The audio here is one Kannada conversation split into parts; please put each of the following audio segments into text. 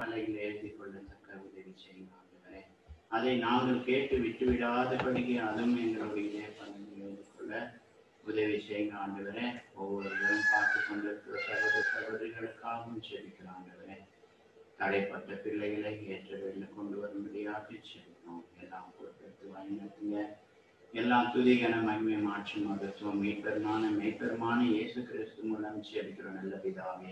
கவலைகளை எழுதிக் கொள்ளத்தக்க உதவி செய்யுங்க ஆண்டவரே அதை நாங்கள் கேட்டு விட்டு விடாதபடிக்கு அதுவும் எங்களுடைய பலனை எழுதிக்கொள்ள உதவி செய்யுங்க ஆண்டவரே ஒவ்வொருவரும் பார்த்து கொண்டிருக்கிற சகோதர சகோதரிகளுக்காகவும் செபிக்கிறோம் ஆண்டவரே தடைப்பட்ட பிள்ளைகளை ஏற்ற வெளில கொண்டு வரும்படியாக செபிக்கிறோம் எல்லாம் பொறுப்பெடுத்து வழிநடத்துங்க எல்லாம் துதிகன மகிமை மாற்றி மகத்துவம் மீட்பெருமான மெய்ப்பெருமான இயேசு கிறிஸ்து மூலம் செபிக்கிறோம் நல்ல பிதாவே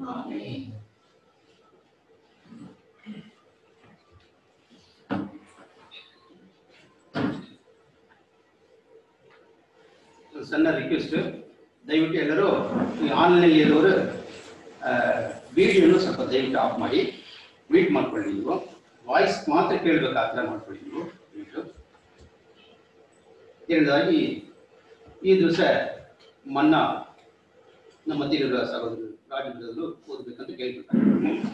ಸಣ್ಣ ರಿಕ್ವೆಸ್ಟ್ ದಯವಿಟ್ಟು ಎಲ್ಲರೂ ಈ ಆನ್ಲೈನ್ ಇರೋರು ವಿಡಿಯೋನು ಸ್ವಲ್ಪ ದಯವಿಟ್ಟು ಆಫ್ ಮಾಡಿ ಮೀಟ್ ಮಾಡ್ಕೊಳ್ಳಿ ನೀವು ವಾಯ್ಸ್ ಮಾತ್ರ ಕೇಳಬೇಕು ಆ ಥರ ಮಾಡ್ಕೊಳ್ಳಿ ನೀವು ದಯವಿಟ್ಟು ಎರಡದಾಗಿ ಈ ದಿವಸ ಮನ್ನಾ ನಮ್ಮ ಮಧ್ಯವಿರುವ ಸಹೋದರರು ರಾಜ್ಯದಲ್ಲೂ ಓದಬೇಕಂತ ಕೇಳ್ಬಿಟ್ಟಾರೆ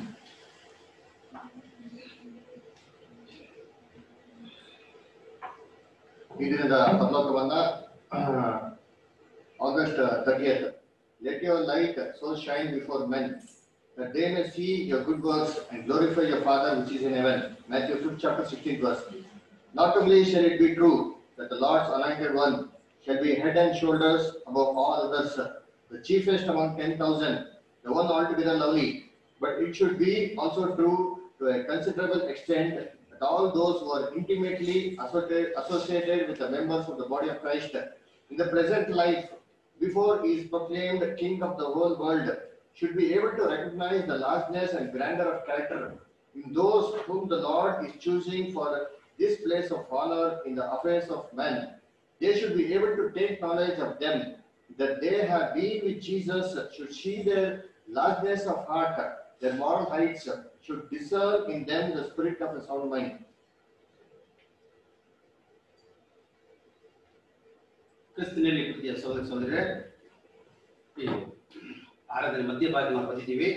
ಈ ದಿನದ ಪರಲೋಕವನ್ನ August thirtieth let your light so shine before men that they may see your good works and glorify your Father which is in heaven. Matthew 5th chapter 16th verse. Not only shall it be true that the Lord's anointed one shall be head and shoulders above all others, the chiefest among ten thousand, the one altogether lovely, but it should be also true to a considerable extent that all those who are intimately associated, associated with the members of the body of Christ in the present life, before he is proclaimed King of the whole world, should be able to recognize the largeness and grandeur of character in those whom the Lord is choosing for this place of honor in the affairs of men. They should be able to take knowledge of them that they have been with Jesus, should see their largeness of heart, their moral heights, should discern in them the spirit of a sound mind. ಕ್ರಿಸ್ತನಲ್ಲಿ ಪ್ರೀತಿಯ ಸಹೋದರ ಸಹೋದರರೇ ಈ ಆರಾಧನೆ ಮಧ್ಯಭಾಗ ನಾವು ಬಂದಿದ್ದೀವಿ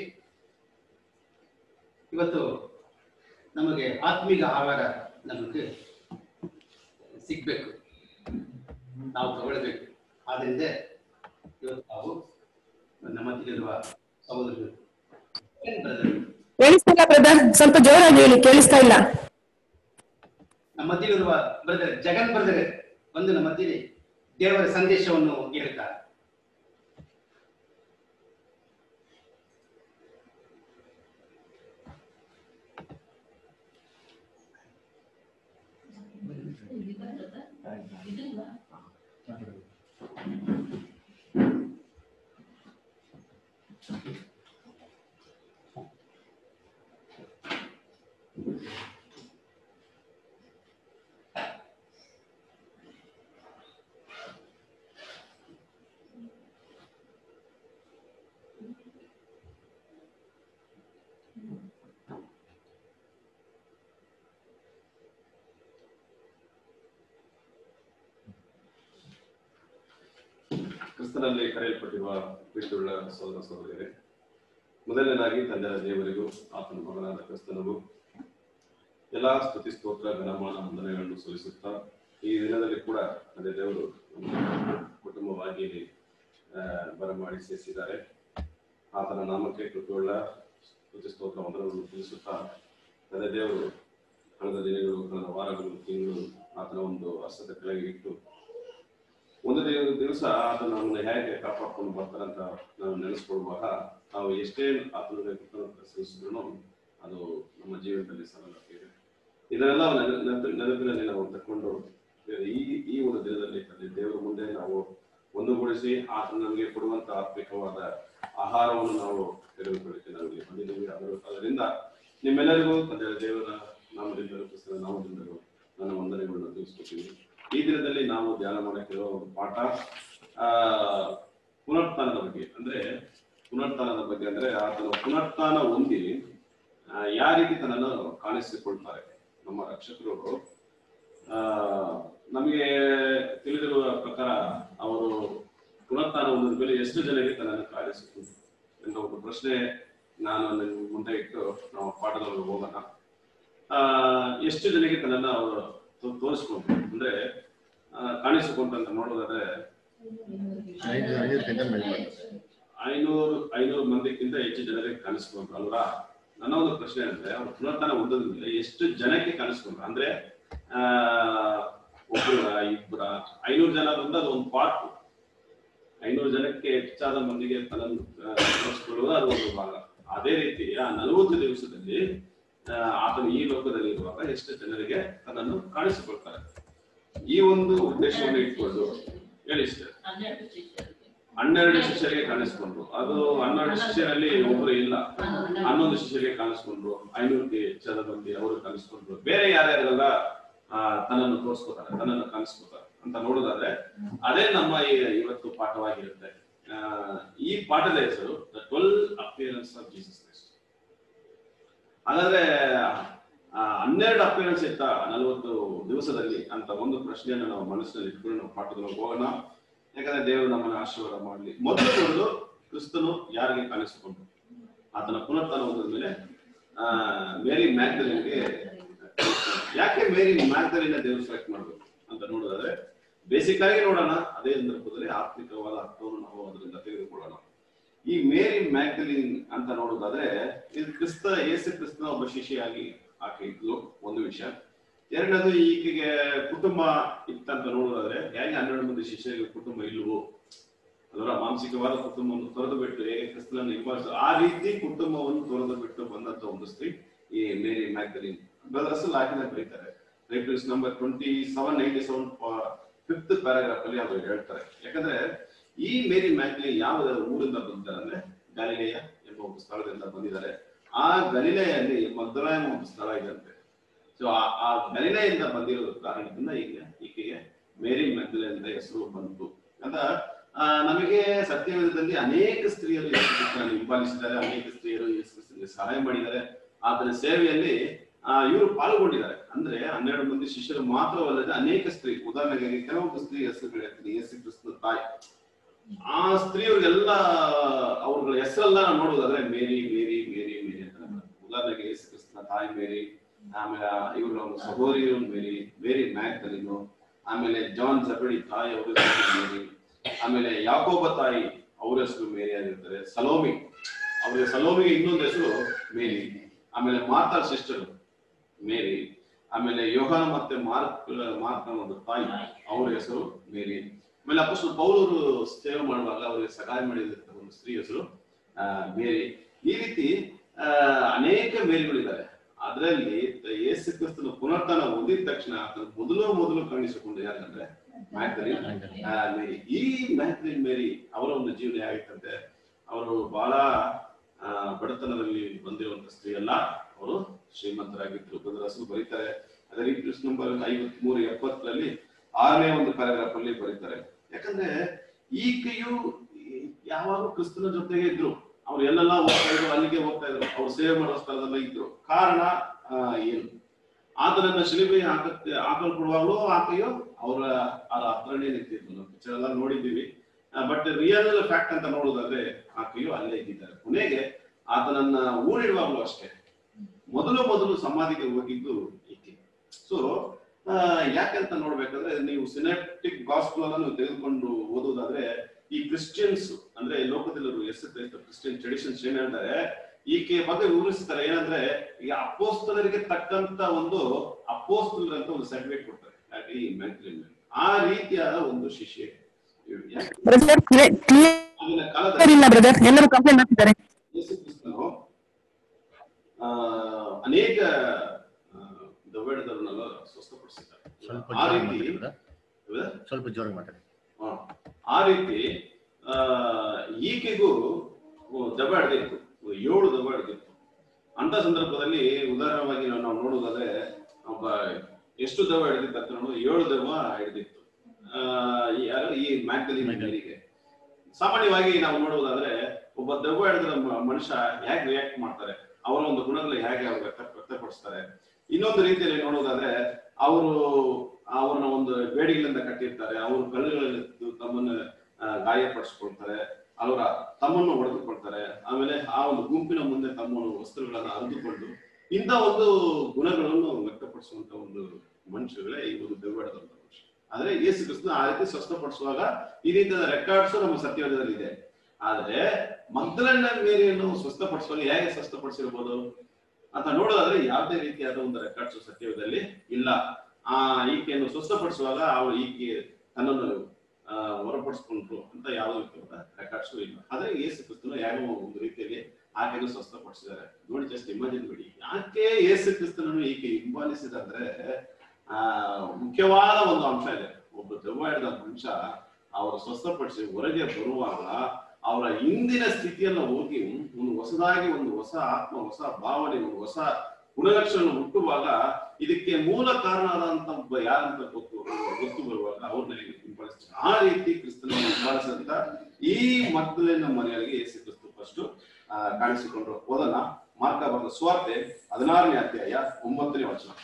ಇವತ್ತು ನಮಗೆ ಆತ್ಮೀಕ ಆಹಾರ ನಮಗೆ ಸಿಗ್ಬೇಕು ನಾವು ತಗೊಳ್ಬೇಕು ಆದ್ರಿಂದ ಇವತ್ತು ನಾವು ನಮ್ಮ ಮಧ್ಯದಲ್ಲಿರುವ ಸಹೋದರರು ಏನ್ brother? ಕೇಳಿಸ್ತಿಲ್ಲ ಬ್ರದರ್ ಸ್ವಲ್ಪ ಜೋರಾಗಿ ಹೇಳಿ ಕೇಳಿಸ್ತಾ ಇಲ್ಲ ನಮ್ಮ ಮಧ್ಯದಲ್ಲಿರುವ ಬ್ರದರ್ ಜಗನ್ ಬ್ರದರ್ ಬಂದು ನಮ್ಮ ಮಧ್ಯೆ ದೇವರ ಸಂದೇಶವನ್ನು ಹೇಳುತ್ತಾರೆ ಕ್ರಿಸ್ತನಲ್ಲಿ ಕರೆಯಲ್ಪಟ್ಟಿರುವ ಪ್ರೀತಿಯುಳ್ಳ ಸಹೋದರ ಸಹೋದರಿಯರೇ ಮೊದಲನೇದಾಗಿ ತಂದೆಯ ದೇವರಿಗೂ ಆತನ ಮಗನಾದ ಕ್ರಿಸ್ತನಿಗೂ ಎಲ್ಲಾ ಸ್ತುತಿ ಸ್ತೋತ್ರ ಘನಮಾನ ವಂದನೆಗಳನ್ನು ಸಲ್ಲಿಸುತ್ತಾ ಈ ದಿನದಲ್ಲಿ ಕೂಡ ತಂದೆ ದೇವರು ನಮ್ಮನ್ನು ಕುಟುಂಬವಾಗಿ ಇಲ್ಲಿ, ಆ, ಬರಮಾಡಿ ಸೇರಿಸಿದ್ದಾರೆ ಆತನ ನಾಮಕ್ಕೆ ಕೃತಿಯುಳ್ಳ ಸ್ತುತಿ ಸ್ತೋತ್ರ ವಂದನೆಗಳನ್ನು ತಿಳಿಸುತ್ತಾ ತಂದೆ ದೇವರು ಕಳೆದ ದಿನಗಳು ಕಳೆದ ವಾರಗಳು ತಿಂಗಳು ಆತನ ಒಂದು ಹಸ್ತದ ಕೆಳಗೆ ಇಟ್ಟು ಒಂದು ದಿವ- ದಿವಸ ಆತ ನಮ್ಮನ್ನು ಹೇಗೆ ಕಾಪಾಡ್ಕೊಂಡು ಬರ್ತಾರಂತ ನಾವು ನೆನೆಸ್ಕೊಳ್ಳುವಾಗ ನಾವು ಎಷ್ಟೇ ಆತನಿಗೆ ಕೃತಜ್ಞತೆ ಸಲ್ಲಿಸಿದ್ರು ಅದು ನಮ್ಮ ಜೀವನದಲ್ಲಿ ಸರಳತೆ ಇದೆ ಇದನ್ನೆಲ್ಲ ನೆನ- ನೆನಪಿ- ನೆನಪಿನಲ್ಲಿ ನಾವು ತಕೊಂಡು ಈ ಈ ಒಂದು ದಿನದಲ್ಲಿ ತಂದೆ ದೇವರ ಮುಂದೆ ನಾವು ಒಂದುಗೂಡಿಸಿ ಆತನ ನಮಗೆ ಕೊಡುವಂತ ಆತ್ಮಿಕವಾದ ಆಹಾರವನ್ನು ನಾವು ತೆಗೆದುಕೊಳ್ಳಿಕ್ಕೆ ನಾವು ಇಲ್ಲಿ ಬಂದಿದ್ದೀವಿ ಅದರ ಅದರಿಂದ ನಿಮ್ಮೆಲ್ಲರಿಗೂ ತಂದೆ ದೇವರ ನಾಮದಿಂದಲೂ ಕ್ರಿಸ್ತನ ನಾಮದಿಂದಲೂ ನನ್ನ ವಂದನೆಗಳನ್ನು ತಿಳಿಸ್ಕೊತೀನಿ ಈ ದಿನದಲ್ಲಿ ನಾವು ಧ್ಯಾನ ಮಾಡಕ್ಕಿರೋ ಒಂದು ಪಾಠ ಆ ಪುನರುತ್ಥಾನದ ಬಗ್ಗೆ ಅಂದ್ರೆ ಪುನರುತ್ಥಾನದ ಬಗ್ಗೆ ಅಂದ್ರೆ ಆತನ ಪುನರುತ್ಥಾನ ಹೊಂದಿ ಆ, ಯಾವ ರೀತಿ ತನ್ನನ್ನು ಕಾಣಿಸಿಕೊಳ್ತಾರೆ ನಮ್ಮ ರಕ್ಷಕರು ಆ ನಮಗೆ ತಿಳಿದಿರುವ ಪ್ರಕಾರ ಅವರು ಪುನರುತ್ಥಾನ ಹೊಂದಿದ ಮೇಲೆ ಎಷ್ಟು ಜನರಿಗೆ ತನ್ನನ್ನು ಕಾಣಿಸಿಕೊಂಡು ಎನ್ನುವ ಒಂದು ಪ್ರಶ್ನೆ ನಾನು ನನ್ನ ಮುಂದೆ ಇಟ್ಟು ನಾವು ಪಾಠದಲ್ಲಿ ಹೋಗೋಣ ಆ ಎಷ್ಟು ಜನರಿಗೆ ತನ್ನನ್ನು ಅವರು ತೋ- ತೋರಿಸ್ಕೊಂಡ್ರು ಅಂದ್ರೆ ಆ, ಕಾಣಿಸಿಕೊಂಡ್ರು ಅಂತ ನೋಡೋದಾದ್ರೆ ಐದು ಐದಕ್ಕಿಂತ ಮೇಲ್ಪಟ್ಟು. ಐನೂರು ಐನೂರು ಮಂದಿಕ್ಕಿಂತ ಹೆಚ್ಚು ಜನರಿಗೆ ಕಾಣಿಸ್ಕೊಂಡ್ರು ಅಲ್ವಾ ನನ್ನ ಒಂದು ಪ್ರಶ್ನೆ ಅಂದ್ರೆ ಅವ್ರು ಪುನರುತ್ಥಾನ ಹೊಂದೋದ್ರಿಂದ ಎಷ್ಟು ಜನಕ್ಕೆ ಕಾಣಿಸ್ಕೊಂಡ್ರು ಅಂದ್ರೆ ಆ ಒಬ್ಬರ ಇಬ್ಬರ ಐನೂರು ಜನ ಅಂದ್ರೆ ಅದು ಒಂದು ಪಾರ್ಟ್ ಐನೂರು ಜನಕ್ಕೆ ಹೆಚ್ಚಾದ ಮಂದಿಗೆ ತನ್ನನ್ನು ಆ, ತೋರಿಸ್ಕೊಳ್ಳುವುದು ಅದು ಒಂದು ಭಾಗ ಅದೇ ರೀತಿ ಆ ನಲವತ್ತು ದಿವಸದಲ್ಲಿ ಆ, ಆತನು ಈ ಲೋಕದಲ್ಲಿ ಇರುವಾಗ ಎಷ್ಟು ಜನರಿಗೆ ತನ್ನನ್ನು ಕಾಣಿಸಿಕೊಳ್ತಾರೆ ಈ ಒಂದು ಉದ್ದೇಶವನ್ನು ಇಟ್ಕೊಂಡು ಹೇಳಿ ಸರ್ ಹನ್ನೆರಡು ಶಿಷ್ಯರಿಗೆ ಹನ್ನೆರಡು ಶಿಷ್ಯರಿಗೆ ಕಾಣಿಸ್ಕೊಂಡ್ರು ಅದು ಹನ್ನೆರಡು ಶಿಷ್ಯರಲ್ಲಿ ಒಬ್ಬರು ಇಲ್ಲ ಹನ್ನೊಂದು ಶಿಷ್ಯರಿಗೆ ಕಾಣಿಸ್ಕೊಂಡ್ರು ಐನೂರಕ್ಕೆ ಹೆಚ್ಚಾದ ಮಂದಿ ಅವರು ಕಾಣಿಸ್ಕೊಂಡ್ರು ಬೇರೆ ಯಾರ್ಯಾರೆಲ್ಲ ಆ, ತನ್ನನ್ನು ತೋರಿಸ್ಕೋತಾರೆ ತನ್ನನ್ನು ಕಾಣಿಸ್ಕೋತಾರೆ ಅಂತ ನೋಡೋದಾದ್ರೆ ಅದೇ ನಮ್ಮ ಈ- ಇವತ್ತು ಪಾಠವಾಗಿರುತ್ತೆ ಆ, ಈ ಪಾಠದ ಹೆಸರು the twelve appearance of Jesus Christ ಹಾಗಾದ್ರೆ ಆ, ಹನ್ನೆರಡು ಅಪಿಯರೆನ್ಸ್ ಇತ್ತ ನಲವತ್ತು ದಿವಸದಲ್ಲಿ ಅಂತ ಒಂದು ಪ್ರಶ್ನೆಯನ್ನು ನಾವು ಮನಸ್ಸಿನಲ್ಲಿ ಇಟ್ಕೊಂಡು ನಾವು ಪಾಠದೊಳಗೆ ಹೋಗೋಣ ಯಾಕಂದ್ರೆ ದೇವರು ನಮ್ಮನ್ನು ಆಶೀರ್ವಾದ ಮಾಡಲಿ ಮೊದಲು ನೋಡುದು ಕ್ರಿಸ್ತನು ಯಾರಿಗೆ ಕಾಣಿಸಿಕೊಂಡ್ರು ಆತನ ಪುನರುತ್ಥಾನ ಹೋದ ಮೇಲೆ ಆ ಮೇರಿ ಮ್ಯಾಗ್ದಲಿನ್ಗೆ ಯಾಕೆ ಮೇರಿ ಮ್ಯಾಗ್ದಲಿನ ದೇವರು ಸೆಲೆಕ್ಟ್ ಮಾಡಬೇಕು ಅಂತ ನೋಡೋದಾದ್ರೆ ಬೇಸಿಕ್ ಆಗಿ ನೋಡೋಣ ಅದೇ ಸಂದರ್ಭದಲ್ಲಿ ಆತ್ಮಿಕವಾದ ಅರ್ಥವನ್ನು ನಾವು ಅದರಿಂದ ತೆಗೆದುಕೊಳ್ಳೋಣ ಈ ಮೇರಿ ಮ್ಯಾಗ್ದಲಿನ್ ಅಂತ ನೋಡೋದಾದ್ರೆ ಇದು ಕ್ರಿಸ್ತ ಯೇಸು ಕ್ರಿಸ್ತನ ಒಬ್ಬ ಶಿಷ್ಯಾಗಿ ಆಕೆ ಇದ್ಲು ಒಂದು ವಿಷಯ ಎರಡನೇದು ಈಕೆಗೆ ಕುಟುಂಬ ಇತ್ತಂತ ನೋಡೋದಾದ್ರೆ ಹೇಗೆ ಹನ್ನೆರಡು ಮಂದಿ ಶಿಷ್ಯರಿಗೆ ಕುಟುಂಬ ಇಲ್ಲವೋ ಅದರ ಮಾನಸಿಕವಾದ ಕುಟುಂಬವನ್ನು ತೊರೆದು ಬಿಟ್ಟು ಹೇಗೆ ಕ್ರಿಸ್ತನನ್ನು ಹಿಂಬಾಲಿಸ ಆ ರೀತಿ ಕುಟುಂಬವನ್ನು ತೊರೆದು ಬಿಟ್ಟು ಬಂದಂತ ಒಂದು ಸ್ತ್ರೀ ಈ ಮೇರಿ ಮ್ಯಾಗ್ದಲಿನ್ ಬ್ರದರ್ಸ್ ಲಾಕಿನ ಬರೀತಾರೆ reference number twenty seven ninety seven fifth paragraph ಅಲ್ಲಿ ಅವರು ಹೇಳ್ತಾರೆ ಯಾಕಂದ್ರೆ ಈ ಮೇರಿ ಮ್ಯಾಗ್ದಲಿನ್ ಯಾವ ಊರಿಂದ ಬಂದಿದ್ದಾರೆ ಅಂದ್ರೆ ಗಲಿಲೆಯ ಎಂಬ ಒಂದು ಸ್ಥಳದಿಂದ ಬಂದಿದ್ದಾರೆ ಆ ಗಲಿಲೆಯಲ್ಲಿ ಮಗ್ದಲ ಎಂಬ ಒಂದು ಸ್ಥಳ ಇದೆಯಂತೆ ಸೊ ಆ ಗಲಿಲೆಯಿಂದ ಬಂದಿರೋ ಕಾರಣದಿಂದ ಈಗ ಈಕೆಗೆ ಮೇರಿ ಮ್ಯಾಗ್ದಲೆ ಅಂತ ಹೆಸರು ಬಂತು ಅಂತ ಆ, ನಮಗೆ ಸತ್ಯವೇದದಲ್ಲಿ ಅನೇಕ ಸ್ತ್ರೀಯರು ಯೇಸು ಕ್ರಿಸ್ತನನ್ನು ಹಿಂಬಾಲಿಸಿದ್ದಾರೆ ಅನೇಕ ಸ್ತ್ರೀಯರು ಯೇಸು ಕ್ರಿಸ್ತನಿಗೆ ಸಹಾಯ ಮಾಡಿದ್ದಾರೆ ಆತನ ಸೇವೆಯಲ್ಲಿ ಆ, ಇವರು ಪಾಲ್ಗೊಂಡಿದ್ದಾರೆ ಅಂದ್ರೆ ಹನ್ನೆರಡು ಮಂದಿ ಶಿಷ್ಯರು ಮಾತ್ರವಲ್ಲದೆ ಅನೇಕ ಸ್ತ್ರೀ ಉದಾಹರಣೆಗೆ ಕೆಲವೊಂದು ಸ್ತ್ರೀ ಹೆಸರುಗಳು ಹೇಳ್ತೀನಿ ಯೇಸು ಕ್ರಿಸ್ತನ ತಾಯಿ ಆ ಸ್ತ್ರೀಯರಿಗೆಲ್ಲ ಅವ್ರಗಳ ಹೆಸರೆಲ್ಲ ನಾವು ನೋಡೋದಾದ್ರೆ ಮೇರಿ ಮೇರಿ ಮೇರಿ ಮೇರಿ ಅಂತ ಬರುತ್ತೆ. ಉದಾಹರಣೆಗೆ ಯೇಸು ಕ್ರಿಸ್ತನ ತಾಯಿ ಮೇರಿ ಆಮೇಲೆ ಇವರು ಒಂದು ಸಹೋದರಿಯರು ಮೇರಿ ಮೇರಿ ಮ್ಯಾಗ್ದಲಿನು ಆಮೇಲೆ ಜಾನ್ ಜಬಡಿ ತಾಯಿ ಅವ್ರ ಹೆಸರು ಮೇರಿ ಆಮೇಲೆ ಯಾಕೋಬ ತಾಯಿ ಅವ್ರ ಹೆಸರು ಮೇರಿ ಆಗಿರ್ತಾರೆ ಸಲೋಮಿ ಅವ್ರಿಗೆ ಸಲೋಮಿಗೆ ಇನ್ನೊಂದು ಹೆಸರು ಮೇರಿ ಆಮೇಲೆ ಮಾತಾ ಸಿಸ್ಟರ್ ಮೇರಿ ಆಮೇಲೆ ಯೋಹಾನ ಮತ್ತೆ ಮಾರ್ಕ್ ಮಾರ್ಕ್ನ ಒಂದು ತಾಯಿ ಅವ್ರ ಹೆಸರು ಮೇರಿ ಆಮೇಲೆ ಅಪೋಸ್ಟಲ್ ಪೌಲರು ಸೇವೆ ಮಾಡುವಾಗ ಅವರಿಗೆ ಸಹಾಯ ಮಾಡಿದಂತ ಒಂದು ಸ್ತ್ರೀ ಹೆಸರು ಆ, ಮೇರಿ ಈ ರೀತಿ ಆ, ಅನೇಕ ಮೇರಿಗಳಿದ್ದಾರೆ ಅದರಲ್ಲಿ ಯೇಸು ಕ್ರಿಸ್ತನ ಪುನರುತ್ಥಾನ ಹೊಂದಿದ ತಕ್ಷಣ ಆತನು ಮೊದಲು ಮೊದಲು ಕಾಣಿಸಿಕೊಂಡು ಯಾರಂದ್ರೆ ಮ್ಯಾಗ್ದಲಿನ್ ಆ, ಮೇರಿ ಈ ಮ್ಯಾಗ್ದಲಿನ್ ಮೇರಿ ಅವರ ಒಂದು ಜೀವನ ಹೇಗಿತ್ತಂತೆ ಅವರು ಬಹಳ ಆ, ಬಡತನದಲ್ಲಿ ಬಂದಿರುವಂತ ಸ್ತ್ರೀ ಅಲ್ಲ ಅವರು ಶ್ರೀಮಂತರಾಗಿದ್ರು ಬಂದ್ರ ಹೆಸರು ಬರೀತಾರೆ ಅದೇ ರೀತಿ ಕೃಷ್ಣ ನಂಬರ್ ಐವತ್ ಮೂರು ಎಪ್ಪತ್ತರಲ್ಲಿ ಆರನೇ ಒಂದು ಪ್ಯಾರಾಗ್ರಾಫ್ ಅಲ್ಲಿ ಬರೀತಾರೆ ಯಾಕಂದ್ರೆ ಈಕೆಯು ಯಾವಾಗೂ ಕ್ರಿಸ್ತನ ಜೊತೆಗೆ ಇದ್ರು ಅವ್ರು ಎಲ್ಲೆಲ್ಲ ಹೋಗ್ತಾ ಇದ್ರು ಅಲ್ಲಿಗೆ ಹೋಗ್ತಾ ಇದ್ರು ಅವ್ರು ಸೇವೆ ಮಾಡೋ ಸ್ಥಳದಲ್ಲ ಇದ್ರು ಕಾರಣ ಆ, ಏನು ಆತನನ್ನ ಶಿಲುಬೆ ಹಾಕಕ್ಕೆ ಹಾಕಲ್ಪಡುವಾಗಲೂ ಆಕೆಯು ಅವರ ಅವರ ಹತ್ರನೇ ನಿಂತಿದ್ರು ನಾವು ಪಿಕ್ಚರ್ ಎಲ್ಲ ನೋಡಿದ್ದೀವಿ ಬಟ್ ರಿಯಲ್ ಫ್ಯಾಕ್ಟ್ ಅಂತ ನೋಡೋದಾದ್ರೆ ಆಕೆಯು ಅಲ್ಲೇ ಇದ್ದಿದ್ದಾರೆ ಕೊನೆಗೆ ಆತನನ್ನ ಊರಿಡುವಾಗಲೂ ಅಷ್ಟೇ ಮೊದಲು ಮೊದಲು ಸಮಾಧಿಗೆ ಹೋಗಿದ್ದು ಈಕೆ ಸೊ ಯಾಕಂತ ನೋಡ್ಬೇಕಂದ್ರೆ ನೀವು ಸಿನೆಪ್ಟಿಕ್ ಗಾಸ್ಪಲ್ ಅನ್ನು ನೀವು ತೆಗೆದುಕೊಂಡು ಓದೋದಾದ್ರೆ ಈ ಕ್ರಿಶ್ಚಿಯನ್ಸ್ ಅಂದ್ರೆ ಲೋಕದಲ್ಲಿರುವ ಎಸ್ ಕ್ರಿಶ್ಚಿಯನ್ ಟ್ರೆಡಿಷನ್ಸ್ ಏನ್ ಹೇಳ್ತಾರೆ ಈಕೆ ಬಗ್ಗೆ ವಿವರಿಸ್ತಾರೆ ಏನಂದ್ರೆ ಈ ಅಪೋಸ್ತಲರಿಗೆ ತಕ್ಕಂತ ಒಂದು ಅಪೋಸ್ತಲರ್ ಅಂತ ಒಂದು ಸರ್ಟಿಫಿಕೇಟ್ ಕೊಡ್ತಾರೆ ಯಾಕೆ ಈ ಮೆಂಟಲ್ ಆ ರೀತಿಯಾದ ಒಂದು ಶಿಷ್ಯ ಇವ್ರು. ಯಾಕೆ? ಬ್ರದರ್ ಕ್ಲಿಯರ್ ಆಗಿನ ಕಾಲದಲ್ಲಿ ಇಲ್ಲ ಬ್ರದರ್ ಎಲ್ಲರೂ ಕಂಪ್ಲೇಂಟ್ ಮಾಡ್ತಿದ್ದಾರೆ ಯೇಸು ಕ್ರಿಸ್ತನು ಆ, ಅನೇಕ ಆ, ದೆವ್ವಗಳನ್ನೆಲ್ಲ ಸ್ವಸ್ಥಪಡಿಸಿದ್ದಾರೆ ಸ್ವಲ್ಪ ಆ ಜೋರಾಗಿ ರೀತಿ ಮಾತಾಡಿ brother. ಹೌದಾ? ಸ್ವಲ್ಪ ಜೋರಾಗಿ ಮಾತಾಡಿ ಆ, ಆ ರೀತಿ ಆ, ಈಕೆಗೂ ದೆವ್ವ ಹಿಡ್ದಿತ್ತು ಏಳು ದೆವ್ವ ಹಿಡ್ದಿತ್ತು ಅಂತ ಸಂದರ್ಭದಲ್ಲಿ ಉದಾಹರಣವಾಗಿ ನಾವು ನಾವು ನೋಡೋದಾದ್ರೆ ಒಬ್ಬ ಎಷ್ಟು ದೆವ್ವ ಹಿಡಿದಿತ್ತು ಅಂತ ನೋಡೋದು ಏಳು ದೆವ್ವ ಹಿಡಿದಿತ್ತು ಆ, ಈ ಯಾರು ಈ ಮ್ಯಾಗ್ದಲಿನ ಮೇರಿಗೆ ಸಾಮಾನ್ಯವಾಗಿ ನಾವು ನೋಡುವುದಾದ್ರೆ ಒಬ್ಬ ದೆವ್ವ ಹಿಡಿದ ಮ- ಮನುಷ್ಯ ಹೇಗೆ ರಿಯಾಕ್ಟ್ ಮಾಡ್ತಾರೆ ಅವರ ಒಂದು ಗುಣಗಳು ಹೇಗೆ ಅವ್ರು ವ್ಯಕ್ತ ವ್ಯಕ್ತಪಡಿಸ್ತಾರೆ ಇನ್ನೊಂದು ರೀತಿಯಲ್ಲಿ ನೋಡುವುದಾದ್ರೆ ಅವರು ಅವ್ರನ್ನ ಒಂದು ಬೇಡಿಗಳಿಂದ ಕಟ್ಟಿರ್ತಾರೆ ಅವರು ಕಲ್ಲುಗಳಲ್ಲಿ ತಮ್ಮನ್ನ ಆ, ಗಾಯಪಡಿಸ್ಕೊಳ್ತಾರೆ ಅವರ ತಮ್ಮನ್ನು ಹೊಡೆದುಕೊಳ್ತಾರೆ ಆಮೇಲೆ ಆ ಒಂದು ಗುಂಪಿನ ಮುಂದೆ ತಮ್ಮ ವಸ್ತ್ರಗಳನ್ನ ಅರಿದುಕೊಂಡು ಇಂಥ ಒಂದು ಗುಣಗಳನ್ನು ವ್ಯಕ್ತಪಡಿಸುವಂತ ಒಂದು ಮನುಷ್ಯಗಳೇ ಈ ಒಂದು ದೆವ್ವಡದಂತ ಮನುಷ್ಯ ಆದ್ರೆ ಯೇಸು ಕ್ರಿಸ್ತನ ಆ ರೀತಿ ಸ್ವಸ್ಥಪಡಿಸುವಾಗ ಈ ರೀತಿಯಾದ ರೆಕಾರ್ಡ್ಸ್ ನಮ್ಮ ಸತ್ಯವೇದದಲ್ಲಿ ಇದೆ ಆದ್ರೆ ಮಗ್ದಲನ್ನ ಮೇರಿಯನ್ನು ಸ್ವಸ್ಥಪಡಿಸುವಾಗ ಹೇಗೆ ಸ್ವಸ್ಥಪಡಿಸಿರ್ಬೋದು ಅಂತ ನೋಡೋದಾದ್ರೆ ಯಾವುದೇ ರೀತಿಯಾದ ಒಂದು ರೆಕಾರ್ಡ್ಸ್ ಸತ್ಯದಲ್ಲಿ ಇಲ್ಲ ಆ ಈಕೆಯನ್ನು ಸ್ವಸ್ಥಪಡಿಸುವಾಗ ಅವಳು ಈಕೆ ತನ್ನನ್ನು ಆ, ಹೊರಪಡಿಸ್ಕೊಂಡ್ರು ಅಂತ ಯಾವುದೇ ರೀತಿಯಾದ ರೆಕಾರ್ಡ್ಸ್ ಇಲ್ಲ ಆದ್ರೆ ಯೇಸು ಕ್ರಿಸ್ತನು ಯಾರೋ ಒಂದು ರೀತಿಯಲ್ಲಿ ಆಕೆಯನ್ನು ಸ್ವಸ್ಥಪಡಿಸಿದ್ದಾರೆ ನೋಡಿ ಜಸ್ಟ್ ಇಮ್ಯಾಜಿನ್ ಬಿಡಿ ಯಾಕೆ ಯೇಸು ಕ್ರಿಸ್ತನನ್ನು ಈಕೆ ಹಿಂಬಾಲಿಸಿದಂದ್ರೆ ಆ ಮುಖ್ಯವಾದ ಒಂದು ಅಂಶ ಇದೆ ಒಬ್ಬ ದೆವ್ವ ಹಿಡಿದ ಮನುಷ್ಯ ಅವರು ಸ್ವಸ್ಥಪಡಿಸಿ ಹೊರಗೆ ಬರುವಾಗ ಅವರ ಹಿಂದಿನ ಸ್ಥಿತಿಯನ್ನು ಹೋಗಿ ಒಂದು ಹೊಸದಾಗಿ ಒಂದು ಹೊಸ ಆತ್ಮ ಹೊಸ ಭಾವನೆ ಒಂದು ಹೊಸ ಗುಣಲಕ್ಷಣ ಹುಟ್ಟುವಾಗ ಇದಕ್ಕೆ ಮೂಲ ಕಾರಣವಾದಂತ ಒಬ್ಬ ಯಾರಂತ ಗೊತ್ತು ಗೊತ್ತು ಬರುವಾಗ ಅವ್ರನ್ನ ಹಿಂಬಾಲಿಸ್ತಾರೆ ಆ ರೀತಿ ಕ್ರಿಸ್ತನ ಹಿಂಬಾಲಿಸಿದಂತ ಈ ಮಕ್ಕಳಿನ ಮನೆಯಲ್ಲಿ ಯೇಸು ಕ್ರಿಸ್ತು ಫಸ್ಟ್ ಕಾಣಿಸಿಕೊಂಡ್ರು ಓದೋಣ ಮಾರ್ಕ ಬರೆದ ಸ್ವಾರ್ತೆ ಹದಿನಾರನೇ ಅಧ್ಯಾಯ ಒಂಬತ್ತನೇ ವಚನ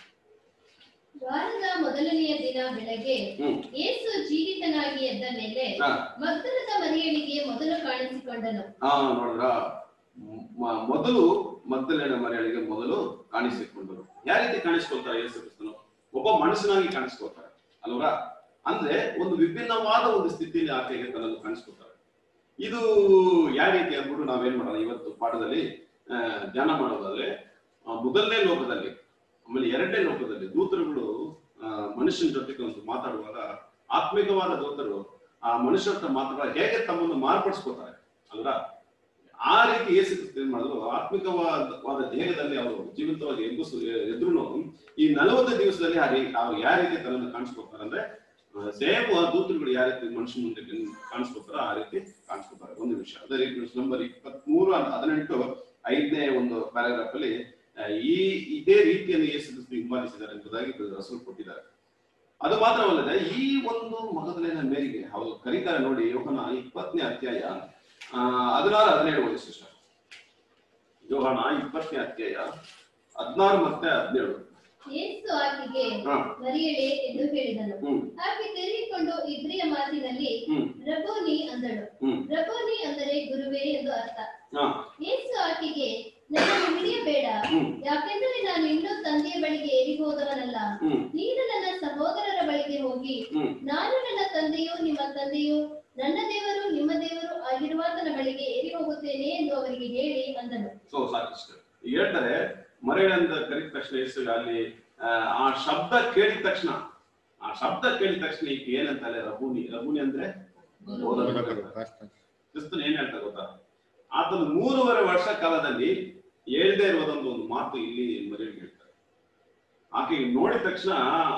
ವಾರದ ಮೊದಲನೆಯ ದಿನ ಬೆಳಗ್ಗೆ ಹ್ಮ್ ಯೇಸು ಜೀವಿತನಾಗಿ ಎದ್ದ ಮೇಲೆ ಹಾ. ಮಗ್ದಲದ ಮರಿಯಳಿಗೆ ಮೊದಲು ಕಾಣಿಸಿಕೊಂಡನು ಹಾ ನೋಡ್ರ ಮ- ಮೊದಲು ಮದ್ದಲಿನ ಮನೆಗಳಿಗೆ ಮೊದಲು ಕಾಣಿಸಿಕೊಂಡರು ಯಾವ ರೀತಿ ಕಾಣಿಸ್ಕೊಳ್ತಾರೆ ಯೇಸು ಕ್ರಿಸ್ತನು ಒಬ್ಬ ಮನುಷ್ಯನಾಗಿ ಕಾಣಿಸ್ಕೊಳ್ತಾರೆ ಅಲ್ವರಾ ಅಂದ್ರೆ ಒಂದು ವಿಭಿನ್ನವಾದ ಒಂದು ಸ್ಥಿತಿಯಲ್ಲಿ ಆಕೆಗೆ ತನ್ನನ್ನು ಕಾಣಿಸ್ಕೊಳ್ತಾರೆ ಇದು ಯಾವ ರೀತಿ ಅಂದ್ಬಿಟ್ಟು ನಾವೇನ್ ಮಾಡೋಣ ಇವತ್ತು ಪಾಠದಲ್ಲಿ ಆ, ಧ್ಯಾನ ಮಾಡೋದಾದ್ರೆ ಆ, ಮೊದಲನೇ ಲೋಕದಲ್ಲಿ ಆಮೇಲೆ ಎರಡನೇ ಲೋಕದಲ್ಲಿ ದೂತರುಗಳು ಆ, ಮನುಷ್ಯನ ಜೊತೆಗೆ ಒಂದು ಮಾತಾಡುವಾಗ ಆತ್ಮಿಕವಾದ ದೂತರು ಆ ಮನುಷ್ಯರ ಹತ್ರ ಮಾತಾಡುವಾಗ ಹೇಗೆ ತಮ್ಮನ್ನು ಮಾರ್ಪಡಿಸ್ಕೋತಾರೆ ಅಲ್ವಾ ಆ ರೀತಿ ಯೇಸು ಕ್ರಿಸ್ತ ಏನ್ ಮಾಡಿದ್ರು ಆತ್ಮಿಕವಾದ ದೇಹದಲ್ಲಿ ಅವರು ಜೀವಂತವಾಗಿ ಎಬ್ಬಿಸು ಎದ್ರು ಈ ನಲವತ್ತು ದಿವಸದಲ್ಲಿ ಆ ರೀ- ಅವ್ರು ಯಾವ ರೀತಿ ತನ್ನನ್ನು ಕಾಣಿಸ್ಕೊತಾರೆ ಅಂದ್ರೆ ಸೇಮ್ ದೂತರುಗಳು ಯಾವ ರೀತಿ ಮನುಷ್ಯ ಮುಂದೆ ಕಾಣಿಸ್ಕೊತಾರೋ ಆ ರೀತಿ ಕಾಣಿಸ್ಕೊತಾರೆ ಒಂದು ವಿಷಯ ಅದೇ ರೀತಿ ನಂಬರ್ ಇಪ್ಪತ್ಮೂರು ಹದಿನೆಂಟು ಐದನೇ ಒಂದು ಪ್ಯಾರಾಗ್ರಾಫ್ ಅಲ್ಲಿ ಆ, ಈ ಇದೇ ರೀತಿಯನ್ನು ಯೇಸು ಕ್ರಿಸ್ತು ಹಿಂಬಾಲಿಸಿದ್ದಾರೆ ಎಂಬುದಾಗಿ ರಸೂಲ್ ಕೊಟ್ಟಿದ್ದಾರೆ ಅದು ಮಾತ್ರವಲ್ಲದೆ ಈ ಒಂದು ಮಗದಲಿನ ಮೇರೆಗೆ ಅವರು ಕರೀತಾರೆ ನೋಡಿ ಯೋಹನ ಇಪ್ಪತ್ತನೇ ಅಧ್ಯಾಯ ಆ, ಹದಿನಾರು ಹದಿನೇಳು ಓದಿ ಸಿಸ್ಟರ್ ಯೋಹನ ಇಪ್ಪತ್ತನೇ ಅಧ್ಯಾಯ ಹದಿನಾರು ಮತ್ತೆ ಹದಿನೇಳು ಯೇಸು ಆಕೆಗೆ ಹಾ ಮರಿಯಳೆ ಎಂದು ಹೇಳಿದನು ಹ್ಮ್ ಆಕೆ ತಿರುಗಿಕೊಂಡು ಇಬ್ರಿಯ ಮಾತಿನಲ್ಲಿ ಹ್ಮ್ ರಬೋನಿ ಅಂದಳು ಹ್ಮ್ ರಬೋನಿ ಅಂದರೆ ಗುರುವೇ ಎಂದು ಅರ್ಥ ಹಾ ಯೇಸು ಆಕೆಗೆ ನನ್ನನ್ನು ಹಿಡಿಯಬೇಡ ಹ್ಮ್ ಯಾಕೆಂದರೆ ನಾನು ಇನ್ನೂ ತಂದೆಯ ಬಳಿಗೆ ಏರಿ ಹೋದವನಲ್ಲ ಹ್ಮ್ ನೀನು ನನ್ನ ಸಹೋದರರ ಬಳಿಗೆ ಹೋಗಿ ಹ್ಮ್ ನಾನು ನನ್ನ ತಂದೆಯು ನಿಮ್ಮ ತಂದೆಯು ನನ್ನ ದೇವರು ನಿಮ್ಮ ದೇವರು ಆಗಿರುವಾತನ ಬಳಿಗೆ ಏರಿ ಹೋಗುತ್ತೇನೆ ಎಂದು ಅವರಿಗೆ ಹೇಳಿ ಅಂದನು ಸೊ ಸಾಕಿಷ್ಟು ಹೇಳ್ತಾರೆ ಮರಳಿ ಅಂತ ಕರೆದ ತಕ್ಷಣ ಯೇಸು ಅಲ್ಲಿ ಆ, ಆ ಶಬ್ದ ಕೇಳಿದ ತಕ್ಷಣ ಆ ಶಬ್ದ ಕೇಳಿದ ತಕ್ಷಣ ಈಗ ಏನಂತಾರೆ ರಬೂನಿ ರಬೂನಿ ಅಂದ್ರೆ ಬೋಧಕ. ಕ್ರಿಸ್ತನ್ ಏನ್ ಹೇಳ್ತಾರೆ ಗೊತ್ತಾ ಆತನು ಮೂರುವರೆ ವರ್ಷ ಕಾಲದಲ್ಲಿ ಹೇಳ್ದೇ ಇರೋದೊಂದು ಒಂದು ಮಾತು ಇಲ್ಲಿ ಮರಿಯಳಿಗೆ ಹೇಳ್ತಾರೆ ಆಕೆಗೆ ನೋಡಿದ ತಕ್ಷಣ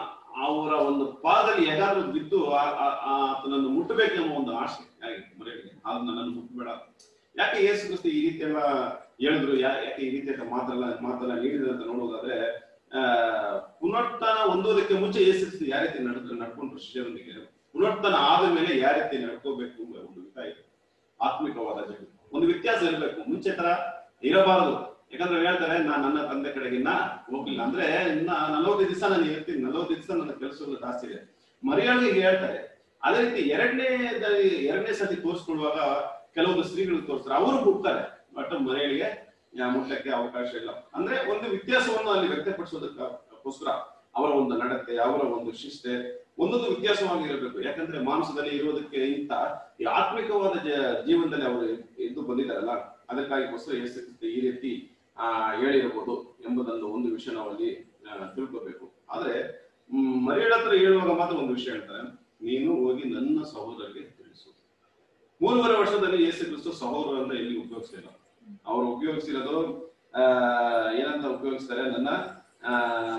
ಅವರ ಒಂದು ಪಾದದಲ್ಲಿ ಹೇಗಾದ್ರೂ ಬಿದ್ದು ಆ- ಆ- ಆ ಆತನನ್ನು ಮುಟ್ಟಬೇಕೆಂಬ ಒಂದು ಆಸೆ ಆಗಿತ್ತು ಮರಿಯಳಿಗೆ ಆದ್ರೆ ನನ್ನನ್ನು ಮುಟ್ಟಬೇಡ ಯಾಕೆ ಯೇಸು ಕ್ರಿಸ್ತ ಈ ರೀತಿ ಎಲ್ಲ ಹೇಳಿದ್ರು ಯಾ- ಯಾಕೆ ಈ ರೀತಿಯ ಮಾತೆಲ್ಲ ಮಾತೆಲ್ಲ ನೀಡಿದ್ರು ಅಂತ ನೋಡೋದಾದ್ರೆ ಆ ಪುನರುತ್ಥಾನ ಹೊಂದೋದಕ್ಕೆ ಮುಂಚೆ ಯೇಸು ಕ್ರಿಸ್ತ ಯಾವ ರೀತಿ ನಡ್ಕೊಂಡು ನಡ್ಕೊಂಡ್ರು ಶಿಷ್ಯರೊಂದಿಗೆ ಪುನರುತ್ಥಾನ ಆದ ಮೇಲೆ ಯಾವ ರೀತಿ ನಡ್ಕೋಬೇಕು ಎಂಬ ಒಂದು ವಿಧ ಇದೆ ಆತ್ಮಿಕವಾದ ಜಗತ್ತು ಒಂದು ವ್ಯತ್ಯಾಸ ಇರಬೇಕು ಮುಂಚೆ ತರ ಇರಬಾರದು ಯಾಕಂದ್ರೆ ಹೇಳ್ತಾರೆ ನಾನ್ ನನ್ನ ತಂದೆ ಕಡೆಗಿನ್ನ ಹೋಗ್ಲಿಲ್ಲ ಅಂದ್ರೆ ಇನ್ನ ನಲವತ್ತು ದಿವಸ ನಾನು ಇರ್ತೀನಿ ನಲವತ್ತು ದಿವಸ ನನ್ನ ಕೆಲಸಗಳು ಜಾಸ್ತಿ ಇದೆ ಮರಿಯಾಳಿಗೆ ಹೇಳ್ತಾರೆ ಅದೇ ರೀತಿ ಎರಡನೇ ಎರಡನೇ ಸತಿ ತೋರಿಸ್ಕೊಳ್ಳುವಾಗ ಕೆಲವೊಂದು ಸ್ತ್ರೀಗಳು ತೋರಿಸ್ತಾರೆ ಅವರು ಹುಡ್ತಾರೆ ಬಟ್ ಮನೆಗಳಿಗೆ ಮುಟ್ಟಕ್ಕೆ ಅವಕಾಶ ಇಲ್ಲ ಅಂದ್ರೆ ಒಂದು ವ್ಯತ್ಯಾಸವನ್ನು ಅಲ್ಲಿ ವ್ಯಕ್ತಪಡಿಸೋದಕ್ಕೋಸ್ಕರ ಅವರ ಒಂದು ನಡತೆ ಅವರ ಒಂದು ಶಿಸ್ತೆ ಒಂದೊಂದು ವ್ಯತ್ಯಾಸವಾಗಿ ಇರಬೇಕು ಯಾಕಂದ್ರೆ ಮಾಂಸದಲ್ಲಿ ಇರೋದಕ್ಕೆ ಇಂತ ಈ ಆತ್ಮಿಕವಾದ ಜ- ಜೀವನದಲ್ಲಿ ಅವರು ಇದ್ದು ಬಂದಿದ್ದಾರಲ್ಲ ಅದಕ್ಕಾಗಿಗೋಸ್ಕರ ಯೇಸು ಕ್ರಿಸ್ತ ಈ ರೀತಿ ಆ ಹೇಳಿರಬಹುದು ಎಂಬುದನ್ನು ಒಂದು ವಿಷಯ ನಾವು ಅಲ್ಲಿ ಆ, ತಿಳ್ಕೊಬೇಕು ಆದ್ರೆ ಮ್, ಮರಿಯಳ ಹತ್ರ ಹೇಳುವಾಗ ಮಾತ್ರ ಒಂದು ವಿಷಯ ಹೇಳ್ತಾರೆ ನೀನು ಹೋಗಿ ನನ್ನ ಸಹೋದರರಿಗೆ ತಿಳಿಸು ಮೂರುವರೆ ವರ್ಷದಲ್ಲಿ ಯೇಸು ಕ್ರಿಸ್ತು ಸಹೋದರ ಅಂತ ಎಲ್ಲಿ ಉಪಯೋಗಿಸಲಿಲ್ಲ ಅವರು ಉಪಯೋಗಿಸಿರೋದು ಆ ಏನಂತ ಉಪಯೋಗಿಸ್ತಾರೆ ನನ್ನ ಆ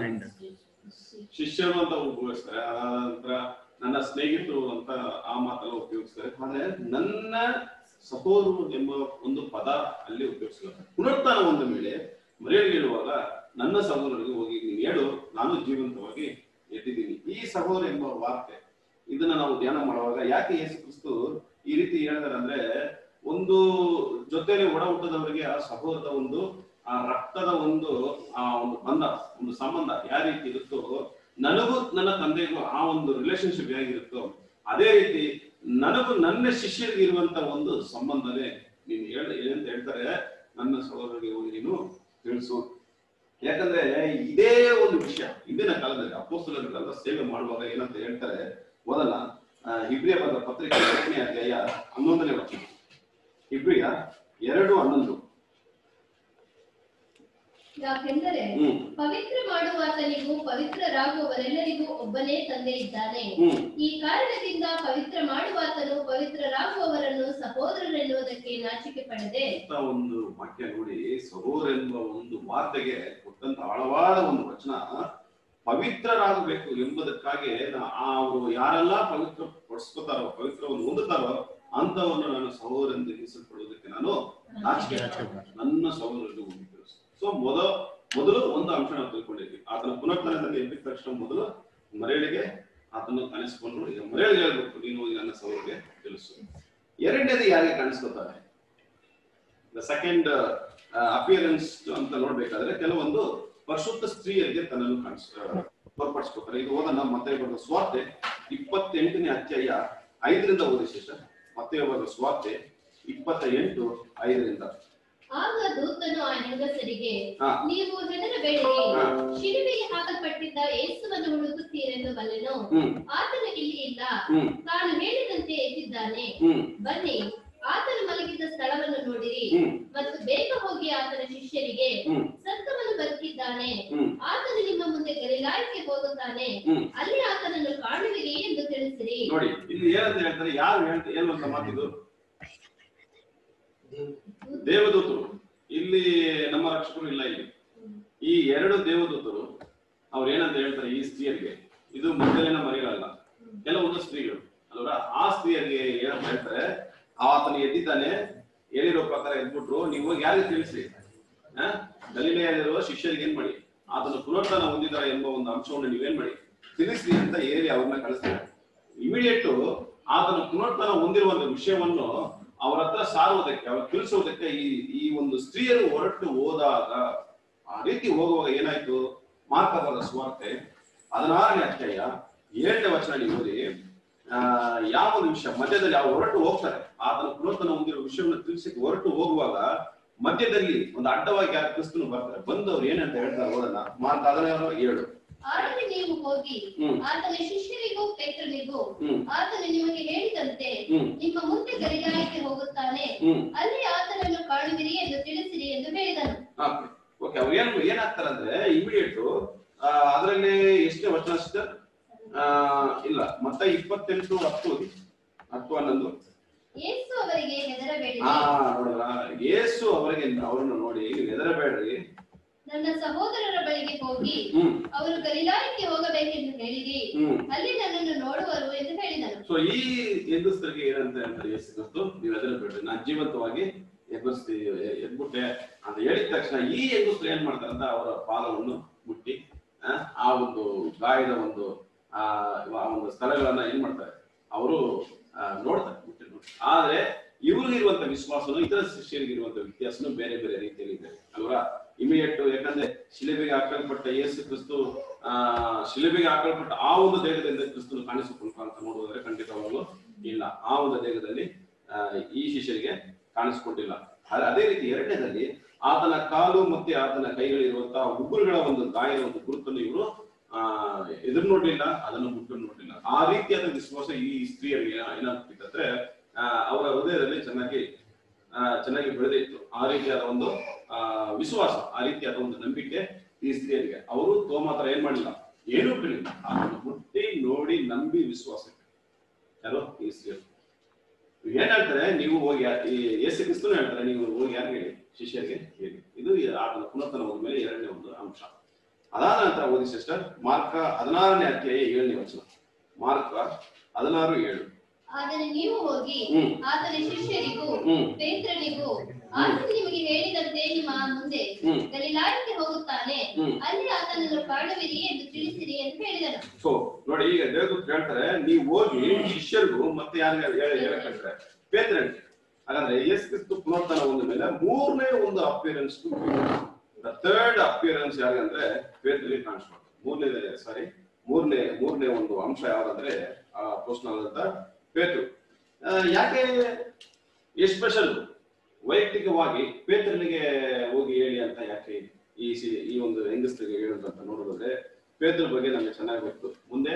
ಶಿಷ್ಯರು ಅಂತ ಉಪಯೋಗಿಸ್ತಾರೆ ಅದಾದ ನಂತರ ನನ್ನ ಸ್ನೇಹಿತರು ಅಂತ ಆ ಮಾತೆಲ್ಲ ಉಪಯೋಗಿಸ್ತಾರೆ ಆದ್ರೆ ನನ್ನ ಸಹೋದರು ಎಂಬ ಒಂದು ಪದ ಅಲ್ಲಿ ಉಪಯೋಗಿಸ್ತಾರೆ ಪುನರುತ್ಥಾನ ಒಂದು ಮೇಲೆ ಮರೆಯಲ್ಲಿ ಹೇಳುವಾಗ ನನ್ನ ಸಹೋದರರಿಗೆ ಹೋಗಿ ನೀನು ಹೇಳು ನಾನು ಜೀವಂತವಾಗಿ ಎದ್ದಿದ್ದೀನಿ ಈ ಸಹೋದರ ಎಂಬ ವಾರ್ತೆ ಇದನ್ನ ನಾವು ಧ್ಯಾನ ಮಾಡುವಾಗ ಯಾಕೆ ಯೇಸು ಕ್ರಿಸ್ತು ಈ ರೀತಿ ಹೇಳಿದಾರೆ ಅಂದ್ರೆ ಒಂದು ಜೊತೆಲಿ ಒಡ ಹುಟ್ಟದವರಿಗೆ ಆ ಸಹೋದರದ ಒಂದು ಆ ರಕ್ತದ ಒಂದು ಆ ಒಂದು ಬಂಧ ಒಂದು ಸಂಬಂಧ ಯಾವ ರೀತಿ ಇರುತ್ತೋ ನನಗೂ ನನ್ನ ತಂದೆಗೂ ಆ ಒಂದು ರಿಲೇಶನ್ಶಿಪ್ ಹೇಗಿರುತ್ತೋ ಅದೇ ರೀತಿ ನನಗೂ ನನ್ನ ಶಿಷ್ಯರಿಗೆ ಇರುವಂತ ಒಂದು ಸಂಬಂಧನೇ ನೀನು ಹೇಳ ಏನಂತ ಹೇಳ್ತಾರೆ ನನ್ನ ಸಹೋದರರಿಗೆ ಹೋಗಿ ನೀನು ತಿಳಿಸು ಯಾಕಂದ್ರೆ ಇದೇ ಒಂದು ವಿಷಯ ಇಂದಿನ ಕಾಲದಲ್ಲಿ ಅಪೋಸ್ತಲರೆಲ್ಲ ಸೇವೆ ಮಾಡುವಾಗ ಏನಂತ ಹೇಳ್ತಾರೆ ಓದಲ್ಲ ಆ, ಇಬ್ರಿಯ ಬರೆದ ಪತ್ರಿಕೆ ಎರಡನೇ ಅಧ್ಯಾಯ ಹನ್ನೊಂದನೇ ವಚನ ಇಬ್ರಿಯ ಎರಡು ಹನ್ನೊಂದು ಯಾಕೆಂದರೆ ಹ್ಮ್ ಪವಿತ್ರ ಮಾಡುವಾತನಿಗೂ ಪವಿತ್ರರಾಗುವವರೆಲ್ಲರಿಗೂ ಒಬ್ಬನೇ ತಂದೆ ಇದ್ದಾನೆ ಹ್ಮ್ ಈ ಕಾರಣದಿಂದ ಪವಿತ್ರ ಮಾಡುವಾತನು ಪವಿತ್ರರಾಗುವವರನ್ನು ಸಹೋದರರೆನ್ನುವುದಕ್ಕೆ ನಾಚಿಕೆ ಪಡೆದೆ ಅಂತ ಒಂದು ವಾಕ್ಯ ನೋಡಿ ಸಹೋದರ ಎಂಬ ಒಂದು ವಾರ್ತೆಗೆ ಕೊಟ್ಟಂತ ಆಳವಾದ ಒಂದು ವಚನ ಪವಿತ್ರರಾಗಬೇಕು ಎಂಬುದಕ್ಕಾಗಿ ನಾ- ಆ ಅವರು ಯಾರೆಲ್ಲ ಪವಿತ್ರ ಪಡಿಸ್ಕೋತಾರೋ ಪವಿತ್ರವನ್ನು ಹೊಂದುತ್ತಾರೋ ಅಂತವನ್ನು ನಾನು ಸಹೋದರಎಂದು ಎನಿಸಲ್ಪಡುವುದಕ್ಕೆ ನಾನು ನಾಚಿಕೆ ಪಡ್ತೀನಿ. ನನ್ನ ಸಹೋದರರಿಗೆ ಹೋಗಿದ್ರು ಸೊ ಮೊದ ಮೊದಲು ಒಂದು ಅಂಶ ನಾವು ತಿಳ್ಕೊಂಡಿದ್ವಿ ಆತನ ಪುನರ್ತನದಲ್ಲಿ ಎದ್ದ ತಕ್ಷಣ ಮೊದಲು ಮರೆಯಳಿಗೆ ಆತನು ಕಾಣಿಸ್ಕೊಂಡು ಈಗ ಮರೆಯಳಿಗೆ ಹೇಳ್ಬೇಕು ನೀನು ಹೋಗಿ ನನ್ನ ಸಹೋದರಿಗೆ ತಿಳಿಸು ಎರಡನೇದು ಯಾರಿಗೆ ಕಾಣಿಸ್ಕೊತಾರೆ ದ ಸೆಕೆಂಡ್ ಅಪಿಯರೆನ್ಸ್ ಅಂತ ನೋಡ್ಬೇಕಾದ್ರೆ ಕೆಲವೊಂದು ಪರಿಶುದ್ಧ ಸ್ತ್ರೀಯರಿಗೆ ತನ್ನನ್ನು ಕಾಣಿಸ್ ತೋರ್ಪಡಿಸ್ಕೊತಾರೆ ಇದು ಓದೋಣ ಮತ್ತೆ ಬರೆದ ಸ್ವಾರ್ತೆ ಇಪ್ಪತ್ತೆಂಟನೇ ಅಧ್ಯಾಯ ಐದರಿಂದ ಓದಿ ಸರ್ ಮತ್ತೆ ಬರೆದ ಸ್ವಾರ್ತೆ ಇಪ್ಪತ್ತ ಎಂಟು ಐದರಿಂದ ಆಗ ದೂತನು ಆ ಹೆಂಗಸರಿಗೆ ಹಾ. ನೀವು ಹೆದರಬೇಡಿರಿ ಹಾ. ಶಿಲುಬೆಗೆ ಹಾಕಲ್ಪಟ್ಟಿದ್ದ ಯೇಸುವನ್ನು ಹುಡುಕುತ್ತೀರೆಂದು ಬಲ್ಲೆನು ಹ್ಮ್ ಆತನು ಇಲ್ಲಿ ಇಲ್ಲ ಹ್ಮ್ ತಾನು ಹೇಳಿದಂತೆ ಎದ್ದಿದ್ದಾನೆ ಹ್ಮ್ ಬನ್ನಿ ಆತನು ಮಲಗಿದ್ದ ಸ್ಥಳವನ್ನು ನೋಡಿರಿ ಹ್ಮ್ ಮತ್ತು ಬೇಗ ಹೋಗಿ ಆತನ ಶಿಷ್ಯರಿಗೆ ಹ್ಮ್ ಸತ್ತವನು ಬದುಕಿದ್ದಾನೆ ಹ್ಮ್ ಆತನು ನಿಮ್ಮ ಮುಂದೆ ಗಲಿಲಾಯಕ್ಕೆ ಹೋಗುತ್ತಾನೆ ಹ್ಮ್ ಅಲ್ಲಿ ಆತನನ್ನು ಕಾಣುವಿರಿ ಎಂದು ತಿಳಿಸಿರಿ ನೋಡಿ ಇಲ್ಲಿ ಏನಂತ ಹೇಳ್ತಾರೆ ಯಾರು ಹೇಳ್ತಾರೆ ಏನು ಅಂತ ಮಾತಿದು ದೇವದೂತರು ಇಲ್ಲಿ ನಮ್ಮ ರಕ್ಷಕರು ಇಲ್ಲ ಇಲ್ಲಿ ಈ ಎರಡು ದೇವದೂತರು ಅವ್ರು ಏನಂತ ಹೇಳ್ತಾರೆ ಈ ಸ್ತ್ರೀಯರಿಗೆ ಇದು ಮೊದಲಿನ ಮರಿಗಳಲ್ಲ ಕೆಲವೊಂದು ಸ್ತ್ರೀಗಳು ಅಲ್ವಾ ಆ ಸ್ತ್ರೀಯರಿಗೆ ಏನಂತ ಹೇಳ್ತಾರೆ ಆತನು ಎದ್ದಿದ್ದಾನೆ ಹೇಳಿರೋ ಪ್ರಕಾರ ಎದ್ಬಿಟ್ರು ನೀವು ಹೋಗಿ ಯಾರಿಗೆ ತಿಳಿಸ್ರಿ ಆ? ಗಲಿಲೆಯಲ್ಲಿರುವ ಶಿಷ್ಯರಿಗೆ ಏನ್ ಮಾಡಿ ಆತನು ಪುನರುತ್ಥಾನ ಹೊಂದಿದ್ದಾರೆ ಎಂಬ ಒಂದು ಅಂಶವನ್ನು ನೀವೇನ್ ಮಾಡಿ ತಿಳಿಸ್ರಿ ಅಂತ ಹೇಳಿ ಅವ್ರನ್ನ ಕಳಿಸ್ತಾರೆ ಇಮಿಡಿಯೇಟ್ ಆತನು ಪುನರುತ್ಥಾನ ಹೊಂದಿರುವ ಒಂದು ವಿಷಯವನ್ನು ಅವರ ಹತ್ರ ಸಾರುವುದಕ್ಕೆ ಅವ್ರು ತಿಳಿಸುವುದಕ್ಕೆ ಈ ಈ ಒಂದು ಸ್ತ್ರೀಯರು ಹೊರಟು ಹೋದಾಗ ಆ ರೀತಿ ಹೋಗುವಾಗ ಏನಾಯ್ತು ಮಾರ್ಕವರ ಸುವಾರ್ತೆ ಹದಿನಾರನೇ ಅಧ್ಯಾಯ ಏಳನೇ ವಚನ ನೀವು ಓದಿ ಆ ಯಾವ ಒಂದು ವಿಷಯ ಮಧ್ಯದಲ್ಲಿ ಅವ್ರು ಹೊರಟು ಹೋಗ್ತಾರೆ ಆತನ ಪುನರ್ತನ ಹೊಂದಿರುವ ವಿಷಯವನ್ನು ತಿಳಿಸಿ ಹೊರಟು ಹೋಗುವಾಗ ಮಧ್ಯದಲ್ಲಿ ಒಂದು ಅಡ್ಡವಾಗಿ ಯಾರು ಕ್ರಿಸ್ತನು ಬರ್ತಾರೆ ಬಂದವ್ರು ಏನಂತ ಹೇಳ್ತಾರೆ ಓದೋಣ ಮಾರ್ಕ್ ಹದಿನಾರು ಏಳು ಆದರೆ ನೀವು ಹೋಗಿ ಹ್ಮ್. ಆತನ ಶಿಷ್ಯರಿಗೂ ಪೇತ್ರನಿಗೂ ಹ್ಮ್ ಆತನು ನಿಮಗೆ ಹೇಳಿದಂತೆ ಹ್ಮ್ ನಿಮ್ಮ ಮುಂದೆ ಗಲಿಲಾಯಕ್ಕೆ ಹೋಗುತ್ತಾನೆ ಹ್ಮ್ ಅಲ್ಲಿ ಆತನನ್ನು ಕಾಣುವಿರಿ ಎಂದು ತಿಳಿಸಿರಿ ಎಂದು ಹೇಳಿದನು ಓಕೆ ಅವ್ರು ಏನ್ ಏನಾಗ್ತಾರಂದ್ರೆ ಇಮಿಡಿಯೇಟ್ ಅದರಲ್ಲಿ ಎಷ್ಟನೇ ವಚನ ಸಿಸ್ಟರ್ ಆ ಇಲ್ಲ ಮತ್ತೆ ಇಪ್ಪತ್ತೆಂಟು ಹತ್ತು ಓದಿ. ಹತ್ತು ಹನ್ನೊಂದು ಯೇಸು ಅವರಿಗೆ ಹೆದರಬೇಡಿರಿ ಹಾ ನೋಡಿದ್ರ ಯೇಸು ಅವರಿಗೆ ಅವರನ್ನು ನೋಡಿ ನೀವು ಹೆದರಬೇಡ್ರಿ ನನ್ನ ಸಹೋದರರ ಬಳಿಗೆ ಹೋಗಿ ಹ್ಮ್ ಅವರು ಗಲಿಲಾಯಕ್ಕೆ ಹೋಗಬೇಕೆಂದು ಹೇಳಿರಿ ಹ್ಮ್ ಅಲ್ಲಿ ನನ್ನನ್ನು ನೋಡುವರು ಎಂದು ಹೇಳಿದನು ಸೊ ಈ ಹೆಂಗಸರಿಗೆ ಏನಂತ ಹೇಳ್ತಾರೆ ಯೇಸು ಕ್ರಿಸ್ತು ನೀವು ಹೆದರಬೇಡ್ರಿ ನಾನು ಜೀವಂತವಾಗಿ ಎಬ್ಬರಿಸ್ತಿ ಎದ್ಬಿಟ್ಟೆ ಅಂತ ಹೇಳಿದ ತಕ್ಷಣ ಈ ಹೆಂಗಸರು ಏನ್ ಮಾಡ್ತಾರೆ ಅಂತ ಅವರ ಪಾದವನ್ನು ಮುಟ್ಟಿ ಆ, ಆ ಒಂದು ಗಾಯದ ಒಂದು ಆ ಆ ಒಂದು ಸ್ಥಳಗಳನ್ನ ಏನ್ ಮಾಡ್ತಾರೆ ಅವರು ನೋಡ್ತಾರೆ ಮುಟ್ಟಿ ನೋಡ್ತಾರೆ ಆದ್ರೆ ಇವ್ರಿಗಿರುವಂತ ವಿಶ್ವಾಸನು ಇತರ ಶಿಷ್ಯರಿಗಿರುವಂತ ವ್ಯತ್ಯಾಸನು ಬೇರೆ ಬೇರೆ ರೀತಿಯಲ್ಲಿ ಇದೆ ಅಲ್ವಾ ಇಮಿಡಿಯೇಟ್ ಯಾಕಂದ್ರೆ ಶಿಲೆಬೆಗೆ ಹಾಕಲ್ಪಟ್ಟ ಯೇಸು ಕ್ರಿಸ್ತು ಆ ಶಿಲೆಬೆಗೆ ಹಾಕಲ್ಪಟ್ಟ ಆ ಒಂದು ದೇಹದಿಂದ ಕ್ರಿಸ್ತನು ಕಾಣಿಸಿಕೊಂಡು ಅಂತ ನೋಡುವುದಾದ್ರೆ ಖಂಡಿತವಾಗ್ಲೂ ಇಲ್ಲ ಆ ಒಂದು ದೇಹದಲ್ಲಿ ಆ, ಈ ಶಿಷ್ಯರಿಗೆ ಕಾಣಿಸ್ಕೊಂಡಿಲ್ಲ ಅ- ಅದೇ ರೀತಿ ಎರಡನೇದಲ್ಲಿ ಆತನ ಕಾಲು ಮತ್ತೆ ಆತನ ಕೈಗಳಿರುವಂತಹ ಉಗುರುಗಳ ಒಂದು ಗಾಯದ ಒಂದು ಗುರುತನ್ನು ಇವರು ಆ ಎದುರು ನೋಡ್ಲಿಲ್ಲ ಅದನ್ನು ಮುಟ್ಟು ನೋಡ್ಲಿಲ್ಲ ಆ ರೀತಿಯಾದ ವಿಶ್ವಾಸ ಈ ಸ್ತ್ರೀಯರಿಗೆ ಏನಾಗ್ತಿತ್ತಂದ್ರೆ ಆ, ಅವರ ಹೃದಯದಲ್ಲಿ ಚೆನ್ನಾಗಿ ಆ, ಚೆನ್ನಾಗಿ ಬೆಳೆದಿತ್ತು ಆ ರೀತಿಯಾದ ಒಂದು ಆ ವಿಶ್ವಾಸ ಆ ರೀತಿಯಾದ ಒಂದು ನಂಬಿಕೆ ಈ ಸ್ತ್ರೀಯರಿಗೆ ಅವರು ತೋಮಾತ್ರ ಏನ್ ಮಾಡಿಲ್ಲ ಏನೂ ಬಿಡಲಿಲ್ಲ ಅದನ್ನು ಮುಟ್ಟಿ ನೋಡಿ ನಂಬಿ ವಿಶ್ವಾಸ ಇಟ್ಟು. ಯಾರು ಈ ಸ್ತ್ರೀಯರು ಏನ್ ಹೇಳ್ತಾರೆ ನೀವು ಹೋಗಿ ಯಾ- ಈ ಯೇಸು ಕ್ರಿಸ್ತನು ಹೇಳ್ತಾರೆ ನೀವು ಹೋಗಿ ಯಾರಿಗೆ ಹೇಳಿ ಶಿಷ್ಯರಿಗೆ ಹೇಳಿ ಇದು ಈ ಆತನ ಪುನರ್ತನ ಹೋದ ಮೇಲೆ ಎರಡನೇ ಒಂದು ಅಂಶ ಅದಾದ ನಂತರ ಓದಿ ಸಿಸ್ಟರ್ ಮಾರ್ಕ ಹದಿನಾರನೇ ಅಧ್ಯಾಯ ಏಳನೇ ವಚನ ಮಾರ್ಕ ಹದಿನಾರು ಏಳು ಆದರೆ ನೀವು ಹೋಗಿ ಹ್ಮ್ ಆತನ ಶಿಷ್ಯರಿಗೂ ಹ್ಮ್ ಪೇತ್ರನಿಗೂ ಆತನು ನಿಮಗೆ ಹೇಳಿದಂತೆ ನಿಮ್ಮ ಮುಂದೆ ಹ್ಮ್ ಗಲಿಲಾಯಕ್ಕೆ ಹೋಗುತ್ತಾನೆ ಹ್ಮ್ ಅಲ್ಲಿ ಆತನನ್ನು ಕಾಣುವಿರಿ ಎಂದು ತಿಳಿಸಿರಿ ಎಂದು ಹೇಳಿದನು ಸೊ ನೋಡಿ ಈಗ ದೇವದೂತ ಹೇಳ್ತಾರೆ ನೀವು ಹೋಗಿ ಶಿಷ್ಯರಿಗೂ ಮತ್ತೆ ಯಾರಿಗೆ ಹೇಳ್ತಾರೆ ಪೇತ್ರನಿಗೆ ಹಾಗಾದ್ರೆ ಯೇಸು ಕ್ರಿಸ್ತು ಪುನರ್ತನ ಒಂದು ಮೇಲೆ ಮೂರನೇ ಒಂದು ಅಪಿಯರೆನ್ಸ್ ಥರ್ಡ್ ಅಪಿಯರೆನ್ಸ್ ಯಾರಿಗಂದ್ರೆ ಪೇತ್ರನಿಗೆ ಕಾಣಿಸ್ಕೊಂಡು ಮೂರನೇ ಸಾರಿ ಮೂರನೇ ಮೂರನೇ ಒಂದು ಅಂಶ ಯಾವ್ದಂದ್ರೆ ಆ ಪೋಸ್ಟ್ನಲ್ ಪೇತ್ರು ಆ, ಯಾಕೆ ಎಸ್ಪೆಷಲ್ ವೈಯಕ್ತಿಕವಾಗಿ ಪೇತ್ರನಿಗೆ ಹೋಗಿ ಹೇಳಿ ಅಂತ ಯಾಕೆ ಈ ಸಿ- ಈ ಒಂದು ಹೆಂಗಸ್ರಿಗೆ ಹೇಳುದಂತ ನೋಡೋದಾದ್ರೆ ಪೇತ್ರ ಬಗ್ಗೆ ನಮಗೆ ಚೆನ್ನಾಗಿ ಗೊತ್ತು ಮುಂದೆ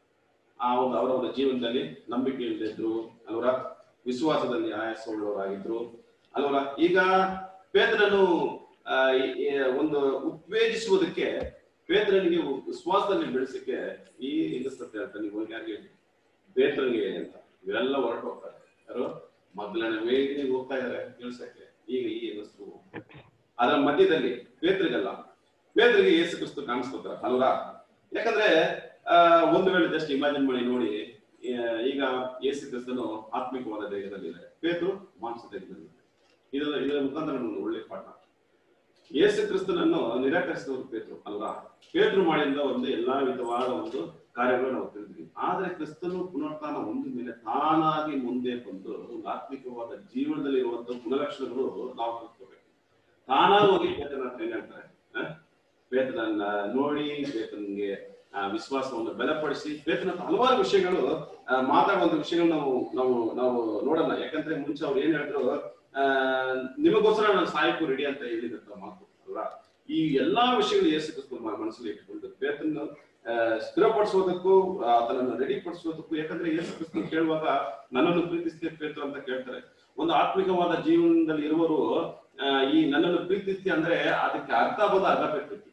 ಆ ಒಂದು ಅವರ ಒಂದು ಜೀವನದಲ್ಲಿ ನಂಬಿಕೆ ಇಲ್ಲದಿದ್ರು ಅಲ್ವರ ವಿಶ್ವಾಸದಲ್ಲಿ ಆಯಾಸ ಉಳ್ಳವರಾಗಿದ್ರು ಅಲ್ವರ ಈಗ ಪೇತ್ರನು ಆ, ಈ- ಈ ಒಂದು ಉತ್ತೇಜಿಸುವುದಕ್ಕೆ ಪೇತ್ರನಿಗೆ ವಿಶ್ವಾಸದಲ್ಲಿ ಬೆಳೆಸಕ್ಕೆ ಈ ಹೆಂಗಸತ್ತೆ ಹೇಳ್ತಾನೆ ನೀವು ಹೋಗಿ ಯಾರಿಗೆ ಹೇಳಿ ಪೇತ್ರನಿಗೆ ಹೇಳಿ ಅಂತ ಇವೆಲ್ಲ ಹೊರಟು ಹೋಗ್ತಾರೆ ಯಾರು ಮೊದಲನೇ ವೇದಿಗೆ ಹೋಗ್ತಾ ಇದಾರೆ ಕೆಲ್ಸಕ್ಕೆ ಈಗ ಈ ಹೆಂಗಸರು ಅದರ ಮಧ್ಯದಲ್ಲಿ ಪೇತ್ರಿಗಲ್ಲ ಪೇತ್ರಿಗೆ ಯೇಸು ಕ್ರಿಸ್ತು ಕಾಣಿಸ್ಕೊತಾರೆ ಅಲ್ವಾ ಯಾಕಂದ್ರೆ ಆ, ಒಂದು ವೇಳೆ ಜಸ್ಟ್ ಇಮ್ಯಾಜಿನ್ ಮಾಡಿ ನೋಡಿ ಆ, ಈಗ ಯೇಸು ಕ್ರಿಸ್ತನು ಆತ್ಮಿಕವಾದ ದೇಹದಲ್ಲಿದೆ ಪೇತ್ರು ಮಾಂಸ ದೇಹದಲ್ಲಿ ಇದರ ಇದರ ಮುಖಾಂತರ ನಮ್ಗೆ ಒಳ್ಳೆ ಪಾಠ ಯೇಸು ಕ್ರಿಸ್ತನನ್ನು ನಿರಾಕರಿಸಿದವರು ಪೇತ್ರು ಅಲ್ವಾ ಪೇತ್ರು ಮಾಡಿದ ಒಂದು ಎಲ್ಲಾ ವಿಧವಾದ ಒಂದು ಕಾರ್ಯಗಳು ನಾವು ತಿಳಿದ್ವಿ ಆದ್ರೆ ಕ್ರಿಸ್ತನು ಪುನರುತ್ಥಾನ ಹೊಂದ ಮೇಲೆ ತಾನಾಗಿ ಮುಂದೆ ಬಂದು ಒಂದು ಆತ್ಮಿಕವಾದ ಜೀವನದಲ್ಲಿ ಇರುವಂತ ಗುಣಲಕ್ಷಣಗಳು ನಾವು ಕಲ್ತ್ಕೋಬೇಕು ತಾನಾಗಿ ಹೋಗಿ ಪೇತ್ರನ ಹತ್ರ ಏನ್ ಹೇಳ್ತಾರೆ ಆ? ಪೇತ್ರನನ್ನ ನೋಡಿ ಪೇತ್ರನಿಗೆ ಆ, ವಿಶ್ವಾಸವನ್ನು ಬಲಪಡಿಸಿ ಪೇತ್ರನ ಹತ್ರ ಹಲವಾರು ವಿಷಯಗಳು ಆ, ಮಾತಾಡುವಂತ ವಿಷಯಗಳು ನಾವು ನಾವು ನಾವು ನೋಡೋಣ ಯಾಕಂದ್ರೆ ಮುಂಚೆ ಅವ್ರು ಏನ್ ಹೇಳಿದ್ರು ಆ ನಿಮಗೋಸ್ಕರ ನಾನು ಸಾಯಕ್ಕೂ ರೆಡಿ ಅಂತ ಹೇಳಿದಂತ ಮಾತು ಅಲ್ವಾ ಈ ಎಲ್ಲಾ ವಿಷಯಗಳು ಯೇಸು ಕ್ರಿಸ್ತ ಮ- ಮನಸ್ಸಲ್ಲಿ ಇಟ್ಕೊಂಡು ಪೇತ್ರನ ಆ, ಸ್ಥಿರಪಡಿಸೋದಕ್ಕೂ ಅದನ್ನು ರೆಡಿ ಪಡಿಸೋದಕ್ಕೂ ಯಾಕಂದ್ರೆ ಯೇಸು ಕ್ರಿಸ್ತ ಕೇಳುವಾಗ ನನ್ನನ್ನು ಪ್ರೀತಿಸ್ತೀಯ ಪೇತ್ರ ಅಂತ ಕೇಳ್ತಾರೆ ಒಂದು ಆತ್ಮಿಕವಾದ ಜೀವನದಲ್ಲಿ ಇರುವವರು ಆ, ಈ ನನ್ನನ್ನು ಪ್ರೀತಿಸ್ತಿ ಅಂದ್ರೆ ಅದಕ್ಕೆ ಅರ್ಥ ಆಗೋದು ಅಗಾಪೆ ಪ್ರೀತಿ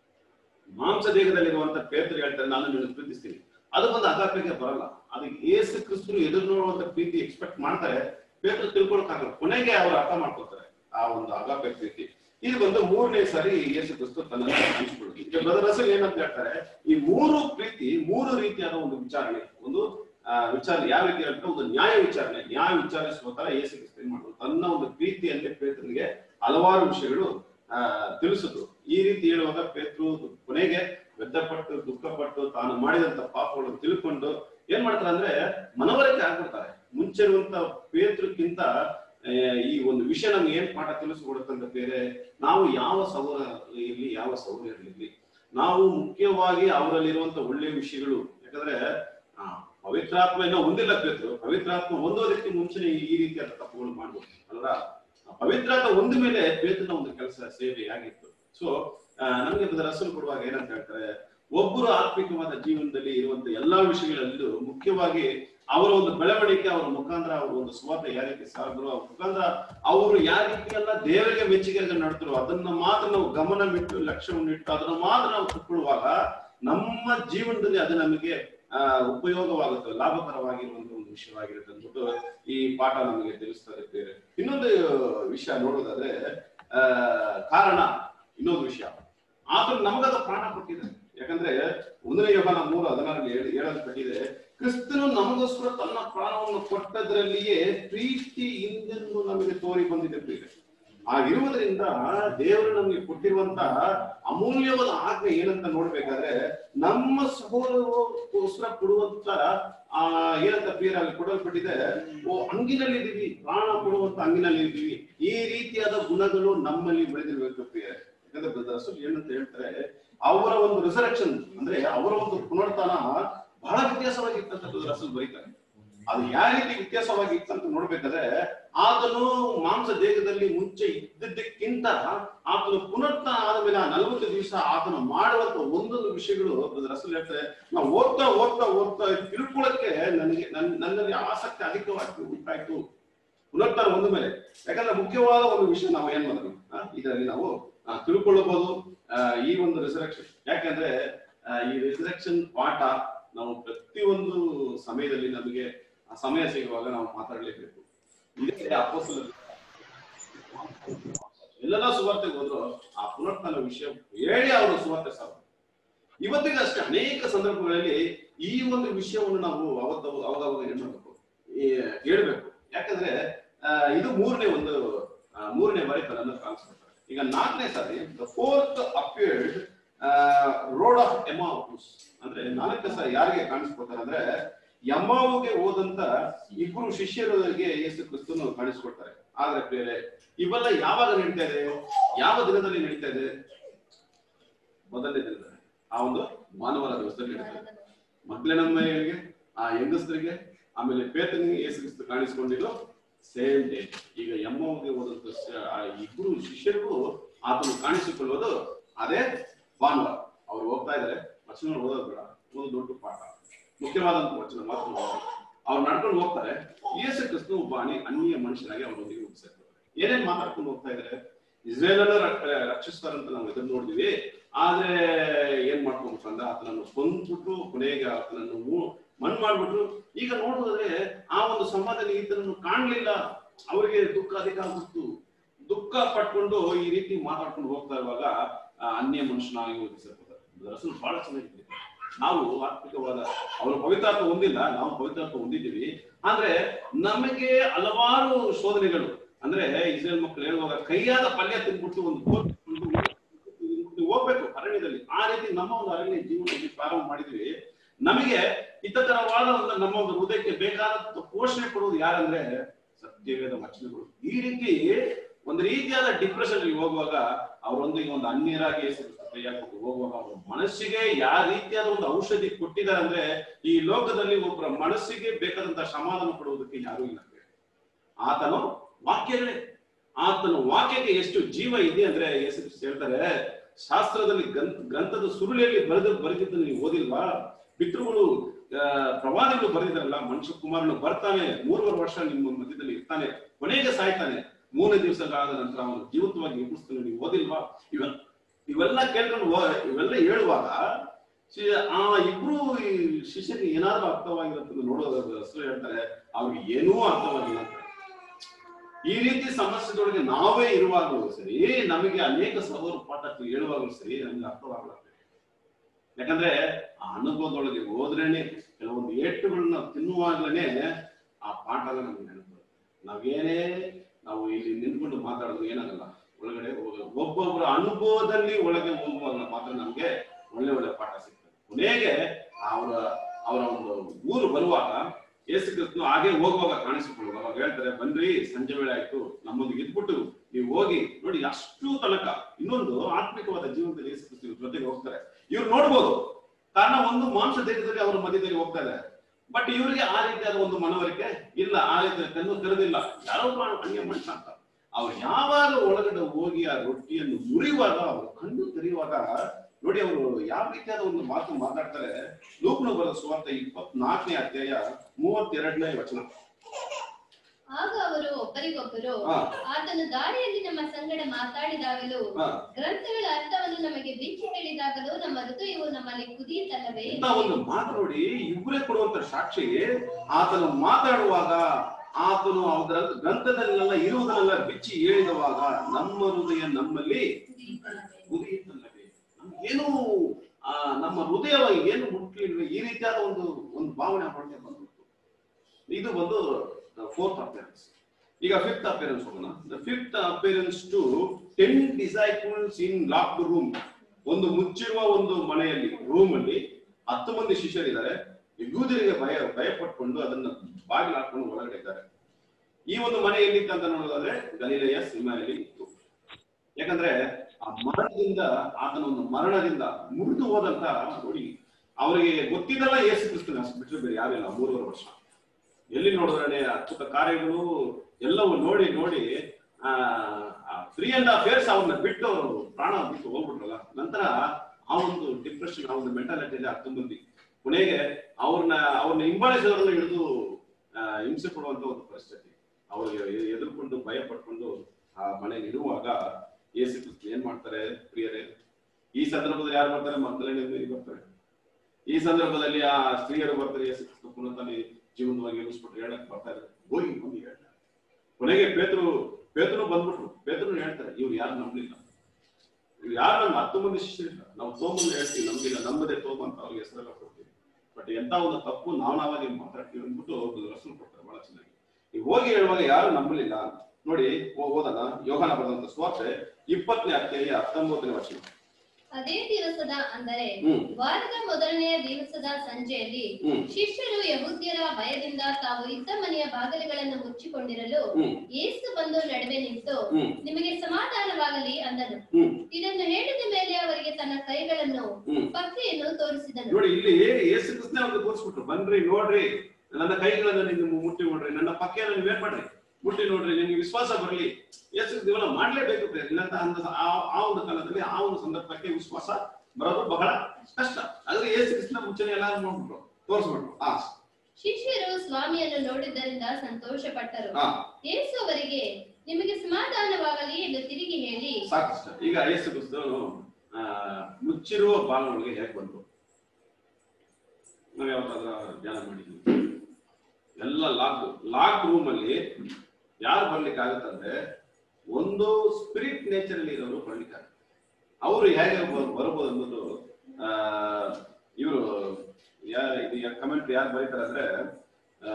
ಮಾಂಸ ದೇಹದಲ್ಲಿರುವಂತ ಪೇತ್ರ ಹೇಳ್ತಾರೆ ನಾನು ನಿನ್ನ ಪ್ರೀತಿಸ್ತೀನಿ ಅದಕ್ಕೊಂದು ಅಗಾಪೆಗೆ ಬರಲ್ಲ ಅದಕ್ಕೆ ಏಸು ಕ್ರಿಸ್ತರು ಎದುರು ನೋಡುವಂತ ಪ್ರೀತಿ ಎಕ್ಸ್ಪೆಕ್ಟ್ ಮಾಡ್ತಾರೆ ಪೇತ್ರ ತಿಳ್ಕೊಳಕ್ಕಾಗಲ್ಲ ಕೊನೆಗೆ ಅವರು ಅರ್ಥ ಮಾಡ್ಕೊತಾರೆ ಆ ಒಂದು ಅಗಾಪೆ ಪ್ರೀತಿ ಇದು ಬಂದು ಮೂರನೇ ಸಾರಿ ಯೇಸು ಕ್ರಿಸ್ತು ತನ್ನನ್ನು ಹಂಚಿಕೊಳ್ಳುದು ಈಗ ಬ್ರದರ್ ಅಸಲ್ ಏನಂತ ಹೇಳ್ತಾರೆ ಈ ಮೂರು ಪ್ರೀತಿ ಮೂರು ರೀತಿಯಾದ ಒಂದು ವಿಚಾರಣೆ ಒಂದು ಆ, ವಿಚಾರಣೆ ಯಾವ ರೀತಿ ಹೇಳ್ತಾರೆ ಒಂದು ನ್ಯಾಯ ವಿಚಾರಣೆ ನ್ಯಾಯ ವಿಚಾರಿಸುವ ತರ ಯೇಸು ಕ್ರಿಸ್ತು ಏನ್ ಮಾಡುದು ತನ್ನ ಒಂದು ಪ್ರೀತಿಯಲ್ಲಿ ಪೇತ್ರನಿಗೆ ಹಲವಾರು ವಿಷಯಗಳು ಆ ತಿಳಿಸಿದ್ರು ಈ ರೀತಿ ಹೇಳುವಾಗ ಪೇತ್ರು ಕೊನೆಗೆ ವ್ಯರ್ಥಪಟ್ಟು ದುಃಖಪಟ್ಟು ತಾನು ಮಾಡಿದಂತ ಪಾಪಗಳನ್ನು ತಿಳ್ಕೊಂಡು ಏನ್ ಮಾಡ್ತಾರೆ ಅಂದ್ರೆ ಮನವರಿಕೆ ಆಗ್ಬಿಡ್ತಾರೆ ಮುಂಚೆ ಇರುವಂತ ಪೇತ್ರಕ್ಕಿಂತ ಆ, ಈ ಒಂದು ವಿಷಯ ನಮ್ಗೆ ಏನ್ ಪಾಠ ತಿಳಿಸ್ಕೊಡುತ್ತಂತ ಬೇರೆ ನಾವು ಯಾವ ಸೌರ ಇರ್ಲಿ ಯಾವ ಸೌರ ಇರ್ಲಿ ನಾವು ಮುಖ್ಯವಾಗಿ ಅವರಲ್ಲಿರುವಂತ ಒಳ್ಳೆಯ ವಿಷಯಗಳು ಯಾಕಂದ್ರೆ ಆ, ಪವಿತ್ರಾತ್ಮ ಏನೋ ಹೊಂದಿಲ್ಲ ಪೇತ್ರು ಪವಿತ್ರಾತ್ಮ ಹೊಂದೋದಕ್ಕೆ ಮುಂಚೆನೆ ಈ ರೀತಿಯಾದ ತಪ್ಪುಗಳು ಮಾಡ್ಬೋದು ಅಲ್ವಾ ಆ ಪವಿತ್ರಾತ್ಮ ಒಂದ ಮೇಲೆ ಪೇತ್ರನ ಒಂದು ಕೆಲಸ ಸೇವೆ ಆಗಿತ್ತು ಸೊ ನಮ್ಗೆ ಅದರ ರಸಲು ಕೊಡುವಾಗ ಏನಂತ ಹೇಳ್ತಾರೆ ಒಬ್ಬರು ಆತ್ಮಿಕವಾದ ಜೀವನದಲ್ಲಿ ಇರುವಂತ ಎಲ್ಲಾ ವಿಷಯಗಳಲ್ಲೂ ಮುಖ್ಯವಾಗಿ ಅವರ ಒಂದು ಬೆಳವಣಿಗೆ ಅವರ ಮುಖಾಂತರ ಅವರ ಒಂದು ಸ್ವಾರ್ಥ ಯಾವ ರೀತಿ ಸಾರಿದ್ರು ಅವ್ರ ಮುಖಾಂತರ ಅವರು ಯಾವ ರೀತಿ ಎಲ್ಲ ದೇವರಿಗೆ ಮೆಚ್ಚುಗೆಗೆ ನಡೆದ್ರು ಅದನ್ನ ಮಾತ್ರ ನಾವು ಗಮನವಿಟ್ಟು ಲಕ್ಷ್ಯವನ್ನು ಅದನ್ನ ಮಾತ್ರ ನಾವು ತಿಳ್ಕೊಳ್ಳುವಾಗ ನಮ್ಮ ಜೀವನದಲ್ಲಿ ಅದು ನಮಗೆ ಆ ಉಪಯೋಗವಾಗುತ್ತೆ ಲಾಭಕರವಾಗಿರುವಂತ ಒಂದು ವಿಷಯವಾಗಿರುತ್ತೆ ಅಂದ್ಬಿಟ್ಟು ಈ ಪಾಠ ನಮಗೆ ತಿಳಿಸ್ತದೆ ಬೇರೆ ಇನ್ನೊಂದು ವಿಷಯ ನೋಡೋದಾದ್ರೆ ಆ ಕಾರಣ ಇನ್ನೊಂದು ವಿಷಯ ಆದ್ರೂ ನಮಗದ ಪ್ರಾಣ ಕೊಟ್ಟಿದೆ ಯಾಕಂದ್ರೆ ಒಂದನೇ ಯೋಹಾನ ಮೂರು ಹದಿನಾರಲ್ಲಿ ಹೇಳಿ ಹೇಳಲ್ಪಟ್ಟಿದೆ ಕ್ರಿಸ್ತನು ನಮಗೋಸ್ಕರ ತನ್ನ ಪ್ರಾಣವನ್ನು ಕೊಟ್ಟದ್ರಲ್ಲಿಯೇ ಪ್ರೀತಿ ಹಿಂದೆಂದು ನಮಗೆ ತೋರಿ ಬಂದಿದೆ ಪ್ರೀತಿ ಆಗಿರುವುದರಿಂದ ದೇವರು ನಮಗೆ ಕೊಟ್ಟಿರುವಂತ ಅಮೂಲ್ಯವಾದ ಆಜ್ಞೆ ಏನಂತ ನೋಡ್ಬೇಕಾದ್ರೆ ನಮ್ಮ ಸಹೋದರಗೋಸ್ಕರ ಕೊಡುವಂತ ಆ ಏನಂತ ಪ್ರಿಯರಾಗಿ ಕೊಡಲ್ಪಟ್ಟಿದೆ ಓ ಅಂಗಿನಲ್ಲಿ ಇದೀವಿ ಪ್ರಾಣ ಕೊಡುವಂತ ಅಂಗಿನಲ್ಲಿ ಇದೀವಿ ಈ ರೀತಿಯಾದ ಗುಣಗಳು ನಮ್ಮಲ್ಲಿ ಬೆಳೆದಿರ್ಬೇಕು ಪ್ರಿಯ ಯಾಕಂದ್ರೆ ಬ್ರದರ್ ಅಸಲ್ ಏನಂತ ಹೇಳ್ತಾರೆ ಅವರ ಒಂದು ರಿಸರೆಕ್ಷನ್ ಅಂದ್ರೆ ಅವರ ಒಂದು ಪುನರುತ್ಥಾನ ಬಹಳ ವ್ಯತ್ಯಾಸವಾಗಿತ್ತಂತ ಬ್ರದರ್ ಅಸಲ್ ಬರೀತಾರೆ ಅದು ಯಾವ ರೀತಿ ವ್ಯತ್ಯಾಸವಾಗಿತ್ತಂತ ನೋಡ್ಬೇಕಾದ್ರೆ ಆತನು ಮಾಂಸ ದೇಹದಲ್ಲಿ ಮುಂಚೆ ಇದ್ದದ್ದಕ್ಕಿಂತ ಆತನು ಪುನರುತ್ಥಾನ ಆದಮೇಲೆ ಆ ನಲವತ್ತು ದಿವಸ ಆತನು ಮಾಡುವಂತ ಒಂದೊಂದು ವಿಷಯಗಳು ರಸಲ್ ಹೇಳ್ತಾರೆ ನಾವು ಓದ್ತಾ ಓದ್ತಾ ಓದ್ತಾ ತಿಳ್ಕೊಳಕ್ಕೆ ನನಗೆ ನನ್- ನನ್ನಲ್ಲಿ ಆಸಕ್ತಿ ಅಧಿಕವಾಗಿ ಉಂಟಾಯ್ತು ಪುನರುತ್ಥಾನ ಒಂದು ಮೇಲೆ ಯಾಕಂದ್ರೆ ಮುಖ್ಯವಾದ ಒಂದು ವಿಷಯ ನಾವು ಏನ್ ಮಾಡಿದ್ವಿ ಇದರಲ್ಲಿ ನಾವು ಆ, ತಿಳ್ಕೊಳ್ಳಬಹುದು ಆ, ಈ ಒಂದು ರಿಸರೆಕ್ಷನ್ ಯಾಕಂದ್ರೆ ಆ, ಈ ರಿಸರೆಕ್ಷನ್ ಪಾಠ ನಾವು ಪ್ರತಿಯೊಂದು ಸಮಯದಲ್ಲಿ ನಮಗೆ ಆ ಸಮಯ ಸಿಗುವಾಗ ನಾವು ಮಾತಾಡಲೇಬೇಕು ಇದೇ ಅಪೋಸ್ತಲ ಎಲ್ಲೆಲ್ಲ ಸುವಾರ್ತೆಗೆ ಹೋದ್ರು ಆ ಪುನರ್ತನ ವಿಷಯ ಹೇಳಿ ಅವರು ಸುವಾರ್ತೆ ಸಾವು ಇವತ್ತಿಗೆ ಅಷ್ಟೇ ಅನೇಕ ಸಂದರ್ಭಗಳಲ್ಲಿ ಈ ಒಂದು ವಿಷಯವನ್ನು ನಾವು ಅವತ್ತ ಅವಾಗ ಅವಾಗ ಏನ್ ಮಾಡ್ಬೇಕು ಈ ಹೇಳ್ಬೇಕು ಯಾಕಂದ್ರೆ ಆ, ಇದು ಮೂರನೇ ಒಂದು ಆ, ಮೂರನೇ ಬಾರಿ ತನ್ನನ್ನು ಕಾಣಿಸ್ಕೊಳ್ತಾರೆ ಈಗ ನಾಲ್ಕನೇ ಸಾರಿ the fourth appeared road of Emmaus ಅಂದ್ರೆ ನಾಲ್ಕನೇ ಸಾರಿ ಯಾರಿಗೆ ಕಾಣಿಸ್ಕೊಳ್ತಾರೆ ಅಂದ್ರೆ ಯಮಾವುಗೆ ಹೋದಂತ ಇಬ್ಬರು ಶಿಷ್ಯರಿಗೆ ಯೇಸು ಕ್ರಿಸ್ತನು ಕಾಣಿಸ್ಕೊಡ್ತಾರೆ ಆದ್ರೆ ಬೇರೆ ಇವೆಲ್ಲ ಯಾವಾಗ ನಡೀತಾ ಇದೆ ಯಾವ ದಿನದಲ್ಲಿ ನಡೀತಾ ಇದೆ ಮೊದಲನೇ ದಿನದಲ್ಲಿ ಆ ಒಂದು ಮಾನವರ ದಿವಸದಲ್ಲಿ ನಡೀತಾ ಇದೆ ಮೊದಲೇ ನಮ್ಮ ಮನೆಗಳಿಗೆ ಆ ಹೆಂಗಸರಿಗೆ ಆಮೇಲೆ ಪೇತನಿಗೆ ಯೇಸು ಕ್ರಿಸ್ತ ಕಾಣಿಸ್ಕೊಂಡಿದ್ದು ಸೇಮ್ ಡೇ ಈಗ ಎಮ್ಮವ್ಗೆ ಹೋದಂತ ಸ- ಆ ಇಬ್ರು ಶಿಷ್ಯರಿಗೂ ಆತನು ಕಾಣಿಸಿಕೊಳ್ಳುವುದು ಅದೇ ಭಾನುವಾರ ಅವ್ರು ಹೋಗ್ತಾ ಇದಾರೆ ವಚನ ಓದೋದು ಬೇಡ ಒಂದು ದೊಡ್ಡ ಪಾಠ ಮುಖ್ಯವಾದಂತ ವಚನ ಮಾತ್ರ ಓದೋದು. ಅವ್ರು ನಡ್ಕೊಂಡು ಹೋಗ್ತಾರೆ ಯೇಸು ಕ್ರಿಸ್ತ ಒಬ್ಬ ಅನಿ ಅನ್ಯ ಮನುಷ್ಯನಾಗಿ ಅವರೊಂದಿಗೆ ಸೇರ್ತಾರೆ ಏನೇನ್ ಮಾತಾಡ್ಕೊಂಡು ಹೋಗ್ತಾ ಇದಾರೆ ಇಸ್ರೇಲನ್ನ ರ- ರಕ್ಷಿಸ್ತಾರಂತ ನಾವು ಎದುರು ನೋಡಿದ್ವಿ ಆದ್ರೆ ಏನ್ ಮಾಡ್ಕೊಂಡ್ಬಿಟ್ರು ಅಂದ್ರೆ ಆತನನ್ನು ಕೊಂದ್ಬಿಟ್ಟು ಕೊನೆಗೆ ಆತನನ್ನು ಮು- ಮಣ್ಣು ಮಾಡ್ಬಿಟ್ರು ಈಗ ನೋಡಿದ್ರೆ ಆ ಒಂದು ಸಮಾಜದಲ್ಲಿ ಈತನನ್ನು ಕಾಣ್ಲಿಲ್ಲ ಅವರಿಗೆ ದುಃಖ ಅಧಿಕ ಆಗ್ಬಿಡ್ತು ದುಃಖ ಪಟ್ಕೊಂಡು ಈ ರೀತಿ ಮಾತಾಡ್ಕೊಂಡು ಹೋಗ್ತಾ ಇರುವಾಗ ಆ ಅನ್ಯ ಮನುಷ್ಯನಾಗಿ ಓದಿಸಿರ್ತಾರೆ ರಸಲು ಬಹಳ ಚೆನ್ನಾಗಿದೆ ನಾವು ಆತ್ಮಿಕವಾದ ಅವರು ಪವಿತ್ರಾತ್ಮ ಹೊಂದಿಲ್ಲ ನಾವು ಪವಿತ್ರಾತ್ಮ ಹೊಂದಿದ್ದೀವಿ ಆದ್ರೆ ನಮಗೆ ಹಲವಾರು ಶೋಧನೆಗಳು ಅಂದ್ರೆ ಇಸ್ರೇಲ್ ಮಕ್ಕಳು ಹೇಳುವಾಗ ಕೈಯಾದ ಪಲ್ಯ ತಿಂದ್ಬಿಟ್ಟು ಒಂದು ಗೋಲ್ ತಿಂದ್ಬಿಟ್ಟು ಹೋಗ್ಬೇಕು ಅರಣ್ಯದಲ್ಲಿ ಆ ರೀತಿ ನಮ್ಮ ಒಂದು ಅರಣ್ಯ ಜೀವನದಲ್ಲಿ ಪ್ರಾರಂಭ ಮಾಡಿದ್ವಿ ನಮಗೆ ಇತರವಾದ ಒಂದು ನಮ್ಮ ಒಂದು ಹೃದಯಕ್ಕೆ ಬೇಕಾದ ಪೋಷಣೆ ಕೊಡುವುದು ಯಾರಂದ್ರೆ ಸತ್ಯವೇದ ವಚನಗಳು ಈ ರೀತಿ ಒಂದು ರೀತಿಯಾದ ಡಿಪ್ರೆಷನ್ ಅಲ್ಲಿ ಹೋಗುವಾಗ ಅವರೊಂದಿಗೆ ಒಂದು ಅನ್ಯರಾಗಿ ಹೆಸರು ಕೈಯಾಕೊಂಡು ಹೋಗುವಾಗ ಅವ್ರ ಮನಸ್ಸಿಗೆ ಯಾವ ರೀತಿಯಾದ ಒಂದು ಔಷಧಿ ಕೊಟ್ಟಿದ್ದಾರೆ ಅಂದ್ರೆ ಈ ಲೋಕದಲ್ಲಿ ಒಬ್ಬರ ಮನಸ್ಸಿಗೆ ಬೇಕಾದಂತ ಸಮಾಧಾನ ಕೊಡುವುದಕ್ಕೆ ಯಾರೂ ಇಲ್ಲ ಆತನು ವಾಕ್ಯಗಳೇ ಆತನ ವಾಕ್ಯಕ್ಕೆ ಎಷ್ಟು ಜೀವ ಇದೆ ಅಂದ್ರೆ ಯೇಸು ಕ್ರಿಸ್ತ ಹೇಳ್ತಾರೆ ಶಾಸ್ತ್ರದಲ್ಲಿ ಗ್ರಂಥ ಗ್ರಂಥದ ಸುರುಳಿಯಲ್ಲಿ ಬರೆದ ಬರೆದಿದ್ದನ್ನು ನೀವು ಓದಿಲ್ವಾ ಪಿತೃಗಳು ಆ, ಪ್ರವಾದಿಗಳು ಬರೆದಿದ್ದಾರಲ್ಲ ಮನುಷ್ಯ ಕುಮಾರನು ಬರ್ತಾನೆ ಮೂರುವರೆ ವರ್ಷ ನಿಮ್ಮ ಮಧ್ಯದಲ್ಲಿ ಇರ್ತಾನೆ ಕೊನೆಗೆ ಸಾಯ್ತಾನೆ ಮೂರನೇ ದಿವಸಗಳಾದ ನಂತರ ಅವನು ಜೀವಂತವಾಗಿ ಎಬ್ಬಿಸ್ತಾನೆ ನೀವು ಓದಿಲ್ವಾ ಇವೆಲ್ಲ ಇವೆಲ್ಲ ಕೇಳ್ಕೊಂಡು ಹೋ- ಇವೆಲ್ಲ ಹೇಳುವಾಗ ಶಿ- ಆ ಇಬ್ರು ಈ ಶಿಷ್ಯರಿಗೆ ಏನಾದ್ರೂ ಅರ್ಥವಾಗಿರುತ್ತೆ ನೋಡೋದ್ರ ಹೆಸರು ಹೇಳ್ತಾರೆ ಅವ್ರಿಗೆ ಏನೂ ಅರ್ಥವಾಗಿಲ್ಲ ಅಂತ ಈ ರೀತಿ ಸಮಸ್ಯೆದೊಳಗೆ ನಾವೇ ಇರುವಾಗಲೂ ಸರಿ ನಮಗೆ ಅನೇಕ ಸಹೋದರ ಪಾಠ ಹೇಳುವಾಗಲೂ ಸರಿ ನಮ್ಗೆ ಅರ್ಥವಾಗಲ್ಲ ಯಾಕಂದ್ರೆ ಆ ಅನುಭವದೊಳಗೆ ಹೋದ್ರೇನೆ ಕೆಲವೊಂದು ಏಟುಗಳನ್ನ ತಿನ್ನುವಾಗ್ಲೇನೆ ಆ ಪಾಠ ಎಲ್ಲ ನಮ್ಗೆ ನೆನಪು ಬರುತ್ತೆ. ನಾವೇನೇ ನಾವು ಇಲ್ಲಿ ನಿಂತ್ಕೊಂಡು ಮಾತಾಡೋದು ಏನಾಗಲ್ಲ ಒಳಗಡೆ ಹೋಗಲ್ಲ ಒಬ್ಬೊಬ್ಬರ ಅನುಭವದಲ್ಲಿ ಒಳಗೆ ಹೋಗುವಾಗ ಮಾತ್ರ ನಮ್ಗೆ ಒಳ್ಳೆ ಒಳ್ಳೆ ಪಾಠ ಸಿಗ್ತದೆ ಕೊನೆಗೆ ಅವರ ಅವರ ಒಂದು ಊರು ಬರುವಾಗ ಯೇಸು ಕ್ರಿಸ್ತನು ಹಾಗೆ ಹೋಗುವಾಗ ಕಾಣಿಸಿಕೊಳ್ಳುವಾಗ ಅವಾಗ ಹೇಳ್ತಾರೆ ಬನ್ರಿ ಸಂಜೆ ವೇಳೆ ಆಯ್ತು ನಮ್ಮೊಂದಿಗೆ ಇದ್ಬಿಟ್ಟು ನೀವು ಹೋಗಿ ನೋಡಿ ಅಷ್ಟು ತನಕ ಇನ್ನೊಂದು ಆತ್ಮಿಕವಾದ ಜೀವನದಲ್ಲಿ ಯೇಸು ಕ್ರಿಸ್ತ ಇವ್ರ ಜೊತೆಗೆ ಹೋಗ್ತಾರೆ ಇವ್ರು ನೋಡ್ಬೋದು ಕಾರಣ ಒಂದು ಮಾಂಸ ದೇಹದಲ್ಲಿ ಅವರ ಮಧ್ಯದಲ್ಲಿ ಹೋಗ್ತಾ ಇದ್ದಾರೆ ಬಟ್ ಇವರಿಗೆ ಆ ರೀತಿಯಾದ ಒಂದು ಮನವರಿಕೆ ಇಲ್ಲ ಆ ರೀತಿಯ ಕಣ್ಣು ತೆರೆದಿಲ್ಲ ಯಾರೋ ಒಬ್ಬ ಅನ್ಯ ಮನುಷ್ಯ ಅಂತ ಅವ್ರು ಯಾವಾಗ ಒಳಗಡೆ ಹೋಗಿ ಆ ರೊಟ್ಟಿಯನ್ನು ಮುರಿಯುವಾಗ ಅವರು ಕಣ್ಣು ತೆರೆಯುವಾಗ ನೋಡಿ ಅವರು ಯಾವ ರೀತಿಯಾದ ಒಂದು ಮಾತು ಮಾತಾಡ್ತಾರೆ ಲೂಕ್ನು ಬರೋ ಸುವಾರ್ತೆ ಇಪ್ಪತ್ನಾಲ್ಕನೇ ಅಧ್ಯಾಯ ಮೂವತ್ತೆರಡನೇ ವಚನ ಆಗ ಅವರು ಒಬ್ಬರಿಗೊಬ್ಬರು ಹಾ ಆತನು ದಾರಿಯಲ್ಲಿ ನಮ್ಮ ಸಂಗಡ ಮಾತಾಡಿದಾಗಲೂ ಹಾ ಗ್ರಂಥಗಳ ಅರ್ಥವನ್ನು ನಮಗೆ ಬಿಚ್ಚಿ ಹೇಳಿದಾಗಲೂ ನಮ್ಮ ಹೃದಯವು ನಮ್ಮಲ್ಲಿ ಕುದಿಯುತ್ತಲ್ಲವೇ ಇಂಥ ಒಂದು ಮಾತು ನೋಡಿ ಇಬ್ಬರೇ ಕೊಡುವಂತ ಸಾಕ್ಷಿ ಆತನು ಮಾತಾಡುವಾಗ ಆತನು ಅವರ ಗ್ರಂಥದಲ್ಲೆಲ್ಲ ಇರುವುದನ್ನೆಲ್ಲ ಬಿಚ್ಚಿ ಹೇಳಿದವಾಗ ನಮ್ಮ ಹೃದಯ ನಮ್ಮಲ್ಲಿ ಕುದಿಯುತ್ತಲ್ಲವೇ? ಉರಿಯುತ್ತಲ್ಲವೇ ನಮ್ಗೇನು ಆ ನಮ್ಮ ಹೃದಯ ಏನು ಮುಟ್ಲಿಲ್ವೇ ಈ ರೀತಿಯಾದ ಒಂದು ಒಂದು ಭಾವನೆ ಅವಳಿಗೆ ಬಂದ್ಬಿಟ್ಟು ಇದು ಬಂದು ಫೋರ್ತ್ ಅಪಿಯರೆನ್ಸ್ ಈಗ ಫಿಫ್ತ್ ಅಪಿಯರೆನ್ಸ್ ಹೋಗೋಣ the fifth appearance to ten disciples in locked room ಒಂದು ಮುಚ್ಚಿರುವ ಒಂದು ಮನೆಯಲ್ಲಿ ರೂಮ್ ಅಲ್ಲಿ ಹತ್ತು ಮಂದಿ ಶಿಷ್ಯರಿದ್ದಾರೆ ಯಹೂದರಿಗೆ ಭಯ ಭಯಪಟ್ಕೊಂಡು ಅದನ್ನ ಬಾಗಿಲು ಹಾಕೊಂಡು ಒಳಗಡೆ ಇದ್ದಾರೆ ಈ ಒಂದು ಮನೆ ಎಲ್ಲಿತ್ತು ಅಂತ ನೋಡೋದಾದ್ರೆ ಗಲೀಲೆಯ ಸಿಂಹದಲ್ಲಿ ಇತ್ತು ಯಾಕಂದ್ರೆ ಆ ಮರಣದಿಂದ ಆತನ ಒಂದು ಮರಣದಿಂದ ಮುರಿದು ಹೋದಂತ ನೋಡಿ ಅವರಿಗೆ ಗೊತ್ತಿದ್ದಲ್ಲ ಯೇಸು ಕ್ರಿಸ್ತನ ಅಷ್ಟು ಬಿಟ್ಟರೆ ಬೇರೆ ಯಾರಿಲ್ಲ ಮೂರುವರೆ ವರ್ಷ ಎಲ್ಲಿ ನೋಡಿದ್ರೆ ಅದ್ಭುತ ಕಾರ್ಯಗಳು ಎಲ್ಲವೂ ನೋಡಿ ನೋಡಿ ಆ ತ್ರೀ ಅಂಡ್ ಹಾಫ್ ಇಯರ್ಸ್ ಅವ್ರನ್ನ ಬಿಟ್ಟು ಅವರು ಪ್ರಾಣ ಬಿಟ್ಟು ಹೋಗ್ಬಿಟ್ರಲ್ಲ ನಂತರ ಆ ಒಂದು ಡಿಪ್ರೆಷನ್ ಆ ಒಂದು ಮೆಂಟಾಲಿಟಿ ಇದೆ ಹತ್ತು ಮಂದಿ ಕೊನೆಗೆ ಅವ್ರನ್ನ ಅವ್ರನ್ನ ಹಿಂಬಾಲಿಸೋರನ್ನ ಹಿಡಿದು ಆ, ಹಿಂಸೆ ಕೊಡುವಂತ ಒಂದು ಪರಿಸ್ಥಿತಿ ಅವ್ರಿಗೆ ಎ- ಎದುರ್ಕೊಂಡು ಭಯ ಪಟ್ಕೊಂಡು ಆ ಮನೆಗೆ ಇರುವಾಗ ಯೇಸು ಕ್ರಿಸ್ತ ಏನ್ ಮಾಡ್ತಾರೆ ಪ್ರಿಯರೇ ಈ ಸಂದರ್ಭದಲ್ಲಿ ಯಾರು ಬರ್ತಾರೆ ಮೊದಲನೇ ಬರ್ತಾರೆ ಈ ಸಂದರ್ಭದಲ್ಲಿ ಆ ಸ್ತ್ರೀಯರು ಬರ್ತಾರೆ ಯೇಸು ಕ್ರಿಸ್ತ ಪುನಃ ಜೀವನವಾಗಿ ಎಬ್ಬಿಸ್ಬಿಟ್ಟು ಹೇಳಕ್ ಬರ್ತಾ ಇದ್ದಾರೆ ಹೋಗಿ ಬಂದು ಹೇಳ್ತಾರೆ ಕೊನೆಗೆ ಪೇತರು ಪೇತರು ಬಂದ್ಬಿಟ್ರು ಪೇತರು ಹೇಳ್ತಾರೆ ಇವ್ರು ಯಾರು ನಂಬಲಿಲ್ಲ ಇವ್ರು ಯಾರು ನಮ್ಮ ಹತ್ತು ಮಂದಿ ಶಿಷ್ಯರಿಲ್ಲ ನಾವು ತೋಮಂದು ಹೇಳ್ತೀವಿ ನಮ್ಗಿಲ್ಲ ನಂಬದೇ ತೋಮ ಅಂತ ಅವ್ರಿಗೆ ಹೆಸರೆಲ್ಲ ಕೊಡ್ತೀವಿ ಬಟ್ ಎಂತ ಒಂದು ತಪ್ಪು ನಾವು ನಾವಾಗಿ ಮಾತಾಡ್ತೀವಿ ಅಂದ್ಬಿಟ್ಟು ಒಂದು ರಸನ್ ಕೊಡ್ತಾರೆ ಬಹಳ ಚೆನ್ನಾಗಿ ನೀವು ಹೋಗಿ ಹೇಳುವಾಗ ಯಾರು ನಂಬಲಿಲ್ಲ ನೋಡಿ ಹೋ- ಹೋದನ ಯೋಗನ ಬರೆದಂತ ಸ್ವಾರ್ತೆ ಇಪ್ಪತ್ತನೇ ಅಧ್ಯಾಯ ಹತ್ತೊಂಬತ್ತನೇ ವರ್ಷ ಅದೇ ದಿವಸದ ಅಂದರೆ ಹ್ಮ್ ವಾರದ ಮೊದಲನೆಯ ದಿವಸದ ಸಂಜೆಯಲ್ಲಿ ಹ್ಮ್ ಶಿಷ್ಯರು ಯಹೂದ್ಯರ ಭಯದಿಂದ ತಾವು ಇದ್ದ ಮನೆಯ ಬಾಗಿಲುಗಳನ್ನು ಮುಚ್ಚಿಕೊಂಡಿರಲು ಹ್ಮ್ ಯೇಸು ಬಂದು ನಡುವೆ ನಿಂತು ಹ್ಮ್ ನಿಮಗೆ ಸಮಾಧಾನವಾಗಲಿ ಅಂದನು ಹ್ಮ್ ಇದನ್ನು ಹೇಳಿದ ಮೇಲೆ ಅವರಿಗೆ ತನ್ನ ಕೈಗಳನ್ನು ಹ್ಮ್ ಪಕ್ಕೆಯನ್ನು ತೋರಿಸಿದನು ನೋಡಿ ಇಲ್ಲಿ ಯೇಸು ಕ್ರಿಸ್ತನೇ ಅವ್ರಿಗೆ ತೋರಿಸ್ಬಿಟ್ರು ಬನ್ರಿ ನೋಡ್ರಿ ನನ್ನ ಕೈಗಳನ್ನ ನೀವು ಮುಟ್ಟಿ ನೋಡ್ರಿ ನನ್ನ ಪಕ್ಕೆಯನ್ನು ನೀವ್ ಏನ್ ಮಾಡ್ರಿ ಮುಟ್ಟಿ ನೋಡ್ರಿ ನಿಮ್ಗೆ ವಿಶ್ವಾಸ ಬರಲಿ ಯೇಸು ಕ್ರಿಸ್ತ ಇವೆಲ್ಲ ಮಾಡ್ಲೇಬೇಕು ಪ್ರಿಯ. ಇಲ್ಲಂತ ಅಂದ ಆ- ಆ ಒಂದು ಕಾಲದಲ್ಲಿ ಆ ಒಂದು ಸಂದರ್ಭಕ್ಕೆ ವಿಶ್ವಾಸ ಬರೋದು ಬಹಳ ಕಷ್ಟ ಆದ್ರೆ ಯೇಸು ಕ್ರಿಸ್ತನ ಮುಂಚೆನೆ ಎಲ್ಲ ನೋಡ್ಬಿಟ್ರು ತೋರಿಸ್ಬಿಟ್ರು ಆ ಶಿಷ್ಯರು ಸ್ವಾಮಿಯನ್ನು ನೋಡಿದ್ದರಿಂದ ಸಂತೋಷಪಟ್ಟರು ಆ ಯೇಸು ಅವರಿಗೆ ನಿಮಗೆ ಸಮಾಧಾನವಾಗಲಿ ಎಂದು ತಿರುಗಿ ಹೇಳಿ ಸಾಕಷ್ಟು ಈಗ ಯೇಸು ಕ್ರಿಸ್ತನು ಆ, ಮುಚ್ಚಿರುವ ಬಾಗಿಲೊಳಗೆ ಹೇಗೆ ಬಂದ್ರು ನಾವು ಯಾವತ್ತಾದ್ರ ಧ್ಯಾನ ಮಾಡಿದ್ವಿ ಎಲ್ಲ ಲಾಕ್ ಲಾಕ್ ರೂಮ್ ಅಲ್ಲಿ ಯಾರು ಬರ್ಲಿಕ್ಕೆ ಆಗುತ್ತಂದ್ರೆ ಒಂದು ಸ್ಪಿರಿಟ್ ನೇಚರ್ ಅಲ್ಲಿ ಇರೋರು ಬರ್ಲಿಕ್ಕೆ ಆಗುತ್ತೆ ಅವರು ಹೇಗೆ ಬ- ಬರ್ಬೋದು ಅನ್ನೋದು ಆ ಇವರು ಯಾರ ಇದು ಕಮೆಂಟ್ ಯಾರು ಬರೀತಾರೆ ಅಂದ್ರೆ ಆ,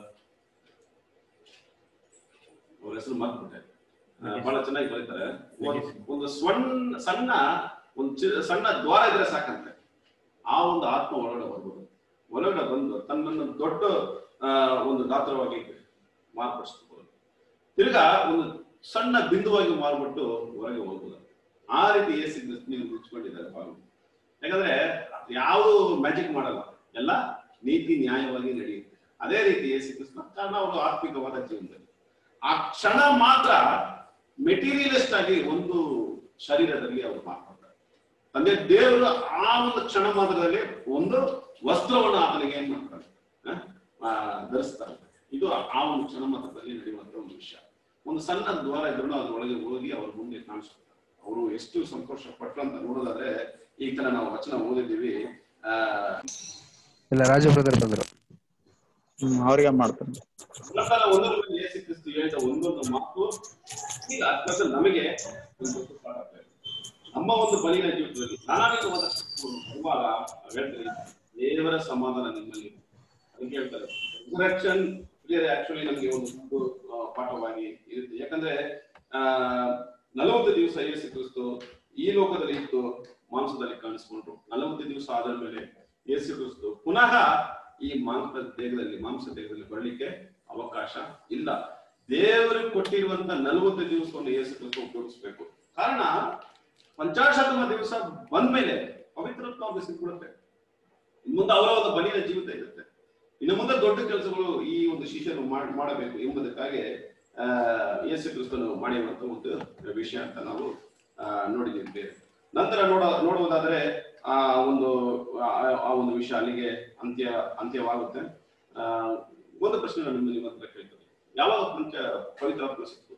ಅವ್ರ ಹೆಸರು ಮರ್ತ್ಬಿಟ್ಟೆ ಆ, ಬಹಳ ಚೆನ್ನಾಗಿ ಬರೀತಾರೆ ಒಂದ್- ಒಂದು ಸಣ್ಣ ಸಣ್ಣ ಒಂದು ಚಿ- ಸಣ್ಣ ದ್ವಾರ ಇದ್ರೆ ಸಾಕಂತೆ ಆ ಒಂದು ಆತ್ಮ ಒಳಗಡೆ ಬರ್ಬೋದು ಒಳಗಡೆ ಬಂದು ತನ್ನನ್ನು ದೊಡ್ಡ ಆ, ಒಂದು ಗಾತ್ರವಾಗಿ ಮಾರ್ಪಡಿಸ್ಕೋಬಹುದು ತಿರ್ಗಾ ಒಂದು ಸಣ್ಣ ಬಿಂದುವಾಗಿ ಮಾರ್ಬಿಟ್ಟು ಹೊರಗೆ ಹೋಗ್ಬೋದು ಆ ರೀತಿ ಎಸಿ ನೀವು ಮುಚ್ಕೊಂಡಿದ್ದಾರೆ ಬಾಗಿಲು ಯಾಕಂದ್ರೆ ಯಾವುದು ಮ್ಯಾಜಿಕ್ ಮಾಡಲ್ಲ ಎಲ್ಲ ನೀತಿ ನ್ಯಾಯವಾಗಿ ನಡೆಯುತ್ತೆ ಅದೇ ರೀತಿ ಎಸಿ ಕೃಷ್ಣ ಕಾರಣ ಅವರು ಆತ್ಮಿಕವಾದ ಜೀವನದಲ್ಲಿ ಆ ಕ್ಷಣ ಮಾತ್ರ ಮೆಟೀರಿಯಲಿಸ್ಟ್ ಆಗಿ ಒಂದು ಶರೀರದಲ್ಲಿ ಅವರು ಮಾರ್ಪಡ್ತಾರೆ ತಂದೆ ದೇವರು ಆ ಒಂದು ಕ್ಷಣ ಮಾತ್ರದಲ್ಲಿ ಒಂದು ವಸ್ತ್ರವನ್ನು ಆತನಿಗೆ ಏನ್ ಮಾಡ್ತಾರೆ ಆ? ಆ, ಧರಿಸ್ತಾರೆ ಇದು ಆ ಒಂದು ಕ್ಷಣ ಮಾತ್ರದಲ್ಲಿ ನಡೆಯುವಂತ ಒಂದು ವಿಷಯ ಒಂದು ಸಣ್ಣ ದ್ವಾರ ಇದ್ರು ಅದ್ರೊಳಗೆ ಹೋಗಿ ಅವ್ರ ಮುಂದೆ ಕಾಣಿಸ್ತಾರೆ ಅವರು ಎಷ್ಟು ಸಂತೋಷ ಪಟ್ರು ಅಂತ ನೋಡೋದಾದ್ರೆ ಈ ತರ ನಾವು ವಚನ ಓದಿದ್ದೀವಿ ಆ ಇಲ್ಲ ರಾಜು ಬ್ರದರ್ ಬಂದ್ರು ಹ್ಮ್ ಅವ್ರಿಗೆ ಮಾಡ್ತಾರೆ ಪ್ರಕಾರ ಒಂದರ ಮೇಲೆ ಯೇಸು ಕ್ರಿಸ್ತು ಹೇಳಿದ ಒಂದೊಂದು ಮಾತು ಈಗ ಅದ್ಭುತ ನಮಗೆ ಒಂದು ದೊಡ್ಡ ಪಾಠ ಆಗ್ತಾ ಇದೆ. ನಮ್ಮ ಒಂದು ಬಲಿನ ಜೀವಿತದಲ್ಲಿ ನಾನಾಗವಾದ ಬರುವಾಗ ಹೇಳ್ತಾರೆ ದೇವರ ಸಮಾಧಾನ ನಿಮ್ಮಲ್ಲಿ ಅದಕ್ಕೆ ಹೇಳ್ತಾರೆ ರಿಸರೆಕ್ಷನ್ ಆಕ್ಚುಲಿ ನಮಗೆ ಒಂದು ದೊಡ್ಡ ಆ, ಪಾಠವಾಗಿ ಇರುತ್ತೆ ಯಾಕಂದ್ರೆ ಆ ನಲವತ್ತು ದಿವಸ ಯೇಸು ಕ್ರಿಸ್ತು ಈ ಲೋಕದಲ್ಲಿ ಇತ್ತು ಮಾಂಸದಲ್ಲಿ ಕಾಣಿಸ್ಕೊಂಡ್ರು ನಲವತ್ತು ದಿವಸ ಆದ ಮೇಲೆ ಯೇಸು ಕ್ರಿಸ್ತು ಪುನಃ ಈ ಮಾಂಸ ದೇಹದಲ್ಲಿ ಮಾಂಸ ದೇಹದಲ್ಲಿ ಬರಲಿಕ್ಕೆ ಅವಕಾಶ ಇಲ್ಲ ದೇವರು ಕೊಟ್ಟಿರುವಂತ ನಲವತ್ತು ದಿವಸವನ್ನು ಯೇಸು ಕ್ರಿಸ್ತು ಉಪಯೋಗಿಸ್ಬೇಕು ಕಾರಣ ಪಂಚಾಶತಮ ದಿವಸ ಬಂದ್ಮೇಲೆ ಪವಿತ್ರತ್ವ ಅವ್ರಿಗೆ ಸಿಕ್ಬಿಡುತ್ತೆ ಇನ್ನು ಮುಂದೆ ಅವರ ಒಂದು ಬಲಿಯ ಜೀವಿತ ಇರುತ್ತೆ ಇನ್ನು ಮುಂದೆ ದೊಡ್ಡ ಕೆಲಸಗಳು ಈ ಒಂದು ಶಿಷ್ಯರು ಮಾಡ್- ಮಾಡಬೇಕು ಎಂಬುದಕ್ಕಾಗಿ ಆ ಯೇಸು ಕ್ರಿಸ್ತನು ಮಾಡಿರುವಂತ ಒಂದು ವಿಷಯ ಅಂತ ನಾವು ಆ, ನೋಡಿದ್ದೀವಿ ಬೇರೆ ನಂತರ ನೋಡ ನೋಡುವುದಾದ್ರೆ ಆ ಒಂದು ಆ ಆ ಒಂದು ವಿಷಯ ಅಲ್ಲಿಗೆ ಅಂತ್ಯ ಅಂತ್ಯವಾಗುತ್ತೆ ಆ ಒಂದು ಪ್ರಶ್ನೆ ನಾನು ನಿಮ್ಮ ಹತ್ರ ಕೇಳ್ತೇನೆ ಯಾವಾಗ ಪಂಚ ಪವಿತ್ರಾತ್ಮ ಸಿಕ್ತು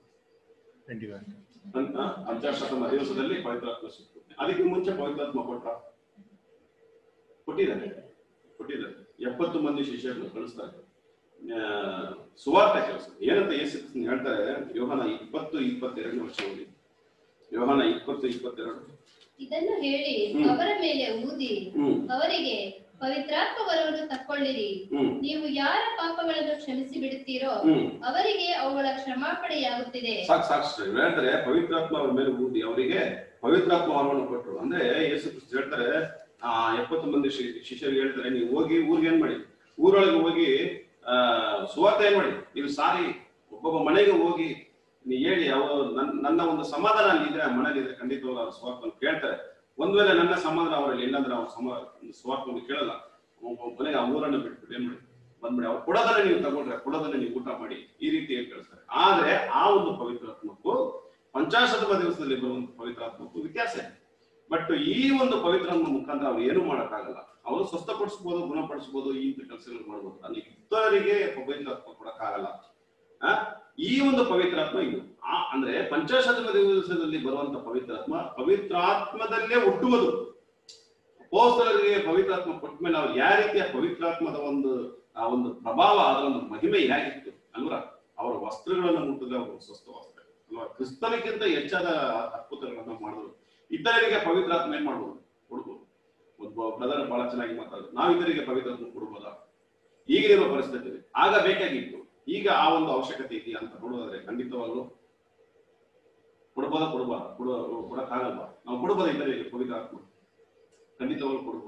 ಪಂಚ- ಪಂಚಾಶತಮ ದಿವಸದಲ್ಲಿ ಪವಿತ್ರಾತ್ಮ ಸಿಕ್ತು ಅದಕ್ಕೆ ಮುಂಚೆ ಪವಿತ್ರಾತ್ಮ ಕೊಟ್ರ ಕೊಟ್ಟಿದ್ದಾರೆ ಕೊಟ್ಟಿದ್ದಾರೆ ಎಪ್ಪತ್ತು ಮಂದಿ ಶಿಷ್ಯರನ್ನು ಕಳಿಸ್ತಾರೆ ಆ, ಸುವಾರ್ತೆ ಕೆಲಸ ಏನಂತ ಯೇಸು ಕ್ರಿಸ್ತನು ಹೇಳ್ತಾರೆ ಯೋಹನ ಇಪ್ಪತ್ತು ಇಪ್ಪತ್ತೆರಡನೇ ವರ್ಷ ಓದಿ ಯೋಹನ ಇಪ್ಪತ್ತು ಇಪ್ಪತ್ತೆರಡು ಇದನ್ನು ಹೇಳಿ ಹ್ಮ್. ಅವರ ಮೇಲೆ ಊದಿ ಹ್ಮ್ ಅವರಿಗೆ ಪವಿತ್ರಾತ್ಮ ವರವನ್ನು ತಕ್ಕೊಳ್ಳಿರಿ ಹ್ಮ್ ನೀವು ಯಾರ ಪಾಪಗಳನ್ನು ಕ್ಷಮಿಸಿ ಬಿಡುತ್ತೀರೋ ಹ್ಮ್ ಅವರಿಗೆ ಅವುಗಳ ಕ್ಷಮಾಪಣೆಯಾಗುತ್ತಿದೆ ಸಾಕು ಸಾಕು ಶ್ರೀ. ಹೇಳ್ತಾರೆ ಪವಿತ್ರಾತ್ಮ ಅವ್ರ ಮೇಲೆ ಊದಿ ಅವರಿಗೆ ಪವಿತ್ರಾತ್ಮ ವರವನ್ನು ಕೊಟ್ಟರು ಅಂದ್ರೆ ಯೇಸು ಕ್ರಿಸ್ತ ಹೇಳ್ತಾರೆ ಆ ಎಪ್ಪತ್ತು ಮಂದಿ ಶಿ- ಶಿಷ್ಯರಿಗೆ ಹೇಳ್ತಾರೆ ನೀವು ಹೋಗಿ ಊರಿಗೆ ಏನ್ ಮಾಡಿ ಊರೊಳಗೆ ಹೋಗಿ ಆ ಸುವಾರ್ತೆ ಏನ್ ಮಾಡಿ ನೀವು ಸಾರಿ ಒಬ್ಬೊಬ್ಬ ಮನೆಗೆ ಹೋಗಿ ನೀವು ಹೇಳಿ ಅವರು ನನ್ನ ನನ್ನ ಒಂದು ಸಮಾಧಾನ ಅಲ್ಲಿ ಇದ್ರೆ ಆ ಮನೇಲಿ ಇದ್ರೆ ಖಂಡಿತವಾಗಿ ಅವ್ರ ಸ್ವಾರ್ಥವನ್ನು ಕೇಳ್ತಾರೆ ಒಂದ್ ವೇಳೆ ನನ್ನ ಸಮಾಧಾನ ಅವರಲ್ಲಿ ಇಲ್ಲಾಂದ್ರೆ ಅವ್ರ ಸಮ ಒಂದು ಸ್ವಾರ್ಥವನ್ನು ಕೇಳಲ್ಲ ಒಬ್ಬ ಮನೆಗೆ ಆ ಊರನ್ನು ಬಿಟ್ಬಿಟ್ಟು ಏನ್ ಮಾಡಿ ಬಂದ್ಬಿಡಿ ಅವ್ರು ಕೊಡೋದನ್ನ ನೀವು ತಗೊಂಡ್ರೆ ಕೊಡೋದನ್ನ ನೀವು ಊಟ ಮಾಡಿ ಈ ರೀತಿ ಹೇಳಿ ಕಳಿಸ್ತಾರೆ ಆದ್ರೆ ಆ ಒಂದು ಪವಿತ್ರಾತ್ಮಕ್ಕೂ ಪಂಚಾಶತಮ ದಿವಸದಲ್ಲಿ ಬರುವಂತ ಪವಿತ್ರಾತ್ಮಕ್ಕೂ ವ್ಯತ್ಯಾಸ ಇದೆ ಬಟ್ ಈ ಒಂದು ಪವಿತ್ರಾತ್ಮ ಮುಖಾಂತರ ಅವ್ರು ಏನು ಮಾಡಕ್ಕಾಗಲ್ಲ ಅವರು ಸ್ವಸ್ಥಪಡಿಸ್ಬೋದು ಗುಣಪಡಿಸ್ಬೋದು ಈ ಇಂಥ ಕೆಲಸಗಳು ಮಾಡ್ಬೋದು ಅಲ್ಲಿ ಇತರರಿಗೆ ಪವಿತ್ರಾತ್ಮ ಕೊಡಕ್ಕಾಗಲ್ಲ ಆ ಈ ಒಂದು ಪವಿತ್ರಾತ್ಮ ಇದು ಆ ಅಂದ್ರೆ ಪಂಚಾಶತಮ ದಿವಸದಲ್ಲಿ ಬರುವಂತ ಪವಿತ್ರಾತ್ಮ ಪವಿತ್ರಾತ್ಮದಲ್ಲೇ ಹುಟ್ಟುವುದು ಅಪೋಸ್ತಲರಿಗೆ ಪವಿತ್ರಾತ್ಮ ಕೊಟ್ಟ ಮೇಲೆ ಅವ್ರು ಯಾವ ರೀತಿಯ ಪವಿತ್ರಾತ್ಮದ ಒಂದು ಆ ಒಂದು ಪ್ರಭಾವ ಅದರ ಒಂದು ಮಹಿಮೆ ಹೇಗಿತ್ತು ಅಲ್ವಾ ಅವರ ವಸ್ತ್ರಗಳನ್ನು ಮುಟ್ಟಿದ್ರೆ ಅವರು ಸ್ವಸ್ಥವಾಗ್ತಾರೆ ಅಲ್ವಾ ಕ್ರಿಸ್ತನಿಗಿಂತ ಹೆಚ್ಚಾದ ಅದ್ಭುತಗಳನ್ನ ಮಾಡಿದ್ರು ಇತರರಿಗೆ ಪವಿತ್ರಾತ್ಮ ಏನ್ ಮಾಡ್ಬೋದು ಕೊಡ್ಬೋದು ಒಬ್ಬ ಬ್ರದರ್ ಬಹಳ ಚೆನ್ನಾಗಿ ಮಾತಾಡೋದು ನಾವು ಇತರಿಗೆ ಪವಿತ್ರಾತ್ಮ ಕೊಡ್ಬೋದಾ ಈಗಿರುವ ಪರಿಸ್ಥಿತಿ ಆಗ ಬೇಕಾಗಿತ್ತು ಈಗ ಆ ಒಂದು ಅವಶ್ಯಕತೆ ಇದೆಯಾ ಅಂತ ನೋಡೋದಾದ್ರೆ ಖಂಡಿತವಾಗ್ಲು ಕೊಡ್ಬೋದಾ ಕೊಡ್ಬಾ ಕೊಡ ಕೊಡಕ್ಕಾಗಲ್ವಾ ನಾವು ಕೊಡ್ಬೋದಾ ಇತರಿಗೆ ಪವಿತ್ರಾತ್ಮ ಖಂಡಿತವಾಗ್ಲು ಕೊಡ್ಬೋದು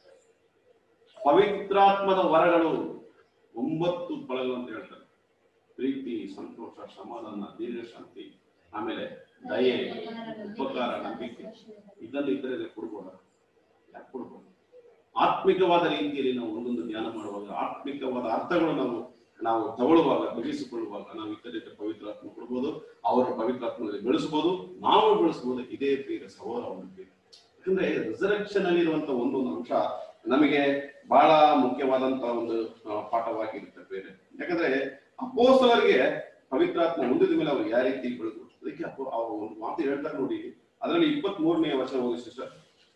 ಪವಿತ್ರಾತ್ಮದ ವರಗಳು ಒಂಬತ್ತು ಫಲಗಳು ಅಂತ ಹೇಳ್ತಾರೆ ಪ್ರೀತಿ ಸಂತೋಷ ಸಮಾಧಾನ ದೀರ್ಘ ಶಾಂತಿ ಆಮೇಲೆ ದಯೆ ಉಪಕಾರ ನಂಬಿಕೆ ಇದನ್ನು ಇತರರಿಗೆ ಕೊಡ್ಬೋದ ಯಾಕೆ ಕೊಡ್ಬೋದು ಆತ್ಮಿಕವಾದ ರೀತಿಯಲ್ಲಿ ನಾವು ಒಂದೊಂದು ಧ್ಯಾನ ಮಾಡುವಾಗ ಆತ್ಮಿಕವಾದ ಅರ್ಥಗಳು ನಾವು ನಾವು ತಗೊಳ್ಳುವಾಗ ಗ್ರಹಿಸಿಕೊಳ್ಳುವಾಗ ನಾವು ಇತರರಿಗೆ ಪವಿತ್ರಾತ್ಮ ಕೊಡ್ಬೋದು ಅವರ ಪವಿತ್ರಾತ್ಮದಲ್ಲಿ ಬೆಳೆಸಬಹುದು ನಾವು ಬೆಳೆಸಬಹುದು ಇದೇ ಪ್ರಿಯ ಸಹೋದರ ಒಂದು ಪ್ರಿಯ ಯಾಕಂದ್ರೆ ರಿಸರ್ವೇಷನ್ ಅಲ್ಲಿ ಇರುವಂತ ಒಂದೊಂದು ಅಂಶ ನಮಗೆ ಬಹಳ ಮುಖ್ಯವಾದಂತ ಒಂದು ಆ, ಪಾಠವಾಗಿರುತ್ತೆ ಬೇರೆ ಯಾಕಂದ್ರೆ ಅಪೋಸ್ತಲರಿಗೆ ಪವಿತ್ರಾತ್ಮ ಹೊಂದಿದ ಮೇಲೆ ಅವ್ರು ಯಾವ ರೀತಿ ಬೆಳೆದ್ರು ಅದಕ್ಕೆ ಅಪ್ಪ- ಅವ್ರು ಒಂದು ಮಾತು ಹೇಳ್ತಾರೆ ನೋಡಿ ಅದರಲ್ಲಿ ಇಪ್ಪತ್ತ್ ಮೂರನೇ ವಚನ ಓದಿ ಸಿಸ್ಟರ್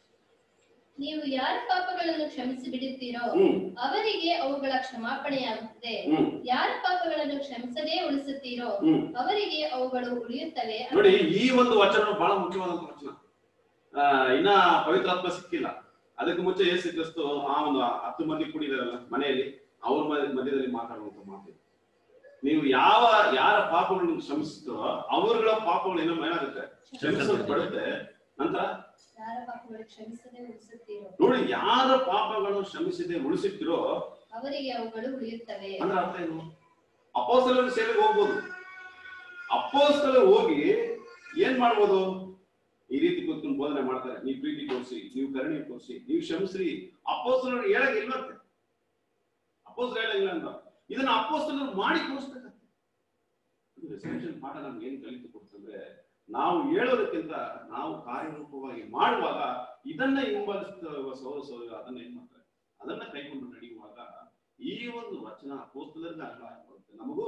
ನೀವು ಯಾರ ಪಾಪಗಳನ್ನು ಕ್ಷಮಿಸಿ ಬಿಡುತ್ತೀರೋ ಹ್ಮ್ ಅವರಿಗೆ ಅವುಗಳ ಕ್ಷಮಾಪಣೆಯಾಗುತ್ತದೆ ಹ್ಮ್ ಯಾರ ಪಾಪಗಳನ್ನು ಕ್ಷಮಿಸದೇ ಉಳಿಸುತ್ತೀರೋ ಹ್ಮ್ ಅವರಿಗೆ ಅವುಗಳು ಉಳಿಯುತ್ತವೆ ನೋಡಿ ಈ ಒಂದು ವಚನ ಬಹಳ ಮುಖ್ಯವಾದಂತ ವಚನ ಆ, ಇನ್ನ ಪವಿತ್ರಾತ್ಮ ಸಿಕ್ಕಿಲ್ಲ ಅದಕ್ಕೆ ಮುಂಚೆ ಯೇಸು ಕ್ರಿಸ್ತು ಆ ಒಂದು ಹತ್ತು ಮಂದಿ ಕುಡಿದಾರಲ್ಲ ಮನೆಯಲ್ಲಿ ಅವ್ರ ಮ- ಮಧ್ಯದಲ್ಲಿ ಮಾತಾಡುವಂತ ಮಾತು ನೀವು ಯಾವ ಯಾರ ಪಾಪಗಳನ್ನು ಕ್ಷಮಿಸುತ್ತೋ ಅವರುಗಳ ಪಾಪಗಳು ಇನ್ನೊಮ್ಮೆ ಏನಾಗುತ್ತೆ ಕ್ಷಮಿಸಲ್ಪಡುತ್ತೆ ನಂತರ ಯಾರ ಪಾಪಗಳು ಕ್ಷಮಿಸದೆ ಉಳಿಸುತ್ತೀರೋ ನೋಡಿ ಯಾರ ಪಾಪಗಳನ್ನು ಕ್ಷಮಿಸದೆ ಉಳಿಸುತ್ತಿರೋ ಅವರಿಗೆ ಅವುಗಳು ಉಳಿಯುತ್ತವೆ ಅಂದ್ರೆ ಅರ್ಥ ಏನು ಅಪೋಸ್ತಲರ ಸೇವೆಗೆ ಹೋಗ್ಬೋದು ಅಪೋಸ್ತಲ ಹೋಗಿ ಏನ್ ಮಾಡ್ಬೋದು ಈ ರೀತಿ ಕೂತ್ಕೊಂಡು ಬೋಧನೆ ಮಾಡ್ತಾರೆ ನೀವು ಪ್ರೀತಿ ತೋರಿಸಿ ನೀವು ಕರುಣೆ ತೋರಿಸಿ ನೀವು ಕ್ಷಮಿಸ್ರಿ ಅಪೋಸ್ತಲರು ಹೇಳಕ್ ಇಲ್ವಂತೆ ಅಪೋಸ್ತಲ ಹೇಳಂಗಿಲ್ಲ ಅಂತ ಇದನ್ನ ಅಪೋಸ್ತಲರು ಮಾಡಿ ತೋರಿಸ್ಬೇಕಂತೆ ರೆಸಲ್ಯೂಷನ್ ಪಾಠ ನಮ್ಗೆ ಏನ್ ಕಲಿತು ಕೊಡ್ತಂದ್ರೆ ನಾವು ಹೇಳೋದಕ್ಕಿಂತ ನಾವು ಕಾರ್ಯರೂಪವಾಗಿ ಮಾಡುವಾಗ ಇದನ್ನ ಹಿಂಬಾಲಿಸುವ ಸೌರ ಸೌರ ಅದನ್ನ ಏನ್ ಮಾಡ್ತಾರೆ ಅದನ್ನ ಕೈಕೊಂಡು ನಡೆಯುವಾಗ ಈ ಒಂದು ವಚನ ಅಪೋಸ್ತಲರಿಗೆ ಅರ್ಥ ಆಗುತ್ತೆ ನಮಗೂ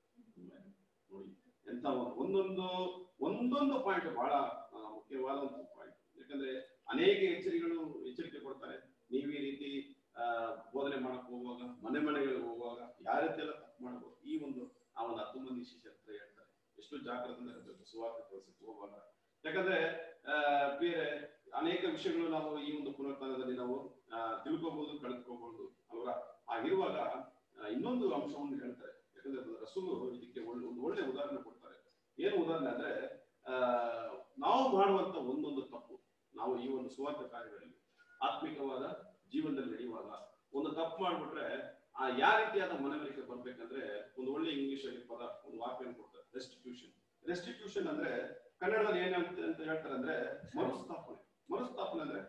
ನೋಡಿ ಎಂತ ಒಂದು- ಒಂದೊಂದು ಒಂದೊಂದು ಪಾಯಿಂಟ್ ಬಹಳ ಆ, ಮುಖ್ಯವಾದ ಒಂದು ಪಾಯಿಂಟ್ ಯಾಕಂದ್ರೆ ಅನೇಕ ಎಚ್ಚರಿಕೆಗಳು ಎಚ್ಚರಿಕೆ ಕೊಡ್ತಾರೆ ನೀವು ಈ ರೀತಿ ಆ, ಬೋಧನೆ ಮಾಡಕ್ ಹೋಗುವಾಗ ಮನೆ ಮನೆಗಳಿಗೆ ಹೋಗುವಾಗ ಯಾವ ರೀತಿ ಎಲ್ಲ ತಪ್ಪು ಮಾಡಬಹುದು ಈ ಒಂದು ಆ ಒಂದು ಹತ್ತು ಮಂದಿ ಶಿಷ್ಯರ ಹತ್ರ ಹೇಳ್ತಾರೆ ಎಷ್ಟು ಜಾಗ್ರತೆಯಿಂದ ಇರಬೇಕು ಸುವಾರ್ಥ ಕೆಲಸಕ್ಕೆ ಹೋಗುವಾಗ ಯಾಕಂದ್ರೆ ಆ, ಬೇರೆ ಅನೇಕ ವಿಷಯಗಳು ನಾವು ಈ ಒಂದು ಪುನರುತ್ಥಾನದಲ್ಲಿ ನಾವು ಆ, ತಿಳ್ಕೊಬಹುದು ಕಳೆದುಕೋಬಹುದು ಅಲ್ವಾ ಹಾಗಿರುವಾಗ ಆ, ಇನ್ನೊಂದು ಅಂಶವನ್ನು ಹೇಳ್ತಾರೆ ಯಾಕಂದ್ರೆ ರಸೂಲು ಇದಕ್ಕೆ ಒಳ್ಳೆ ಒಂದು ಒಳ್ಳೆ ಉದಾಹರಣೆ ಕೊಡ್ತಾರೆ ಏನು ಉದಾಹರಣೆ ಅಂದ್ರೆ ಆ ನಾವು ಮಾಡುವಂತ ಒಂದೊಂದು ತಪ್ಪು ನಾವು ಈ ಒಂದು ಸುವಾರ್ಥ ಕಾರ್ಯಗಳಲ್ಲಿ ಆತ್ಮಿಕವಾದ ಜೀವನದಲ್ಲಿ ನಡೆಯುವಾಗ ಒಂದು ತಪ್ಪು ಮಾಡ್ಬಿಟ್ರೆ ಆ ಯಾವ ರೀತಿಯಾದ ಮನವರಿಕೆ ಬರ್ಬೇಕಂದ್ರೆ ಒಂದು ಒಳ್ಳೆ ಇಂಗ್ಲಿಷ್ ಅಲ್ಲಿ ಪದ ಒಂದು ವಾಕ್ಯ ಕೊಡ್ತಾರೆ ರೆಸ್ಟಿಟ್ಯೂಷನ್ ರೆಸ್ಟಿಟ್ಯೂಷನ್ ಅಂದ್ರೆ ಕನ್ನಡದಲ್ಲಿ ಏನ್ ಅಂತ ಅಂತ ಹೇಳ್ತಾರೆ ಅಂದ್ರೆ ಮರುಸ್ಥಾಪನೆ ಮರುಸ್ಥಾಪನೆ ಅಂದ್ರೆ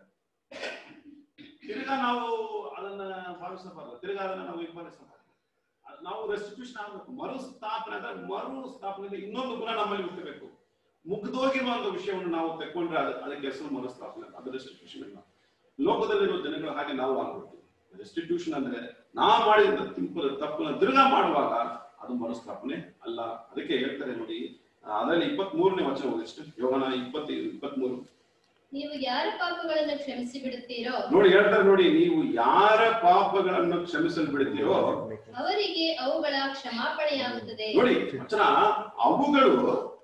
ತಿರ್ಗಾ ನಾವು ಅದನ್ನ ಭಾವಿಸಬಾರದು ತಿರ್ಗಾ ಅದನ್ನ ನಾವು ಹಿಂಬಾಲಿಸಬಾರದು ಅದ್ ನಾವು ರೆಸ್ಟಿಟ್ಯೂಷನ್ ಆಗ್ಬೇಕು ಮರುಸ್ಥಾಪನೆ ಅಂದ್ರೆ ಮರು ಸ್ಥಾಪನೆ ಇನ್ನೊಂದು ಗುಣ ನಮ್ಮಲ್ಲಿ ಹುಟ್ಟಬೇಕು ಮುಗ್ದೋಗಿರುವ ಒಂದು ವಿಷಯವನ್ನು ನಾವು ತೆಕ್ಕೊಂಡ್ರೆ ಅದು ಅದಕ್ಕೆ ಹೆಸರು ಮರುಸ್ಥಾಪನೆ ಅದು ರೆಸ್ಟಿಟ್ಯೂಷನ್ ಇಲ್ಲ ಲೋಕದಲ್ಲಿರುವ ಜನಗಳು ಹಾಗೆ ನಾವು ಆಗ್ಬಿಡ್ತೀವಿ ರೆಸ್ಟಿಟ್ಯೂಷನ್ ಅಂದ್ರೆ ನಾವು ಮಾಡಿದ ತಿಂಪು ತಪ್ಪನ್ನ ತಿರ್ಗಾ ಮಾಡುವಾಗ ಅದು ಮರುಸ್ಥಾಪನೆ ಅಲ್ಲ ಅದಕ್ಕೆ ಹೇಳ್ತಾರೆ ನೋಡಿ ಆ, ಅದರಲ್ಲಿ ಇಪ್ಪತ್ತ್ ಮೂರನೇ ವಚನ ಓದಿಷ್ಟು ಯೋಗನ ಇಪ್ಪತ್ತು ಇಪ್ಪತ್ತ್ ಮೂರು ನೀವು ಯಾರ ಪಾಪಗಳನ್ನು ಕ್ಷಮಿಸಿ ಬಿಡುತ್ತೀರೋ ನೋಡಿ ಹೇಳ್ತಾರೆ ನೋಡಿ ನೀವು ಯಾರ ಪಾಪಗಳನ್ನು ಕ್ಷಮಿಸಲು ಬಿಡುತ್ತೀರೋ ಅವರಿಗೆ ಅವುಗಳ ಕ್ಷಮಾಪಣೆಯಾಗುತ್ತದೆ ನೋಡಿ ವಚನ ಅವುಗಳು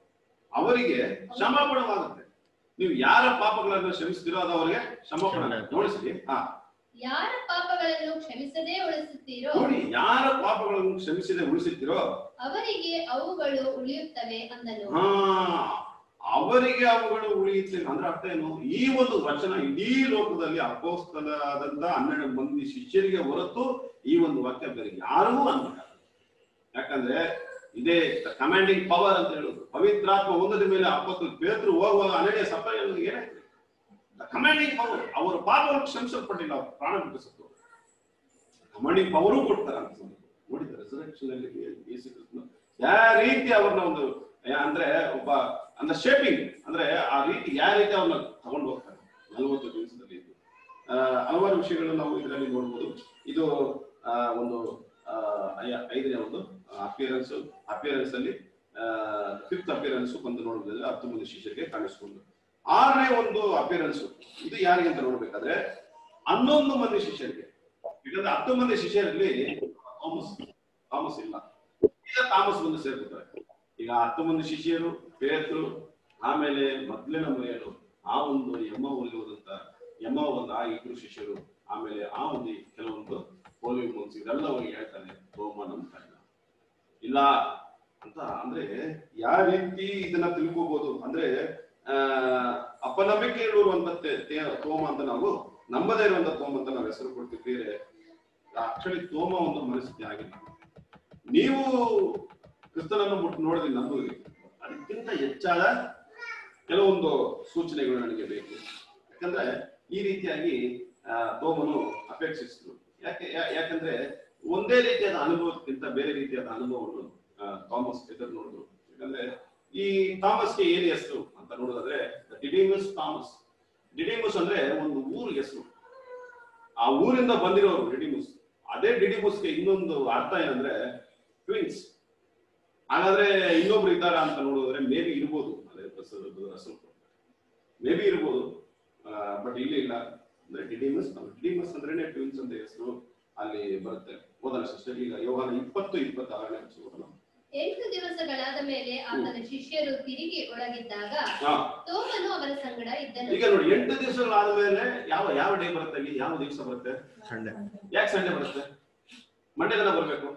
ಅವರಿಗೆ ಕ್ಷಮಾಪಣವಾಗುತ್ತೆ ನೀವು ಯಾರ ಪಾಪಗಳನ್ನು ಕ್ಷಮಿಸ್ತೀರೋ ಅದು ಅವರಿಗೆ ಕ್ಷಮಾಪಣ ನೋಡಿಸಿ ಹಾ ಯಾರ ಪಾಪಗಳನ್ನು ಕ್ಷಮಿಸದೇ ಉಳಿಸುತ್ತೀರೋ ನೋಡಿ ಯಾರ ಪಾಪಗಳನ್ನು ಕ್ಷಮಿಸದೆ ಉಳಿಸುತ್ತೀರೋ ಅವರಿಗೆ ಅವುಗಳು ಉಳಿಯುತ್ತವೆ ಅಂದನು ಹಾ ಅವರಿಗೆ ಅವುಗಳು ಉಳಿಯುತ್ತೆ ಅಂದ್ರೆ ಅರ್ಥ ಏನು ಈ ಒಂದು ವಚನ ಇಡೀ ಲೋಕದಲ್ಲಿ ಅಪೋಸ್ತಲಾದಂತ ಹನ್ನೆರಡು ಮಂದಿ ಶಿಷ್ಯರಿಗೆ ಹೊರತು ಈ ಒಂದು ವಾಕ್ಯ ಬೇರೆ ಯಾರಿಗೂ ಅನ್ಬೇಕ ಯಾಕಂದ್ರೆ ಇದೇ ಕಮಾಂಡಿಂಗ್ ಪವರ್ ಅಂತ ಹೇಳೋದು ಪವಿತ್ರಾತ್ಮ ಒಂದದ ಮೇಲೆ ಅಪ್ಪಸ್ತಲ ಪೇತ್ರ ಹೋಗುವಾಗ ಅನನ್ಯ ಸಫಲ ಏನಾಯ್ತು ಕಮಾಂಡಿಂಗ್ ಪವರ್ ಅವರ ಪಾಪವನ್ನು ಕ್ಷಮಿಸಲ್ಪಟ್ಟಿಲ್ಲ ಅವ್ರು ಪ್ರಾಣ ಬಿಟ್ಟು ಸತ್ತು ಕಮಾಂಡಿಂಗ್ ಪವರೂ ಕೊಡ್ತಾರೆ ಅಂತ ಸಂದರ್ಭ. ನೋಡಿದ ರೆಸರೆಕ್ಷನ್ ಅಲ್ಲಿ ಯೇಸು ಕ್ರಿಸ್ತನು ಯಾವ ರೀತಿ ಅವ್ರನ್ನ ಒಂದು ಯಾ- ಅಂದ್ರೆ ಒಬ್ಬ ಅಂದ್ರೆ ಶೇಪಿಂಗ್ ಅಂದ್ರೆ ಆ ರೀತಿ ಯಾವ ರೀತಿ ಅವ್ರನ್ನ ತಗೊಂಡು ಹೋಗ್ತಾರೆ ನಲವತ್ತು ದಿವಸದಲ್ಲಿ ಇದು ಆ, ಹಲವಾರು ವಿಷಯಗಳನ್ನು ನಾವು ಇದರಲ್ಲಿ ನೋಡ್ಬೋದು ಇದು ಆ, ಒಂದು ಆ, ಐ- ಐದನೇ ಒಂದು ಅಪಿಯರೆನ್ಸ್ ಅಪಿಯರೆನ್ಸ್ ಅಲ್ಲಿ ಫಿಫ್ತ್ ಅಪಿಯರೆನ್ಸ್ ಬಂದು ನೋಡೋದ್ರಲ್ಲಿ ಹತ್ತು ಮಂದಿ ಶಿಷ್ಯರಿಗೆ ಕಾಣಿಸ್ಕೊಂಡು ಆರನೇ ಒಂದು ಅಪಿಯರೆನ್ಸ್ ಇದು ಯಾರಿಗೆ ಅಂತ ನೋಡ್ಬೇಕಾದ್ರೆ ಹನ್ನೊಂದು ಮಂದಿ ಶಿಷ್ಯರಿಗೆ ಯಾಕಂದ್ರೆ ಹತ್ತು ಮಂದಿ ಶಿಷ್ಯರಲ್ಲಿ ಥಾಮಸ್ ಥಾಮಸ್ ಇಲ್ಲ ಈಗ ಥಾಮಸ್ ಬಂದು ಸೇರ್ಕೊತಾರೆ ಈಗ ಹತ್ತು ಮಂದಿ ಶಿಷ್ಯರು ಪೇತ್ರು ಆಮೇಲೆ ಮೊದಲಿನ ಮರೆಯಲು ಆ ಒಂದು ಎಮ್ಮ ಊರಿಗೆ ಹೋದಂತ ಎಮ್ಮ ಒಂದು ಆ ಇಬ್ರು ಶಿಷ್ಯರು ಆಮೇಲೆ ಆ ಒಂದು ಕೆಲವೊಂದು ಹೋಲಿ ಮುನ್ಸ್ ಇದೆಲ್ಲ ಅವ್ರಿಗೆ ಹೇಳ್ತಾನೆ ರೋಮ ನಂಬ್ತಾ ಇಲ್ಲ ಇಲ್ಲ ಅಂತ ಅಂದ್ರೆ ಯಾವ ರೀತಿ ಇದನ್ನ ತಿಳ್ಕೋಬಹುದು ಅಂದ್ರೆ ಆ ಅಪನಂಬಿಕೆ ಇರುವಂತ ತೇ- ತೇ- ತೋಮ ಅಂತ ನಾವು ನಂಬದೇ ಇರುವಂತ ತೋಮ ಅಂತ ನಾವು ಹೆಸರು ಕೊಡ್ತೀವಿ ಬೇರೆ ಆಕ್ಚುಲಿ ತೋಮ ಒಂದು ಮನಸ್ಥಿತಿ ಆಗಿಲ್ಲ ನೀವು ಕ್ರಿಸ್ತನನ್ನು ಮುಟ್ಟು ನೋಡಿದ್ರೆ ನಂಬುದ್ರಿ ಅದಕ್ಕಿಂತ ಹೆಚ್ಚಾದ ಕೆಲವೊಂದು ಸೂಚನೆಗಳು ನನಗೆ ಬೇಕು ಯಾಕಂದ್ರೆ ಈ ರೀತಿಯಾಗಿ ಆ, ತೋಮನು ಅಪೇಕ್ಷಿಸಿದ್ರು ಯಾಕೆ ಯಾ- ಯಾಕಂದ್ರೆ ಒಂದೇ ರೀತಿಯಾದ ಅನುಭವಕ್ಕಿಂತ ಬೇರೆ ರೀತಿಯಾದ ಅನುಭವವನ್ನು ಆ, ಥಾಮಸ್ ಎದುರು ನೋಡಿದ್ರು ಯಾಕಂದ್ರೆ ಈ ಥಾಮಸ್ಗೆ ಏನ್ ಹೆಸರು ಅಂತ ನೋಡೋದಾದ್ರೆ ಡಿಡಿಮಸ್ ಥಾಮಸ್ ಡಿಡಿಮಸ್ ಅಂದ್ರೆ ಒಂದು ಊರು ಹೆಸರು ಆ ಊರಿಂದ ಬಂದಿರೋರು ಡಿಡಿಮಸ್ ಅದೇ ಡಿಡಿಮಸ್ಗೆ ಇನ್ನೊಂದು ಅರ್ಥ ಏನಂದ್ರೆ ಟ್ವಿನ್ಸ್ ಹಾಗಾದ್ರೆ ಇನ್ನೊಬ್ರು ಇದ್ದಾರ ಅಂತ ನೋಡಿದ್ರೆ ಮೇಬಿ ಇರ್ಬೋದು ಅದೇ ಸ್ವಲ್ಪ ಮೇಬಿ ಇರ್ಬೋದು ಬಟ್ ಇಲ್ಲಿ ಇಲ್ಲ ಅಂದ್ರೆ ಡಿಡಿಮಸ್ ಡಿಡಿಮಸ್ ಅಂದ್ರೇನೆ ಟ್ವಿನ್ಸ್ ಅಂತ ಹೆಸರು ಅಲ್ಲಿ ಬರುತ್ತೆ ಓದನ ಸಿಸ್ಟರ್ ಈಗ ಯೋಹಾನ ಇಪ್ಪತ್ತು ಇಪ್ಪತ್ತಾರನೇ ಓದೋಣ ಎಂಟು ದಿವಸಗಳಾದ ಮೇಲೆ ಆತನ ಶಿಷ್ಯರು ತಿರುಗಿ ಒಳಗಿದ್ದಾಗ ಹಾ ತೋಮನು ಅವರ ಸಂಗಡ ಇದ್ದನು ಈಗ ನೋಡಿ ಎಂಟು ದಿವಸಗಳಾದ ಮೇಲೆ ಯಾವ ಯಾವ ಡೇ ಬರುತ್ತೆ ಇಲ್ಲಿ ಯಾವ ದಿವಸ ಬರುತ್ತೆ ಸಂಡೆ ಯಾಕೆ ಸಂಡೇ ಬರುತ್ತೆ ಮಂಡೇ ದಿನ ಬರ್ಬೇಕು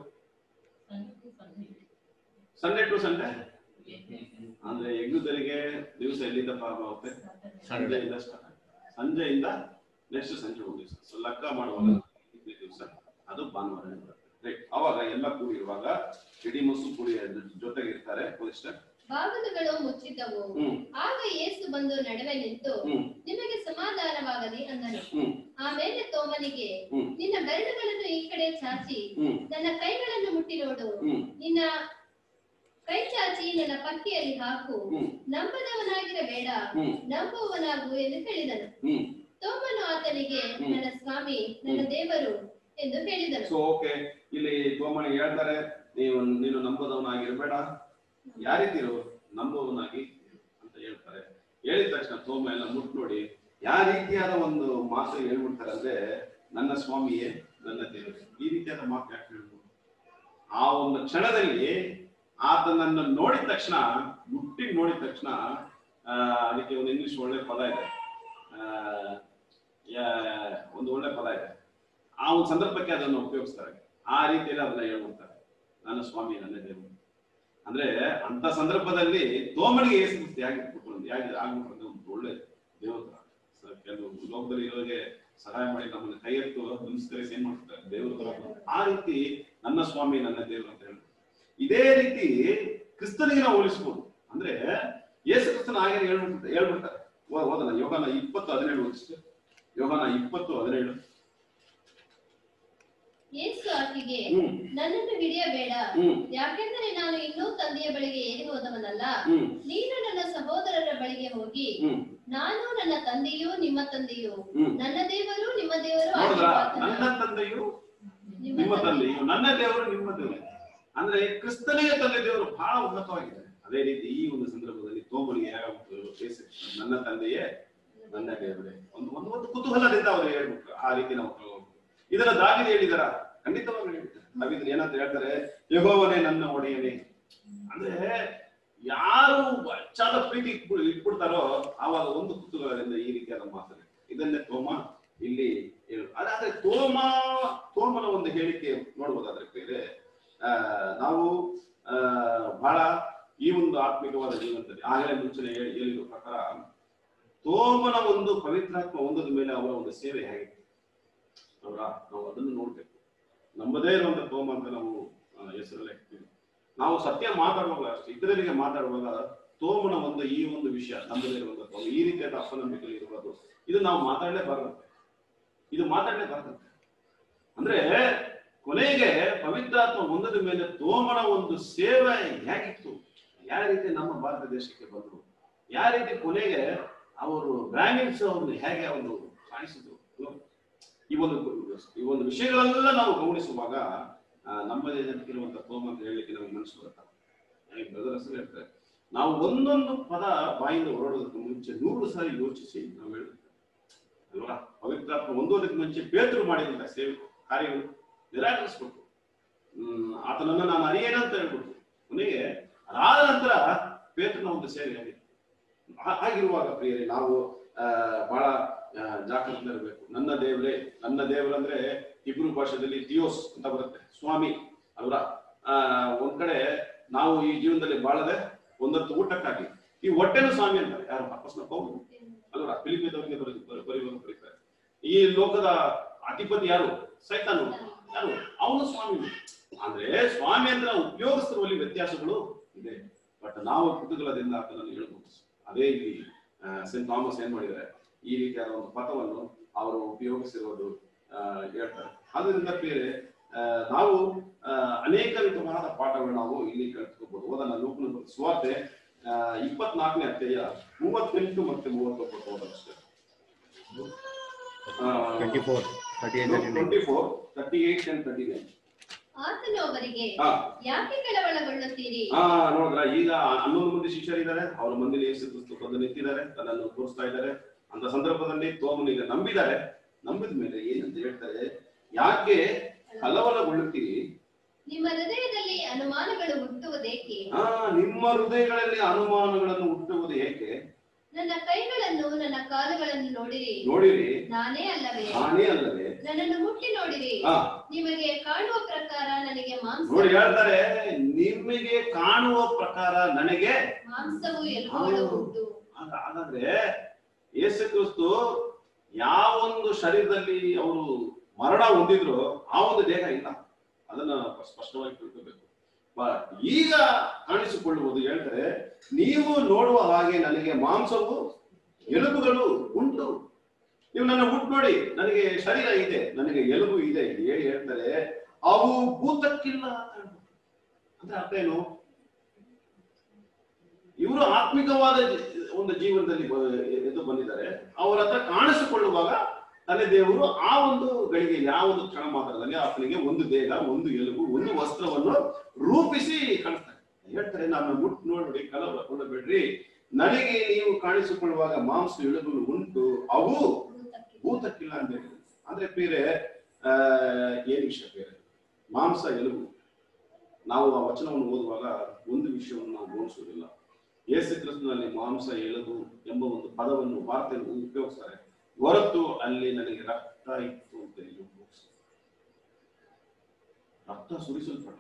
ಸಂಡೇ ಟು ಸಂಡೇ ಅಂದ್ರೆ ಯಜ್ಞದರಿಗೆ ದಿವಸ ಎಲ್ಲಿಂದ ಪ್ರಾರಂಭ ಆಗುತ್ತೆ ಸಂಜೆಯಿಂದ ಸ್ಟಾರ್ಟ್ ಸಂಜೆಯಿಂದ ನೆಕ್ಸ್ಟ್ ಸಂಜೆ ಒಂದು ದಿವಸ ಸೊ ಲೆಕ್ಕ ಮಾಡುವಾಗ ಐದನೇ ದಿವಸ ಅದು ಭಾನುವಾರ ಬರುತ್ತೆ ರೈಟ್ ಅವಾಗ ಎಲ್ಲ ಕೂಡಿರುವಾಗ ಇಡೀ ಮುಸು ಕೂಡಿ ಅದ್ರ ಜೊತೆಗೆ ಇರ್ತಾರೆ ಪೊಲೀಸ್ ಬಾಗಿಲುಗಳು ಮುಚ್ಚಿದ್ದವು ಹ್ಮ್ ಆಗ ಯೇಸು ಬಂದು ನಡುವೆ ನಿಂತು ಹ್ಮ್ ನಿಮಗೆ ಸಮಾಧಾನವಾಗಲಿ ಅಂದನು ಹ್ಮ್ ಆಮೇಲೆ ತೋಮನಿಗೆ ಹ್ಮ್ ನಿನ್ನ ಬೆರಳುಗಳನ್ನು ಈ ಕಡೆ ಚಾಚಿ ಹ್ಮ್ ನನ್ನ ಕೈಗಳನ್ನು ಮುಟ್ಟಿ ನೋಡು ಹ್ಮ್ ನಿನ್ನ ಕೈ ಚಾಚಿ ನನ್ನ ಪಕ್ಕಿಯಲ್ಲಿ ಹಾಕು ಹ್ಮ್ ನಂಬದವನಾಗಿರಬೇಡ ಹ್ಮ್ ನಂಬುವವನಾಗು ಎಂದು ಹೇಳಿದನು ಹ್ಮ್ ತೋಮನು ಆತನಿಗೆ ಹ್ಮ್. ನನ್ನ ಸ್ವಾಮಿ ನನ್ನ ದೇವರು ಎಂದು ಹೇಳಿದನು ಸೊ ಓಕೆ ಇಲ್ಲಿ ಗೋಮಣಿ ಹೇಳ್ತಾರೆ ನೀವು ನೀನು ನಂಬೋದವನಾಗಿರ್ಬೇಡ ಯಾರಿದ್ದೀರು ನಂಬುವವನಾಗಿ ಇರು ಅಂತ ಹೇಳ್ತಾರೆ ಹೇಳಿದ ತಕ್ಷಣ ಸೋಮ ಎಲ್ಲ ಮುಟ್ ನೋಡಿ ಯಾವ ರೀತಿಯಾದ ಒಂದು ಮಾತು ಹೇಳ್ಬಿಡ್ತಾರೆ ಅಂದ್ರೆ ನನ್ನ ಸ್ವಾಮಿಯೇ ನನ್ನ ದೇವರು ಈ ರೀತಿಯಾದ ಮಾತು ಯಾಕೆ ಹೇಳ್ಬೋದು ಆ ಒಂದು ಕ್ಷಣದಲ್ಲಿ ಆತನನ್ನು ನೋಡಿದ ತಕ್ಷಣ ಮುಟ್ಟಿ ನೋಡಿದ ತಕ್ಷಣ ಆ, ಅದಕ್ಕೆ ಒಂದು ಇಂಗ್ಲಿಷ್ ಒಳ್ಳೆ ಪದ ಇದೆ ಆ, ಯಾ- ಒಂದು ಒಳ್ಳೆ ಪದ ಇದೆ ಆ ಒಂದು ಸಂದರ್ಭಕ್ಕೆ ಅದನ್ನು ಉಪಯೋಗಿಸ್ತಾರೆ ಆ ರೀತಿಯಲ್ಲಿ ಅದನ್ನ ಹೇಳ್ಬಿಡ್ತಾರೆ ನನ್ನ ಸ್ವಾಮಿ ನನ್ನ ದೇವರು ಅಂದ್ರೆ ಅಂತ ಸಂದರ್ಭದಲ್ಲಿ ತೋಮನಿಗೆ ಏಸು ಹೇಗೆ ಹೇಗೆ ಆಗ್ಬಿಟ್ರೆ ಒಂದು ಒಳ್ಳೆ ದೇವತರ ಸ- ಕೆಲವು ಲೋಕದಲ್ಲಿ ಇರೋರಿಗೆ ಸಹಾಯ ಮಾಡಿ ನಮ್ಮನ್ನ ಕೈ ಎತ್ತು ನಮಸ್ಕರಿಸಿ ಏನ್ ಮಾಡ್ತಾರೆ ದೇವರು ತರ. ಆ ರೀತಿ ನನ್ನ ಸ್ವಾಮಿ ನನ್ನ ದೇವರು ಅಂತ ಹೇಳಿ ಇದೇ ರೀತಿ ಕ್ರಿಸ್ತನಿಗೆ ನಾವು ಹೋಲಿಸ್ಬೋದು ಅಂದ್ರೆ ಯೇಸು ಕ್ರಿಸ್ತನ ಹಾಗೆ ಹೇಳ್ಬಿಡ್ತಾರೆ ಹೇಳ್ಬಿಡ್ತಾರೆ ಓ- ಓದೋಣ ಯೋಗನ ಇಪ್ಪತ್ತು ಹದಿನೇಳು ಓದಿಸ್ತು ಯೋಗನ ಇಪ್ಪತ್ತು ಹದಿನೇಳು ಯೇಸು ಆಕೆಗೆ ಹ್ಮ್ ನನ್ನನ್ನು ಹಿಡಿಯಬೇಡ ಹ್ಮ್ ಯಾಕೆಂದರೆ ನಾನು ಇನ್ನೂ ತಂದೆಯ ಬಳಿಗೆ ಏರಿ ಹೋದವನಲ್ಲ ಹ್ಮ್ ನೀನು ನನ್ನ ಸಹೋದರರ ಬಳಿಗೆ ಹೋಗಿ ಹ್ಮ್ ನಾನು ನನ್ನ ತಂದೆಯೂ ನಿಮ್ಮ ತಂದೆಯೂ ಹ್ಮ್ ನನ್ನ ದೇವರು ನಿಮ್ಮ ದೇವರು ನೋಡಿದ್ರ ಆಗಿರುವ ನನ್ನ ಆತನ- ತಂದೆಯು ನಿಮ್ಮ ನಿಮ್ಮ ತಂದೆ ತಂದೆಯು ನನ್ನ ದೇವರು ನಿಮ್ಮ ದೇವರು ಅಂದ್ರೆ ಕ್ರಿಸ್ತನಿಗೆ ತಂದೆ ದೇವರು ಬಹಳ ಉನ್ನತವಾಗಿದೆ ಅದೇ ರೀತಿ ಈ ಒಂದು ಸಂದರ್ಭದಲ್ಲಿ ತೋಮನಿಗೆ ಯಾವಾಗ್ಲೂ ಯೇಸು ನನ್ನ ತಂದೆಯೇ ನನ್ನ ದೇವರೇ ಒಂದು ಒಂದು ಒಂದು ಕುತೂಹಲದಿಂದ ಅವರು ಹೇಳ್ಬಿಟ್ರು ಆ ರೀತಿ ನಾವು ತಗೊಳ್ಬೇಕು. ಇದನ್ನ ದಾವಿದ ಹೇಳಿದಾರ ಖಂಡಿತವಾಗ್ಲೂ ಹೇಳಿದ್ದಾರೆ ದಾವಿದ್ರು ಏನಂತ ಹೇಳ್ತಾರೆ ಯೆಹೋವನೇ ನನ್ನ ಒಡೆಯನೇ ಅಂದ್ರೆ ಯಾರು ಹೆಚ್ಚಾದ ಪ್ರೀತಿ ಇಟ್ಬಿಡ್- ಇಟ್ಬಿಡ್ತಾರೋ ಆವಾಗ ಒಂದು ಕುತೂಹಲದಿಂದ ಈ ರೀತಿಯಾದ ಮಾತಲ್ಲಿ ಇದನ್ನೇ ತೋಮ ಇಲ್ಲಿ ಹೇಳು ಅದಾದ್ರೆ ತೋಮ ತೋಮನ ಒಂದು ಹೇಳಿಕೆ ನೋಡ್ಬೋದಾದ್ರೆ ಬೇರೆ ಆ ನಾವು ಆ ಬಹಳ ಈ ಒಂದು ಆತ್ಮಿಕವಾದ ಜೀವನದಲ್ಲಿ ಆಗಲೇ ಮುಂಚೆನೆ ಹೇಳಿ- ಹೇಳಿರೋ ಪ್ರಕಾರ ತೋಮನ ಒಂದು ಪವಿತ್ರಾತ್ಮ ಒಂದದ ಮೇಲೆ ಅವರ ಒಂದು ಸೇವೆ ಹೇಗಿತ್ತು ಅವರ ನಾವು ಅದನ್ನು ನೋಡ್ಬೇಕು ನಮ್ಮದೇ ಇರುವಂತ ತೋಮ ಅಂತ ನಾವು ಆ, ಹೆಸರಲ್ಲೇ ಇರ್ತೀವಿ ನಾವು ಸತ್ಯ ಮಾತಾಡುವಾಗ ಅಷ್ಟೇ ಇತರರಿಗೆ ಮಾತಾಡುವಾಗ ತೋಮನ ಒಂದು ಈ ಒಂದು ವಿಷಯ ನಮ್ಮದೇ ಇರುವಂತ ತೋಮ ಈ ರೀತಿಯಾದ ಅಪನಂಬಿಕೆಯಲ್ಲಿ ಇರಬಾರ್ದು ಇದು ನಾವು ಮಾತಾಡಲೇಬಾರದಂತೆ ಇದು ಮಾತಾಡಲೇಬಾರದಂತೆ ಅಂದ್ರೆ ಕೊನೆಗೆ ಪವಿತ್ರಾತ್ಮ ಒಂದದ ಮೇಲೆ ತೋಮನ ಒಂದು ಸೇವೆ ಹೇಗಿತ್ತು ಯಾವ ರೀತಿ ನಮ್ಮ ಭಾರತ ದೇಶಕ್ಕೆ ಬಂದರು ಯಾವ ರೀತಿ ಕೊನೆಗೆ ಅವರು ಬ್ರಾಹ್ಮಿನ್ಸ್ ಅವ್ರನ್ನ ಹೇಗೆ ಅವರು ಸಾಯಿಸಿದ್ರು ಈ ಒಂದು ಈ ಒಂದು ವಿಷಯಗಳೆಲ್ಲ ನಾವು ಗಮನಿಸುವಾಗ ಆ, ನಮ್ಮ ಜನಕ್ಕಿರುವಂತ ತೋಮ ಅಂತ ಹೇಳಲಿಕ್ಕೆ ನಮಗೆ ಮನಸ್ಸು ಬರುತ್ತೆ ಬ್ರದರ್ ಹೆಸರು ಹೇಳ್ತಾರೆ ನಾವು ಒಂದೊಂದು ಪದ ಬಾಯಿಂದ ಹೊರಡೋದಕ್ಕೆ ಮುಂಚೆ ನೂರು ಸಾರಿ ಯೋಚಿಸಿ ನಾವು ಹೇಳ್ತೇವೆ ಅಲ್ವಾ ಪವಿತ್ರಾತ್ಮ ಒಂದೋದಕ್ಕೆ ಮುಂಚೆ ಪೇತರು ಮಾಡಿದಂತ ಸೇವೆ ಕಾರ್ಯಗಳು ನಿರಾಕರಿಸ್ಬಿಟ್ಟು ಹ್ಮ್ ಆತನನ್ನ ನಾನು ಅರಿಯೇನಂತ ಹೇಳ್ಬಿಟ್ಟು ಕೊನೆಗೆ ಅದಾದ ನಂತರ ಪೇತ್ರನ ಒಂದು ಸೇವೆ ಆಗಿದೆ ಆ- ಆಗಿರುವಾಗ ಪ್ರಿಯರೇ ನಾವು ಆ, ಬಹಳ ಆ, ಜಾಗೃತರಿರಬೇಕು ನನ್ನ ದೇವರೇ ನನ್ನ ದೇವರಂದ್ರೆ ಇಬ್ರು ಭಾಷೆಯಲ್ಲಿ ಥಿಯೋಸ್ ಅಂತ ಬರುತ್ತೆ ಸ್ವಾಮಿ ಅಲ್ವಾ ಆ ಒಂದ್ ಕಡೆ ನಾವು ಈ ಜೀವನದಲ್ಲಿ ಬಾಳದೆ ಒಂದೊತ್ತು ಊಟಕ್ಕಾಗಿ ಈ ಹೊಟ್ಟೆನೂ ಸ್ವಾಮಿ ಅಂತಾರೆ ಯಾರು ಅಪ್ಪಸ್ನ ಪೌರು ಅಲ್ವಾ ಫಿಲಿಪಿದವರಿಗೆ ಬರೆದು ಬರೆಯುವಾಗ ಬರೀತಾರೆ ಈ ಲೋಕದ ಅಧಿಪತಿ ಯಾರು ಸೈತಾನು ಯಾರು ಅವನು ಸ್ವಾಮಿ ಅಂದ್ರೆ ಸ್ವಾಮಿ ಅಂತ ನಾವು ಉಪಯೋಗಿಸಿರುವಲ್ಲಿ ವ್ಯತ್ಯಾಸಗಳು ಇದೆ ಬಟ್ ನಾವು ಕುತೂಹಲದಿಂದ ಅದನ್ನು ಹೇಳ್ಬೋದು ಅದೇ ಇಲ್ಲಿ ಸೆಂಟ್ ಥಾಮಸ್ ಏನ್ ಮಾಡಿದ್ದಾರೆ ಈ ರೀತಿಯಾದ ಒಂದು ಪಥವನ್ನು ಅವರು ಉಪಯೋಗಿಸಿರೋದು ಆ, ಹೇಳ್ತಾರೆ ಅದರಿಂದ ಬೇರೆ ಆ, ನಾವು ಆ, ಅನೇಕ ವಿಧವಾದ ಪಾಠಗಳು ನಾವು ಇಲ್ಲಿ ಕಲ್ತ್ಕೋಬಹುದು ಓದನ ಲೋಕನ ಸ್ವಾರ್ತೆ ಇಪ್ಪತ್ನಾಲ್ಕನೇ ಅಧ್ಯಾಯ ಮೂವತ್ತೆಂಟು ಮತ್ತೆ ಮೂವತ್ತೊಂಬತ್ತು ಓದಷ್ಟೇ twenty four thirty eight twenty four thirty eight and thirty nine ಆತನು ಅವರಿಗೆ ಹಾ ಯಾಕೆ ಕಳವಳಗೊಳ್ಳುತ್ತೀರಿ ಹಾ ನೋಡಿದ್ರ ಈಗ ಹನ್ನೊಂದು ಮಂದಿ ಶಿಷ್ಯರಿದ್ದಾರೆ ಅವ್ರ ಮಂದಿಲಿ ಯೇಸು ಕ್ರಿಸ್ತು ಬಂದು ನಿಂತಿದ್ದಾರೆ ತನ್ನನ್ನು ತೋರಿಸ್ತಾ ಇದ್ದಾರೆ ಅಂತ ಸಂದರ್ಭದಲ್ಲಿ ತೋಮನಿಗೆ ನಂಬಿದ್ದಾರೆ ನಂಬಿದ ಮೇಲೆ ಏನಂತ ಹೇಳ್ತಾರೆ ಯಾಕೆ ಕಲವಲಗೊಳ್ಳುತ್ತೀರಿ ನಿಮ್ಮ ಹೃದಯದಲ್ಲಿ ಅನುಮಾನಗಳು ಹುಟ್ಟುವುದೇಕೆ ಆ ನಿಮ್ಮ ಹೃದಯಗಳಲ್ಲಿ ಅನುಮಾನಗಳನ್ನು ಹುಟ್ಟುವುದು ಏಕೆ ನನ್ನ ಕೈಗಳನ್ನು ನನ್ನ ಕಾಲುಗಳನ್ನು ನೋಡಿರಿ ನೋಡಿರಿ ನಾನೇ ಅಲ್ಲವೇ ನಾನೇ ಅಲ್ಲವೇ ನನ್ನನ್ನು ಮುಟ್ಟಿ ನೋಡಿರಿ ಹಾ ನಿಮಗೆ ಕಾಣುವ ಪ್ರಕಾರ ನನಗೆ ಮಾಂಸ ನೋಡಿ ಹೇಳ್ತಾರೆ ನಿಮಗೆ ಕಾಣುವ ಪ್ರಕಾರ ನನಗೆ ಮಾಂಸವು ಎಲುಬುಗಳು ಉಂಟು ಹಾಗ- ಹಾಗಾದ್ರೆ ಯೇಸು ಕ್ರಿಸ್ತು ಯಾವೊಂದು ಶರೀರದಲ್ಲಿ ಅವರು ಮರಣ ಹೊಂದಿದ್ರು ಆ ಒಂದು ದೇಹ ಇಲ್ಲ ಅದನ್ನ ಸ್ಪಷ್ಟವಾಗಿ ತಿಳ್ಕೋಬೇಕು ಬಟ್ ಈಗ ಕಾಣಿಸಿಕೊಳ್ಳುವುದು ಹೇಳ್ತಾರೆ ನೀವು ನೋಡುವ ಹಾಗೆ ನನಗೆ ಮಾಂಸವು ಎಲುಬುಗಳು ಉಂಟು ನೀವು ನನ್ನ ಮುಟ್ ನೋಡಿ ನನಗೆ ಶರೀರ ಇದೆ ನನಗೆ ಎಲುಬು ಇದೆ ಹೇಳಿ ಹೇಳ್ತಾರೆ ಅವು ಭೂತಕ್ಕಿಲ್ಲ ಅಂತ ಹೇಳ್ಬಿಟ್ಟು. ಅಂದ್ರೆ ಅರ್ಥ ಏನು ಇವರು ಆತ್ಮಿಕವಾದ ಜೀ- ಒಂದು ಜೀವನದಲ್ಲಿ ಬ- ಎದ್ದು ಬಂದಿದ್ದಾರೆ ಅವರ ಹತ್ರ ಕಾಣಿಸಿಕೊಳ್ಳುವಾಗ ತನ್ನ ದೇವರು ಆ ಒಂದು ಗಳಿಗೆ ಯಾವ ಒಂದು ಕ್ಷಣ ಮಾತ್ರದಲ್ಲಿ ಆತನಿಗೆ ಒಂದು ದೇಹ ಒಂದು ಎಲುಬು ಒಂದು ವಸ್ತ್ರವನ್ನು ರೂಪಿಸಿ ಕಾಣಿಸ್ತಾರೆ ಹೇಳ್ತಾರೆ ನಾನು ಮುಟ್ ನೋಡ್ಬಿಡಿ ಕಲವರ ಕೊಳ್ಳಬೇಡ್ರಿ ನನಗೆ ನೀವು ಕಾಣಿಸಿಕೊಳ್ಳುವಾಗ ಮಾಂಸ ಎಲುಬುಗಳು ಉಂಟು ಅವು ಭೂತಕ್ಕೆ. ಭೂತಕ್ಕಿಲ್ಲ ಅಂತ ಹೇಳಿ ಅಂದ್ರೆ ಬೇರೆ ಆ ಏನ್ ವಿಷಯ ಬೇರೆ ಮಾಂಸ ಎಲುಬು ನಾವು ಆ ವಚನವನ್ನು ಓದುವಾಗ ಒಂದು ವಿಷಯವನ್ನು ನಾವು ಗಮನಿಸುವುದಿಲ್ಲ ಯೇಸು ಕ್ರಿಸ್ತನಲ್ಲಿ ಮಾಂಸ ಎಲುಬು ಎಂಬ ಒಂದು ಪದವನ್ನು ವಾರ್ತೆಯನ್ನು ಉಪಯೋಗಿಸ್ತಾರೆ ಹೊರತು ಅಲ್ಲಿ ನನಗೆ ರಕ್ತ ಇತ್ತು ಅಂತ ಇಲ್ಲಿ ಉಪಯೋಗಿಸ್ತಾರೆ ರಕ್ತ ಸುರಿಸಲ್ಪಟ್ಟ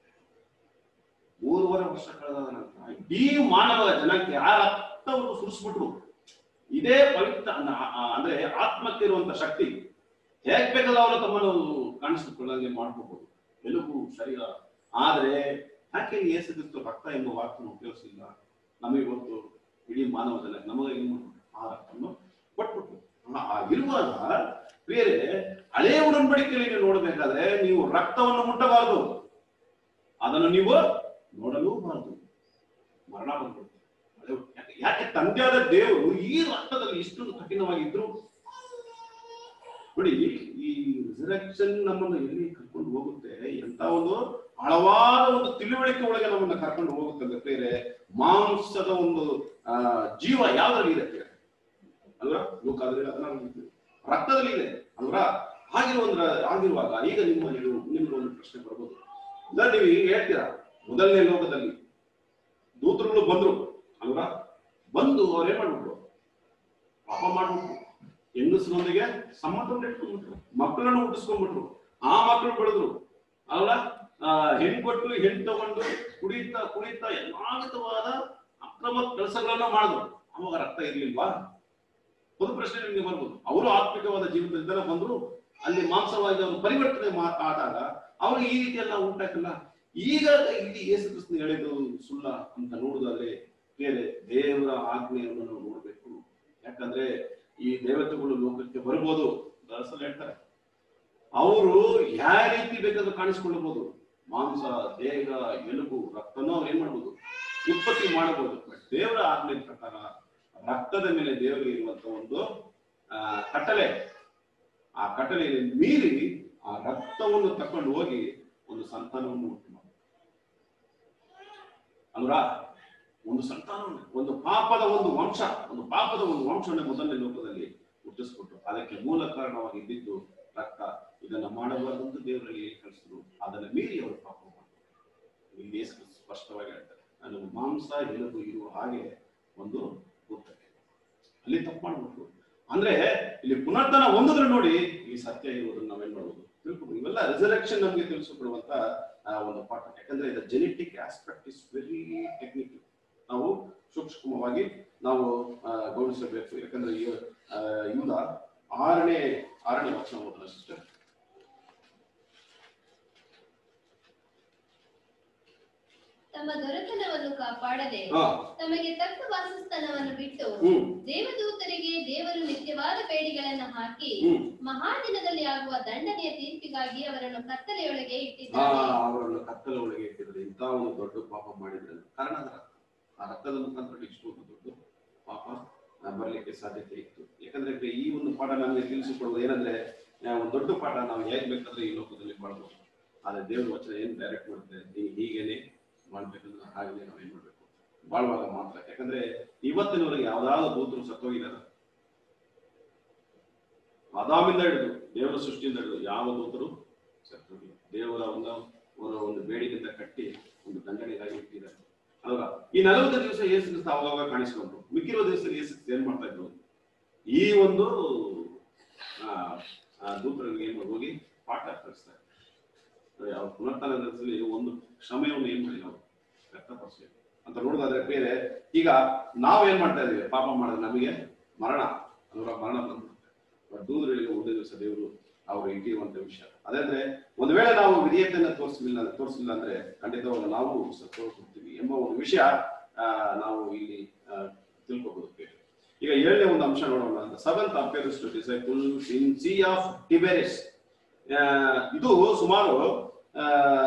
ಮೂರುವರೆ ವರ್ಷ ಕಳೆದ ನಂತರ ಇಡೀ ಮಾನವ ಜನಕ್ಕೆ ಆ ರಕ್ತವನ್ನು ಸುರಿಸ್ಬಿಟ್ರು ಇದೇ ಪವಿತ್ರ ಅನ್ನ- ಆ- ಆ- ಅಂದ್ರೆ ಆತ್ಮಕ್ಕೆ ಇರುವಂತ ಶಕ್ತಿ ಹೇಗ್ ಬೇಕಾದ್ರೆ ಅವರು ತಮ್ಮನ್ನು ಕಾಣಿಸಿಕೊಳ್ಳಂಗೆ ಮಾಡ್ಕೋಬಹುದು ಎಲುಬು ಶರೀರ ಆದ್ರೆ ಯಾಕೆ ಯೇಸು ಕ್ರಿಸ್ತು ರಕ್ತ ಎಂಬ ವಾಕ್ಯವನ್ನು ಉಪಯೋಗಿಸಿಲ್ಲ ನಮಗೆ ಗೊತ್ತು ಇಡೀ ಮಾನವ ಜನ ನಮಗೆ ಏನು ಮಾಡ್ರು? ಆ ರಕ್ತವನ್ನು ಕೊಟ್ಬಿಟ್ಟು ಆ- ಆ ಇರುವಾಗ ಪ್ರಿಯರೇ ಹಳೇ ಉಡಂಬಡಿಕೆಯಲ್ಲಿ ನೀವು ನೋಡಬೇಕಾದ್ರೆ ನೀವು ರಕ್ತವನ್ನು ಮುಟ್ಟಬಾರದು ಅದನ್ನು ನೀವು ನೋಡಲೂಬಾರದು ಮರಣ ಬಂದ್ಬಿಡುತ್ತೆ ಹಳೆ ಉಡ- ಯಾಕೆ- ಯಾಕೆ ತಂದೆಯಾದ ದೇವರು ಈ ರಕ್ತದಲ್ಲಿ ಇಷ್ಟೊಂದು ಕಠಿಣವಾಗಿದ್ರು ನೋಡಿ ಈ ರಿಸರೆಕ್ಷನ್ ನಮ್ಮನ್ನು ಎಲ್ಲಿ ಕರ್ಕೊಂಡು ಹೋಗುತ್ತೆ ಎಂತ ಒಂದು ಆಳವಾದ ಒಂದು ತಿಳುವಳಿಕೆ ಒಳಗೆ ನಮ್ಮನ್ನ ಕರ್ಕೊಂಡು ಹೋಗುತ್ತೆ ಅಂದ್ರೆ ಬೇರೆ ಮಾಂಸದ ಒಂದು ಆ, ಜೀವ ಯಾವ್ದ್ರಲ್ಲಿ ಇದೆ ಪ್ರಿಯರೇ? ಅಲ್ವಾ ಲೋಕಾದ್ರೆ ಹದಿನಾರು ಇದೆ. ರಕ್ತದಲ್ಲಿ ಇದೆ ಅಲ್ವಾ ಆಗಿರುವ ಆಗಿರುವಾಗ ಈಗ ನಿಮ್ಮ ನೀವು ನಿಮ್ಗೆ ಒಂದು ಪ್ರಶ್ನೆ ಬರ್ಬೋದು ಇಲ್ಲ ನೀವು ಈಗ ಹೇಳ್ತೀರಾ ಮೊದಲನೇ ಲೋಕದಲ್ಲಿ ದೂತರುಗಳು ಬಂದ್ರು ಅಲ್ವಾ ಬಂದು ಅವ್ರು ಏನ್ ಮಾಡ್ಬಿಟ್ರು ಪಾಪ ಮಾಡ್ಬಿಟ್ರು ಹೆಂಗಸರೊಂದಿಗೆ ಸಂಬಂಧವನ್ನು ಇಟ್ಕೊಂಡ್ಬಿಟ್ರು ಮಕ್ಕಳನ್ನು ಹುಟ್ಟಿಸ್ಕೊಂಡ್ಬಿಟ್ರು ಆ ಮಕ್ಕಳು ಬೆಳೆದ್ರು ಅಲ್ವಾ ಆ, ಹೆಣ್ಣು ಕೊಟ್ಟು ಹೆಣ್ಣು ತಗೊಂಡು ಕುಡಿತಾ ಕುಡಿತಾ ಎಲ್ಲಾ ವಿಧವಾದ ಅಕ್ರಮ ಕೆಲಸಗಳನ್ನ ಮಾಡಿದ್ರು ಅವಾಗ ರಕ್ತ ಇರ್ಲಿಲ್ವಾ ಒಂದು ಪ್ರಶ್ನೆ ನಿಮಗೆ ಬರ್ಬೋದು ಅವರು ಆತ್ಮಿಕವಾದ ಜೀವನದಿಂದ ಬಂದ್ರು ಅಲ್ಲಿ ಮಾಂಸವಾಗಿ ಅವರು ಪರಿವರ್ತನೆ ಮಾ- ಆದಾಗ ಅವ್ರಿಗೆ ಈ ರೀತಿ ಎಲ್ಲ ಉಂಟಾಗಿಲ್ಲ ಈಗ ಇಲ್ಲಿ ಯೇಸು ಕ್ರಿಸ್ತನ ಹೇಳಿದ್ದು ಸುಳ್ಳ ಅಂತ ನೋಡುದಾದ್ರೆ ಬೇರೆ ದೇವರ ಆಜ್ಞೆಯನ್ನು ನಾವು ನೋಡ್ಬೇಕು ಯಾಕಂದ್ರೆ ಈ ದೇವತೆಗಳು ಲೋಕಕ್ಕೆ ಬರ್ಬೋದು ದರಸಲು ಹೇಳ್ತಾರೆ ಅವರು ಯಾವ ರೀತಿ ಬೇಕಾದ್ರೂ ಕಾಣಿಸ್ಕೊಳ್ಳಬಹುದು ಮಾಂಸ ದೇಹ ಎಲುಬು ರಕ್ತನೂ ಅವ್ರು ಏನ್ ಮಾಡ್ಬೋದು ಉತ್ಪತ್ತಿ ಮಾಡಬಹುದು ಬಟ್ ದೇವರ ಆಜ್ಞೆ ಪ್ರಕಾರ ರಕ್ತದ ಮೇಲೆ ದೇವರಿಗೆ ಇರುವಂತ ಒಂದು ಆ, ಕಟ್ಟಲೆ ಆ ಕಟ್ಟಲೆಯನ್ನು ಮೀರಿ ಆ ರಕ್ತವನ್ನು ತಕೊಂಡು ಹೋಗಿ ಒಂದು ಸಂತಾನವನ್ನು ಉಂಟು ಮಾಡಿ ಅಲ್ವಾ ಒಂದು ಸಂತಾನವನ್ನು ಒಂದು ಪಾಪದ ಒಂದು ವಂಶ ಒಂದು ಪಾಪದ ಒಂದು ವಂಶವನ್ನು ಮೊದಲನೇ ಲೋಕದಲ್ಲಿ ಹುಟ್ಟಿಸ್ಕೊಟ್ರು ಅದಕ್ಕೆ ಮೂಲ ಕಾರಣವಾಗಿ ಇದ್ದಿದ್ದು ರಕ್ತ ಇದನ್ನ ಮಾಡಬಾರದು ಅಂತ ದೇವರಲ್ಲಿ ಕಳಿಸಿದ್ರು ಅದನ್ನ ಮೀರಿ ಅವರು ಪಾಪ ಮಾಡಿದ್ರು ಇಲ್ಲಿ ಯೇಸು ಕ್ರಿಸ್ತ ಸ್ಪಷ್ಟವಾಗಿ ಹೇಳ್ತಾರೆ ನಾನು ಮಾಂಸ ಎಲುಬು ಇರುವ ಹಾಗೆ ಒಂದು ಕೂತಕ್ಕೆ ಅಲ್ಲಿ ತಪ್ಪು ಮಾಡ್ಬಿಟ್ರು ಅಂದ್ರೆ ಇಲ್ಲಿ ಪುನರ್ತನ ಒಂದದ್ರ ನೋಡಿ ಈ ಸತ್ಯ ಇರುವುದನ್ನು ನಾವೇನ್ ಮಾಡ್ಬೋದು ತಿಳ್ಕೊಂಡು ಇವೆಲ್ಲ ರಿಸರ್ವೆಕ್ಷನ್ ನಮಗೆ ತಿಳಿಸಿಕೊಡುವಂತ ಆ, ಒಂದು ಪಾಠ ಯಾಕಂದ್ರೆ ಇದು genetic aspect is very technical ನಾವು ಸೂಕ್ಷ್ಮವಾಗಿ ನಾವು ಆ, ಗಮನಿಸಬೇಕು ಯಾಕಂದ್ರೆ ಈ, ಆ, ಯೂದ ಆರನೇ ಆರನೇ ವಚನ ಓದೋಣ ಸಿಸ್ಟರ್ ತಮ್ಮ ದೊರೆತನವನ್ನು ಕಾಪಾಡದೆ ಹಾ ತಮಗೆ ತಕ್ಕ ವಾಸಸ್ಥಾನವನ್ನು ಬಿಟ್ಟು ಹ್ಮ್ ದೇವದೂತರಿಗೆ ದೇವರು ನಿತ್ಯವಾದ ಬೇಡಿಗಳನ್ನು ಹಾಕಿ ಹ್ಮ್ ಮಹಾದಿನದಲ್ಲಿ ಆಗುವ ದಂಡನೆಯ ತೀರ್ಪಿಗಾಗಿ ಅವರನ್ನು ಕತ್ತಲೆಯೊಳಗೆ ಆ ಇಟ್ಟಿದ್ದಾರೆ ಅವರನ್ನು ಕತ್ತಲ ಒಳಗೆ ಇಟ್ಟಿದ್ರೆ ಇಂಥ ಒಂದು ದೊಡ್ಡ ಪಾಪ ಮಾಡಿದ್ರೆ ಕಾರಣ ಅದರ ಆ ರಕ್ತದ ಮುಖಾಂತರ ಇಷ್ಟು ಒಂದು ದೊಡ್ಡ ಪಾಪ ಆ, ಬರ್ಲಿಕ್ಕೆ ಸಾಧ್ಯತೆ ಇತ್ತು ಯಾಕಂದ್ರೆ ಈ ಒಂದು ಪಾಠ ನಮಗೆ ತಿಳಿಸಿಕೊಡುವುದು ಏನಂದ್ರೆ ಆ, ಒಂದು ದೊಡ್ಡ ಪಾಠ ನಾವು ಹೇಗ್ ಬೇಕಾದ್ರೆ ಈ ಲೋಕದಲ್ಲಿ ಬಾಳ್ಬೋದು ಆದ್ರೆ ದೇವ್ರ ವಚನ ಏನ್ ಡೈರೆಕ್ಟ್ ಮಾಡುತ್ತೆ ನೀವು ಹೀಗೇನೆ ಮಾಡ್ಬೇಕಂದ್ರೆ ಹಾಗೆ ನಾವು ಏನ್ ಮಾಡ್ಬೇಕು ಬಾಳುವಾಗ ಮಾತ್ರ ಯಾಕಂದ್ರೆ ಇವತ್ತಿನವರೆಗೆ ಯಾವ್ದಾದ್ರು ದೂತರು ಸತ್ತೋಗಿದ್ದಾರೆ ಅದಾಮಿಂದ ಹಿಡಿದು ದೇವರ ಸೃಷ್ಟಿಯಿಂದ ಹಿಡಿದು ಯಾವ ದೂತರು ಸತ್ತೋಗಿಲ್ಲ ದೇವರ ಒಂದು ಅವರ ಒಂದು ಬೇಡಿಕೆಯಿಂದ ಕಟ್ಟಿ ಒಂದು ದಂಡನೆಗಾಗಿ ಇಟ್ಟಿದ್ದಾರೆ ಅಲ್ವಾ ಈ ನಲವತ್ತು ದಿವಸ ಯೇಸು ಕ್ರಿಸ್ತ ಅವಾಗ ಕಾಣಿಸ್ಕೊಂಡ್ರು ಮಿಕ್ಕಿರೋ ದಿವಸ ಯೇಸು ಕ್ರಿಸ್ತ ಏನ್ ಮಾಡ್ತಾ ಇದ್ರು ಈ ಒಂದು ಆ, ಆ ದೂತರಿಗೆ ಏನು ಹೋಗಿ ಪಾಠ ಕಲಿಸ್ತಾರೆ ನೋಡಿ, ಅವ್ರ ಪುನರ್ತನ ದಿವಸದಲ್ಲಿ ಒಂದು ಕ್ಷಮೆಯನ್ನು ಏನ್ ಮಾಡಿಲ್ಲ ಅವರು ವ್ಯಕ್ತಪಡಿಸಿ ಅಂತ ನೋಡೋದಾದ್ರೆ ಬೇರೆ ಈಗ ನಾವ್ ಏನ್ ಮಾಡ್ತಾ ಇದೀವಿ ಪಾಪ ಮಾಡಿದ್ರೆ ನಮಗೆ ಮರಣ ಅದರ ಮರಣ ಬಂದ್ಬಿಡುತ್ತೆ ಬಟ್ ದೂದರಿಗೆ ಒಂದೇ ದಿವಸ ದೇವರು ಅವರು ಇಟ್ಟಿರುವಂತ ವಿಷಯ ಅದಂದ್ರೆ ಒಂದು ವೇಳೆ ನಾವು ವಿಧೇಯತೆಯನ್ನು ತೋರಿಸಲಿಲ್ಲ ತೋರಿಸಲಿಲ್ಲ ಅಂದ್ರೆ ಖಂಡಿತವಾಗ ನಾವು ತೋರಿಸ್ಬಿಡ್ತೀವಿ ಎಂಬ ಒಂದು ವಿಷಯ ಆ, ನಾವು ಇಲ್ಲಿ ಆ, ತಿಳ್ಕೊಬಹುದು ಬೇರೆ. ಈಗ ಏಳನೇ ಒಂದು ಅಂಶ ನೋಡೋಣ ಅಂತ seventh appears to disciple in sea of Tiberias ಇದು ಸುಮಾರು ಆ,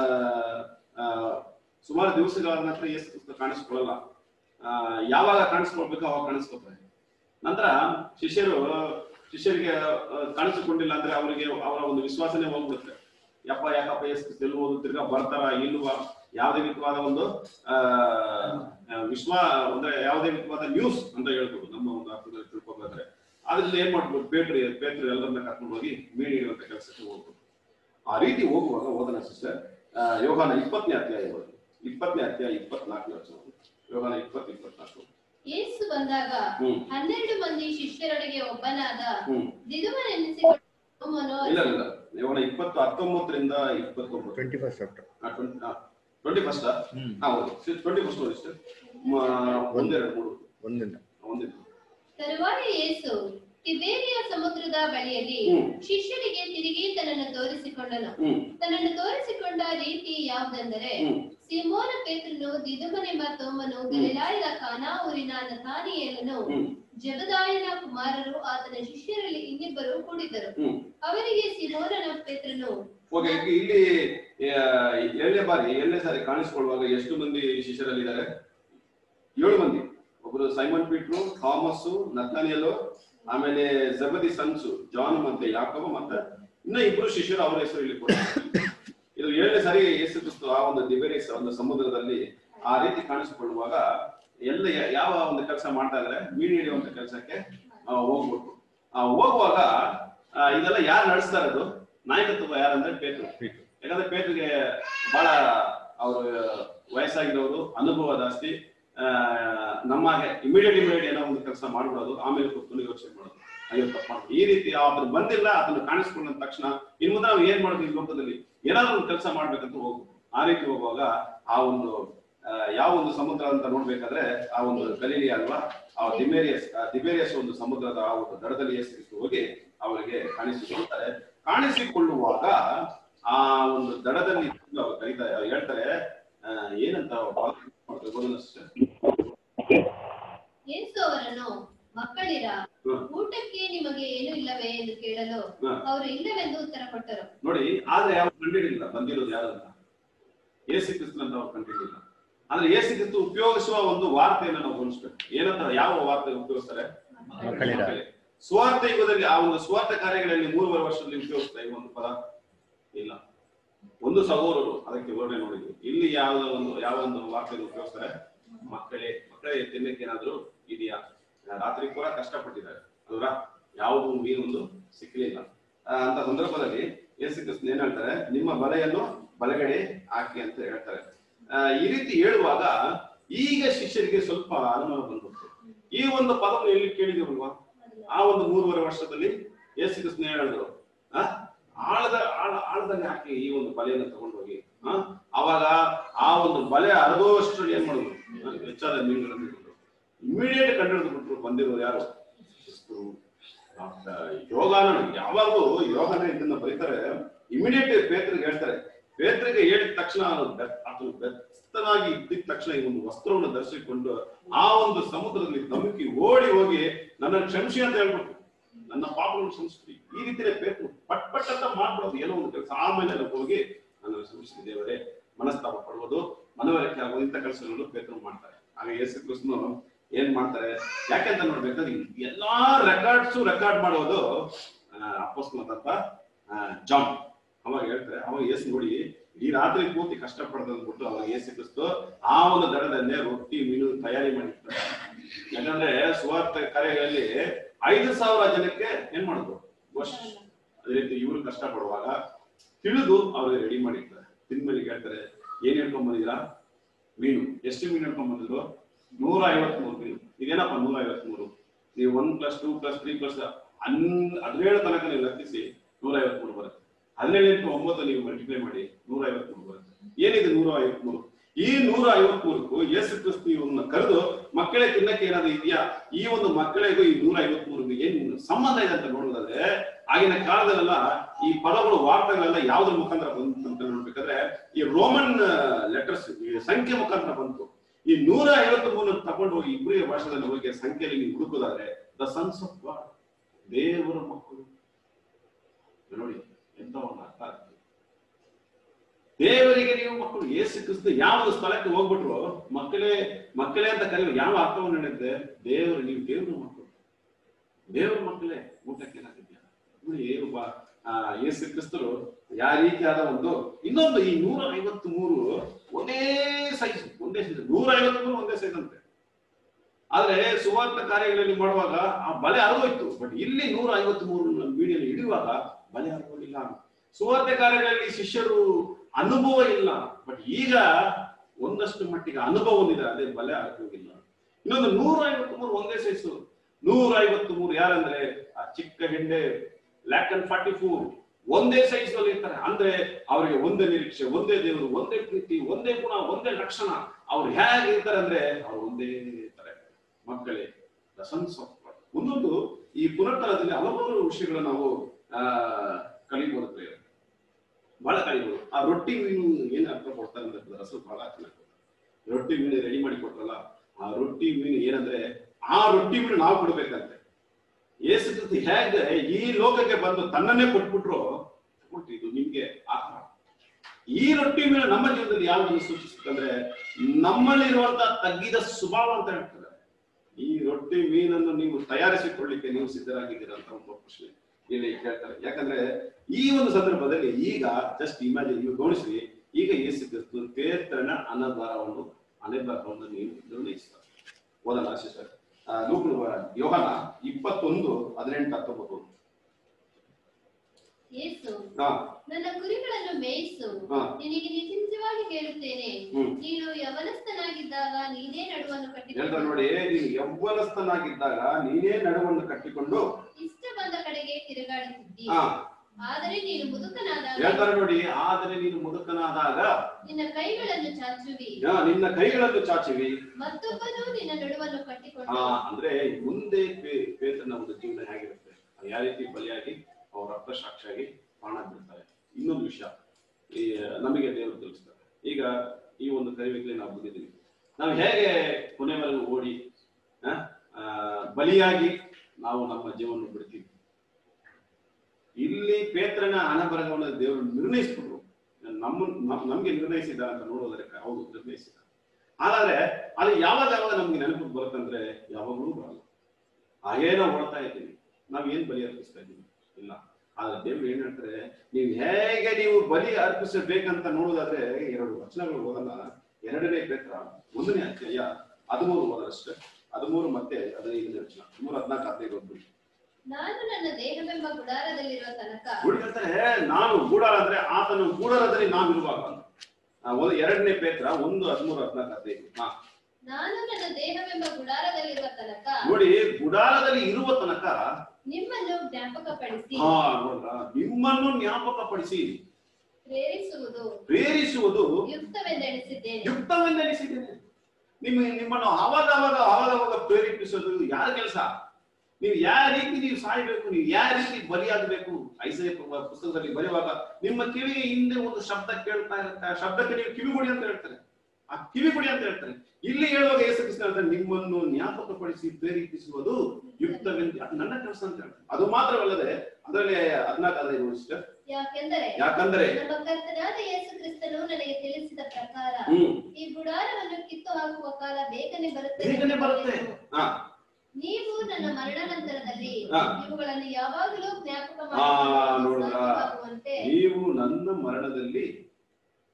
ಆ, ಸುಮಾರು ದಿವಸಗಳ ನಂತರ ಯೇಸು ಕ್ರಿಸ್ತ ಕಾಣಿಸ್ಕೊಳ್ಳಲ್ಲ ಆ, ಯಾವಾಗ ಕಾಣಿಸ್ಕೊಳ್ಬೇಕು ಅವಾಗ ಕಾಣಿಸ್ಕೊತಾರೆ ನಂತರ ಶಿಷ್ಯರು ಶಿಷ್ಯರಿಗೆ ಆ, ಕಾಣಿಸಿಕೊಂಡಿಲ್ಲ ಅಂದ್ರೆ ಅವರಿಗೆ ಅವರ ಒಂದು ವಿಶ್ವಾಸನೇ ಹೋಗ್ಬಿಡುತ್ತೆ ಯಪ್ಪ ಯಾಕಪ್ಪ ಯೇಸು ಕ್ರಿಸ್ತ ಎಲ್ಲಿ ಹೋದ್ರು ತಿರ್ಗಾ ಬರ್ತಾರ ಇಲ್ವಾ ಯಾವುದೇ ವಿಧವಾದ ಒಂದು ಆ ಆ, ವಿಶ್ವ ಅಂದ್ರೆ ಯಾವುದೇ ವಿಧವಾದ ನ್ಯೂಸ್ ಅಂತ ಹೇಳ್ಬೋದು ನಮ್ಮ ಒಂದು ಅರ್ಥದಲ್ಲಿ ತಿಳ್ಕೊಬೇಕಾದ್ರೆ ಅದ್ರಲ್ಲಿ ಏನ್ ಮಾಡ್ಬೋದು ಪೇಟ್ರಿ ಪೇಟ್ರಿ ಎಲ್ಲರನ್ನ ಕರ್ಕೊಂಡು ಹೋಗಿ ಮೀನು ಹಿಡಿಯುವಂತ ಕೆಲಸಕ್ಕೆ ಹೋಗ್ಬೋದು ಆ ರೀತಿ ಹೋಗುವಾಗ ಹೋದನ ಸಿಸ್ಟರ್ ಯೋಗಾನ ಇಪ್ಪತ್ತನೇ ಅಧ್ಯಾಯ ಓದಿ ಇಪ್ಪತ್ತನೇ ಅಧ್ಯಾಯ ಇಪ್ಪತ್ನಾಲ್ಕನೇ ವರ್ಷ ಯೋಗಾನ ಇಪ್ಪತ್ತು ಇಪ್ಪತ್ನಾಲ್ಕು ಯೇಸು ಬಂದಾಗ ಹ್ಮ್ ಹನ್ನೆರಡು ಮಂದಿ ಶಿಷ್ಯರೊಳಗೆ ಒಬ್ಬನಾದ ಹ್ಮ್ ದಿದುಮನೆನಿಸಿಕೊಂಡು ತೋಮನು ಇಲ್ಲ ಇಲ್ಲ ಯೋಗಾನ ಇಪ್ಪತ್ತು ಹತ್ತೊಂಬತ್ತರಿಂದ ಇಪ್ಪತ್ತೊಂಬತ್ತು twenty first chapter twenty first hmm ಹಾ ಹೌದು ಟ್ವೆಂಟಿ ಫಸ್ಟ್ ನೋಡಿ ಸಿಸ್ಟರ್ ಒಂದೆರಡು ಮೂರು ಒಂದಿನ ಒಂದಿನ ತರುವಾಯ ಯೇಸು ತಿಬೇರಿಯ ಸಮುದ್ರದ ಬಳಿಯಲ್ಲಿ ಹ್ಮ್. ಶಿಷ್ಯರಿಗೆ ತಿರುಗಿ ತನ್ನನ್ನು ತೋರಿಸಿಕೊಂಡನು ಹ್ಮ್ ತನ್ನನ್ನು ತೋರಿಸಿಕೊಂಡ ರೀತಿ ಯಾವುದೆಂದರೆ ಹ್ಮ್ ಸಿಮೋನ ಪೇತ್ರನು ದಿದುಮನೆಂಬ ತೋಮನು ಗಲಿಲಾಯದ ಕಾನಾ ಊರಿನ ನಥಾನಿಯೇಲನು ಹ್ಮ್ ಜಬದಾಯನ ಕುಮಾರರು ಆತನ ಶಿಷ್ಯರಲ್ಲಿ ಇನ್ನಿಬ್ಬರು ಕೂಡಿದರು ಹ್ಮ್ ಅವರಿಗೆ ಸಿಮೋನನ ಪೇತ್ರನು ಓಕೆ ಇಲ್ಲಿ ಆ, ಏಳನೇ ಬಾರಿ ಏಳನೇ ಸಾರಿ ಕಾಣಿಸ್ಕೊಳ್ಳುವಾಗ ಎಷ್ಟು ಮಂದಿ ಶಿಷ್ಯರಲ್ಲಿದ್ದಾರೆ ಏಳು ಮಂದಿ ಒಬ್ಬರು ಸೈಮನ್ ಪೀಟ್ರು ಥಾಮಸ್ ನಥಾನಿಯಲು ಆಮೇಲೆ ಜಬದಿ ಸನ್ಸು ಜಾನ್ ಮತ್ತೆ ಯಾಕಬ ಮತ್ತೆ ಇನ್ನ ಇಬ್ರು ಶಿಷ್ಯರು ಅವರ ಹೆಸರು ಇಲ್ಲಿ ಕೊಡ ಇದು ಏಳನೇ ಸಾರಿ ಯೇಸು ಕ್ರಿಸ್ತು ಆ ಒಂದು ದಿವೆರಿಸ್ ಒಂದು ಸಮುದ್ರದಲ್ಲಿ ಆ ರೀತಿ ಕಾಣಿಸಿಕೊಳ್ಳುವಾಗ ಎಲ್ಲ ಯ- ಯಾವ ಒಂದು ಕೆಲಸ ಮಾಡ್ತಾ ಇದಾರೆ ಮೀನು ಹಿಡಿಯುವಂತ ಕೆಲಸಕ್ಕೆ ಹೋಗ್ಬೇಕು ಆ ಹೋಗುವಾಗ ಆ, ಇದೆಲ್ಲ ಯಾರು ನಡೆಸ್ತಾ ಇರೋದು ನಾಯಕತ್ವ ಯಾರಂದ್ರೆ ಪೇಟ್ರು ಯಾಕಂದ್ರೆ ಪೇಟ್ರಿಗೆ ಬಹಳ ಅವರು ವಯಸ್ಸಾಗಿರೋರು ಅನುಭವ ಜಾಸ್ತಿ ಆ, ನಮ್ಮ ಹಾಗೆ ಇಮಿಡಿಯೇಟ್ ಇಮಿಡಿಯೇಟ್ ಏನೋ ಒಂದು ಕೆಲಸ ಮಾಡ್ಬಿಡೋದು ಆಮೇಲೆ ಕೂತ್ಕೊಂಡು ಯೋಚನೆ ಮಾಡೋದು ಅಯ್ಯೋ ತಪ್ಪ ಮಾಡ್ಬಿಟ್ಟೆ. ಈ ರೀತಿ ಅದನ್ನು ಬಂದಿಲ್ಲ ಅದನ್ನು ಕಾಣಿಸ್ಕೊಂಡ ತಕ್ಷಣ ಇನ್ ಮುಂದೆ ನಾವು ಏನ್ ಮಾಡೋದು ಈ ಲೋಕದಲ್ಲಿ ಏನಾದ್ರು ಒಂದು ಕೆಲಸ ಮಾಡ್ಬೇಕಂತ ಹೋಗು ಆ ರೀತಿ ಹೋಗುವಾಗ ಆ ಒಂದು ಆ, ಯಾವ ಒಂದು ಸಮುದ್ರ ಅಂತ ನೋಡ್ಬೇಕಾದ್ರೆ ಆ ಒಂದು ಗಲೀಲಿ ಅಲ್ವಾ ಆ ದಿಬೇರಿಯಸ್ ಆ ದಿಬೇರಿಯಸ್ ಒಂದು ಸಮುದ್ರದ ಆ ಒಂದು ದಡದಲ್ಲಿ ಎಸ್ರಿಸಿ ಹೋಗಿ ಅವರಿಗೆ ಕಾಣಿಸಿಕೊಳ್ತಾರೆ ಕಾಣಿಸಿಕೊಳ್ಳುವಾಗ ಆ ಒಂದು ದಡದಲ್ಲಿ ಇದ್ದು ಅವ್ರು ಕರೀತಾರೆ ಅವ್ರು ಹೇಳ್ತಾರೆ ಆ, ಏನಂತ ಮಾಡ್ತಾರೆ ಗೊತ್ತೇನಾ sister? ಯೇಸು ಅವರನ್ನು ಮಕ್ಕಳಿರ ಹ್ಮ್. ಊಟಕ್ಕೆ ನಿಮಗೆ ಏನು ಇಲ್ಲವೇ ಎಂದು ಕೇಳಲು ಹ್ಮ್. ಅವರು ಇಲ್ಲವೆಂದು ಉತ್ತರ ಕೊಟ್ಟರು ನೋಡಿ ಆದ್ರೆ ಅವ್ರು ಕಂಡಿಡಿಲ್ಲ ಬಂದಿರೋದು ಯಾರು ಅಂತ ಏಸು ಕ್ರಿಸ್ತನ್ ಅಂತ ಅವ್ರು ಕಂಡಿಡಿಲ್ಲ ಆದ್ರೆ ಏಸು ಕ್ರಿಸ್ತು ಉಪಯೋಗಿಸುವ ಒಂದು ವಾರ್ತೆಯನ್ನು ನಾವು ಗಮನಿಸ್ಬೇಕು ಏನಂತ ಯಾವ ವಾರ್ತೆ ಉಪಯೋಗಿಸ್ತಾರೆ ಮಕ್ಕಳಿರ. ಮಕ್ಕಳೇ. ಸ್ವಾರ್ಥ ಯುಗದಲ್ಲಿ ಆ ಒಂದು ಸ್ವಾರ್ಥ ಕಾರ್ಯಗಳಲ್ಲಿ ಮೂರುವರೆ ವರ್ಷದಲ್ಲಿ ಉಪಯೋಗಿಸ್ತಾ ಈ ಒಂದು ಪದ ಇಲ್ಲ ಒಂದು ಸಹೋದರರು ಅದಕ್ಕೆ ವಿವರಣೆ ನೋಡಿದ್ವಿ ಇಲ್ಲಿ ಯಾವ ಒಂದು ಯಾವ ಒಂದು ವಾರ್ತೆಯನ್ನು ಉಪಯೋಗಿಸ್ತಾರೆ ಮಕ್ಕಳೇ ಮಕ್ಕಳೇ ತಿನ್ನಕ್ಕೆ ಏನಾದ್ರು ಇದೆಯಾ ರಾತ್ರಿ ಪೂರ ಕಷ್ಟಪಟ್ಟಿದ್ದಾರೆ ಅಲ್ವಾ ಯಾವುದು ಮೀನೊಂದು ಸಿಕ್ಕಲಿಲ್ಲ ಆ, ಅಂತ ಸಂದರ್ಭದಲ್ಲಿ ಯೇಸು ಕ್ರಿಸ್ತನ್ ಏನ್ ಹೇಳ್ತಾರೆ ನಿಮ್ಮ ಬಲೆಯನ್ನು ಬಲಗಡೆ ಹಾಕಿ ಅಂತ ಹೇಳ್ತಾರೆ ಆ, ಈ ರೀತಿ ಹೇಳುವಾಗ ಈಗ ಶಿಷ್ಯರಿಗೆ ಸ್ವಲ್ಪ ಅನುಮಾನ ಬಂದ್ಬಿಡ್ತು ಈ ಒಂದು ಪದವನ್ನು ಎಲ್ಲಿ ಕೇಳಿದಿರಲ್ವಾ ಆ ಒಂದು ಮೂರುವರೆ ವರ್ಷದಲ್ಲಿ ಯೇಸು ಕ್ರಿಸ್ತನ್ ಏನ್ ಹೇಳಿದ್ರು ಆ ಆಳದ ಆಳ ಆಳದಲ್ಲಿ ಹಾಕಿ ಈ ಒಂದು ಬಲೆಯನ್ನು ತಗೊಂಡು ಹೋಗಿ ಆ ಅವಾಗ ಆ ಒಂದು ಬಲೆ ಅರ್ಧೋಷ್ಟರಲ್ಲಿ ಏನ್ ಮಾಡುದು ಆ, ಹೆಚ್ಚಾದ ಮೀನುಗಳನ್ನು ಇಮಿಡಿಯೇಟ್ ಕಂಡಿಡಿದು ಬಿಟ್ರು ಬಂದಿರೋರು ಯಾರು ಕ್ರಿಸ್ತರು. ಡಾಕ್ಟರ್ ಯೋಗಾನ ಯಾವಾಗೂ ಯೋಗನ ಇದನ್ನ ಬರೀತಾರೆ ಇಮಿಡಿಯೇಟ್ ಪೇತ್ರಿಗೆ ಹೇಳ್ತಾರೆ ಪೇತ್ರಿಗೆ ಹೇಳಿದ ತಕ್ಷಣ ಅವನು ಬೆತ್- ಆತನು ಬೆತ್ತನಾಗಿ ಇದ್ದಿದ ತಕ್ಷಣ ಈ ಒಂದು ವಸ್ತ್ರವನ್ನು ಧರಿಸಿಕೊಂಡು ಆ ಒಂದು ಸಮುದ್ರದಲ್ಲಿ ಧಮಕಿ ಓಡಿ ಹೋಗಿ ನನ್ನ ಕ್ಷಮಿಸಿ ಅಂತ ಹೇಳ್ಬಿಟ್ಟು ನನ್ನ ಪಾಪಗಳನ್ನು ಕ್ಷಮಿಸ್ತೀವಿ ಈ ರೀತಿಯ ಪೇತ್ರು ಪಟ್ ಪಟ್ ಅಂತ ಮಾಡ್ಬಿಡೋದು ಏನೋ ಒಂದು ಕೆಲಸ ಆಮೇಲೆ ಅಲ್ಲಿ ಹೋಗಿ ನನ್ನ ಕ್ಷಮಿಸಿ ದೇವರೇ ಮನಸ್ತಾಪ ಪಡುವುದು ಮನವರಿಕೆ ಆಗುವುದು ಇಂಥ ಕೆಲಸಗಳನ್ನು ಪೇತ್ರು ಮಾಡ್ತಾರೆ ಆಗ ಯೇಸು ಕ್ರಿಸ್ತನು ಏನ್ ಮಾಡ್ತಾರೆ ಯಾಕೆಂತ ನೋಡ್ಬೇಕಾದ್ರೆ ಈ ಎಲ್ಲಾ ರೆಕಾರ್ಡ್ಸ್ ರೆಕಾರ್ಡ್ ಮಾಡೋದು ಅಪೋಸ್ಮತ್ ಅಂತ ಜಾನ್ ಅವಾಗ ಹೇಳ್ತಾರೆ ಅವಾಗ ಯೇಸು ನೋಡಿ ಈ ರಾತ್ರಿ ಪೂರ್ತಿ ಕಷ್ಟಪಡ್ದು ಅಂದ್ಬಿಟ್ಟು ಅವಾಗ ಏಸು ಕ್ರಿಸ್ತು ಆ ಒಂದು ದಡದಲ್ಲೇ ರೊಟ್ಟಿ ಮೀನು ತಯಾರಿ ಮಾಡಿರ್ತಾರೆ ಯಾಕಂದ್ರೆ ಸುವಾರ್ಥ ಕಾರ್ಯಗಳಲ್ಲಿ ಐದು ಸಾವಿರ ಜನಕ್ಕೆ ಏನ್ ಮಾಡುದು ಗೋಷ್ಠಿ ಅದೇ ರೀತಿ ಇವರು ಕಷ್ಟ ಪಡುವಾಗ ತಿಳಿದು ಅವ್ರಿಗೆ ರೆಡಿ ಮಾಡಿರ್ತಾರೆ ತಿಂದ್ಮೇಲೆ ಕೇಳ್ತಾರೆ ಏನ್ ಹೇಳ್ಕೊಂಡ್ ಬಂದಿದ್ದೀರಾ ಮೀನು ಎಷ್ಟು ಮೀನು ಹೇಳ್ಕೊಂಡ್ ಬಂದಿದ್ರು ನೂರ ಐವತ್ಮೂರು ಮೀನು ಇದೇನಪ್ಪ ನೂರ ಐವತ್ಮೂರು ನೀವು one plus two plus three plus ಹನ್ ಹದಿನೇಳು ತನಕ ನೀವು ಲಕ್ಷಿಸಿ ನೂರ ಐವತ್ಮೂರು ಬರುತ್ತೆ ಹದಿನೇಳು ಇಂಟು ಒಂಬತ್ತು ನೀವು ಮಲ್ಟಿಪ್ಲೈ ಮಾಡಿ ನೂರ ಐವತ್ಮೂರು ಬರುತ್ತೆ ಏನಿದೆ ನೂರ ಐವತ್ಮೂರು ಈ ನೂರ ಐವತ್ಮೂರಕ್ಕೂ ಯೇಸು ಕ್ರಿಸ್ತು ಇವನ್ನ ಕರೆದು ಮಕ್ಕಳೇ ತಿನ್ನಕ್ಕೆ ಏನಾದ್ರು ಇದೆಯಾ ಈ ಒಂದು ಮಕ್ಕಳಿಗೂ ಈ ನೂರ ಐವತ್ಮೂರಿಗೆ ಏನ್ ಸಂಬಂಧ ಇದೆ ಅಂತ ನೋಡೋದಾದ್ರೆ ಆಗಿನ ಕಾಲದಲ್ಲೆಲ್ಲ ಈ ಪದಗಳು ವಾರ್ತೆಗಳೆಲ್ಲ ಯಾವ್ದ್ರ ಮುಖಾಂತರ ಬಂತು ಅಂತ ನೋಡ್ಬೇಕಾದ್ರೆ ಈ ರೋಮನ್ ಲೆಟರ್ಸ್ ಸಂಖ್ಯೆ ಮುಖಾಂತರ ಬಂತು ಈ ನೂರ ಐವತ್ತು ಮೂಲ ತಗೊಂಡು ಹೋಗಿ ಇಬ್ರಿಯ ಭಾಷೆದಲ್ಲಿ ಹೋಗಿ ಸಂಖ್ಯೆಯಲ್ಲಿ ನೀವು ಹುಡುಕೋದಾದ್ರೆ ದ ಸನ್ಸ್ ಆಫ್ ಗಾಡ್ ದೇವರ ಮಕ್ಕಳು ನೋಡಿ ಎಂತ ಒಂದು ಅರ್ಥ ಆಗ್ತದೆ ದೇವರಿಗೆ ನೀವು ಮಕ್ಕಳು ಏಸು ಕ್ರಿಸ್ತ ಯಾವ ಸ್ಥಳಕ್ಕೆ ಹೋಗ್ಬಿಟ್ರು ಮಕ್ಕಳೇ ಮಕ್ಕಳೇ ಅಂತ ಕರೆಯುವ ಯಾವ ಅರ್ಥವನ್ನು ಹೇಳಿದ್ರೆ ದೇವರು ನೀವು ದೇವರ ಮಕ್ಕಳು ದೇವರ ಮಕ್ಕಳೇ ಊಟಕ್ಕೆ ಏನಾಗಿದ್ಯಾ ನೋಡಿ ಒಬ್ಬ ಆ, ಯೇಸು ಕ್ರಿಸ್ತರು ಯಾವ ರೀತಿಯಾದ ಒಂದು ಇನ್ನೊಂದು ಈ ನೂರ ಐವತ್ತು ಮೂರು ಒಂದೇ ಸೈಜ್ ಒಂದೇ ಸೈಜ್ ನೂರ ಐವತ್ತು ಮೂರು ಒಂದೇ ಸೈಜ್ ಅಂತೆ ಆದ್ರೆ ಸುವಾರ್ಥ ಕಾರ್ಯಗಳಲ್ಲಿ ಮಾಡುವಾಗ ಆ ಬಲೆ ಹರಿದೋಯ್ತು ಬಟ್ ಇಲ್ಲಿ ನೂರ ಐವತ್ತು ಮೂರು ಬೀಡಿಯಲ್ಲಿ ಹಿಡಿಯುವಾಗ ಬಲೆ ಹರಿದೋಗಿಲ್ಲ ಸುವಾರ್ಥ ಕಾರ್ಯಗಳಲ್ಲಿ ಶಿಷ್ಯರು ಅನುಭವ ಇಲ್ಲ ಬಟ್ ಈಗ ಒಂದಷ್ಟು ಮಟ್ಟಿಗೆ ಅನುಭವ ಹೊಂದಿದೆ ಅದೇ ಬಲೆ ಹೋಗಿಲ್ಲ ಇನ್ನೊಂದು ನೂರ ಐವತ್ತು ಮೂರು ಒಂದೇ ಸೈಜು ನೂರ ಐವತ್ತು ಮೂರು ಯಾರಂದ್ರೆ ಆ ಚಿಕ್ಕ ಹೆಂಡೆ ಲ್ಯಾಕ್ ಅಂಡ್ ಫಾರ್ಟಿ ಫೋರ್ ಒಂದೇ ಸೈಜ್ ಅಲ್ಲಿ ಇರ್ತಾರೆ ಅಂದ್ರೆ ಅವರಿಗೆ ಒಂದೇ ನಿರೀಕ್ಷೆ ಒಂದೇ ದೇವರು ಒಂದೇ ಪ್ರೀತಿ ಒಂದೇ ಗುಣ ಒಂದೇ ಲಕ್ಷಣ ಅವ್ರು ಹೇಗೆ ಇರ್ತಾರೆ ಅಂದ್ರೆ ಅವ್ರು ಒಂದೇ ಇರ್ತಾರೆ ಮಕ್ಕಳೇ ದ ಸನ್ಸ್ ಆಫ್ ಗಾಡ್ ಒಂದೊಂದು ಈ ಪುನರ್ತನದಲ್ಲಿ ಹಲವಾರು ವಿಷಯಗಳನ್ನ ನಾವು ಆ ಕಲಿಬಹುದು ಪ್ರಿಯರೇ. ಬಹಳ ಕಲಿಬಹುದು ಆ ರೊಟ್ಟಿ ಮೀನು ಏನ್ ಅರ್ಥ ಕೊಡ್ತಾರೆ ಅಂದ್ರೆ ರಸಲ್ ಬಹಳ ಚೆನ್ನಾಗಿ ರೊಟ್ಟಿ ಮೀನು ರೆಡಿ ಮಾಡಿ ಕೊಟ್ರಲ್ಲ ಆ ರೊಟ್ಟಿ ಮೀನು ಏನಂದ್ರೆ ಆ ರೊಟ್ಟಿ ಮೀನು ನಾವು ಕೊಡ್ಬೇಕಂತೆ ಯೇಸು ಕ್ರಿಸ್ತ ಹೇಗೆ ಈ ಲೋಕಕ್ಕೆ ಬಂದು ತನ್ನನ್ನೇ ಕೊಟ್ಬಿಟ್ರು ಕೊಟ್ರು ಇದು ನಿಮ್ಗೆ ಆಹಾರ ಈ ರೊಟ್ಟಿ ಮೀನು ನಮ್ಮ ಜೀವನದಲ್ಲಿ ಯಾವುದನ್ನು ಸೂಚಿಸುತ್ತಂದ್ರೆ ನಮ್ಮಲ್ಲಿರುವಂತ ತಗ್ಗಿದ ಸ್ವಭಾವ ಅಂತ ಹೇಳ್ತಾರೆ ಈ ರೊಟ್ಟಿ ಮೀನನ್ನು ನೀವು ತಯಾರಿಸಿಕೊಳ್ಳಿಕ್ಕೆ ನೀವು ಸಿದ್ಧರಾಗಿದ್ದೀರಾ ಅಂತ ಒಂದು ಪ್ರಶ್ನೆ ಇಲ್ಲಿ ಕೇಳ್ತಾರೆ ಯಾಕಂದ್ರೆ ಈ ಒಂದು ಸಂದರ್ಭದಲ್ಲಿ ಈಗ ಜಸ್ಟ್ ಇಮ್ಯಾಜಿನ್ ನೀವು ಗಮನಿಸಿ ಈಗ ಯೇಸು ಕ್ರಿಸ್ತು ಪೇತ್ರನ ಅನಭಾರವನ್ನು ಅನೆಭಾರವನ್ನು ನೀವು ನಿರ್ಣಯಿಸ್ತಾರೆ ಓದಲ್ಲ ಸಿಸ್ಟರ್ ಲೂಕನ ಯೋಹನ ಇಪ್ಪತ್ತೊಂದು ಹದಿನೆಂಟು ಹತ್ತೊಂಬತ್ತು ಯೇಸು ಹಾ ನನ್ನ ಕುರಿಗಳನ್ನು ಮೇಯಿಸು ಹಾ. ನಿನಗೆ ನಿಜವಾಗಿ ಹೇಳುತ್ತೇನೆ ಹ್ಮ್. ನೀನು ಯವನಸ್ಥನಾಗಿದ್ದಾಗ ನೀನೇ ನಡುವನ್ನು ಹೇಳ್ತಾರೆ ಕಟ್ಟಿಕೊಂಡು ನೋಡಿ ನೀನು ಯೌವನಸ್ಥನಾಗಿದ್ದಾಗ ನೀನೇ ನಡುವನ್ನು ಕಟ್ಟಿಕೊಂಡು ಇಷ್ಟ ಬಂದ ಕಡೆಗೆ ತಿರುಗಾಡುತ್ತಿದ್ದಿ ಹಾ ಆದರೆ ನೀನು ಮುದುಕನಾದಾಗ ಹೇಳ್ತಾರೆ ನೋಡಿ ಆದರೆ ನೀನು ಮುದುಕನಾದಾಗ ನಿನ್ನ ಕೈಗಳನ್ನು ಚಾಚುವಿ ಹಾ, ನಿನ್ನ ಕೈಗಳನ್ನು ಚಾಚಿವಿ ಮತ್ತೊಬ್ಬನು ನಿನ್ನ ನಡುವನ್ನು ಕಟ್ಟಿಕೊಂಡು ಆ ಅಂದ್ರೆ ಮುಂದೆ ಪೇ- ಪೇತ್ರನ ಒಂದು ಜೀವನ ಹೇಗಿರುತ್ತೆ ಅದು ಯಾವ ರೀತಿ ಬಲಿಯಾಗಿ ಅವರ ರಕ್ತ ಸಾಕ್ಷಿಯಾಗಿ ಪ್ರಾಣ ಬಿಡ್ತಾರೆ ಇನ್ನೊಂದು ವಿಷಯ ಈ ನಮಗೆ ದೇವರು ತಿಳಿಸ್ತಾರೆ ಈಗ ಈ ಒಂದು ಕರಿವಿಕೆಯಲ್ಲಿ ನಾವು ಬಂದಿದ್ದೀವಿ ನಾವು ಹೇಗೆ ಕೊನೆವರೆಗೂ ಓಡಿ ಆ, ಆ, ಬಲಿಯಾಗಿ ನಾವು ನಮ್ಮ ಜೀವನ ಬಿಡ್ತೀವಿ ಇಲ್ಲಿ ಪೇತ್ರನ ಹಣಬರಹವನ್ನು ದೇವರು ನಿರ್ಣಯಿಸ್ಬಿಟ್ರು ನಮ್ಮ ನಮ್- ನಮ್ಗೆ ನಿರ್ಣಯಿಸಿದ ಅಂತ ನೋಡೋದ್ರೆ ಹೌದು ನಿರ್ಣಯಿಸಿದ ಹಾಗಾದ್ರೆ ಅದು ಯಾವಾಗ ಯಾವಾಗ ನಮ್ಗೆ ನೆನಪು ಬರುತ್ತಂದ್ರೆ ಯಾವಾಗಲೂ ಬರಲ್ಲ ಹಾಗೇನೋ ಓಡ್ತಾ ಇದ್ದೀವಿ ನಾವ್ ಏನ್ ಬಲಿ ಅರ್ಪಿಸ್ತಾ ಇದ್ದೀವಿ ಇಲ್ಲ ಆದ್ರೆ ದೇವ್ರು ಏನ್ ಹೇಳ್ತಾರೆ ನೀವು ಹೇಗೆ ನೀವು ಬಲಿ ಅರ್ಪಿಸಬೇಕಂತ ನೋಡೋದಾದ್ರೆ ಎರಡು ವಚನಗಳು ಓದಲ್ಲ ಎರಡನೇ ಪೇತ್ರ ಒಂದನೇ ಅಧ್ಯಾಯ ಹದಿಮೂರು ಓದರಷ್ಟೇ ಹದಿಮೂರು ಮತ್ತೆ ಹದಿನೈದನೇ ವಚನ ಮೂರು ಹದಿನಾಲ್ಕು ಹದಿನೈದು ಒಂದು ನಾನು ನನ್ನ ದೇಹವೆಂಬ ಗುಡಾರದಲ್ಲಿರುವ ತನಕ ಗುಡಿ ಹೇಳ್ತಾರೆ ನಾನು ಗೂಡಾರ ಅಂದ್ರೆ ಆತನ ಗೂಡಾರದಲ್ಲಿ ನಾವು ಇರುವಾಗ ಆ, ಒಂದು ಎರಡನೇ ಪೇತ್ರ ಒಂದು ಹದಿಮೂರು ಹದಿನಾಲ್ಕು ಹದಿನೈದು ಹಾ ನಾನು ನನ್ನ ದೇಹವೆಂಬ ಗುಡಾರದಲ್ಲಿರುವ ತನಕ ನೋಡಿ ಗುಡಾರದಲ್ಲಿ ಇರುವ ತನಕ ನಿಮ್ಮನ್ನು ಜ್ಞಾಪಕಪಡಿಸಿ ಹಾ ನೋಡ್ರ ನಿಮ್ಮನ್ನು ಜ್ಞಾಪಕ ಪಡಿಸಿ ಪ್ರೇರಿಸುವುದು ಪ್ರೇರಿಸುವುದು ಯುಕ್ತವೆಂದೆಣಿಸಿದ್ದೇನೆ ಯುಕ್ತವೆಂದೆನಿಸಿದ್ದೇನೆ ನಿಮ್ಮ ನಿಮ್ಮನ್ನು ಅವಾಗ ಅವಾಗ ಅವಾಗ ಅವಾಗ ಪ್ರೇರೇಪಿಸೋದು ಯಾರ ಕೆಲಸ ನೀವು ಯಾವ ರೀತಿ ನೀವು ಸಾಯ್ಬೇಕು ನೀವು ಯಾವ ರೀತಿ ಬಲಿಯಾಗಬೇಕು ಐಸೇ ಪುಸ್ತಕದಲ್ಲಿ ಬರೆಯುವಾಗ ನಿಮ್ಮ ಕಿವಿಗೆ ಹಿಂದೆ ಒಂದು ಶಬ್ದ ಕೇಳ್ತಾ ಇರುತ್ತೆ ಆ ಶಬ್ದಕ್ಕೆ ನೀವು ಕಿವಿ ಕೊಡಿ ಅಂತ ಹೇಳ್ತಾರೆ ಆ ಕಿವಿ ಕೊಡಿ ಅಂತ ಹೇಳ್ತಾರೆ ಇಲ್ಲಿ ಹೇಳುವಾಗ ಯೇಸು ಕ್ರಿಸ್ತ ಹೇಳ್ತಾರೆ ನಿಮ್ಮನ್ನು ಜ್ಞಾಪಕಪಡಿಸಿ ಪ್ರೇರೇಪಿಸುವುದು ಯುಕ್ತವೆಂದು ಅದು ನನ್ನ ಕೆಲಸ ಅಂತ ಹೇಳ್ತಾರೆ ಅದು ಮಾತ್ರವಲ್ಲದೆ ಅದರಲ್ಲಿ ಹದಿನಾಲ್ಕು ಹದಿನೈದು ಸಿಸ್ಟರ್ ಯಾಕೆಂದರೆ ಯಾಕಂದ್ರೆ ನಮ್ಮ ಕರ್ತನಾದ ಯೇಸು ಕ್ರಿಸ್ತನು ನನಗೆ ತಿಳಿಸಿದ ಪ್ರಕಾರ ಹ್ಮ್ ಈ ಗುಡಾರವನ್ನು ಕಿತ್ತು ಹಾಕುವ ಕಾಲ ಬೇಗನೆ ಬರುತ್ತದೆ ಬೇಗನೆ ಬರುತ್ತೆ ಹಾ ನೀವು ನನ್ನ ಮರಣ ನಂತರದಲ್ಲಿ ಹಾ. ಇವುಗಳನ್ನು ಯಾವಾಗಲೂ ಜ್ಞಾಪಕ ಆ, ಮಾಡಿಕೊಳ್ಳಲು ನೋಡಿದ್ರಾ? ಸಾಧ್ಯವಾಗುವಂತೆ ನೀವು ನನ್ನ ಮರಣದಲ್ಲಿ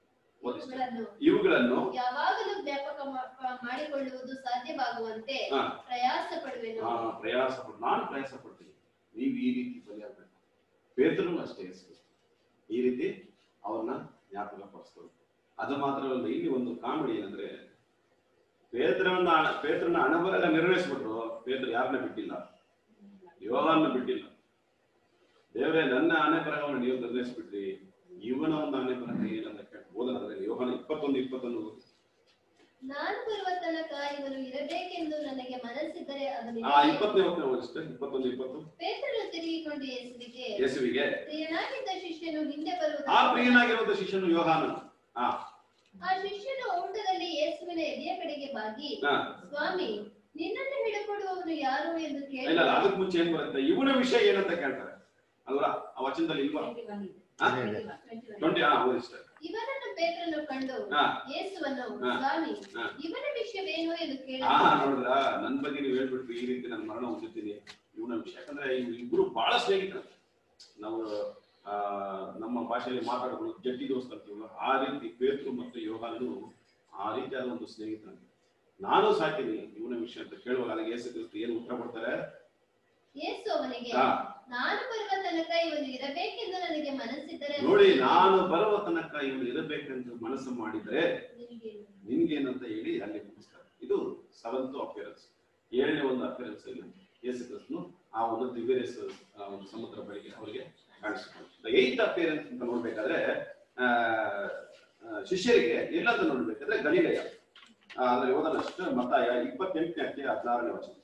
ಇವುಗಳನ್ನು ಇವುಗಳನ್ನು ಯಾವಾಗಲೂ ಜ್ಞಾಪಕ ಮಾ- ಮಾಡಿಕೊಳ್ಳುವುದು ಸಾಧ್ಯವಾಗುವಂತೆ ಹಾ. ಪ್ರಯಾಸ ಪಡುವೆನು ಆ, ಪ್ರಯಾಸ ಪಡ್ ನಾನು ಪ್ರಯಾಸ ಪಡ್ತೀನಿ ನೀವು ಈ ರೀತಿ ಬಲಿಯಾಗಬೇಕು ಪೇತ್ರನು ಅಷ್ಟೇ ಯೇಸು ಕ್ರಿಸ್ತ. ಈ ರೀತಿ ಅವ್ರನ್ನ ಜ್ಞಾಪಕ ಪಡಿಸ್ತಾರೆ ಅದು ಮಾತ್ರವಲ್ಲ ಇಲ್ಲಿ ಒಂದು ಕಾಮಿಡಿ ಏನಂದ್ರೆ ಪೇತ್ರನ ಪೇತ್ರನ ಹಣಬರೆಲ್ಲ ನೆರವೇರಿಸ್ಬಿಟ್ರು ಪೇತ್ರ ಯಾರನ್ನ ಬಿಟ್ಟಿಲ್ಲ ಯೋಹಾನ್ನ ಬಿಟ್ಟಿಲ್ಲ ದೇವರೇ ನನ್ನ ಆನೆ ಬರಹವನ್ನು ನೀವು ನಿರ್ಣಯಿಸ್ಬಿಟ್ರಿ ಇವನ ಒಂದು ಆನೆ ಬರಹ ಏನಂತ ಕೇಳಿ ಓದೋದಾದ್ರೆ ಯೋಹಾನ ಇಪ್ಪತ್ತೊಂದು ಇಪ್ಪತ್ತೊಂದು ಓದಿ. ನಾನು ಬರುವ ತನಕ ಇವನು ಇರಬೇಕೆಂದು ನನಗೆ ಮನಸ್ಸಿದ್ದರೆ ಅದನ್ನು ಆ ಇಪ್ಪತ್ತನೇ ವಚನ ಓದಿಸ್ತೆ ಇಪ್ಪತ್ತೊಂದು ಇಪ್ಪತ್ತು ಪೇತ್ರನು ತಿರುಗಿಕೊಂಡು ಯೇಸುವಿಗೆ ಯೇಸುವಿಗೆ ಪ್ರಿಯನಾಗಿದ್ದ ಶಿಷ್ಯನು ಹಿಂದೆ ಆ ಬರುವುದು ಪ್ರಿಯನಾಗಿರುವಂತ ಶಿಷ್ಯನು ಯೋಹಾನನು ಆ ಆ ಶಿಷ್ಯನು ಊಟದಲ್ಲಿ ಯೇಸುವಿನ ಎದೆಯ ಕಡೆಗೆ ಬಾಗಿ ಹಾ. ಸ್ವಾಮಿ ನಿನ್ನನ್ನು ಹಿಡಿಕೊಡುವವನು ಯಾರು ಎಂದು ಇಲ್ಲ ಕೇಳಿ ಇಲ್ಲ, ಅದಕ್ಕೆ ಮುಂಚೆ ಏನ್ ಬರುತ್ತೆ ಇವನ ವಿಷಯ ಏನಂತ ಕೇಳ್ತಾರೆ ಅಲ್ವಾ ಆ ವಚನದಲ್ಲಿ ಇಲ್ವಾ ಟ್ವೆಂಟಿ ಹಾ ಓದಿಸ್ತೆ ಇವನನ್ನು ಪೇತ್ರನು ಕಂಡು ಹಾ. ಯೇಸುವನ್ನು ಹಾ. ಸ್ವಾಮಿ ಹಾ. ಇವನ ವಿಷಯವೇನು ಎಂದು ಕೇಳಿ ಹಾ ನೋಡಿದ್ರ ನನ್ ಬಗ್ಗೆ ನೀವು ಹೇಳ್ಬಿಟ್ರಿ ಈ ರೀತಿ ನಾನು ಮರಣ ಹೊಂದುತ್ತೀನಿ ಇವನ ವಿಷಯ ಯಾಕಂದ್ರೆ ಇಬ್ರು ಬಹಳ ಸ್ನೇಹಿತರು ನಾವು ಆ ನಮ್ಮ ಭಾಷೆಯಲ್ಲಿ ಮಾತಾಡೋದು ಜಟ್ಟಿ ದೋಸ್ತ ಅಂತೀವಲ್ಲ ಆ ರೀತಿ ಪೇತ್ರು ಮತ್ತು ಯೋಹಾನನು ಆ ರೀತಿಯಾದ ಒಂದು ಸ್ನೇಹಿತರಂತೆ ನಾನು ಸಾಕಿನಿ ಇವನ ವಿಷಯ ಅಂತ ಕೇಳುವಾಗ ಅದಕ್ಕೆ ಯೇಸು ಕ್ರಿಸ್ತ ಏನು ಉತ್ತರ ಕೊಡ್ತಾರೆ ಯೇಸು ಅವನಿಗೆ ಹಾ. ನಾನು ಬರುವ ತನಕ ಇವನು ಇರಬೇಕೆಂದು ನನಗೆ ಮನಸ್ಸಿದ್ದರೆ ನೋಡಿ ನಾನು ಬರುವ ತನಕ ಇವನು ಇರಬೇಕೆಂದು ಮನಸ್ಸು ಮಾಡಿದ್ರೆ ನಿನಗೆ ನಿನ್ಗೇನಂತ ಹೇಳಿ ಅಲ್ಲಿ ಮುಗಿಸ್ತಾರೆ ಇದು ಸೆವೆಂತ್ ಅಪಿಯರೆನ್ಸ್ ಏಳನೇ ಒಂದು ಅಪಿಯರೆನ್ಸ್ ಅಲ್ಲಿ ಯೇಸು ಕ್ರಿಸ್ತನು ಆ ಒಂದು ದಿವ್ಯರೇಸ್ ಆ ಒಂದು ಸಮುದ್ರ ಬಳಿಗೆ ಅವರಿಗೆ ಕಾಣಿಸ್ತಾರೆ ಏತ್ ಅಪಿಯರೆನ್ಸ್ ಅಂತ ನೋಡ್ಬೇಕಾದ್ರೆ ಆ, ಆ, ಶಿಷ್ಯರಿಗೆ ಎಲ್ಲಂತ ನೋಡ್ಬೇಕಾದ್ರೆ ಗಲೀಲಯ ಆ, ಅಂದ್ರೆ ಓದನಷ್ಟು ಮತ್ತಾಯ ಇಪ್ಪತ್ತೆಂಟನೇ ಅಧ್ಯಾಯ ಹದಿನಾರನೇ ವಚನ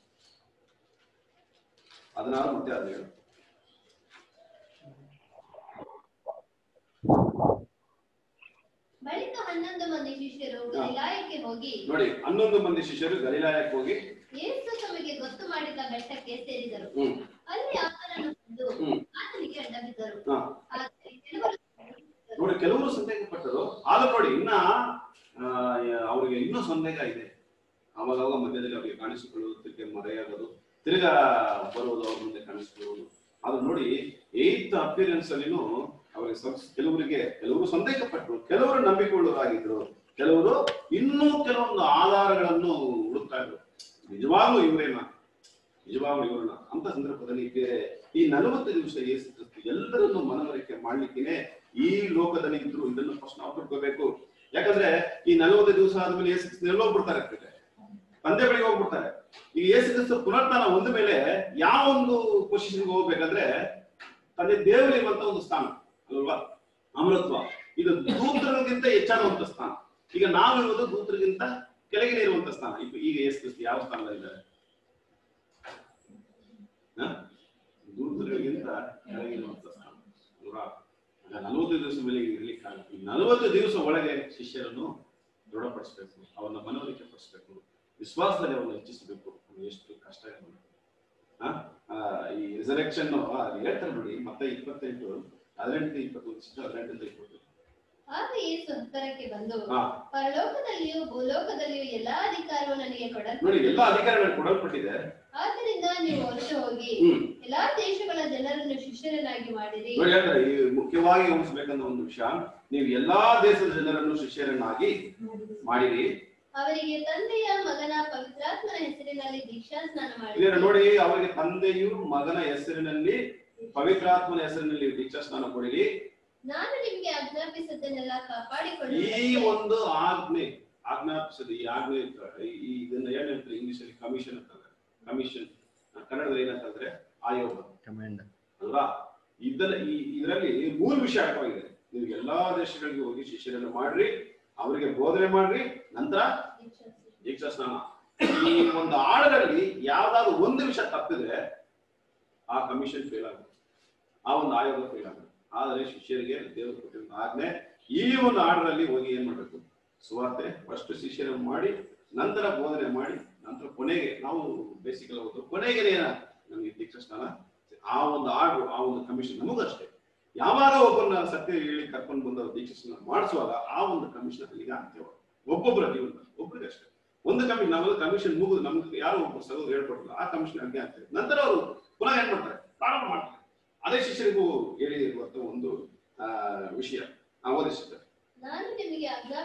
ಹದಿನಾರು ಮತ್ತೆ ಹದಿನೇಳು ಬಳಿಕ ಹನ್ನೊಂದು ಮಂದಿ ಶಿಷ್ಯರು ಗಲಿಲಾಯಕ್ಕೆ ಹೋಗಿ ನೋಡಿ ಹನ್ನೊಂದು ಮಂದಿ ಶಿಷ್ಯರು ಗಲೀಲಾಯಕ್ಕೆ ಹೋಗಿ ಯೇಸು ತಮಗೆ ಗೊತ್ತು ಮಾಡಿದ ಬೆಟ್ಟಕ್ಕೆ ಸೇರಿದರು ಹ್ಮ್ ಅಲ್ಲಿ ಆತನನ್ನು ಕಂಡು ಹ್ಮ್. ಆತನಿಗೆ ಅಡ್ಡ ಬಿದ್ದರು ಹಾ ಆದರೆ ಕೆಲವರು ನೋಡಿ ಕೆಲವರು ಸಂದೇಹ ಪಟ್ಟರು ಆದ್ರೂ ನೋಡಿ ಇನ್ನ ಆ, ಅವ್ರಿಗೆ ಇನ್ನೂ ಸಂದೇಹ ಇದೆ ಅವಾಗ ಅವಾಗ ಮಧ್ಯದಲ್ಲಿ ಅವರಿಗೆ ಕಾಣಿಸಿಕೊಳ್ಳುವುದು ತಿರ್ಗಿ ಮರೆಯಾಗೋದು ತಿರ್ಗಾ ಬರುವುದು ಅವ್ರ ಮುಂದೆ ಕಾಣಿಸಿಕೊಳ್ಳುವುದು ಅದು ನೋಡಿ ಏತ್ ಅಪಿಯರೆನ್ಸ್ ಅಲ್ಲಿನೂ ಅವರಿಗೆ ಸ್ವಲ್ಪ ಕೆಲವರಿಗೆ ಕೆಲವರು ಸಂದೇಹ ಪಟ್ಟರು ಕೆಲವರು ನಂಬಿಕೊಳ್ಳೋರಾಗಿದ್ರು ಕೆಲವರು ಇನ್ನೂ ಕೆಲವೊಂದು ಆಧಾರಗಳನ್ನು ಹುಡುಕ್ತಾ ಇದ್ರು ನಿಜವಾಗ್ಲೂ ಇವರೇನ ನಿಜವಾಗ್ಲೂ ಇವ್ರನ್ನ ಅಂತ ಸಂದರ್ಭದಲ್ಲಿ ಬೇರೆ ಈ ನಲವತ್ತು ದಿವಸ ಯೇಸು ಕ್ರಿಸ್ತ ಎಲ್ಲರನ್ನು ಮನವರಿಕೆ ಮಾಡ್ಲಿಕ್ಕೆ ಈ ಲೋಕದಲ್ಲಿ ಇದ್ರು ಇದನ್ನು ಫಸ್ಟ್ ನಾವು ತಿಳ್ಕೋಬೇಕು ಯಾಕಂದ್ರೆ ಈ ನಲವತ್ತು ದಿವಸ ಆದ್ಮೇಲೆ ಯೇಸು ಕ್ರಿಸ್ತ ಎಲ್ಲೋ ಹೋಗ್ಬಿಡ್ತಾರೆ ಕಡೆ ತಂದೆ ಬಳಿಗೆ ಹೋಗ್ಬಿಡ್ತಾರೆ ಈ ಯೇಸು ಕ್ರಿಸ್ತ ಪುನರುತ್ಥಾನ ಒಂದ ಮೇಲೆ ಯಾವ ಒಂದು ಪೊಸಿಷನ್ಗೆ ಹೋಗ್ಬೇಕಂದ್ರೆ ತಂದೆ ದೇವರಿರುವಂತ ಒಂದು ಸ್ಥಾನ ಅಲ್ವಾ ಅಮೃತ್ವ ಇದು ದೂತರಿಗಿಂತ ಹೆಚ್ಚಾದಂತ ಸ್ಥಾನ ಈಗ ನಾವಿರುವುದು ದೂತರಿಗಿಂತ ಕೆಳಗಿನ ಇರುವಂತ ಸ್ಥಾನ ಈಗ ಈಗ ಯೇಸು ಕ್ರಿಸ್ತ ಯಾವ ಸ್ಥಾನದಲ್ಲಿದ್ದಾರೆ ಹ? ದೂತರಿಗಿಂತ ಕೆಳಗಿರುವಂತ ಸ್ಥಾನ ಅಲ್ವಾ ನಲವತ್ತು ದಿವಸ ಮೇಲೆ ಇರ್ಲಿಕ್ಕಾಗಲ್ಲ ಈ ನಲವತ್ತು ದಿವಸ ಒಳಗೆ ಶಿಷ್ಯರನ್ನು ದೃಢಪಡಿಸಬೇಕು ಅವರನ್ನ ಮನವರಿಕೆ ಪಡಿಸಬೇಕು ವಿಶ್ವಾಸದಲ್ಲಿ ಅವರನ್ನು ಹೆಚ್ಚಿಸಬೇಕು ಅದು ಎಷ್ಟು ಕಷ್ಟ ಇದೆ ಆ? ಆ, ಈ ರಿಸರೆಕ್ಷನ್ ಹೇಳ್ತಾರೆ ನೋಡಿ ಮತ್ತೆ ಇಪ್ಪತ್ತೆಂಟು ಹದಿನೆಂಟು ಇಪ್ಪತ್ತೊಂದು ಸಿಟ್ಟು ಹದಿನೆಂಟು ಇಪ್ಪತ್ತು ಆಗ ಯೇಸು ಹತ್ತರಕ್ಕೆ ಬಂದು ಹಾ ಪರಲೋಕದಲ್ಲಿಯೂ ಭೂಲೋಕದಲ್ಲಿಯೂ ಎಲ್ಲಾ ಅಧಿಕಾರವು ನನಗೆ ಕೊಡ ನೋಡಿ ಎಲ್ಲಾ ಅಧಿಕಾರಗಳು ಕೊಡಲ್ಪಟ್ಟಿದೆ ಆದ್ದರಿಂದ ನೀವು ಹೊರಟು ಹೋಗಿ ಹ್ಮ್ ಎಲ್ಲಾ ದೇಶಗಳ ಜನರನ್ನು ಶಿಷ್ಯರನ್ನಾಗಿ ಮಾಡಿರಿ ನೋಡಿ ಹೇಳ್ತಾರೆ ಈ ಮುಖ್ಯವಾಗಿ ಗಮನಿಸಬೇಕಂತ ಒಂದು ವಿಷಯ ನೀವು ಎಲ್ಲಾ ದೇಶದ ಜನರನ್ನು ಶಿಷ್ಯರನ್ನಾಗಿ ಮಾಡಿರಿ ಅವರಿಗೆ ತಂದೆಯ ಮಗನ ಪವಿತ್ರಾತ್ಮನ ಹೆಸರಿನಲ್ಲಿ ದೀಕ್ಷಾ ಸ್ನಾನ ಇದನ್ನ ಮಾಡಿ ನೋಡಿ ಅವರಿಗೆ ತಂದೆಯು ಮಗನ ಹೆಸರಿನಲ್ಲಿ ಪವಿತ್ರಾತ್ಮನ ಹೆಸರಿನಲ್ಲಿ ದೀಕ್ಷಾ ಸ್ನಾನ ಕೊಡಿರಿ ನಾನು ನಿಮಗೆ ಆಜ್ಞಾಪಿಸಿದ್ದನ್ನೆಲ್ಲ ಈ ಕಾಪಾಡಿಕೊಳ್ಳಿ ಒಂದು ಆಜ್ಞೆ ಆಜ್ಞಾಪಿಸದ ಈ ಆಜ್ಞೆ ಈ- ಈ ಇದನ್ನ ಏನ್ ಹೇಳ್ತಾರೆ ಇಂಗ್ಲಿಷ್ ಅಲ್ಲಿ ಕಮಿಷನ್ ಅಂತಂದ್ರೆ ಕಮಿಷನ್ ಕನ್ನಡದಲ್ಲಿ ಏನಂತಂದ್ರೆ ಆಯೋಗ ಕಮಾಂಡ್ ಅಲ್ವಾ ಇದನ್ನ ಈ ಇದರಲ್ಲಿ ಮೂರು ವಿಷಯ ಅರ್ಥವಾಗಿದೆ ನೀವು ಎಲ್ಲಾ ದೇಶಗಳಿಗೆ ಹೋಗಿ ಶಿಷ್ಯರನ್ನು ಮಾಡ್ರಿ ಅವರಿಗೆ ಬೋಧನೆ ಮಾಡ್ರಿ ನಂತರ ದೀಕ್ಷಾ ಸ್ನಾನ ಈ ಒಂದು ಆಳದಲ್ಲಿ ಯಾವ್ದಾದ್ರು ಒಂದು ವಿಷಯ ತಪ್ಪಿದ್ರೆ ಆ ಕಮಿಷನ್ ಫೇಲ್ ಆಗುತ್ತೆ ಆ ಒಂದು ಆಯೋಗ ಫೇಲ್ ಆಗುತ್ತೆ ಆದರೆ ಶಿಷ್ಯರಿಗೆ ದೇವರು ಕೊಟ್ಟಿರುವ ಆಜ್ಞೆ ಈ ಒಂದು ಆರ್ಡರಲ್ಲಿ ಹೋಗಿ ಏನ್ ಮಾಡ್ಬೇಕು ಸುವಾರ್ತೆ ಫಸ್ಟ್ ಶಿಷ್ಯರನ್ನು ಮಾಡಿ ನಂತರ ಬೋಧನೆ ಮಾಡಿ ನಂತರ ಕೊನೆಗೆ ನಾವು ಬೇಸಿಕಲ್ ಹೋದ್ರು ಕೊನೆಗೆ ಏನ ನಮಗೆ ದೀಕ್ಷಾ ಸ್ನಾನ ಆ ಒಂದು ಆರ್ಡರ್ ಆ ಒಂದು ಕಮಿಷನ್ ನಮಗಷ್ಟೇ ಯಾವಾಗ ಒಬ್ಬರನ್ನ ಸತ್ಯ ಹೇಳಿ ಕರ್ಕೊಂಡು ಬಂದ ದೀಕ್ಷಾ ಸ್ನಾನ ಮಾಡಿಸುವಾಗ ಆ ಒಂದು ಕಮಿಷನ್ ಅಲ್ಲಿಗೆ ಅಂತ್ಯವಾಗ ಒಬ್ಬೊಬ್ಬರ ಜೀವನ ಒಬ್ಬರಿಗೆ ಅಷ್ಟೇ ಒಂದು ಕಮಿಷನ್ ನಾವೆಲ್ಲ ಕಮಿಷನ್ ಮುಗಿದು ನಮ್ಗೆ ಯಾರು ಒಬ್ಬರು ಸಹೋದರ ಹೇಳ್ಕೊಟ್ಟಿಲ್ಲ ಆ ಕಮಿಷನ್ ಹಂಗೆ ಆಗ್ತದೆ ನಂತರ ಅವರು ಪುನಃ ಏನ್ ಮಾಡ್ತಾರೆ ಪ್ರಾರಂಭ ಮಾಡ್ತಾರೆ ಅದೇ ಶಿಷ್ಯರಿಗೂ ಹೇಳಿರುವಂತ ಒಂದು ಆ ವಿಷಯ ಆ ಓದಿಸಿದ್ದಾರೆ ನಾನು ನಿಮಗೆ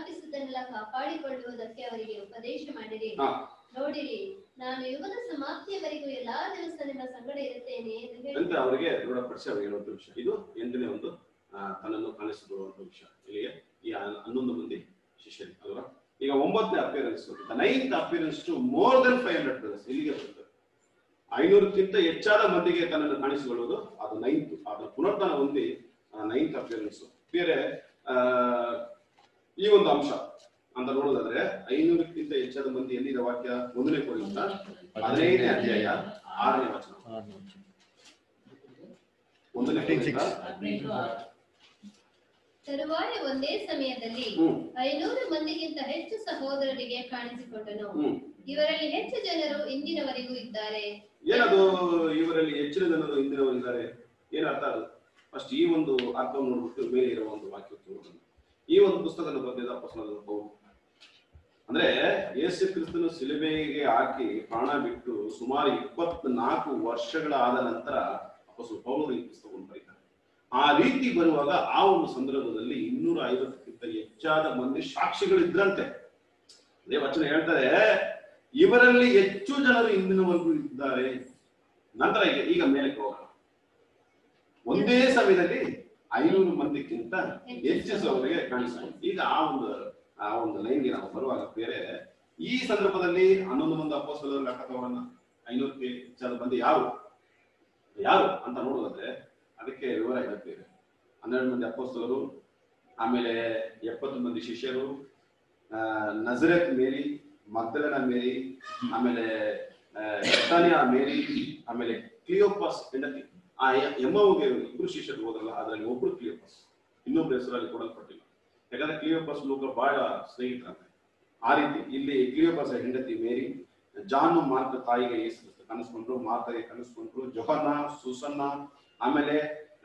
ಅವುಗಳನ್ನೆಲ್ಲ ಕಾಪಾಡಿಕೊಳ್ಳುವುದಕ್ಕೆ ಅವರಿಗೆ ಉಪದೇಶ ಮಾಡಿರಿ ಹಾ. ನೋಡಿರಿ ನಾನು ಯುಗದ ಸಮಾಪ್ತಿಯವರೆಗೂ ಎಲ್ಲಾ ದಿವಸ ನಿಮ್ಮ ಸಂಗಡ ಇರುತ್ತೇನೆ ಎಂದು ಹೇಳಿ ಅಂತ ಅವರಿಗೆ ದೃಢಪಡಿಸಿ ಅವ್ರಿಗೆ ಹೇಳುವಂತ ವಿಷಯ ಇದು ಎಂಟನೇ ಒಂದು ಆ, ತನ್ನನ್ನು ಕಾಣಿಸಿಕೊಳ್ಳುವಂತ ವಿಷಯ ಇಲ್ಲಿಗೆ ಈ ಹನ್- ಹನ್ನೊಂದು ಮಂದಿ ಶಿಷ್ಯರು ಅಲ್ವಾ ಈಗ ಒಂಬತ್ತನೇ appearance the ninth appearance to more than five hundred plus ಇಲ್ಲಿಗೆ ಬರ್ತದೆ ಐನೂರಕ್ಕಿಂತ ಹೆಚ್ಚಾದ ಮಂದಿಗೆ ತನ್ನನ್ನು ಕಾಣಿಸಿಕೊಳ್ಳುವುದು ಅದು ನೈನ್ತ್ ಅದರ ಪುನರ್ತನ ಹೊಂದಿ ನೈನ್ತ್ ಅಪಿಯರೆನ್ಸ್ ಬೇರೆ ಆ, ಈ ಒಂದು ಅಂಶ ಅಂತ ನೋಡೋದಾದ್ರೆ ಐನೂರಕ್ಕಿಂತ ಹೆಚ್ಚಾದ ಮಂದಿ ಎಲ್ಲಿದೆ ವಾಕ್ಯ ಒಂದನೇ ಕೊರಿಂದ ಹದಿನೈದನೇ ಅಧ್ಯಾಯ ಆರನೇ ವಚನ ಒಂದನೇ ಕೊರಿಂಥ ತರುವಾಯ ಒಂದೇ ಸಮಯದಲ್ಲಿ ಹ್ಮ್ ಐನೂರು ಮಂದಿಗಿಂತ ಹೆಚ್ಚು ಸಹೋದರರಿಗೆ ಕಾಣಿಸಿಕೊಂಡನು ಹ್ಮ್ ಇವರಲ್ಲಿ ಹೆಚ್ಚು ಜನರು ಇಂದಿನವರೆಗೂ ಇದ್ದಾರೆ ಏನದು ಇವರಲ್ಲಿ ಹೆಚ್ಚಿನ ಜನರು ಹಿಂದಿನವರಿದ್ದಾರೆ ಏನರ್ಥ ಅದು ಫಸ್ಟ್ ಈ ಒಂದು ಅರ್ಥವನ್ನು ನೋಡ್ಬಿಟ್ಟು ಮೇಲೆ ಇರುವ ಒಂದು ವಾಕ್ಯ ನೋಡೋಣ ಈ ಒಂದು ಪುಸ್ತಕದ ಬರೆದಿದ್ದ ಅಪೊಸ್ತಲನಾದ ಪೌಲು ಅಂದ್ರೆ ಯೇಸು ಕ್ರಿಸ್ತನು ಸಿಲುಬೆಗೆ ಹಾಕಿ ಪ್ರಾಣ ಬಿಟ್ಟು ಸುಮಾರು ಇಪ್ಪತ್ನಾಲ್ಕು ವರ್ಷಗಳಾದ ನಂತರ ಅಪೊಸ್ತಲ ಪೌಲರು ಈ ಪುಸ್ತಕವನ್ನು ಬರೀತಾರೆ ಆ ರೀತಿ ಬರುವಾಗ ಆ ಒಂದು ಸಂದರ್ಭದಲ್ಲಿ ಇನ್ನೂರ ಐವತ್ತಕ್ಕಿಂತ ಹೆಚ್ಚಾದ ಮಂದಿ ಸಾಕ್ಷಿಗಳಿದ್ರಂತೆ ಅದೇ ವಚನ ಹೇಳ್ತಾರೆ ಇವರಲ್ಲಿ ಹೆಚ್ಚು ಜನರು ಇಂದಿನವರೆಗೂ ಇದ್ದಾರೆ ನಂತರ ಈಗ ಈಗ ಮೇಲಕ್ಕೆ ಹೋಗೋಣ ಒಂದೇ ಸಮಯದಲ್ಲಿ ಐನೂರು ಮಂದಿಕ್ಕಿಂತ ಹೆಚ್ಚಿಸುವವರಿಗೆ ಕಾಣಿಸ್ಕೊಂಡು ಈಗ ಆ ಒಂದು ಆ ಒಂದು ಲೈನ್ಗೆ ನಾವು ಬರುವಾಗ ಬೇರೆ ಈ ಸಂದರ್ಭದಲ್ಲಿ ಹನ್ನೊಂದು ಮಂದಿ ಅಪ್ಪೋಸ್ತಲರ ಲೆಕ್ಕ ತಗೋಣ ಐನೂರಕ್ಕೆ ಹೆಚ್ಚಾದ ಮಂದಿ ಯಾರು ಯಾರು ಅಂತ ನೋಡೋದಾದ್ರೆ ಅದಕ್ಕೆ ವಿವರ ಹೇಳ್ತೇವೆ ಹನ್ನೆರಡು ಮಂದಿ ಅಪ್ಪೋಸ್ತಲರು ಆಮೇಲೆ ಎಪ್ಪತ್ತು ಮಂದಿ ಶಿಷ್ಯರು ಆ, ನಜರೇತ್ ಮೇರಿ ಮಗ್ದಲನ ಮೇರಿ ಆಮೇಲೆ ಎತ್ತಾನಿಯ ಮೇರಿ ಆಮೇಲೆ ಕ್ಲಿಯೋಪಾಸ್ ಹೆಂಡತಿ ಆ ಎ- ಎಮ್ಮವ್ಗೆ ಇಬ್ರು ಶಿಷ್ಯರು ಹೋದ್ರಲ್ಲ ಅದರಲ್ಲಿ ಒಬ್ರು ಕ್ಲಿಯೋಪಾಸ್ ಇನ್ನೊಬ್ರು ಹೆಸರಲ್ಲಿ ಕೊಡಲ್ಪಟ್ಟಿಲ್ಲ ಯಾಕಂದ್ರೆ ಕ್ಲಿಯೋಪಾಸ್ ಲೋಕ ಬಹಳ ಸ್ನೇಹಿತರಂತೆ ಆ ರೀತಿ ಇಲ್ಲಿ ಕ್ಲಿಯೋಪಾಸ್ ಹೆಂಡತಿ ಮೇರಿ ಜಾನ್ ಮಾರ್ಕ್ ತಾಯಿಗೆ ಯೇಸು ಕ್ರಿಸ್ತ ಕನಸ್ಕೊಂಡ್ರು ಮಾರ್ತಾಗೆ ಕನಸ್ಕೊಂಡ್ರು ಜೊಹನ್ನ ಸುಸನ್ನ ಆಮೇಲೆ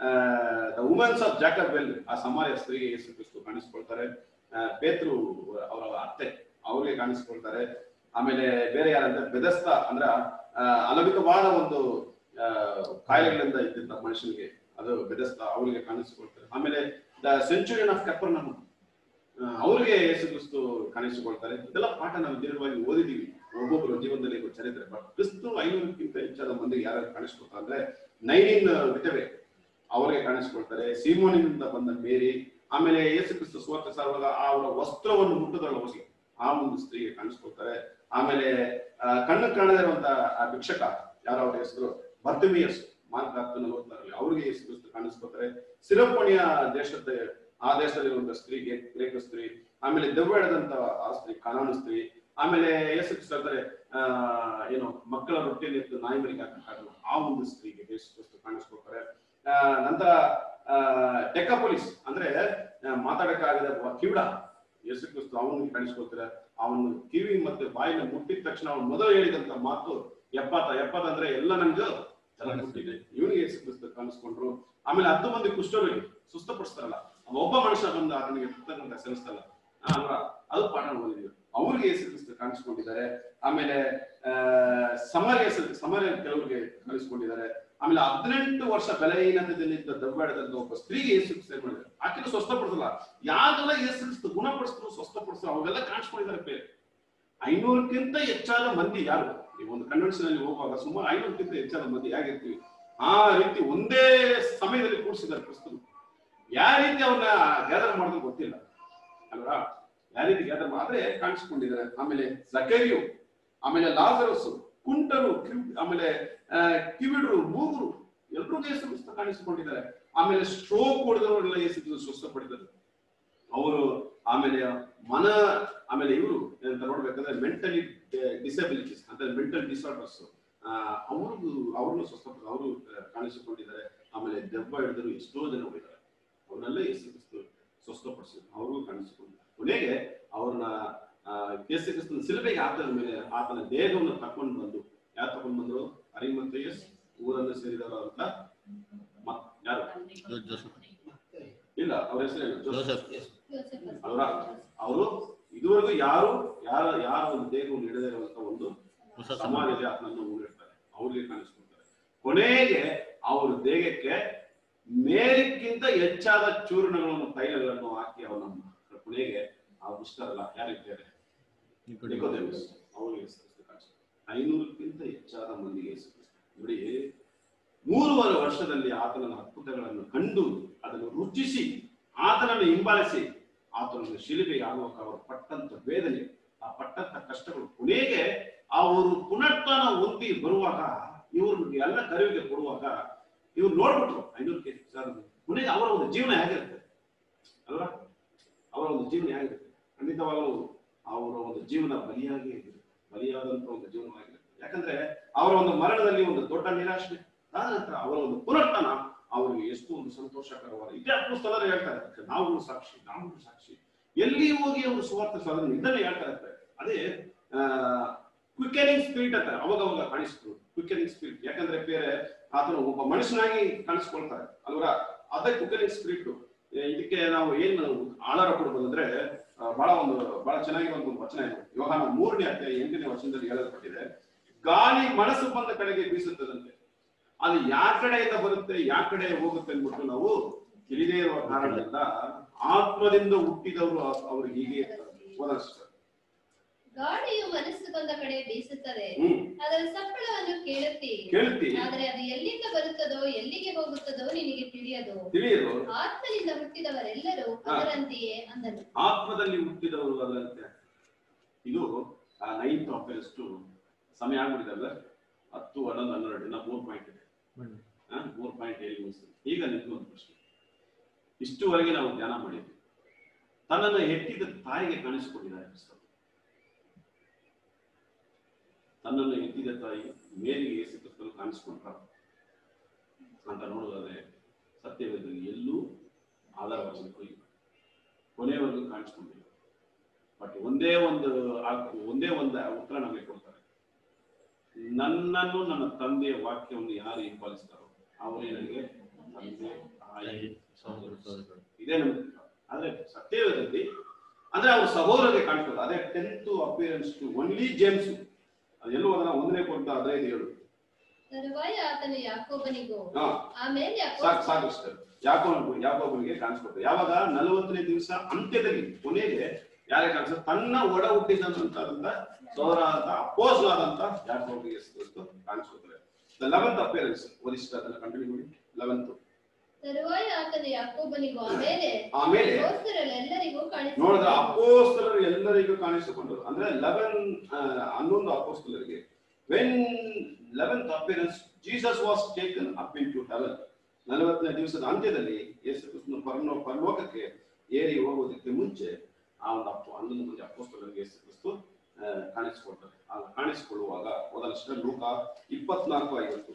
the womens of Jacob well ಆ ಸಮಾರ್ಯ ಸ್ತ್ರೀಗೆ ಯೇಸು ಕ್ರಿಸ್ತು ಕಾಣಿಸ್ಕೊಳ್ತಾರೆ ಆ, ಪೇತ್ರು ಅವರ ಅತ್ತೆ ಅವ್ರಿಗೆ ಕಾಣಿಸ್ಕೊಳ್ತಾರೆ ಆಮೇಲೆ ಬೇರೆ ಯಾರಂದ್ರೆ ಬೆದಸ್ತ ಅಂದ್ರ ಆ, ಅಲಭಿಕವಾದ ಒಂದು ಆ, ಕಾಯಿಲೆಗಳಿಂದ ಇದ್ದಿದ್ದ ಮನುಷ್ಯನಿಗೆ ಅದು ಬೆದಸ್ತ ಅವರಿಗೆ ಕಾಣಿಸಿಕೊಳ್ತಾರೆ ಆಮೇಲೆ ದ ಸೆಂಚುರಿಯನ್ ಆಫ್ ಕೆಪರ್ ಅವ್ರಿಗೆ ಯೇಸು ಕ್ರಿಸ್ತು ಕಾಣಿಸಿಕೊಳ್ತಾರೆ ಇದೆಲ್ಲ ಪಾಠ ನಾವು ದೀರ್ಘವಾಗಿ ಓದಿದೀವಿ ಒಬ್ಬೊಬ್ಬರ ಜೀವನದಲ್ಲಿ ಇರುವ ಚರಿತ್ರೆ ಬಟ್ ಕ್ರಿಸ್ತು ಐನೂರಕ್ಕಿಂತ ಹೆಚ್ಚಾದ ಮಂದಿಗೆ ಯಾರು ಕಾಣಿಸ್ಕೊಳ್ತಾರೆ ಅಂದ್ರೆ ನೈನಿನ್ ವಿಧವೆ ಅವರಿಗೆ ಕಾಣಿಸ್ಕೊಳ್ತಾರೆ ಸೀಮೋನಿನಿಂದ ಬಂದ ಮೇರಿ ಆಮೇಲೆ ಯೇಸು ಕ್ರಿಸ್ತು ಸುವಾರ್ತೆ ಸಾರುವಾಗ ಅವರ ವಸ್ತ್ರವನ್ನು ಮುಟ್ಟದಳ ಹೋಗಿ ಆ ಒಂದು ಸ್ತ್ರೀಗೆ ಕಾಣಿಸ್ಕೊಳ್ತಾರೆ ಆಮೇಲೆ ಆ, ಕಣ್ಣು ಕಾಣದೇ ಇರುವಂತ ಆ ಭಿಕ್ಷಕ ಯಾರ ಅವ್ರ ಹೆಸರು ಬರ್ತಿಮಿಯಸ್ ಮಾರ್ಕ್ ಹತ್ತು ನಲವತ್ತಾರಲ್ಲಿ ಅವ್ರಿಗೆ ಯೇಸು ಕ್ರಿಸ್ತು ಕಾಣಿಸ್ಕೊಳ್ತಾರೆ ಸಿರಪಣಿಯ ದೇಶದ ಆ ದೇಶದಲ್ಲಿರುವಂತ ಸ್ತ್ರೀಗೆ ಗ್ರೇಕ ಸ್ತ್ರೀ ಆಮೇಲೆ ದೆವ್ವಡದಂತ ಆ ಸ್ತ್ರೀ ಕಾನಾನು ಸ್ತ್ರೀ ಆಮೇಲೆ ಯೇಸು ಕ್ರಿಸ್ತು ಹೇಳ್ತಾರೆ ಆ ಏನು ಮಕ್ಕಳ ರೊಟ್ಟಿಯನ್ನು ಎತ್ತು ನಾಯಿ ಮರಿಗೆ ಹಾಕಕ್ಕಾಗಲ್ಲ ಆ ಒಂದು ಸ್ತ್ರೀಗೆ ಯೇಸು ಕ್ರಿಸ್ತು ಕಾಣಿಸ್ಕೊಳ್ತಾರೆ ಆ, ನಂತರ ಡೆಕಾಪೊಲಿಸ್ ಅಂದ್ರೆ ಆ, ಮಾತಾಡಕ್ಕಾಗದ ಒಬ್ಬ ಕಿವುಡ ಯೇಸು ಕ್ರಿಸ್ತು ಅವನಿಗೆ ಕಾಣಿಸ್ಕೊಳ್ತಾರೆ ಅವನು ಕಿವಿ ಮತ್ತೆ ಬಾಯಿನ ಮುಟ್ಟಿದ ತಕ್ಷಣ ಅವನು ಮೊದಲು ಹೇಳಿದಂತ ಮಾತು ಎಪ್ಪತ್ತ ಎಪ್ಪತ್ತ ಅಂದ್ರೆ ಎಲ್ಲ ನಮ್ಗೆ ಚೆನ್ನಾಗಿ ಮುಟ್ಟಿದೆ ಇವನಿಗೆ ಯೇಸು ಕ್ರಿಸ್ತು ಕಾಣಿಸ್ಕೊಂಡ್ರು ಆಮೇಲೆ ಹತ್ತು ಮಂದಿ ಕುಷ್ಠರೋಗಿ ಸುಸ್ತಪಡಿಸ್ತಾರಲ್ಲ ಅವ ಒಬ್ಬ ಮನುಷ್ಯ ಬಂದು ಆತನಿಗೆ ಪುಸ್ತಕ ಸಲ್ಲಿಸ್ತಾರಲ್ಲ ಆ, ಅಲ್ವಾ ಅದು ಪಾಠ ಓದಿದೀವಿ ಅವ್ರಿಗೆ ಯೇಸು ಕ್ರಿಸ್ತು ಕಾಣಿಸ್ಕೊಂಡಿದ್ದಾರೆ ಆಮೇಲೆ ಆ ಸಮರ್ಯ ಸಮರ್ಯ ಕೆಲವರಿಗೆ ಕಾಣಿಸ್ಕೊಂಡಿದ್ದಾರೆ ಆಮೇಲೆ ಹದಿನೆಂಟು ವರ್ಷ ಬೆಲೆಹೀನತೆಯಲ್ಲಿದ್ದ ದಬ್ಬಾಡದಂತ ಒಬ್ಬ ಸ್ತ್ರೀಗೆ ಯೇಸು ಕ್ರಿಸ್ತು ಏನ್ ಮಾಡಿದ್ದಾರೆ ಆಕೆಗೆ ಸ್ವಸ್ಥಪಡಿಸಲ್ಲ ಯಾರೆಲ್ಲ ಯೇಸು ಕ್ರಿಸ್ತು ಗುಣಪಡಿಸಿದ್ರು ಸ್ವಸ್ಥಪಡಿಸಿದ್ರು ಅವೆಲ್ಲ ಕಾಣಿಸ್ಕೊಂಡಿದ್ದಾರೆ ಬೇರೆ ಐನೂರಕ್ಕಿಂತ ಹೆಚ್ಚಾದ ಮಂದಿ ಯಾರು ನೀವು ಒಂದು ಕನ್ವೆನ್ಷನ್ ಅಲ್ಲಿ ಹೋಗುವಾಗ ಸುಮಾರು ಐನೂರಕ್ಕಿಂತ ಹೆಚ್ಚಾದ ಮಂದಿ ಹೇಗಿರ್ತೀವಿ ಆ ರೀತಿ ಒಂದೇ ಸಮಯದಲ್ಲಿ ಕೂಡಿಸಿದ್ದಾರೆ ಕ್ರಿಸ್ತನು ಯಾವ ರೀತಿ ಅವ್ರನ್ನ ಗ್ಯಾದರ್ ಮಾಡೋದು ಗೊತ್ತಿಲ್ಲ ಅಲ್ವಾ ಯಾವ ರೀತಿ ಗ್ಯಾದರ್ ಆದ್ರೆ ಕಾಣಿಸ್ಕೊಂಡಿದ್ದಾರೆ ಆಮೇಲೆ ಜಕರಿಯು ಆಮೇಲೆ ಲಾಜರಸ್ ಕುಂಟರು ಕಿವ್- ಆಮೇಲೆ ಆ, ಕಿವಿಡರು ಮೂಗರು ಎಲ್ರಿಗೂ ಯೇಸು ಕ್ರಿಸ್ತ ಕಾಣಿಸಿಕೊಂಡಿದ್ದಾರೆ ಆಮೇಲೆ ಸ್ಟ್ರೋಕ್ ಹೊಡೆದವರೆಲ್ಲ ಯೇಸು ಕ್ರಿಸ್ತ ಸ್ವಸ್ಥಪಡಿದ್ದಾರೆ ಅವರು ಆಮೇಲೆ ಮನ ಆಮೇಲೆ ಇವರು ಅಂತ ನೋಡ್ಬೇಕಂದ್ರೆ ಮೆಂಟಲಿ ಡಿಸಬಿಲಿಟೀಸ್ ಅಂದ್ರೆ ಮೆಂಟಲ್ ಡಿಸಾರ್ಡರ್ಸ್ ಅವ್ರಿಗೂ ಅವ್ರನ್ನು ಸ್ವಸ್ಥಪಡಿಸ ಅವರು ಕಾಣಿಸಿಕೊಂಡಿದ್ದಾರೆ ಆಮೇಲೆ ದೆವ್ವ ಹಿಡಿದರು ಎಷ್ಟೋ ಜನ ಹೋಗಿದ್ದಾರೆ ಅವನ್ನೆಲ್ಲ ಯೇಸು ಕ್ರಿಸ್ತು ಸ್ವಸ್ಥಪಡಿಸಿದ್ರು ಅವ್ರಿಗೂ ಕಾಣಿಸಿಕೊಂಡಿದ್ದಾರೆ ಕೊನೆಗೆ ಅವ್ರನ್ನ ಆ, ಯೇಸು ಕ್ರಿಸ್ತನ ಸಿಲುಬೆಗೆ ಆತನ ಮೇಲೆ ಆತನ ದೇಹವನ್ನು ತಕೊಂಡು ಬಂದು ಯಾರು ತಗೊಂಡು ಬಂದ್ರು ಅರಿಮಂತೆಯಸ್ ಊರನ್ನು ಸೇರಿದವರು ಅಂತ ಮತ್ ಯಾರು ಇಲ್ಲ ಅವ್ರ ಹೆಸರೇನು ಜೋಸೆಫ್ ಅವರ ಅವರು ಇದುವರೆಗೂ ಯಾರು ಯಾರ ಯಾರ ಒಂದು ದೇಹವನ್ನು ಹಿಡದೇ ಇರುವಂತ ಒಂದು ಸಮಾಜದಲ್ಲಿ ಆತನನ್ನು ಊರಿಡ್ತಾರೆ ಅವ್ರಿಗೆ ಕಾಣಿಸ್ಕೊಳ್ತಾರೆ ಕೊನೆಗೆ ಅವ್ರ ದೇಹಕ್ಕೆ ಮೇಲಕ್ಕಿಂತ ಹೆಚ್ಚಾದ ಚೂರ್ಣಗಳನ್ನು ತೈಲಗಳನ್ನು ಹಾಕಿ ಅವನ ಕೊನೆಗೆ ಅವ್ರು ಇಷ್ಟಾರಲ್ಲ ಯಾರಿದ್ದಾರೆ ನಿಕೋದೇಮಸ್ ಅವನಿಗೆ ಯೇಸು ಕ್ರಿಸ್ತ ಕಾಣಿಸ್ತಾರೆ ಐನೂರಕ್ಕಿಂತ ಹೆಚ್ಚಾದ ಮಂದಿಗೆ ಯೇಸು ಕ್ರಿಸ್ತ ನೋಡಿ ಮೂರುವರೆ ವರ್ಷದಲ್ಲಿ ಆತನ ಅದ್ಭುತಗಳನ್ನು ಕಂಡು ಅದನ್ನು ರುಚಿಸಿ ಆತನನ್ನು ಹಿಂಬಾಲಿಸಿ ಆತನನ್ನು ಶಿಲುಬೆಗೆ ಆಗುವಾಗ ಅವರು ಪಟ್ಟಂತ ವೇದನೆ ಆ ಪಟ್ಟಂತ ಕಷ್ಟಗಳು ಕೊನೆಗೆ ಅವರು ಪುನರ್ತಾನ ಹೊಂದಿ ಬರುವಾಗ ಇವ್ರಿಗೆ ಎಲ್ಲ ಕರುವಿಗೆ ಕೊಡುವಾಗ ಇವ್ರು ನೋಡ್ಬಿಟ್ರು ಐನೂರಕ್ಕೆ ಕೊನೆಗೆ ಅವರ ಒಂದು ಜೀವನ ಹೇಗಿರುತ್ತೆ ಅಲ್ವಾ ಅವರ ಒಂದು ಜೀವನ ಹೇಗಿರುತ್ತೆ ಖಂಡಿತವಾಗಲೂ ಅವರ ಒಂದು ಜೀವನ ಬಲಿಯಾಗಿ ಇರುತ್ತೆ ಬಲಿಯಾದಂತ ಒಂದು ಜೀವನವಾಗಿರುತ್ತೆ ಯಾಕಂದ್ರೆ ಅವರ ಒಂದು ಮರಣದಲ್ಲಿ ಒಂದು ದೊಡ್ಡ ನಿರಾಶೆ ಆದ ನಂತರ ಅವರ ಒಂದು ಪುನರ್ತನ ಅವರಿಗೆ ಎಷ್ಟು ಒಂದು ಸಂತೋಷಕರವಾದ ಇದೇ ಅಪ್ಪಸ್ತಲರು ಹೇಳ್ತಾರೆ ನಾವು ಸಾಕ್ಷಿ ನಾವು ಸಾಕ್ಷಿ ಎಲ್ಲಿ ಹೋಗಿ ಅವರು ಸುವಾರ್ಥ ಸಾಧನೆ ಇದನ್ನೇ ಹೇಳ್ತಾ ಇರ್ತಾರೆ ಅದೇ ಕ್ವಿಕನಿಂಗ್ ಸ್ಪಿರಿಟ್ ಅಂತ ಅವಾಗ ಅವಾಗ ಕಾಣಿಸ್ತು ಕ್ವಿಕನಿಂಗ್ ಸ್ಪಿರಿಟ್ ಯಾಕಂದ್ರೆ ಬೇರೆ ಆತನು ಒಬ್ಬ ಮನುಷ್ಯನಾಗಿ ಕಾಣಿಸ್ಕೊಳ್ತಾರೆ ಅಲ್ವಾ ಅದೇ ಕ್ವಿಕನಿಂಗ್ ಸ್ಪಿರಿಟ್ ಇದಕ್ಕೆ ನಾವು ಏನು ಆಧಾರ ಕೊಡ್ಬೋದು ಅಂದ್ರೆ ಆ, ಬಹಳ ಒಂದು ಬಹಳ ಚೆನ್ನಾಗಿ ಒಂದು ವಚನ ಇದೆ ಯೋಹಾನ ಮೂರನೇ ಅಧ್ಯಾಯ ಎಂಟನೇ ವಚನದಲ್ಲಿ ಹೇಳಲ್ಪಟ್ಟಿದೆ ಗಾಳಿ ಮನಸ್ಸು ಬಂದ ಕಡೆಗೆ ಬೀಸುತ್ತದಂತೆ ಅದು ಯಾವ ಕಡೆಯಿಂದ ಬರುತ್ತೆ ಯಾವ ಕಡೆ ಹೋಗುತ್ತೆ ಅಂದ್ಬಿಟ್ಟು ನಾವು ತಿಳಿದೇ ಇರುವ ಕಾರಣದಿಂದ ಆತ್ಮದಿಂದ ಹುಟ್ಟಿದವರು ಅವ್ರಿಗೆ ಹೀಗೆ ಓದಿಸ್ತಾರೆ ಗಾಳಿಯು ಮನಸ್ಸು ಬಂದ ಕಡೆ ಬೀಸುತ್ತದೆ ಹ್ಮ್ ಅದರ ಸಪ್ಪಳವನ್ನು ಕೇಳುತ್ತಿ ಕೇಳ್ತಿ ಆದರೆ ಅದು ಎಲ್ಲಿಂದ ಬರುತ್ತದೋ ಎಲ್ಲಿಗೆ ಹೋಗುತ್ತದೋ ನಿನಗೆ ತಿಳಿಯದು ತಿಳಿಯರು ಆತ್ಮನಿಂದ ಹುಟ್ಟಿದವರೆಲ್ಲರೂ ಹಾ. ಅದರಂತೆಯೇ ಅಂದನು ಆತ್ಮದಲ್ಲಿ ಹುಟ್ಟಿದವರು ಅದರಂತೆ ಇದು ನೈನ್ತ್ ಅಫೇರ್ಸ್ ಟು ಸಮಯ ಆಗ್ಬಿಟ್ಟಿದಲ್ಲ ಹತ್ತು ಹನ್ನೊಂದು ಹನ್ನೆರಡು ಇನ್ನ ಮೂರು ಪಾಯಿಂಟ್ ಇದೆ ಆ, ಮೂರು ಪಾಯಿಂಟ್ ಹೇಳಿ ಮುಗಿಸ್ತೀನಿ ಈಗ ನಿಮ್ಗೆ ಒಂದು ಪ್ರಶ್ನೆ ಇಷ್ಟುವರೆಗೆ ನಾವು ಧ್ಯಾನ ಮಾಡಿದ್ವಿ ತನ್ನನ್ನು ಹೆಟ್ಟಿದ ತಾಯಿಗೆ ಕಾಣಿಸಿಕೊಂಡಿದ್ದಾರೆ ಕ್ರಿಸ್ತರು. ತನ್ನನ್ನು ಹೆಟ್ಟಿದ ತಾಯಿ ಮೇಲಿಗೆ ಯೇಸು ಕ್ರಿಸ್ತರು ಕಾಣಿಸಿಕೊಂಡ್ರ ಅಂತ ನೋಡೋದಾದ್ರೆ ಸತ್ಯವೇದದಲ್ಲಿ ಎಲ್ಲೂ ಆಧಾರ ವಚನಕ್ಕೂ ಇಲ್ಲ ಕೊನೆಯವರೆಗೂ ಕಾಣಿಸ್ಕೊಂಡಿಲ್ಲ ಬಟ್ ಒಂದೇ ಒಂದು ಆ- ಒಂದೇ ಒಂದು ಉತ್ತರ ನಮಗೆ ಕೊಡ್ತಾರೆ ನನ್ನನ್ನು ನನ್ನ ತಂದೆಯ ವಾಕ್ಯವನ್ನು ಯಾರು ಹಿಂಬಾಲಿಸ್ತಾರೋ ಅವರೇ ನನಗೆ ತಂದೆ ತಾಯಿ ಸಹೋದರ ಸಹೋದರರು ಇದೇ ನಮ್ಗೆ ಆದ್ರೆ ಸತ್ಯವೇದದಲ್ಲಿ ಅಂದ್ರೆ ಅವ್ರ ಸಹೋದರರಿಗೆ ಕಾಣಿಸ್ತದೆ ಅದೇ tenth appearance to only James ಅದೆಲ್ಲೂ ಅದನ್ನ ಒಂದನೇ ಕೊಟ್ಟ ಹದಿನೈದು ಏಳು ತರುವಾಯ ಆತನು ಯಾಕೋಬನಿಗೂ ಹಾ ಆಮೇಲೆ ಸಾಕು ಯಾಕೋಬ ಸಾಕು ಅಷ್ಟೇ ಯಾಕೋಬ ಯಾಕೋಬನಿಗೆ ಕಾಣಿಸ್ಕೊಡ್ತಾರೆ ಯಾವಾಗ ನಲವತ್ತನೇ ದಿವಸ ಅಂತ್ಯದಲ್ಲಿ ಕೊನೆಗೆ ಯಾರಿಗೆ ಕಾಣಿಸ್ತದೆ ತನ್ನ ಒಡ ಹುಟ್ಟಿದಂತಾದಂತ ಸೋದರ ಅಂತ ಅಪೋಸ್ ಆದಂತ ಯಾಕೋಬಿಗೆ ಕಾಣಿಸ್ಕೊಡ್ತಾರೆ ದ ಲೆವೆಂತ್ ಅಪಿಯರೆನ್ಸ್ ವರಿಷ್ಠ ಅದನ್ನ ಕಂಟಿನ್ಯೂ ಮಾಡಿ ಲೆವೆಂತ್ ತರುವಾಯ ಆತನು ಯಾಕೋಬನಿಗೂ ಆಮೇಲೆ ಆಮೇಲೆ ಅಪೊಸ್ತಲರೆಲ್ಲರಿಗೂ ನೋಡಿದ್ರೆ ಕಾಣಿಸಿಕೊಂಡನು ಅಪೋಸ್ತಲರು ಎಲ್ಲರಿಗೂ ಕಾಣಿಸಿಕೊಂಡರು ಅಂದ್ರೆ ಲೆವೆನ್ ಹನ್ನೊಂದು ಅಪೋಸ್ತಲರಿಗೆ when eleventh appearance Jesus was taken up into heaven ನಲವತ್ತನೇ ದಿವಸದ ಅಂತ್ಯದಲ್ಲಿ ಯೇಸು ಕ್ರಿಸ್ತನು ಪರಲೋ ಪರಲೋಕಕ್ಕೆ ಏರಿ ಹೋಗೋದಕ್ಕೆ ಮುಂಚೆ ಆ ಒಂದು ಅಪ್ಪ ಹನ್ನೊಂದು ಮಂದಿ ಅಪೋಸ್ತಲರಿಗೆ ಯೇಸು ಕ್ರಿಸ್ತು ಆ, ಕಾಣಿಸಿಕೊಳ್ತಾರೆ ಆಗ ಕಾಣಿಸಿಕೊಳ್ಳುವಾಗ ಮೊದಲಷ್ಟ ಲೂಕ ಇಪ್ಪತ್ನಾಲ್ಕು ಐವತ್ತು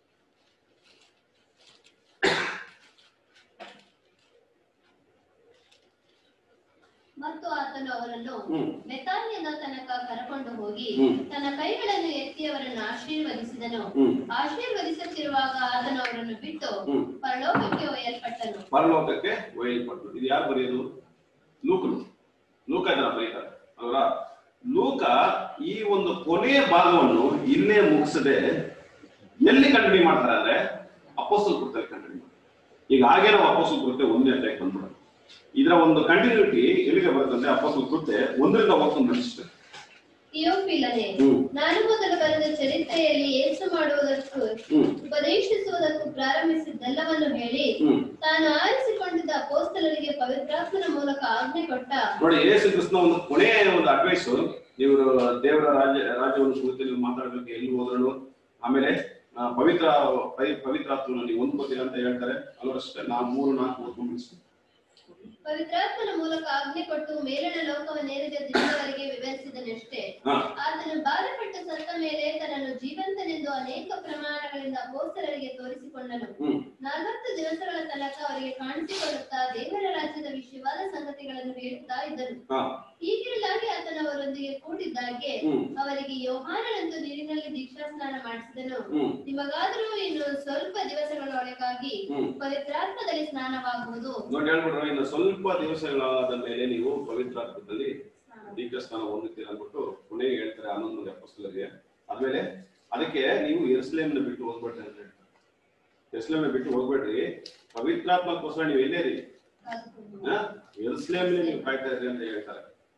ಮತ್ತು ಆತನು ಅವರನ್ನು ಹ್ಮ್ ಬೆತಾನ್ಯದ ತನಕ ಕರಕೊಂಡು ಹೋಗಿ ಹ್ಮ್. ತನ್ನ ಕೈಗಳನ್ನು ಎತ್ತಿ ಅವರನ್ನು ಆಶೀರ್ವದಿಸಿದನು ಹ್ಮ್ ಆಶೀರ್ವದಿಸುತ್ತಿರುವಾಗ ಆತನು ಅವರನ್ನು ಬಿಟ್ಟು ಹ್ಮ್ ಪರಲೋಕಕ್ಕೆ ಒಯ್ಯಲ್ಪಟ್ಟನು ಪರಲೋಕಕ್ಕೆ ಒಯ್ಯಲ್ಪಟ್ಟರು ಇದು ಯಾರು ಬರೆಯೋದು ಲೂಕನು ಲೂಕ ಇದನ್ನ ಬರೀತಾರೆ ಅವರ ಲೂಕ ಈ ಒಂದು ಕೊನೆಯ ಭಾಗವನ್ನು ಇಲ್ಲೇ ಮುಗಿಸದೆ ಎಲ್ಲಿ ಕಂಟಿನ್ಯೂ ಮಾಡ್ತಾರೆ ಅಂದ್ರೆ ಅಪೋಸಲ್ ಕೃತ್ಯ ಕಂಟಿನ್ಯೂ ಮಾಡ್ತಾರೆ ಈಗ ಹಾಗೆ ನಾವು ಅಪೋಸಲ್ ಕೃತ್ಯ ಒಂದನೇ ಅಧ್ಯಾಯಕ್ಕೆ ಬಂದ್ಬಿಡೋಣ ಇದರ ಒಂದು ಕಂಟಿನ್ಯೂಟಿ ಎಲ್ಲಿಗೆ ಬರುತ್ತಂದ್ರೆ ಅಪೋಸಲ್ ಕೃತ್ಯ ಒಂದರಿಂದ ಹೋಗ್ಕೊಂಡು ನಡೆಸುತ್ತೆ ಥಿಯೋಫಿಲನೆ ಹ್ಮ್ ನಾನು ಮೊದಲು ಬರೆದ ಚರಿತ್ರೆಯಲ್ಲಿ ಏಸು ಮಾಡುವುದಕ್ಕೂ ಹ್ಮ್ ಉಪದೇಶಿಸುವುದಕ್ಕೂ ಪ್ರಾರಂಭಿಸಿದ್ದೆಲ್ಲವನ್ನು ಹೇಳಿ ಹ್ಮ್ ತಾನು ಆರಿಸಿಕೊಂಡಿದ್ದ ಅಪೋಸ್ತಲರಿಗೆ ಪವಿತ್ರಾತ್ಮನ ಮೂಲಕ ಆಜ್ಞೆ ಕೊಟ್ಟ ನೋಡಿ ಯೇಸು ಕೃಷ್ಣ ಒಂದು ಕೊನೆಯ ಒಂದು ಅಡ್ವೈಸ್ ಇವರು ದೇವರ ರಾಜ್ಯ ರಾಜ್ಯವನ್ನು ಕುರಿತು ನೀವು ಮಾತಾಡಬೇಕು ಎಲ್ಲಿ ಹೋದ್ರು ಆಮೇಲೆ ಆ, ಪವಿತ್ರ ಪವಿ- ಪವಿತ್ರಾತ್ಮನ ನೀವು ಹೊಂದ್ಕೋತೀರ ಅಂತ ಹೇಳ್ತಾರೆ ಅಲ್ಲವಷ್ಟೇ ನಾ ಮೂರು ನಾಲ್ಕು ಓದ್ಕೊಂಡು ಪವಿತ್ರಾತ್ಮನ ಮೂಲಕ ಆಜ್ಞೆ ಕೊಟ್ಟು ಮೇಲಣ ಲೋಕವನ್ನೇರಿದ ದಿನದವರೆಗೆ ವಿವರಿಸಿದನಷ್ಟೇ ಹಾ ಆತನು ಬಾಧಪಟ್ಟು ಸತ್ತ ಮೇಲೆ ತನ್ನನ್ನು ಜೀವಂತನೆಂದು ಅನೇಕ ಪ್ರಮಾಣಗಳಿಂದ ಅಪೋಸ್ತಲರಿಗೆ ತೋರಿಸಿಕೊಂಡನು ಹ್ಮ್ ನಲವತ್ತು ದಿವಸಗಳ ತನಕ ಅವರಿಗೆ ಕಾಣಿಸಿಕೊಳ್ಳುತ್ತಾ ದೇವರ ರಾಜ್ಯದ ವಿಷಯವಾದ ಸಂಗತಿಗಳನ್ನು ಹೇಳುತ್ತಾ ಇದ್ದನು ಹಾ ಹೀಗಿರಲಾಗಿ ಆತನು ಅವರೊಂದಿಗೆ ಕೂಡಿದ್ದಾಗೆ ಹ್ಮ್ ಅವರಿಗೆ ಯೋಹಾನನಂತೂ ನೀರಿನಲ್ಲಿ ದೀಕ್ಷಾಸ್ನಾನ ಮಾಡಿಸಿದನು ಹ್ಮ್ ನಿಮಗಾದರೂ ಇನ್ನು ಸ್ವಲ್ಪ ದಿವಸಗಳೊಳಗಾಗಿ ಹ್ಮ್ ಪವಿತ್ರಾತ್ಮದಲ್ಲಿ ಸ್ನಾನವಾಗುವುದು ನೋಡಿ ಹೇಳ್ಬಿಟ್ರು ಇನ್ನು ಸ್ವಲ್ಪ ದಿವಸಗಳಾದ ಮೇಲೆ ನೀವು ಪವಿತ್ರಾತ್ಮದಲ್ಲಿ ದೀಕ್ಷಾಸ್ನಾನ ಹೊಂದುತ್ತೀರ ಅಂದ್ಬಿಟ್ಟು ಕೊನೆಗೆ ಹೇಳ್ತಾರೆ ಹನ್ನೊಂದು ಮಂದಿ ಅಪೋಸ್ತಲರಿಗೆ ಆದ್ಮೇಲೆ ಅದಕ್ಕೆ ನೀವು ಎರುಸಲೇಮ್ನ ಬಿಟ್ಟು ಹೋಗ್ಬೇಡ್ರಿ ಅಂತ ಹೇಳ್ತಾರೆ ಎರುಸಲೇಮ್ನ ಬಿಟ್ಟು ಹೋಗ್ಬೇಡ್ರಿ ಪವಿತ್ರಾತ್ಮಕ್ಕೋಸ್ಕರ ನೀವು ಎಲ್ಲೇ ರೀ ಎರುಸಲೇಮ್ನ ನೀವು ಕಾಯ್ತಾ ಇದ್ರಿ ಅಂತ ಹೇಳ್ತಾರೆ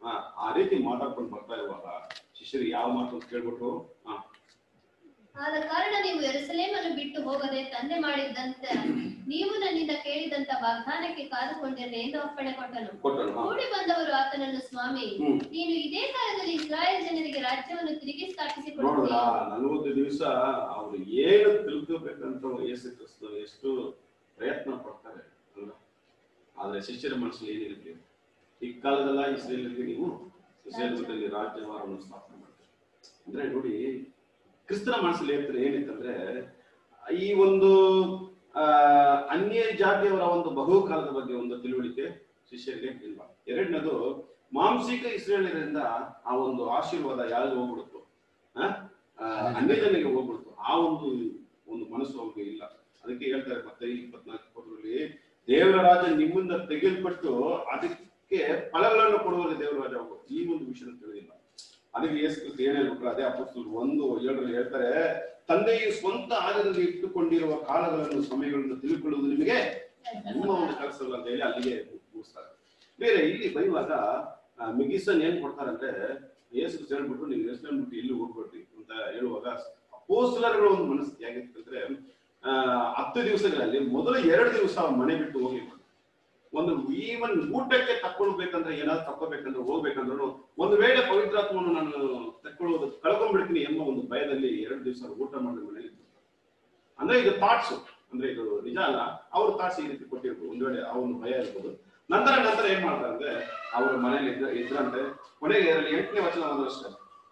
ಹಾ ಆ ರೀತಿ ಮಾತಾಡ್ಕೊಂಡು ಬರ್ತಾ ಇರುವಾಗ ಶಿಷ್ಯರಿಗೆ ಯಾವ ಮಾತು ಅಂತ ಕೇಳ್ಬಿಟ್ರು ಹಾ ಆದ ಕಾರಣ ನೀವು ಎರುಸಲೇಮನ್ನು ಬಿಟ್ಟು ಹೋಗದೆ ತಂದೆ ಮಾಡಿದ್ದಂತೆ ನೀವು ನನ್ನಿಂದ ಕೇಳಿದಂತ ವಾಗ್ದಾನಕ್ಕೆ ಕಾದುಕೊಂಡಿರಲಿ ಎಂದು ಅಪ್ಪಣೆ ಕೊಟ್ಟನು ಕೊಟ್ಟನು ಹಾ. ಕೂಡಿ ಬಂದವರು ಆತನನ್ನು ಸ್ವಾಮಿ ಹ್ಮ್. ನೀನು ಇದೇ ಕಾಲದಲ್ಲಿ ಇಸ್ರಾಯೇಲ್ ಜನರಿಗೆ ರಾಜ್ಯವನ್ನು ತಿರುಗಿ ನೋಡ್ರ ಸ್ಥಾಪಿಸಿಕೊಡುತ್ತೀಯ ನಲವತ್ತು ದಿವಸ ಅವ್ರು ಏನು ತಿಳ್ಕೋಬೇಕಂತ ಯೇಸು ಕ್ರಿಸ್ತ ಎಷ್ಟು ಪ್ರಯತ್ನ ಪಡ್ತಾರೆ ಅಲ್ವಾ ಆದ್ರೆ ಶಿಷ್ಯರ ಮನಸ್ಸಲ್ಲಿ ಏನಿರುತ್ತೆ ಈ ಕಾಲದಲ್ಲ ಇಸ್ರೇಲರಿಗೆ ನೀವು ಇಸ್ರೇಲ್ ಜೊತೆಲಿ ರಾಜ್ಯವಾರವನ್ನು ಸ್ಥಾಪನೆ ಮಾಡ್ತಾರೆ ಅಂದ್ರೆ ನೋಡಿ ಕ್ರಿಸ್ತನ ಮನಸ್ಸಲ್ಲಿ ಏನಿರ್ತಾರೆ ಏನಿತ್ತಂದ್ರೆ ಈ ಒಂದು ಆ ಅನ್ಯ ಜಾತಿಯವರ ಒಂದು ಬಹುಕಾಲದ ಬಗ್ಗೆ ಒಂದು ತಿಳುವಳಿಕೆ ಶಿಷ್ಯರಿಗೆ ಇಲ್ಲ ಎರಡನೇದು ಮಾಂಸಿಕ ಇಸ್ರೇಲಿಯರಿಂದ ಆ ಒಂದು ಆಶೀರ್ವಾದ ಯಾರಿಗೂ ಹೋಗ್ಬಿಡುತ್ತು ಆ? ಆ, ಅನ್ಯ ಜನರಿಗೆ ಹೋಗ್ಬಿಡ್ತು ಆ ಒಂದು ಒಂದು ಮನಸ್ಸು ಅವ್ರಿಗೆ ಇಲ್ಲ ಅದಕ್ಕೆ ಹೇಳ್ತಾರೆ ಮತ್ತೆ ಇಪ್ಪತ್ನಾಲ್ಕು ಇಪ್ಪತ್ತರಲ್ಲಿ ದೇವರ ರಾಜ ನಿಮ್ಮಿಂದ ತೆಗೆಯಲ್ಪಟ್ಟು ಅದಕ್ಕೆ ಫಲಗಳನ್ನು ಕೊಡುವಾಗ ದೇವರ ರಾಜ ಹೋಗು ಈ ಒಂದು ವಿಷಯ ತಿಳಿದಿಲ್ಲ ಅದಕ್ಕೆ ಯೇಸು ಕ್ರಿಸ್ತ ಏನ್ ಹೇಳ್ಬಿಟ್ರು ಅದೇ ಅಪೋಸ್ತಲರು ಒಂದು ಏಳರಲ್ಲಿ ಹೇಳ್ತಾರೆ ತಂದೆಯು ಸ್ವಂತ ಆಧಾರದಲ್ಲಿ ಇಟ್ಟುಕೊಂಡಿರುವ ಕಾಲಗಳನ್ನು ಸಮಯಗಳನ್ನು ತಿಳಿದುಕೊಳ್ಳುವುದು ನಿಮಗೆ ನಿಮ್ಮ ಒಂದು ಕೆಲಸವಲ್ಲ ಅಂತ ಹೇಳಿ ಅಲ್ಲಿಗೆ ಮುಗಿಸ್ತಾರೆ ಬೇರೆ ಇಲ್ಲಿ ಬೈಯುವಾಗ ಆ, ಮಿಗಿಸನ್ ಏನ್ ಕೊಡ್ತಾರಂದ್ರೆ ಯೇಸು ಕ್ರಿಸ್ತ ಹೇಳ್ಬಿಟ್ಟು ನೀವು ಯೇಸು ಬಿಟ್ಟು ಇಲ್ಲಿ ಹೋಗ್ಬೇಡ್ರಿ ಅಂತ ಹೇಳುವಾಗ ಅಪೋಸ್ತಲರುಗಳ ಒಂದು ಮನಸ್ಸು ಹೇಗಿತ್ತು ಅಂದ್ರೆ ಆ, ಹತ್ತು ದಿವಸಗಳಲ್ಲಿ ಮೊದಲ ಎರಡು ದಿವಸ ಅವ್ರ ಮನೆ ಬಿಟ್ಟು ಹೋಗಿ ಒಂದು ಈವನ್ ಊಟಕ್ಕೆ ತಕ್ಕೊಳ್ಬೇಕಂದ್ರೆ ಏನಾದ್ರು ತಕ್ಕೋಬೇಕಂದ್ರೆ ಹೋಗ್ಬೇಕಂದ್ರೂ ಒಂದು ವೇಳೆ ಪವಿತ್ರಾತ್ಮವನ್ನು ನಾನು ತಕ್ಕೊಳ್ಳೋದು ಕಳ್ಕೊಂಡ್ಬಿಡ್ತೀನಿ ಎಂಬ ಒಂದು ಭಯದಲ್ಲಿ ಎರಡು ದಿವಸ ಊಟ ಮಾಡಿದ ಮನೇಲಿ ಇದ್ರು. ಅಂದ್ರೆ ಇದು ಥಾಟ್ಸ್ ಅಂದ್ರೆ ಇದು ನಿಜ ಅಲ್ಲ ಅವ್ರ ಥಾಟ್ಸ್ ಈ ರೀತಿ ಕೊಟ್ಟಿರ್ಬೋದು ಒಂದು ವೇಳೆ ಆ ಒಂದು ಭಯ ಇರ್ಬೋದು ನಂತರ ನಂತರ ಏನ್ ಮಾಡ್ತಾರೆ ಅಂದ್ರೆ ಅವ್ರ ಮನೇಲಿ ಇದ್ರ ಇದ್ರಂತೆ ಕೊನೆಗೆ ಅದರಲ್ಲಿ ಎಂಟನೇ ವಚನ ಒಂದಷ್ಟೇ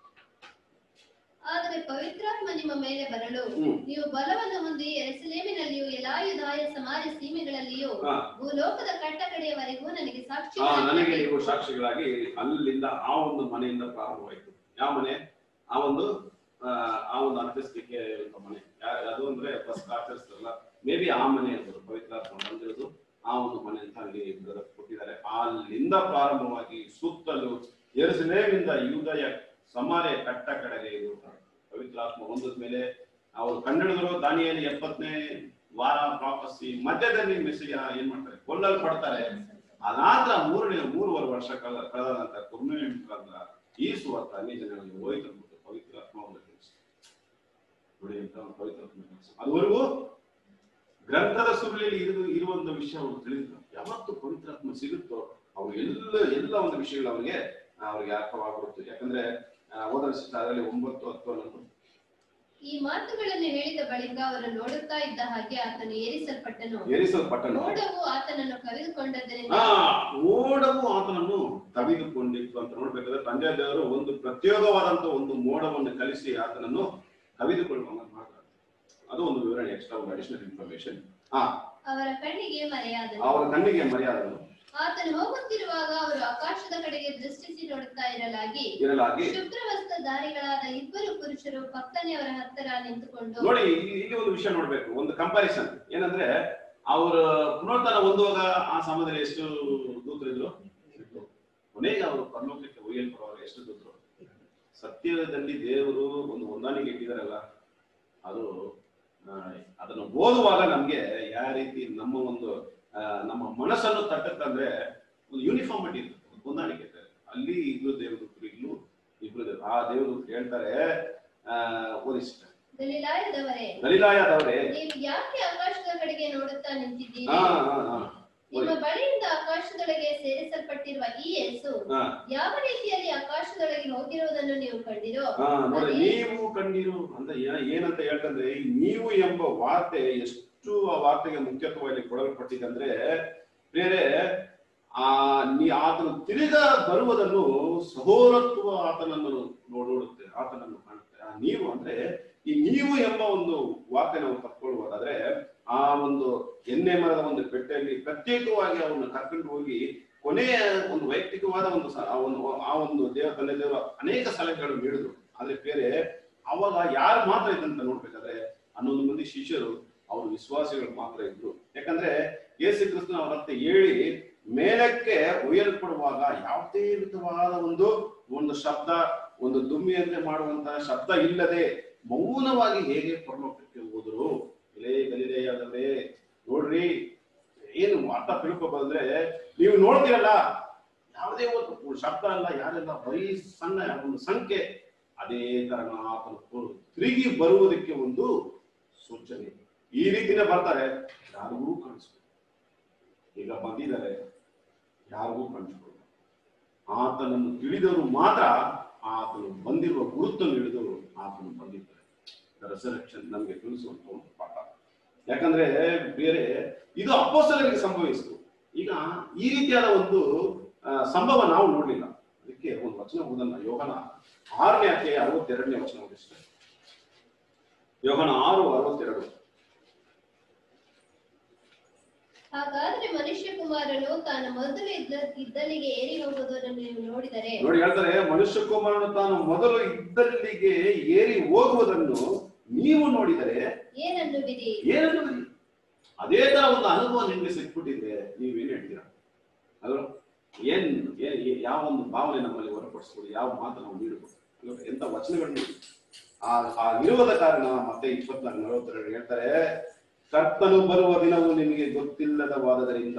ಆದರೆ ಪವಿತ್ರಾತ್ಮ ನಿಮ್ಮ ಮೇಲೆ ಬರಲು ಹ್ಮ್. ನೀವು ಬಲವನ್ನು ಹೊಂದಿ ಎರುಸಲೇಮಿನಲ್ಲಿಯೂ ಎಲ್ಲಾ ಯುದಾಯ ಸಮಾಜ ಸೀಮೆಗಳಲ್ಲಿಯೂ ಹಾ. ಭೂಲೋಕದ ಕಟ್ಟಕಡೆಯವರೆಗೂ ನನಗೆ ಸಾಕ್ಷಿ ಆ ನನಗೆ ನೀವು ಸಾಕ್ಷಿಗಳಾಗಿ ಅಲ್ಲಿಂದ ಆ ಒಂದು ಮನೆಯಿಂದ ಪ್ರಾರಂಭವಾಯಿತು ಯಾವ ಮನೆ ಆ ಒಂದು ಆ, ಆ ಒಂದು ಅರ್ಪಿಸ್ಲಿಕ್ಕೆ ಇರುವ ಮನೆ ಯಾ- ಅದು ಅಂದ್ರೆ ಫಸ್ಟ್ ಆಚರಿಸ್ತಾರಲ್ಲ ಮೇ ಬಿ ಆ ಮನೆ ಇರ್ಬೋದು ಪವಿತ್ರಾತ್ಮ ಬಂದಿರೋದು ಆ ಒಂದು ಮನೆ ಅಂತ ಅಲ್ಲಿ brother ಕೊಟ್ಟಿದ್ದಾರೆ ಅಲ್ಲಿಂದ ಪ್ರಾರಂಭವಾಗಿ ಸುತ್ತಲೂ ಎರುಸಲೇಮಿಂದ ಯೂದಯ ಸಮಾರ್ಯ ಕಟ್ಟ ಕಡೆಗೆ ಇದು ಪವಿತ್ರಾತ್ಮ ಒಂದದ ಮೇಲೆ ಅವರು ಕನ್ನಡಿಗರು ದಾನಿಯಲ್ಲಿ ಎಪ್ಪತ್ತನೇ ವಾರ ಪ್ರಾಪಸ್ಸಿ ಮಧ್ಯದಲ್ಲಿ ಮೆಸ್ಸಿಗೆ ಏನ್ ಮಾಡ್ತಾರೆ ಕೊಲ್ಲಲ್ಪಡ್ತಾರೆ ಅದಾದ್ರ ಮೂರನೇ ಮೂರುವರೆ ವರ್ಷ ಕಾಲ ಕಳೆದ ನಂತರ ಕುರ್ಮನೆ ಮುಖಾಂತರ ಈ ಸುವಾರ್ಥ ಅನ್ಯ ಜನಗಳಿಗೆ ಹೋಯ್ತು ಅಂದ್ಬಿಟ್ಟು ಪವಿತ್ರಾತ್ಮ ಅವರ ಕೆಲಸ ನೋಡಿ ಅಂತ ಒಂದು ಪವಿತ್ರಾತ್ಮ ಕೆಲಸ ಅದುವರೆಗೂ ಗ್ರಂಥದ ಸುರುಳಿಯಲ್ಲಿ ಇರುವ ಇರುವಂತ ವಿಷಯ ಅವರು ತಿಳಿದಿಲ್ಲ ಯಾವತ್ತು ಪವಿತ್ರಾತ್ಮ ಸಿಗುತ್ತೋ ಅವ್ರು ಎಲ್ಲ ಎಲ್ಲ ಒಂದು ವಿಷಯಗಳು ಅವರಿಗೆ ಅವರಿಗೆ ಅರ್ಥವಾಗ್ಬಿಡುತ್ತೆ ಯಾಕಂದ್ರೆ ಆ, ಹೋದ ವರ್ಷ ಅದರಲ್ಲಿ ಒಂಬತ್ತು ಹತ್ತು ಹನ್ನೊಂದು ಈ ಮಾತುಗಳನ್ನು ಹೇಳಿದ ಬಳಿಕ ಅವರು ನೋಡುತ್ತಾ ಇದ್ದ ಹಾಗೆ ಆತನು ಏರಿಸಲ್ಪಟ್ಟನು ಏರಿಸಲ್ಪಟ್ಟನು ಮೋಡವು ಆತನನ್ನು ಕವಿದುಕೊಂಡದ್ದರಿಂದ ಆ ಮೋಡವು ಆತನನ್ನು ಕವಿದುಕೊಂಡಿತ್ತು ಅಂತ ನೋಡ್ಬೇಕಾದ್ರೆ ತಂದೆ ದೇವರು ಒಂದು ಪ್ರತ್ಯೇಕವಾದಂತ ಒಂದು ಮೋಡವನ್ನು ಕಲಿಸಿ ಆತನನ್ನು ಕವಿದುಕೊಳ್ಳುವಂಗ ಮಾಡ್ತಾರೆ ಅದು ಒಂದು ವಿವರಣೆ ಎಕ್ಸ್ಟ್ರಾ ಒಂದು ಅಡಿಷನಲ್ ಇನ್ಫಾರ್ಮೇಶನ್ ಆ ಅವರ ಕಣ್ಣಿಗೆ ಮರೆಯಾದನು ಅವರ ಕಣ್ಣಿಗೆ ಮರ್ಯಾದನು ಆತನು ಹೋಗುತ್ತಿರುವಾಗ ಅವರು ಆಕಾಶದ ಕಡೆಗೆ ದೃಷ್ಟಿಸಿ ನೋಡುತ್ತಾ ಇರಲಾಗಿ ಇರಲಾಗಿ ಶುಭ್ರವಸ್ತ್ರಧಾರಿಗಳಾದ ಇಬ್ಬರು ಪುರುಷರು ಪಕ್ಕನೆ ಅವರ ಹತ್ತಿರ ನಿಂತುಕೊಂಡು ನೋಡಿ ಇಲ್ಲಿ ಇಲ್ಲಿ ಒಂದು ವಿಷಯ ನೋಡ್ಬೇಕು ಒಂದು ಕಂಪಾರಿಸನ್ ಏನಂದ್ರೆ ಅವರ ಪುನರುತ್ಥಾನ ಹೊಂದುವಾಗ ಆ ಸಮಯದಲ್ಲಿ ಎಷ್ಟು ದೂತರಿದ್ರು ಕೊನೆಗೆ ಅವರು ಪರಲೋಕಕ್ಕೆ ಒಯ್ಯಲ್ಪಡುವಾಗ ಎಷ್ಟು ದೂತರು ಸತ್ಯದಲ್ಲಿ ದೇವರು ಒಂದು ಹೊಂದಾಣಿಕೆ ಇಟ್ಟಿದಾರಲ್ಲ ಅದು ಆ, ಅದನ್ನು ಓದುವಾಗ ನಮ್ಗೆ ಯಾವ ರೀತಿ ನಮ್ಮ ಒಂದು ಆ, ನಮ್ಮ ಮನಸ್ಸನ್ನು ತಟ್ಟತ್ತಂದ್ರೆ ಒಂದು ಯೂನಿಫಾರ್ಮಿಟಿ ಇರುತ್ತೆ ಒಂದು ಹೊಂದಾಣಿಕೆ ಇರ್ತದೆ ಅಲ್ಲಿ ಇಬ್ರು ದೇವದೂತರು ಇಲ್ಲೂ ಇಬ್ರು ದೇವ್ರು ಆ ದೇವದೂತರು ಹೇಳ್ತಾರೆ ಆ ಓದಿಷ್ಟ ಗಲಿಲಾಯದವರೇ ಗಲಿಲಾಯದವರೇ ನೀವು ಯಾಕೆ ಆಕಾಶದ ಕಡೆಗೆ ನೋಡುತ್ತಾ ನಿಂತಿದ್ದೀರಿ ಹಾ ಹಾ ಹಾ ನಿಮ್ಮ ಬಳಿಯಿಂದ ಆಕಾಶದೊಳಗೆ ಸೇರಿಸಲ್ಪಟ್ಟಿರುವ ಈ ಯೇಸು ಹಾ ಯಾವ ರೀತಿಯಲ್ಲಿ ಆಕಾಶದೊಳಗೆ ಹೋಗಿರುವುದನ್ನು ನೀವು ಕಂಡಿರೋ ಹಾ ನೋಡಿ ನೀವು ಕಂಡಿರು ಅಂತ ಏನ- ಏನಂತ ಹೇಳ್ತಂದ್ರೆ ಈ ನೀವು ಎಂಬ ವಾರ್ತೆ ಎಷ್ಟು ಆ ವಾರ್ತೆಗೆ ಮುಖ್ಯತ್ವವಾಗಿ ಕೊಡಲ್ಪಟ್ಟಿದೆ ಅಂದ್ರೆ ಬೇರೆ ಆ ನೀ ಆತನು ತಿರುಗಾ ಬರುವುದನ್ನು ಸಹೋರತ್ವ ಆತನನ್ನು ನೋ- ನೋಡುತ್ತೆ ಆತನನ್ನು ಕಾಣುತ್ತೆ ಆ ನೀವು ಅಂದ್ರೆ ಈ ನೀವು ಎಂಬ ಒಂದು ವಾರ್ತೆ ನಾವು ತಕ್ಕೊಳ್ಳುವುದಾದ್ರೆ ಆ ಒಂದು ಎಣ್ಣೆ ಮರದ ಒಂದು ಪೆಟ್ಟೆಯಲ್ಲಿ ಪ್ರತ್ಯೇಕವಾಗಿ ಅವನ್ನ ಕರ್ಕೊಂಡು ಹೋಗಿ ಕೊನೆಯ ಒಂದು ವೈಯಕ್ತಿಕವಾದ ಒಂದು ಸ- ಆ ಒಂದು ಆ ಒಂದು ದೇವ ತಂದೆ ದೇವರು ಅನೇಕ ಸಲಹೆಗಳು ನೀಡಿದ್ರು ಆದ್ರೆ ಬೇರೆ ಅವಾಗ ಯಾರು ಮಾತ್ರ ಇದಂತ ನೋಡ್ಬೇಕಾದ್ರೆ ಹನ್ನೊಂದು ಮಂದಿ ಶಿಷ್ಯರು ಅವರು ವಿಶ್ವಾಸಿಗಳು ಮಾತ್ರ ಇದ್ರು ಯಾಕಂದ್ರೆ ಯೇಸು ಕ್ರಿಸ್ತನ ಅವರಂತೆ ಹೇಳಿ ಮೇಲಕ್ಕೆ ಒಯ್ಯಲ್ಪಡುವಾಗ ಯಾವುದೇ ವಿಧವಾದ ಒಂದು ಒಂದು ಶಬ್ದ ಒಂದು ದುಮ್ಮಿಯಂತೆ ಮಾಡುವಂತಹ ಶಬ್ದ ಇಲ್ಲದೆ ಮೌನವಾಗಿ ಹೇಗೆ ಪರಲೋಕಕ್ಕೆ ಹೋದ್ರು ಇಲೇ ಯಾವುದೇ ಒಂದು ಶಬ್ದ ಅಲ್ಲ ಯಾರೆಲ್ಲ ಬರೀ ಸಣ್ಣ ಒಂದು ಸಂಖ್ಯೆ ಅದೇ ತರ ಆತನು ಪು- ತಿರುಗಿ ಬರುವುದಕ್ಕೆ ಒಂದು ಸೂಚನೆ ಈ ರೀತಿನೇ ಬರ್ತಾರೆ ಯಾರಿಗೂ ಕಾಣಿಸ್ಬೋದು ಈಗ ಬಂದಿದ್ದಾರೆ ಯಾರಿಗೂ ಕಾಣಿಸ್ಬೋದು ಆತನನ್ನು ತಿಳಿದವರು ಮಾತ್ರ ಆತನು ಬಂದಿರುವ ಗುರುತನ್ನು ಹಿಡಿದು ಆತನು ಬಂದಿದ್ದಾರೆ ರೆಸರೆಕ್ಷನ್ ನಮಗೆ ತಿಳಿಸುವಂತ ಒಂದು ಪಾಠ ಯಾಕಂದ್ರೆ ಬೇರೆ ಇದು ಅಪ್ಪೋಸಲರಿಗೆ ಸಂಭವಿಸಿತು ಈಗ ಈ ರೀತಿಯಾದ ಒಂದು ಆ, ಸಂಭವ ನಾವು ನೋಡ್ಲಿಲ್ಲ ಅದಕ್ಕೆ ಒಂದು ವಚನ ಓದನ್ನ ಯೋಗನ ಆರನೇ ಅಧ್ಯಾಯ ಅರವತ್ತೆರಡನೇ ವಚನ ಓದಿಸ್ತೇನೆ ಯೋಗನ ಆರು ಅರವತ್ತೆರಡು ಹಾಗಾದ್ರೆ ಮನುಷ್ಯ ಕುಮಾರನು ತಾನು ಮೊದಲು ಇದ್ದ ಇದ್ದಲ್ಲಿಗೆ ಏರಿ ಹೋಗುವುದನ್ನು ನೀವು ನೋಡಿದರೆ ನೋಡಿ ಹೇಳ್ತಾರೆ ಮನುಷ್ಯ ಕುಮಾರನು ತಾನು ಮೊದಲು ಇದ್ದಲ್ಲಿಗೆ ಏರಿ ಹೋಗುವುದನ್ನು ನೀವು ನೋಡಿದರೆ ಏನನ್ನುವಿರಿ ಏನನ್ನು ಅದೇ ತರ ಒಂದು ಅನುಭವ ನಿಮ್ಗೆ ಸಿಕ್ಬಿಟ್ಟಿದ್ರೆ ನೀವೇನ್ ಹೇಳ್ತೀರಾ ಅಲ್ವಾ ಏನ್ ಏನ್ ಏ- ಯಾವ ಒಂದು ಭಾವನೆ ನಮ್ಮಲ್ಲಿ ಹೊರಪಡಿಸ್ಬೋದು ಯಾವ ಮಾತು ನಾವು ನೀಡಬಹುದು ಅಲ್ವಾ? ಎಂತ ವಚನಗಳು ನೋಡಿ ಆ ಆ ಇರುವುದ ಕಾರಣ ಮತ್ತೆ ಇಪ್ಪತ್ನಾಲ್ಕು ನಲವತ್ತೆರಡು ಹೇಳ್ತಾರೆ ಕರ್ತನು ಬರುವ ದಿನವು ನಿಮಗೆ ಗೊತ್ತಿಲ್ಲದವಾದದರಿಂದ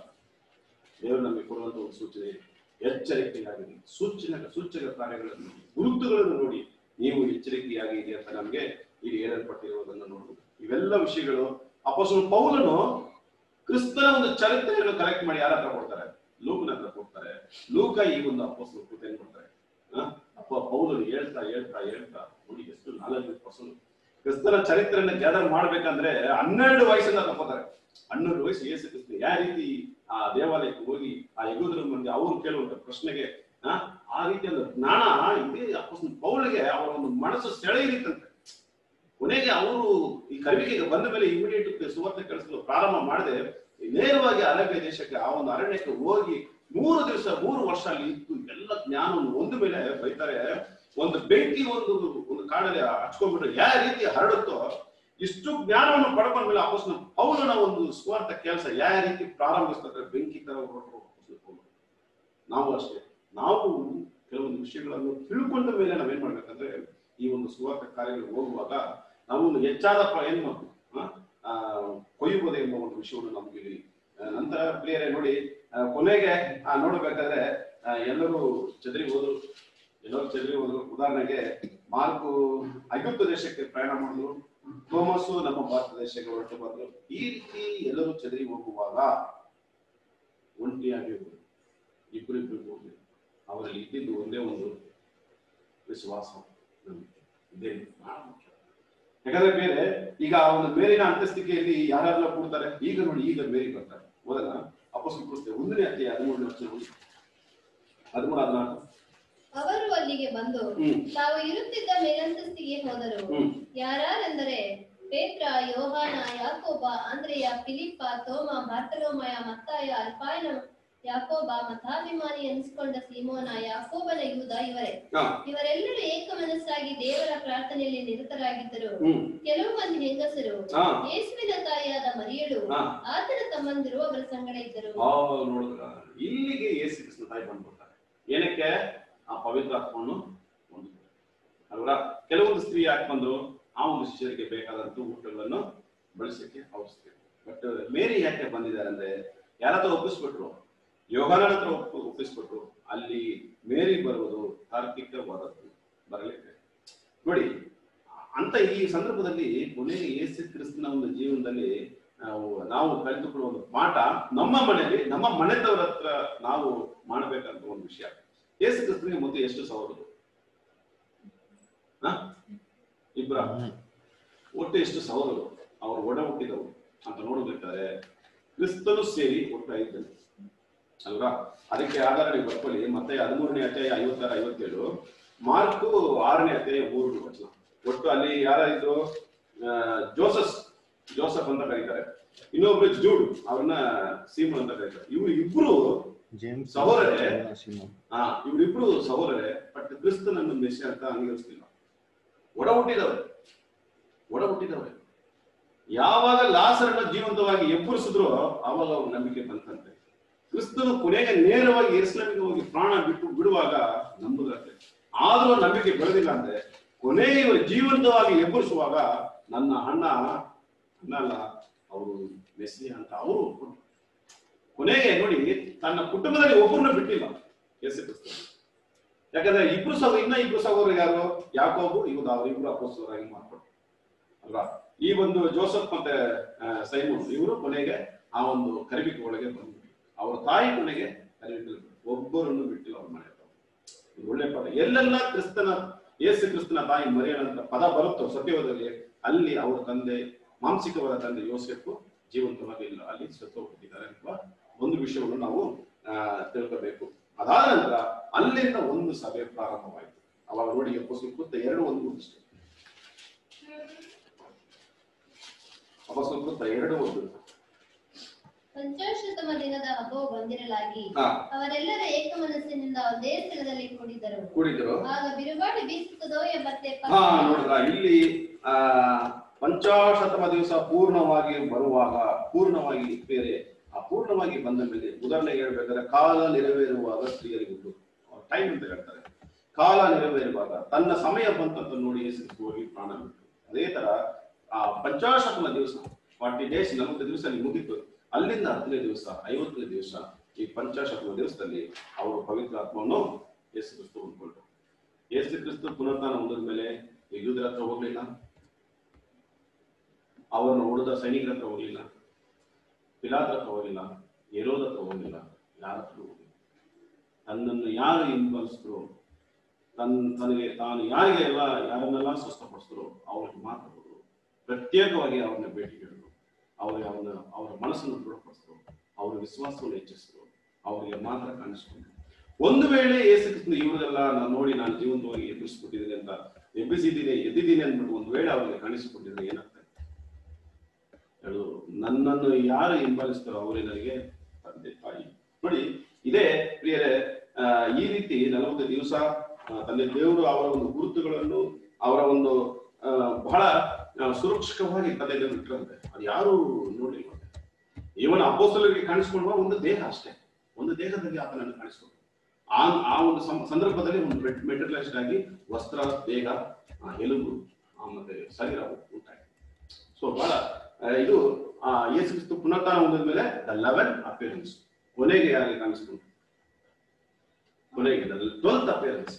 ದೇವರು ನಮಗೆ ಕೊಡುವಂತ ಒಂದು ಸೂಚನೆ ಎಚ್ಚರಿಕೆಯಾಗಿದೆ ಸೂಚನೆ ಸೂಚಕ ಕಾರ್ಯಗಳನ್ನು ಗುರುತುಗಳನ್ನು ನೋಡಿ ನೀವು ಎಚ್ಚರಿಕೆಯಾಗಿ ಇದೆ ಅಂತ ನಮಗೆ ಇಲ್ಲಿ ಹೇಳಲ್ಪಟ್ಟಿರುವುದನ್ನು ನೋಡಬಹುದು ಇವೆಲ್ಲ ವಿಷಯಗಳು ಅಪೋಸ್ಟಲ ಪೌಲನು ಕ್ರಿಸ್ತನ ಒಂದು ಚರಿತ್ರೆಯನ್ನು ಕಲೆಕ್ಟ್ ಮಾಡಿ ಯಾರ ಹತ್ರ ಕೊಡ್ತಾರೆ ಲೂಕನ ಹತ್ರ ಕೊಡ್ತಾರೆ ಲೂಕ ಈ ಒಂದು ಅಪೋಸ್ಟಲ ಕೃತಿಯನ್ನು ಕೊಡ್ತಾರೆ ಆ? ಅಪ್ಪ ಪೌಲನು ಹೇಳ್ತಾ ಹೇಳ್ತಾ ಹೇಳ್ತಾ ನೋಡಿ ಎಷ್ಟು ನಾಲ್ಕು ಪರ್ಸೆಂಟ್ ಕ್ರಿಸ್ತನ ಚರಿತ್ರೆಯನ್ನ ಗ್ಯಾದರ್ ಮಾಡ್ಬೇಕಂದ್ರೆ ಹನ್ನೆರಡು ವಯಸ್ಸಿಂದ ತಗೋತಾರೆ ಹನ್ನೆರಡು ವಯಸ್ಸು ಏಸು ಕ್ರಿಸ್ತ ಯಾವ ರೀತಿ ಆ ದೇವಾಲಯಕ್ಕೆ ಹೋಗಿ ಆ ಯಗುದ್ರ ಮಂದಿ ಅವರು ಕೇಳುವಂತ ಪ್ರಶ್ನೆಗೆ ಆ ಆ ರೀತಿಯಾದ ಜ್ಞಾನ ಇದೇ ಅಪೋಸ್ಟಲ ಪೌಲಿಗೆ ಅವರ ಒಂದು ಮನಸ್ಸು ಸೆಳೆಯಿರಿತಂತೆ ಕೊನೆಗೆ ಅವರು ಈ ಕರಿವಿಕೆಗೆ ಬಂದ ಮೇಲೆ ಇಮಿಡಿಯೇಟ್ ಸುವರ್ಣ ಕಳಿಸಲು ಪ್ರಾರಂಭ ಮಾಡದೆ ನೇರವಾಗಿ ಅರಬ್ಯ ದೇಶಕ್ಕೆ ಆ ಒಂದು ಅರಣ್ಯಕ್ಕೆ ಹೋಗಿ ಮೂರು ದಿವಸ ಮೂರು ವರ್ಷ ಅಲ್ಲಿ ಇದ್ದು ಎಲ್ಲ ಜ್ಞಾನವನ್ನು ಒಂದು ಮೇಲೆ ಬೈತಾರೆ ಒಂದು ಬೆಂಕಿ ಒಂದು ಒಂದು ಕಾಡಲ್ಲಿ ಹಚ್ಕೊಂಡ್ಬಿಟ್ರೆ ಯಾವ ರೀತಿ ಹರಡುತ್ತೋ ಇಷ್ಟು ಜ್ಞಾನವನ್ನು ಪಡ್ಕೊಂಡ ಮೇಲೆ ಅಪೋಸ್ನ ಪೌಲನ ಒಂದು ಸ್ವಾರ್ಥ ಕೆಲಸ ಯಾವ ರೀತಿ ಪ್ರಾರಂಭಿಸ್ತಾರೆ ಬೆಂಕಿ ತರ ಹೊರಟರು ಅಪೊಸ್ತಲ ಪೌಲ. ನಾವು ಅಷ್ಟೇ ನಾವು ಕೆಲವೊಂದು ವಿಷಯಗಳನ್ನು ತಿಳ್ಕೊಂಡ ಮೇಲೆ ನಾವೇನ್ ಮಾಡ್ಬೇಕಂದ್ರೆ ಈ ಒಂದು ಸುವಾರ್ಥ ಕಾರ್ಯಗಳು ಹೋಗುವಾಗ ನಾವು ಒಂದು ಹೆಚ್ಚಾದ ಪ್ರ- ಏನ್ ಮಾಡ್ಬೇಕು ಆ? ಆ, ಕೊಯ್ಯುವುದು ಎಂಬ ಒಂದು ವಿಷಯವನ್ನು ನಮ್ಗೆ ಇಲ್ಲಿ ಆ, ನಂತರ ಪ್ಲೇಯರೇ ನೋಡಿ ಆ, ಕೊನೆಗೆ ಆ, ನೋಡ್ಬೇಕಾದ್ರೆ ಆ, ಎಲ್ಲರೂ ಚದರಿ ಹೋದ್ರು ಎಲ್ಲರೂ ಚದರಿ ಹೋದ್ರು ಉದಾಹರಣೆಗೆ ಮಾರ್ಕು ಐಗುಪ್ತ ದೇಶಕ್ಕೆ ಪ್ರಯಾಣ ಮಾಡಿದ್ರು ಥೋಮಸ್ಸು ನಮ್ಮ ಭಾರತ ದೇಶಕ್ಕೆ ಹೊರಟು ಬಂದ್ರು ಈ ರೀತಿ ಎಲ್ಲರೂ ಚದರಿ ಹೋಗುವಾಗ ಒಂಟಿಯಾಗಿ ಹೋದ್ರು ಇಬ್ಬರಿಬ್ಬರು ಹೋಗ್ಲಿ ಅವರಲ್ಲಿ ಇದ್ದಿದ್ದು ಒಂದೇ ಒಂದು ವಿಶ್ವಾಸ ನಂಬಿಕೆ ಇದೇ ಬಹಳ ಮುಖ್ಯ ಯಾಕಂದ್ರೆ ಬೇರೆ ಈಗ ಆ ಒಂದು ಮೇಲಿನ ಅಂತಸ್ತಿಕೆಯಲ್ಲಿ ಯಾರೆಲ್ಲ ಕೂಡ್ತಾರೆ ಈಗ ನೋಡಿ ಈಗ ಮೇರಿ ಬರ್ತಾರೆ ಹೋದಾಗ ಅಪಸ್ತು ಪುಸ್ತಕ ಒಂದನೇ ಅಧ್ಯಾಯ ಹದಿಮೂರನೇ ವರ್ಷ ಓದಿ ಹದಿಮೂರು ಹದಿನಾಲ್ಕು ಅವರು ಅಲ್ಲಿಗೆ ಬಂದು ಹ್ಮ್ ತಾವು ಇರುತ್ತಿದ್ದ ಮೇಲಂತಸ್ತಿಗೆ ಹೋದರು ಹ್ಮ್ ಯಾರೆಂದರೆ ಪೇತ್ರ ಯೋಹಾನ ಯಾಕೋಬ ಅಂದ್ರೆಯ ಫಿಲಿಪ್ಪ ತೋಮ ಬಾರ್ತಲೋಮಯ ಮತ್ತಾಯ ಅಲ್ಪಾಯನ ಯಾಕೋಬ ಮತಾಭಿಮಾನಿ ಎನಿಸಿಕೊಂಡ ಸೀಮೋನ ಯಾಕೋಬನ ಯೂದ ಇವರೇ ಹಾ ಇವರೆಲ್ಲರೂ ಏಕ ಮನಸ್ಸಾಗಿ ದೇವರ ಪ್ರಾರ್ಥನೆಯಲ್ಲಿ ನಿರತರಾಗಿದ್ದರು ಹ್ಮ್ ಕೆಲವು ಮಂದಿ ಹೆಂಗಸರು ಹಾ ಯೇಸುವಿನ ತಾಯಿಯಾದ ಮರಿಯಳು ಹಾ ಆತನ ತಮ್ಮಂದಿರು ಅವರ ಸಂಗಡ ಇದ್ದರು ಆವಾಗ ನೋಡಿದ್ರ ಇಲ್ಲಿಗೆ ಯೇಸು ಕೃಷ್ಣ ತಾಯಿ ಬಂದ್ಬಿಡ್ತಾರೆ ಏನಕ್ಕೆ ಆ ಪವಿತ್ರಾತ್ಮವನ್ನು ಹೊಂದಿದ್ರು ಅಲ್ವಾ ಕೆಲವೊಂದು ಸ್ತ್ರೀ ಯಾಕೆ ಬಂದ್ರು ಆ ಒಂದು ಶಿಷ್ಯರಿಗೆ ಬೇಕಾದಂತ ಊಟಗಳನ್ನು ಬಳಸಕ್ಕೆ ಔಷಧಿ ಬಟ್ ಮೇರಿ ಯಾಕೆ ಬಂದಿದ್ದಾರೆ ಅಂದ್ರೆ ಯಾರ ಹತ್ರ ಒಪ್ಪಿಸ್ಬಿಟ್ರು ಯೋಗನ ಹತ್ರ ಒಪ್ಪ ಒಪ್ಪಿಸ್ಬಿಟ್ರು ಅಲ್ಲಿ ಮೇರಿ ಬರುವುದು ತಾರ್ಕಿಕವಾದದ್ದು ಬರಲಿಕ್ಕೆ ನೋಡಿ ಅಂತ ಈ ಸಂದರ್ಭದಲ್ಲಿ ಕೊನೆಗೆ ಯೇಸು ಕ್ರಿಸ್ತನ ಒಂದು ಜೀವನದಲ್ಲಿ ನಾವು ನಾವು ಕಲಿತುಕೊಳ್ಳುವ ಒಂದು ಪಾಠ ನಮ್ಮ ಮನೆಯಲ್ಲಿ ನಮ್ಮ ಮನೆತವರ ಹತ್ರ ನಾವು ಮಾಡಬೇಕಂತ ಒಂದು ವಿಷಯ ಯೇಸು ಕ್ರಿಸ್ತನಿಗೆ ಮೊದಲು ಎಷ್ಟು ಸಹೋದರರು ಹ? ಇಬ್ರ ಒಟ್ಟು ಎಷ್ಟು ಸಹೋದರರು ಅವರು ಒಡ ಹುಟ್ಟಿದವರು ಅಂತ ನೋಡಬೇಕಾದ್ರೆ ಕ್ರಿಸ್ತನು ಸೇರಿ ಒಟ್ಟು ಐದು ಜನ ಅಲ್ವಾ ಅದಕ್ಕೆ ಆಧಾರ ನೀವು ಬರ್ಕೊಳ್ಳಿ ಮತ್ತೆ ಹದಿಮೂರನೇ ಅಧ್ಯಾಯ ಐವತ್ತಾರ ಐವತ್ತೇಳು ಮಾರ್ಕು ಆರನೇ ಅಧ್ಯಾಯ ಮೂರು ವಚನ ಒಟ್ಟು ಅಲ್ಲಿ ಯಾರ ಇದ್ರು ಆ, ಜೋಸಫ್ ಜೋಸಫ್ ಅಂತ ಕರೀತಾರೆ ಇನ್ನೊಬ್ರು ಜೂಡ್ ಅವ್ರನ್ನ ಸೀಮನ್ ಅಂತ ಕರೀತಾರೆ ಇವ್ರು ಇಬ್ರು ಜೇಮ್ಸ್ ಸಹೋದರರೇ? ಸಿಮೋನ್. ಆ ಇವರಿಬ್ರು ಸಹೋದರರೇ ಬಟ್ ಕ್ರಿಸ್ತನನ್ನು ಮೆಸ್ಸಿ ಅಂತ ಅಂಗೀಕರಿಸ್ತಿಲ್ಲ ಒಡ ಹುಟ್ಟಿದವರು ಒಡ ಹುಟ್ಟಿದವರೇ ಯಾವಾಗ ಲಾಸರನ್ನ ಜೀವಂತವಾಗಿ ಎಬ್ಬರಿಸಿದ್ರು ಆವಾಗ ಅವ್ರ ನಂಬಿಕೆ ಬಂತಂತೆ ಕ್ರಿಸ್ತನು ಕೊನೆಗೆ ನೇರವಾಗಿ ಯೆರೂಸಲೇಮಿಗೆ ಹೋಗಿ ಪ್ರಾಣ ಬಿಟ್ಟು ಬಿಡುವಾಗ ನಂಬುದಂತೆ ಆದ್ರೂ ನಂಬಿಕೆ ಬೆಳೆದಿಲ್ಲ ಅಂದ್ರೆ ಕೊನೆಗೆ ಇವರು ಜೀವಂತವಾಗಿ ಎಬ್ಬರಿಸುವಾಗ ನನ್ನ ಅಣ್ಣ ಅಣ್ಣ ಅಲ್ಲ ಅವರು ಮೆಸ್ಸಿ ಅಂತ ಅವರು ಒಪ್ಕೊಂಡ್ರು. ಕೊನೆಗೆ ನೋಡಿ ತನ್ನ ಕುಟುಂಬದಲ್ಲಿ ಒಬ್ಬರನ್ನ ಬಿಟ್ಟಿಲ್ಲ ಯೇಸು ಕ್ರಿಸ್ತ ಯಾಕಂದ್ರೆ ಇಬ್ರು ಸಹ ಇನ್ನ ಇಬ್ರು ಸಹೋದರರು ಯಾರು ಯಾಕೋಬು ಇವರು ಅವರಿಬ್ರು ಅಪೋಸ್ತಲರಾಗಿ ಮಾಡ್ಕೊಂಡು ಅಲ್ವಾ ಈ ಒಂದು ಜೋಸಫ್ ಮತ್ತೆ ಆ, ಸೈಮೋನ್ ಇವರು ಕೊನೆಗೆ ಆ ಒಂದು ಕರಿಬಿಕೆ ಒಳಗೆ ಬಂದ್ರು ಅವರ ತಾಯಿ ಕೊನೆಗೆ ಕರಿಬಿಕೆ ಒಬ್ಬರನ್ನು ಬಿಟ್ಟಿಲ್ಲ ಅವ್ರ ಮನೆ ಹತ್ರ. ಇದು ಒಳ್ಳೆ ಪದ ಎಲ್ಲೆಲ್ಲ ಕ್ರಿಸ್ತನ ಯೇಸು ಕ್ರಿಸ್ತನ ತಾಯಿ ಮರಿಯನಂತ ಪದ ಬರುತ್ತೋ ಸತ್ಯವಾದಲ್ಲಿ ಅಲ್ಲಿ ಅವರ ತಂದೆ ಮಾನಸಿಕವಾದ ತಂದೆ ಯೋಸೆಫ್ ಜೀವಂತವಾಗಿ ಇಲ್ಲ ಅಲ್ಲಿ ಸತ್ತು ಹೋಗಿದ್ದಾರೆ ಅಂತ ಒಂದು ವಿಷಯವನ್ನು ನಾವು ಆ, ತಿಳ್ಕೋಬೇಕು ಅದಾದ ನಂತರ ಅಲ್ಲಿಂದ ಒಂದು ಸಭೆ ಪ್ರಾರಂಭವಾಯಿತು ಅವಾಗ ನೋಡಿ ಅಪೋಸ್ತಲ ಕೃತ್ಯ ಎರಡು ಒಂದು ಇಷ್ಟೇ ಅಪೋಸ್ತಲ ಕೃತ್ಯ ಎರಡು ಒಂದು ಪಂಚಾಶತಮ ದಿನದ ಹಬ್ಬವು ಬಂದಿರಲಾಗಿ ಹಾ ಅವರೆಲ್ಲರ ಏಕ ಮನಸ್ಸಿನಿಂದ ಒಂದೇ ಸ್ಥಳದಲ್ಲಿ ಕೂಡಿದರು ಕೂಡಿದ್ರು ಆಗ ಬಿರುಗಾಳಿ ಬೀಸುತ್ತದೋ ಎಂಬತ್ತೆ ಹಾ ನೋಡಿದ್ರ ಇಲ್ಲಿ ಆ ಪಂಚಾಶತಮ ದಿವಸ ಪೂರ್ಣವಾಗಿ ಬರುವಾಗ ಪೂರ್ಣವಾಗಿ ಬೇರೆ ಆ ಪೂರ್ಣವಾಗಿ ಬಂದ ಮೇಲೆ ಉದಾಹರಣೆಗೆ ಹೇಳ್ಬೇಕಾದ್ರೆ ಕಾಲ ನೆರವೇರುವಾಗ ಸ್ತ್ರೀಯರಿಗುಂಟು ಟೈಮ್ ಅಂತ ಹೇಳ್ತಾರೆ ಕಾಲ ನೆರವೇರುವಾಗ ತನ್ನ ಸಮಯ ಬಂತಂತ ನೋಡಿ ಯೇಸು ಹೋಗಿ ಪ್ರಾಣ ಬಿಟ್ಟು ಅದೇ ತರ ಆ ಪಂಚಾಶತಮ ದಿವಸ ಫಾರ್ಟಿ ಡೇಸ್ ನಲವತ್ತು ದಿವಸ ಅಲ್ಲಿ ಮುಗಿತು ಅಲ್ಲಿಂದ ಹತ್ತನೇ ದಿವಸ ಐವತ್ತನೇ ದಿವಸ ಈ ಪಂಚಾಶತಮ ದಿವಸದಲ್ಲಿ ಅವರು ಪವಿತ್ರ ಆತ್ಮವನ್ನು ಯೇಸು ಕ್ರಿಸ್ತು ಹೊಂದ್ಕೊಂಡ್ರು ಯೇಸು ಕ್ರಿಸ್ತು ಪುನರುತ್ಥಾನ ಹೊಂದಿದ ಮೇಲೆ ಯುದ್ಧರ ಹತ್ರ ಹೋಗ್ಲಿಲ್ಲ ಅವರನ್ನು ಹೊಡೆದ ಸೈನಿಕರ ಹತ್ರ ಹೋಗ್ಲಿಲ್ಲ ಪಿಲಾತ್ರ ಹತ್ರ ಹೋಗಿಲ್ಲ ಏರೋದ ಹತ್ರ ಹೋಗಿಲ್ಲ ಯಾರ ಹತ್ರ ಹೋಗಿಲ್ಲ ತನ್ನನ್ನು ಯಾರು ಹಿಂಬಾಲಿಸಿದ್ರು ತನ್ ತನಗೆ ತಾನು ಯಾರಿಗೆ ಎಲ್ಲ ಯಾರನ್ನೆಲ್ಲ ಸ್ವಸ್ಥಪಡಿಸಿದ್ರು ಅವ್ರಿಗೆ ಮಾತ್ರ ಹೋದ್ರು ಪ್ರತ್ಯೇಕವಾಗಿ ಅವ್ರನ್ನ ಭೇಟಿ ಹೇಳಿದ್ರು ಅವ್ರಿಗೆ ಅವನ ಅವರ ಮನಸ್ಸನ್ನು ದೃಢಪಡಿಸಿದ್ರು ಅವರ ವಿಶ್ವಾಸವನ್ನು ಹೆಚ್ಚಿಸಿದ್ರು ಅವರಿಗೆ ಮಾತ್ರ ಕಾಣಿಸ್ಕೊಂಡ್ರು ಒಂದು ವೇಳೆ ಯೇಸು ಕ್ರಿಸ್ತನ ಇವ್ರಿಗೆಲ್ಲ ನಾನು ನೋಡಿ ನಾನು ಜೀವಂತವಾಗಿ ಎಬ್ಬಿಸ್ಬಿಟ್ಟಿದ್ದೀನಿ ಅಂತ ಎಬ್ಬಿಸಿದ್ದೀನಿ ಎದ್ದಿದ್ದೀನಿ ಅಂದ್ಬಿಟ್ಟು ಒಂದು ವೇಳೆ ಅವರಿಗೆ ಕಾಣಿಸಿಕೊಂಡಿದ್ರೆ ಏನಾಗ್ತದೆ ಹೇಳು ನನ್ನನ್ನು ಯಾರು ಹಿಂಬಾಲಿಸ್ತಾರೋ ಅವರೇ ನನಗೆ ತಂದೆ ತಾಯಿ ನೋಡಿ ಇದೇ ಪ್ರಿಯರೇ ಆ, ಈ ರೀತಿ ನಲವತ್ತು ದಿವಸ ಆ, ತಂದೆ ದೇವರು ಅವರ ಒಂದು ಗುರುತುಗಳನ್ನು ಅವರ ಒಂದು ಆ, ಬಹಳ ಆ, ಸುರಕ್ಷಿತವಾಗಿ ತಂದೆ ದೇವರು ಇಟ್ಟಿರಂತೆ ಅದು ಯಾರು ನೋಡ್ಲಿಲ್ಲ ಇವನ ಅಪೋಸ್ತಲರಿಗೆ ಕಾಣಿಸ್ಕೊಳ್ಳುವ ಒಂದು ದೇಹ ಅಷ್ಟೇ ಒಂದು ದೇಹದಲ್ಲಿ ಆತನನ್ನು ಕಾಣಿಸ್ಕೊಂಡು ಆ ಆ ಒಂದು ಸಂ- ಸಂದರ್ಭದಲ್ಲಿ ಒಂದು ಮೆಟೀರಿಯಲೈಸ್ಡ್ ಆಗಿ ವಸ್ತ್ರ ದೇಹ ಆ, ಎಲುಬು ಆ, ಮತ್ತೆ ಶರೀರ ಉಂಟಾಯಿತು ಸೊ ಬಹಳ ಆ, ಇದು ಆ ಯೇಸು ಕ್ರಿಸ್ತು ಪುನರುತ್ಥಾನ ಹೊಂದಿದ ಮೇಲೆ ದ ಲೆವೆನ್ ಅಪಿಯರೆನ್ಸ್ ಕೊನೆಗೆ ಯಾರಿಗೆ ಕಾಣಿಸ್ಕೊಂಡು ಕೊನೆಗೆ ಟ್ವೆಲ್ತ್ ಅಪಿಯರೆನ್ಸ್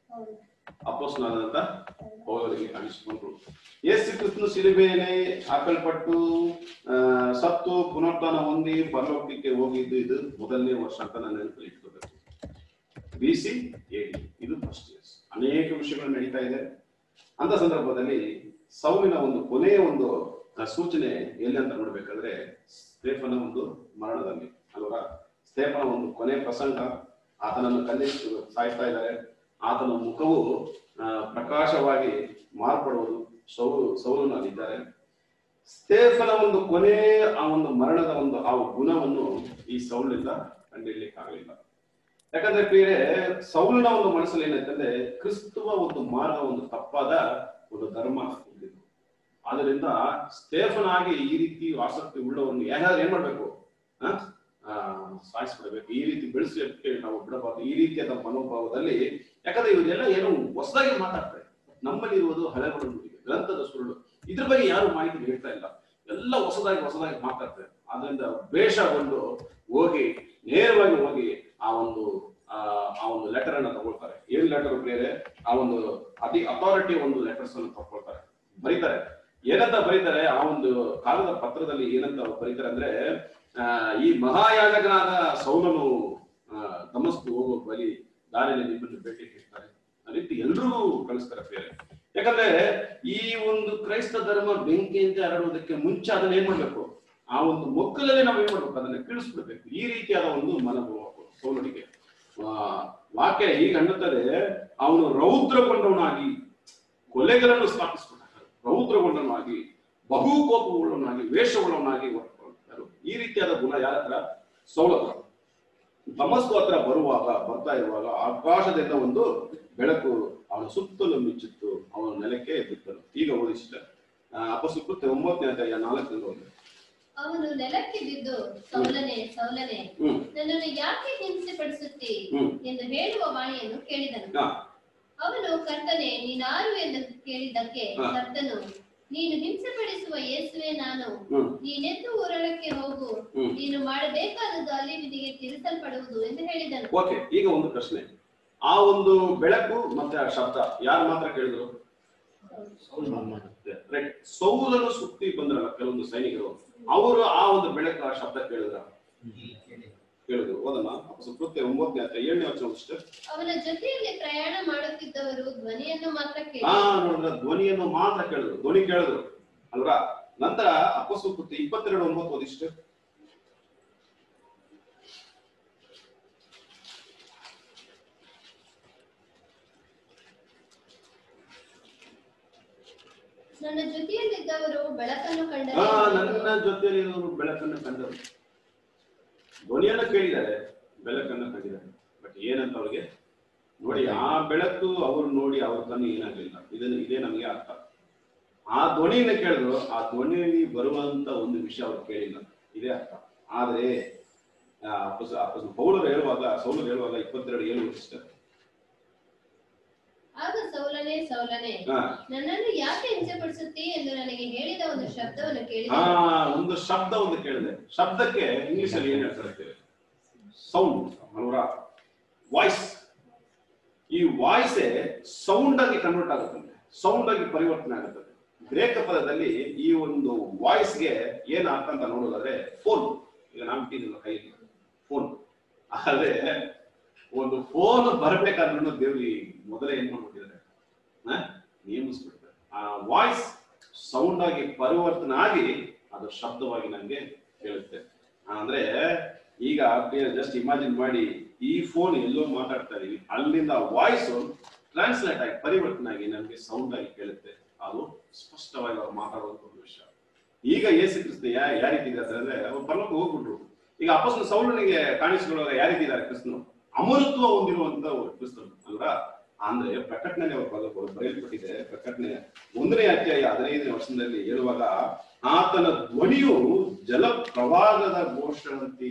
ಅಪೋಸ್ನಾದಂತ ಪೌಲರಿಗೆ ಕಾಣಿಸಿಕೊಂಡ್ರು ಯೇಸು ಕ್ರಿಸ್ತನು ಸಿಲುಬೆಯಲ್ಲಿ ಹಾಕಲ್ಪಟ್ಟು ಆ, ಸತ್ತು ಪುನರುತ್ಥಾನ ಹೊಂದಿ ಪರಲೋಕಕ್ಕೆ ಹೋಗಿದ್ದು ಇದು ಮೊದಲನೇ ವರ್ಷ ಅಂತ ನಾನು ನೆನಪಲ್ಲಿ ಇಟ್ಕೋಬೇಕು ಬಿ ಸಿ ಎಡಿ ಇದು ಫಸ್ಟ್ ಇಯರ್ಸ್ ಅನೇಕ ವಿಷಯಗಳು ನಡೀತಾ ಇದೆ ಅಂತ ಸಂದರ್ಭದಲ್ಲಿ ಸೌಲಿನ ಒಂದು ಕೊನೆಯ ಒಂದು ಆ, ಸೂಚನೆ ಎಲ್ಲಿ ಅಂತ ನೋಡ್ಬೇಕಾದ್ರೆ ಸ್ಟೇಫನ ಒಂದು ಮರಣದಲ್ಲಿ ಅಲ್ವಾ ಸ್ಟೇಫನ ಒಂದು ಕೊನೆ ಪ್ರಸಂಗ ಆತನನ್ನು ಕಲ್ಲಿಟ್ಟು ಸಾಯಿಸ್ತಾ ಇದ್ದಾರೆ ಆತನ ಮುಖವು ಆ, ಪ್ರಕಾಶವಾಗಿ ಮಾರ್ಪಡುವುದು ಸೌಲು ಸೌಲನು ಅಲ್ಲಿದ್ದಾರೆ ಸ್ಟೇಫನ ಒಂದು ಕೊನೆ ಆ ಒಂದು ಮರಣದ ಒಂದು ಆ ಗುಣವನ್ನು ಈ ಸೌಲಿನಿಂದ ಕಂಡಿಡ್ಲಿಕ್ಕಾಗಲಿಲ್ಲ ಯಾಕಂದ್ರೆ ಬೇರೆ ಸೌಲನ ಒಂದು ಮನಸ್ಸಲ್ಲಿ ಏನಂತಂದ್ರೆ ಕ್ರಿಸ್ತುವ ಒಂದು ಮಾರ್ಗ ಒಂದು ತಪ್ಪಾದ ಒಂದು ಧರ್ಮ ಇದ್ದಿದ್ದು ಆದ್ರಿಂದ ಸ್ಟೇಫನ್ ಆಗಿ ಈ ರೀತಿ ಆಸಕ್ತಿ ಉಳ್ಳವರನ್ನು ಯಾರಾದ್ರೂ ಏನ್ ಮಾಡ್ಬೇಕು ಆ? ಆ, ಸಾಯಿಸ್ಬಿಡ್ಬೇಕು ಈ ರೀತಿ ಬೆಳೆಸಲಿಕ್ಕೆ ನಾವು ಬಿಡಬಾರ್ದು ಈ ರೀತಿಯಾದ ಮನೋಭಾವದಲ್ಲಿ ಯಾಕಂದ್ರೆ ಇವರೆಲ್ಲ ಏನು ಹೊಸದಾಗಿ ಮಾತಾಡ್ತಾರೆ ನಮ್ಮಲ್ಲಿ ಇರುವುದು ಹಳೆಗಳು ಗ್ರಂಥದ ಸುರುಳು ಇದ್ರ ಬಗ್ಗೆ ಯಾರು ಮಾಹಿತಿ ಹೇಳ್ತಾ ಇಲ್ಲ ಎಲ್ಲ ಹೊಸದಾಗಿ ಹೊಸದಾಗಿ ಮಾತಾಡ್ತಾರೆ ಆದ್ರಿಂದ ದ್ವೇಷಗೊಂಡು ಹೋಗಿ ನೇರವಾಗಿ ಹೋಗಿ ಆ ಒಂದು ಆ ಆ ಒಂದು ಲೆಟರ್ ಅನ್ನ ತಗೊಳ್ತಾರೆ ಏನ್ ಲೆಟರ್ ಬೇರೆ ಆ ಒಂದು ಅತಿ ಅಥಾರಿಟಿ ಒಂದು ಲೆಟರ್ಸ್ ಅನ್ನು ತಗೊಳ್ತಾರೆ ಬರೀತಾರೆ ಏನಂತ ಬರೀತಾರೆ ಆ ಒಂದು ಕಾಗದ ಪತ್ರದಲ್ಲಿ ಏನಂತ ಅವ್ರು ಬರೀತಾರೆ ಅಂದ್ರೆ ಆ, ಈ ಮಹಾಯಾಜಕನಾದ ಸೌಲನು ಆ, ದಮಸ್ಕು ಹೋಗೋ ಬಲಿ ದಾರಿಯಲ್ಲಿ ನಿಮ್ಮನ್ನು ಭೇಟಿ ಇರ್ತಾರೆ ಆ ರೀತಿ ಎಲ್ರಿಗೂ ಕಳಿಸ್ತಾರೆ ಬೇರೆ ಯಾಕಂದ್ರೆ ಈ ಒಂದು ಕ್ರೈಸ್ತ ಧರ್ಮ ಬೆಂಕಿಯಂತೆ ಹರಡುವುದಕ್ಕೆ ಮುಂಚೆ ಅದನ್ನ ಏನ್ ಮಾಡ್ಬೇಕು ಆ ಒಂದು ಮೊಕ್ಕಲಲ್ಲಿ ನಾವು ಏನ್ ಮಾಡ್ಬೇಕು ಅದನ್ನ ಕೀಳಿಸ್ಬಿಡ್ಬೇಕು ಈ ರೀತಿಯಾದ ಒಂದು ಮನೋಭಾವ ಸೌಲನಿಗೆ ಆ, ವಾಕ್ಯ ಹೀಗೆ ಅನ್ನುತ್ತದೆ ಅವನು ರೌದ್ರಗೊಂಡವನಾಗಿ ಕೊಲೆಗಳನ್ನು ಸ್ಥಾಪಿಸ್ಬಿಟ್ಟಾರೆ ರೌದ್ರಗೊಂಡವನಾಗಿ ಬಹು ಕೋಪವುಳ್ಳವನಾಗಿ ವೇಷವುಳ್ಳವನಾಗಿ ಹೊರಟರು ಈ ರೀತಿಯಾದ ಗುಣ ಯಾರ ಹತ್ರ ಸೌಲ ಹತ್ರ ತಮಸ್ಕು ಹತ್ರ ಬರುವಾಗ ಬರ್ತಾ ಇರುವಾಗ ಆಕಾಶದಿಂದ ಒಂದು ಬೆಳಕು ಅವನ ಸುತ್ತಲೂ ಮಿಚ್ಚಿತ್ತು ಅವನ ನೆಲಕ್ಕೆ ಬಿತ್ತನು ಈಗ ಓದಿಸಿದ ಅಪಸುಕೃತ್ಯ ಒಂಬತ್ತನೇ ಅಧ್ಯಾಯ ನಾಲ್ಕರಿಂದ ಒಂದು ಅವನು ನೆಲಕ್ಕೆ ಬಿದ್ದು ಸೌಲನೆ ಸೌಲನೆ ಹ್ಮ್ ನನ್ನನ್ನು ಯಾಕೆ ಹಿಂಸೆ ಪಡಿಸುತ್ತಿ ಹ್ಮ್ ಎಂದು ಹೇಳುವ ವಾಣಿಯನ್ನು ಕೇಳಿದನು ಹಾ ಅವನು ಕರ್ತನೆ ನೀನಾರು ಎಂದು ಕೇಳಿದ್ದಕ್ಕೆ ಹಾ. ಕರ್ತನು ನೀನು ಹಿಂಸೆ ಪಡಿಸುವ ಯೇಸುವೆ ನಾನು ಹ್ಮ್ ನೀನೆದ್ದು ಊರಳಕ್ಕೆ ಹೋಗು ಹ್ಮ್ ನೀನು ಮಾಡಬೇಕಾದದ್ದು ಅಲ್ಲಿ ನಿನಗೆ ತಿಳಿಸಲ್ಪಡುವುದು ಎಂದು ಹೇಳಿದನು ಓಕೆ ಈಗ ಒಂದು ಪ್ರಶ್ನೆ ಆ ಒಂದು ಬೆಳಕು ಮತ್ತೆ ಆ ಶಬ್ದ ಯಾರು ಮಾತ್ರ ಕೇಳಿದ್ರು ರೈಟ್ ಸೌಲನು ಸುತ್ತಿ ಬಂದ್ರಲ್ಲ ಕೆಲವೊಂದು ಸೈನಿಕರು ಅವರು ಆ ಒಂದು ಬೆಳಕು ಆ ಶಬ್ದ ಕೇಳಿದ್ರ ಕೇಳಿದ್ರು ಓದಮ್ಮ ಕೃತ್ಯ ಒಂಬತ್ತನೇ ಅಥವಾ ಏಳನೇ ವರ್ಷ ಅಷ್ಟೇ ಅವನ ಜೊತೆಯಲ್ಲಿ ಪ್ರಯಾಣ ಮಾಡುತ್ತಿದ್ದವರು ಧ್ವನಿಯನ್ನು ಮಾತ್ರ ಆ ಕೇಳಿ ನೋಡಿದ್ರ ಧ್ವನಿಯನ್ನು ಮಾತ್ರ ಕೇಳಿದ್ರು ಧ್ವನಿ ಕೇಳಿದ್ರು ಅಲ್ವಾ ನಂತರ ಅಪಸು ಕೃತ್ಯ ಇಪ್ಪತ್ತೆರಡು ಒಂಬತ್ತು ಓದಿಷ್ಟು ನನ್ನ ಜೊತೆಯಲ್ಲಿದ್ದವರು ಬೆಳಕನ್ನು ಆ ಕಂಡರೆ ನನ್ನ ಜೊತೆಯಲ್ಲಿ ಇರೋರು ಬೆಳಕನ್ನು ಕಂಡರು ಧ್ವನಿಯನ್ನ ಕೇಳಿದ್ದಾರೆ ಬೆಳಕನ್ನು ಕಂಡಿದ್ದಾರೆ ಬಟ್ ಏನಂತ ಅವ್ರಿಗೆ ನೋಡಿ ಆ ಬೆಳಕು ಅವರು ನೋಡಿ ಅವ್ರ ಕಣ್ಣು ಏನಾಗಲಿಲ್ಲ ಇದನ್ನ ಇದೇ ನಮಗೆ ಅರ್ಥ ಆ ಧ್ವನಿಯನ್ನ ಕೇಳಿದ್ರು ಆ ಧ್ವನಿಯಲ್ಲಿ ಬರುವಂತ ಒಂದು ವಿಷಯ ಅವ್ರು ಕೇಳಿಲ್ಲ ಇದೇ ಅರ್ಥ ಆದ್ರೆ ಆ, ಅಪೊಸ- ಅಪೊಸ- ಪೌಲರು ಹೇಳುವಾಗ ಸೌಲರು ಹೇಳುವಾಗ ಇಪ್ಪತ್ತೆರಡು ಏಳು ಇಷ್ಟ ಆಗ ಸೌಲನೇ ಸೌಲನೇ ಹಾ ನನ್ನನ್ನು ಯಾಕೆ ಹಿಂಸೆಪಡಿಸುತ್ತೀ ಎಂದು ನನಗೆ ಹೇಳಿದ ಒಂದು ಶಬ್ದವನ್ನು ಆ ಕೇಳಿದೆ ಒಂದು ಶಬ್ದ ಒಂದು ಕೇಳಿದೆ ಶಬ್ದಕ್ಕೆ ಇಂಗ್ಲಿಷ್ ಅಲ್ಲಿ ಏನ್ ಹೇಳ್ತಾರೆ ಸೌಂಡ್ ಅಲ್ವರ ವಾಯ್ಸ್ ಈ ವಾಯ್ಸೇ ಸೌಂಡ್ ಆಗಿ ಕನ್ವರ್ಟ್ ಆಗುತ್ತೆ ಸೌಂಡ್ ಆಗಿ ಪರಿವರ್ತನೆ ಆಗುತ್ತದೆ ಗ್ರೇಕ ಪದದಲ್ಲಿ ಈ ಒಂದು ವಾಯ್ಸ್ಗೆ ಏನ್ ಅರ್ಥ ಅಂತ ನೋಡೋದಾದ್ರೆ ಫೋನ್ ಈಗ ನಾವು ಇಟ್ಟಿದ್ದೀವಿ ಕೈಯಲ್ಲಿ ಫೋನ್ ಆದ್ರೆ ಒಂದು ಫೋನ್ ಬರ್ಬೇಕಾದ್ರೂ ದೇವ್ರಿ ಮೊದಲೇ ಏನ್ ಮಾಡ್ಬಿಟ್ಟಿದ್ದಾರೆ ಆ? ನೇಮಿಸ್ಬಿಡ್ತಾರೆ ಆ ವಾಯ್ಸ್ ಸೌಂಡ್ ಆಗಿ ಪರಿವರ್ತನೆ ಆಗಿ ಅದು ಶಬ್ದವಾಗಿ ನಮ್ಗೆ ಕೇಳುತ್ತೆ ಅಂದ್ರೆ ಈಗ ಜಸ್ಟ್ ಇಮ್ಯಾಜಿನ್ ಮಾಡಿ ಈ ಫೋನ್ ಎಲ್ಲೋ ಮಾತಾಡ್ತಾ ಇದೀವಿ ಅಲ್ಲಿಂದ ವಾಯ್ಸ್ ಟ್ರಾನ್ಸ್ಲೇಟ್ ಆಗಿ ಪರಿವರ್ತನೆ ಆಗಿ ನಮ್ಗೆ ಸೌಂಡ್ ಆಗಿ ಕೇಳುತ್ತೆ ಅದು ಸ್ಪಷ್ಟವಾಗಿ ಅವ್ರು ಮಾತಾಡುವಂತ ಒಂದು ವಿಷಯ ಈಗ ಯೇಸು ಕ್ರಿಸ್ತ ಯಾ ಯಾವ ರೀತಿ ಇದ್ದಾರೆ ಅಂದ್ರೆ ಅವ್ರು ಪರಲೋಕ ಹೋಗ್ಬಿಟ್ರು ಈಗ ಅಪಸ್ನ ಸೌಲನಿಗೆ ಕಾಣಿಸಿಕೊಳ್ಳುವಾಗ ಯಾವ ರೀತಿ ಇದ್ದಾರೆ ಕ್ರಿಸ್ತನು ಅಮರತ್ವ ಹೊಂದಿರುವಂತ ಒಬ್ಬ ಕ್ರಿಸ್ತನು ಅಲ್ವಾ ಅಂದ್ರೆ ಪ್ರಕಟಣೆ ಅವ್ರ ಪರಲೋಕ ಬರೆಯಲ್ಪಟ್ಟಿದೆ ಪ್ರಕಟಣೆ ಒಂದನೇ ಅಧ್ಯಾಯ ಹದಿನೈದನೇ ವರ್ಷದಲ್ಲಿ ಹೇಳುವಾಗ ಆತನ ಧ್ವನಿಯು ಜಲ ಪ್ರವಾಹದ ಘೋಷಣಂತೆ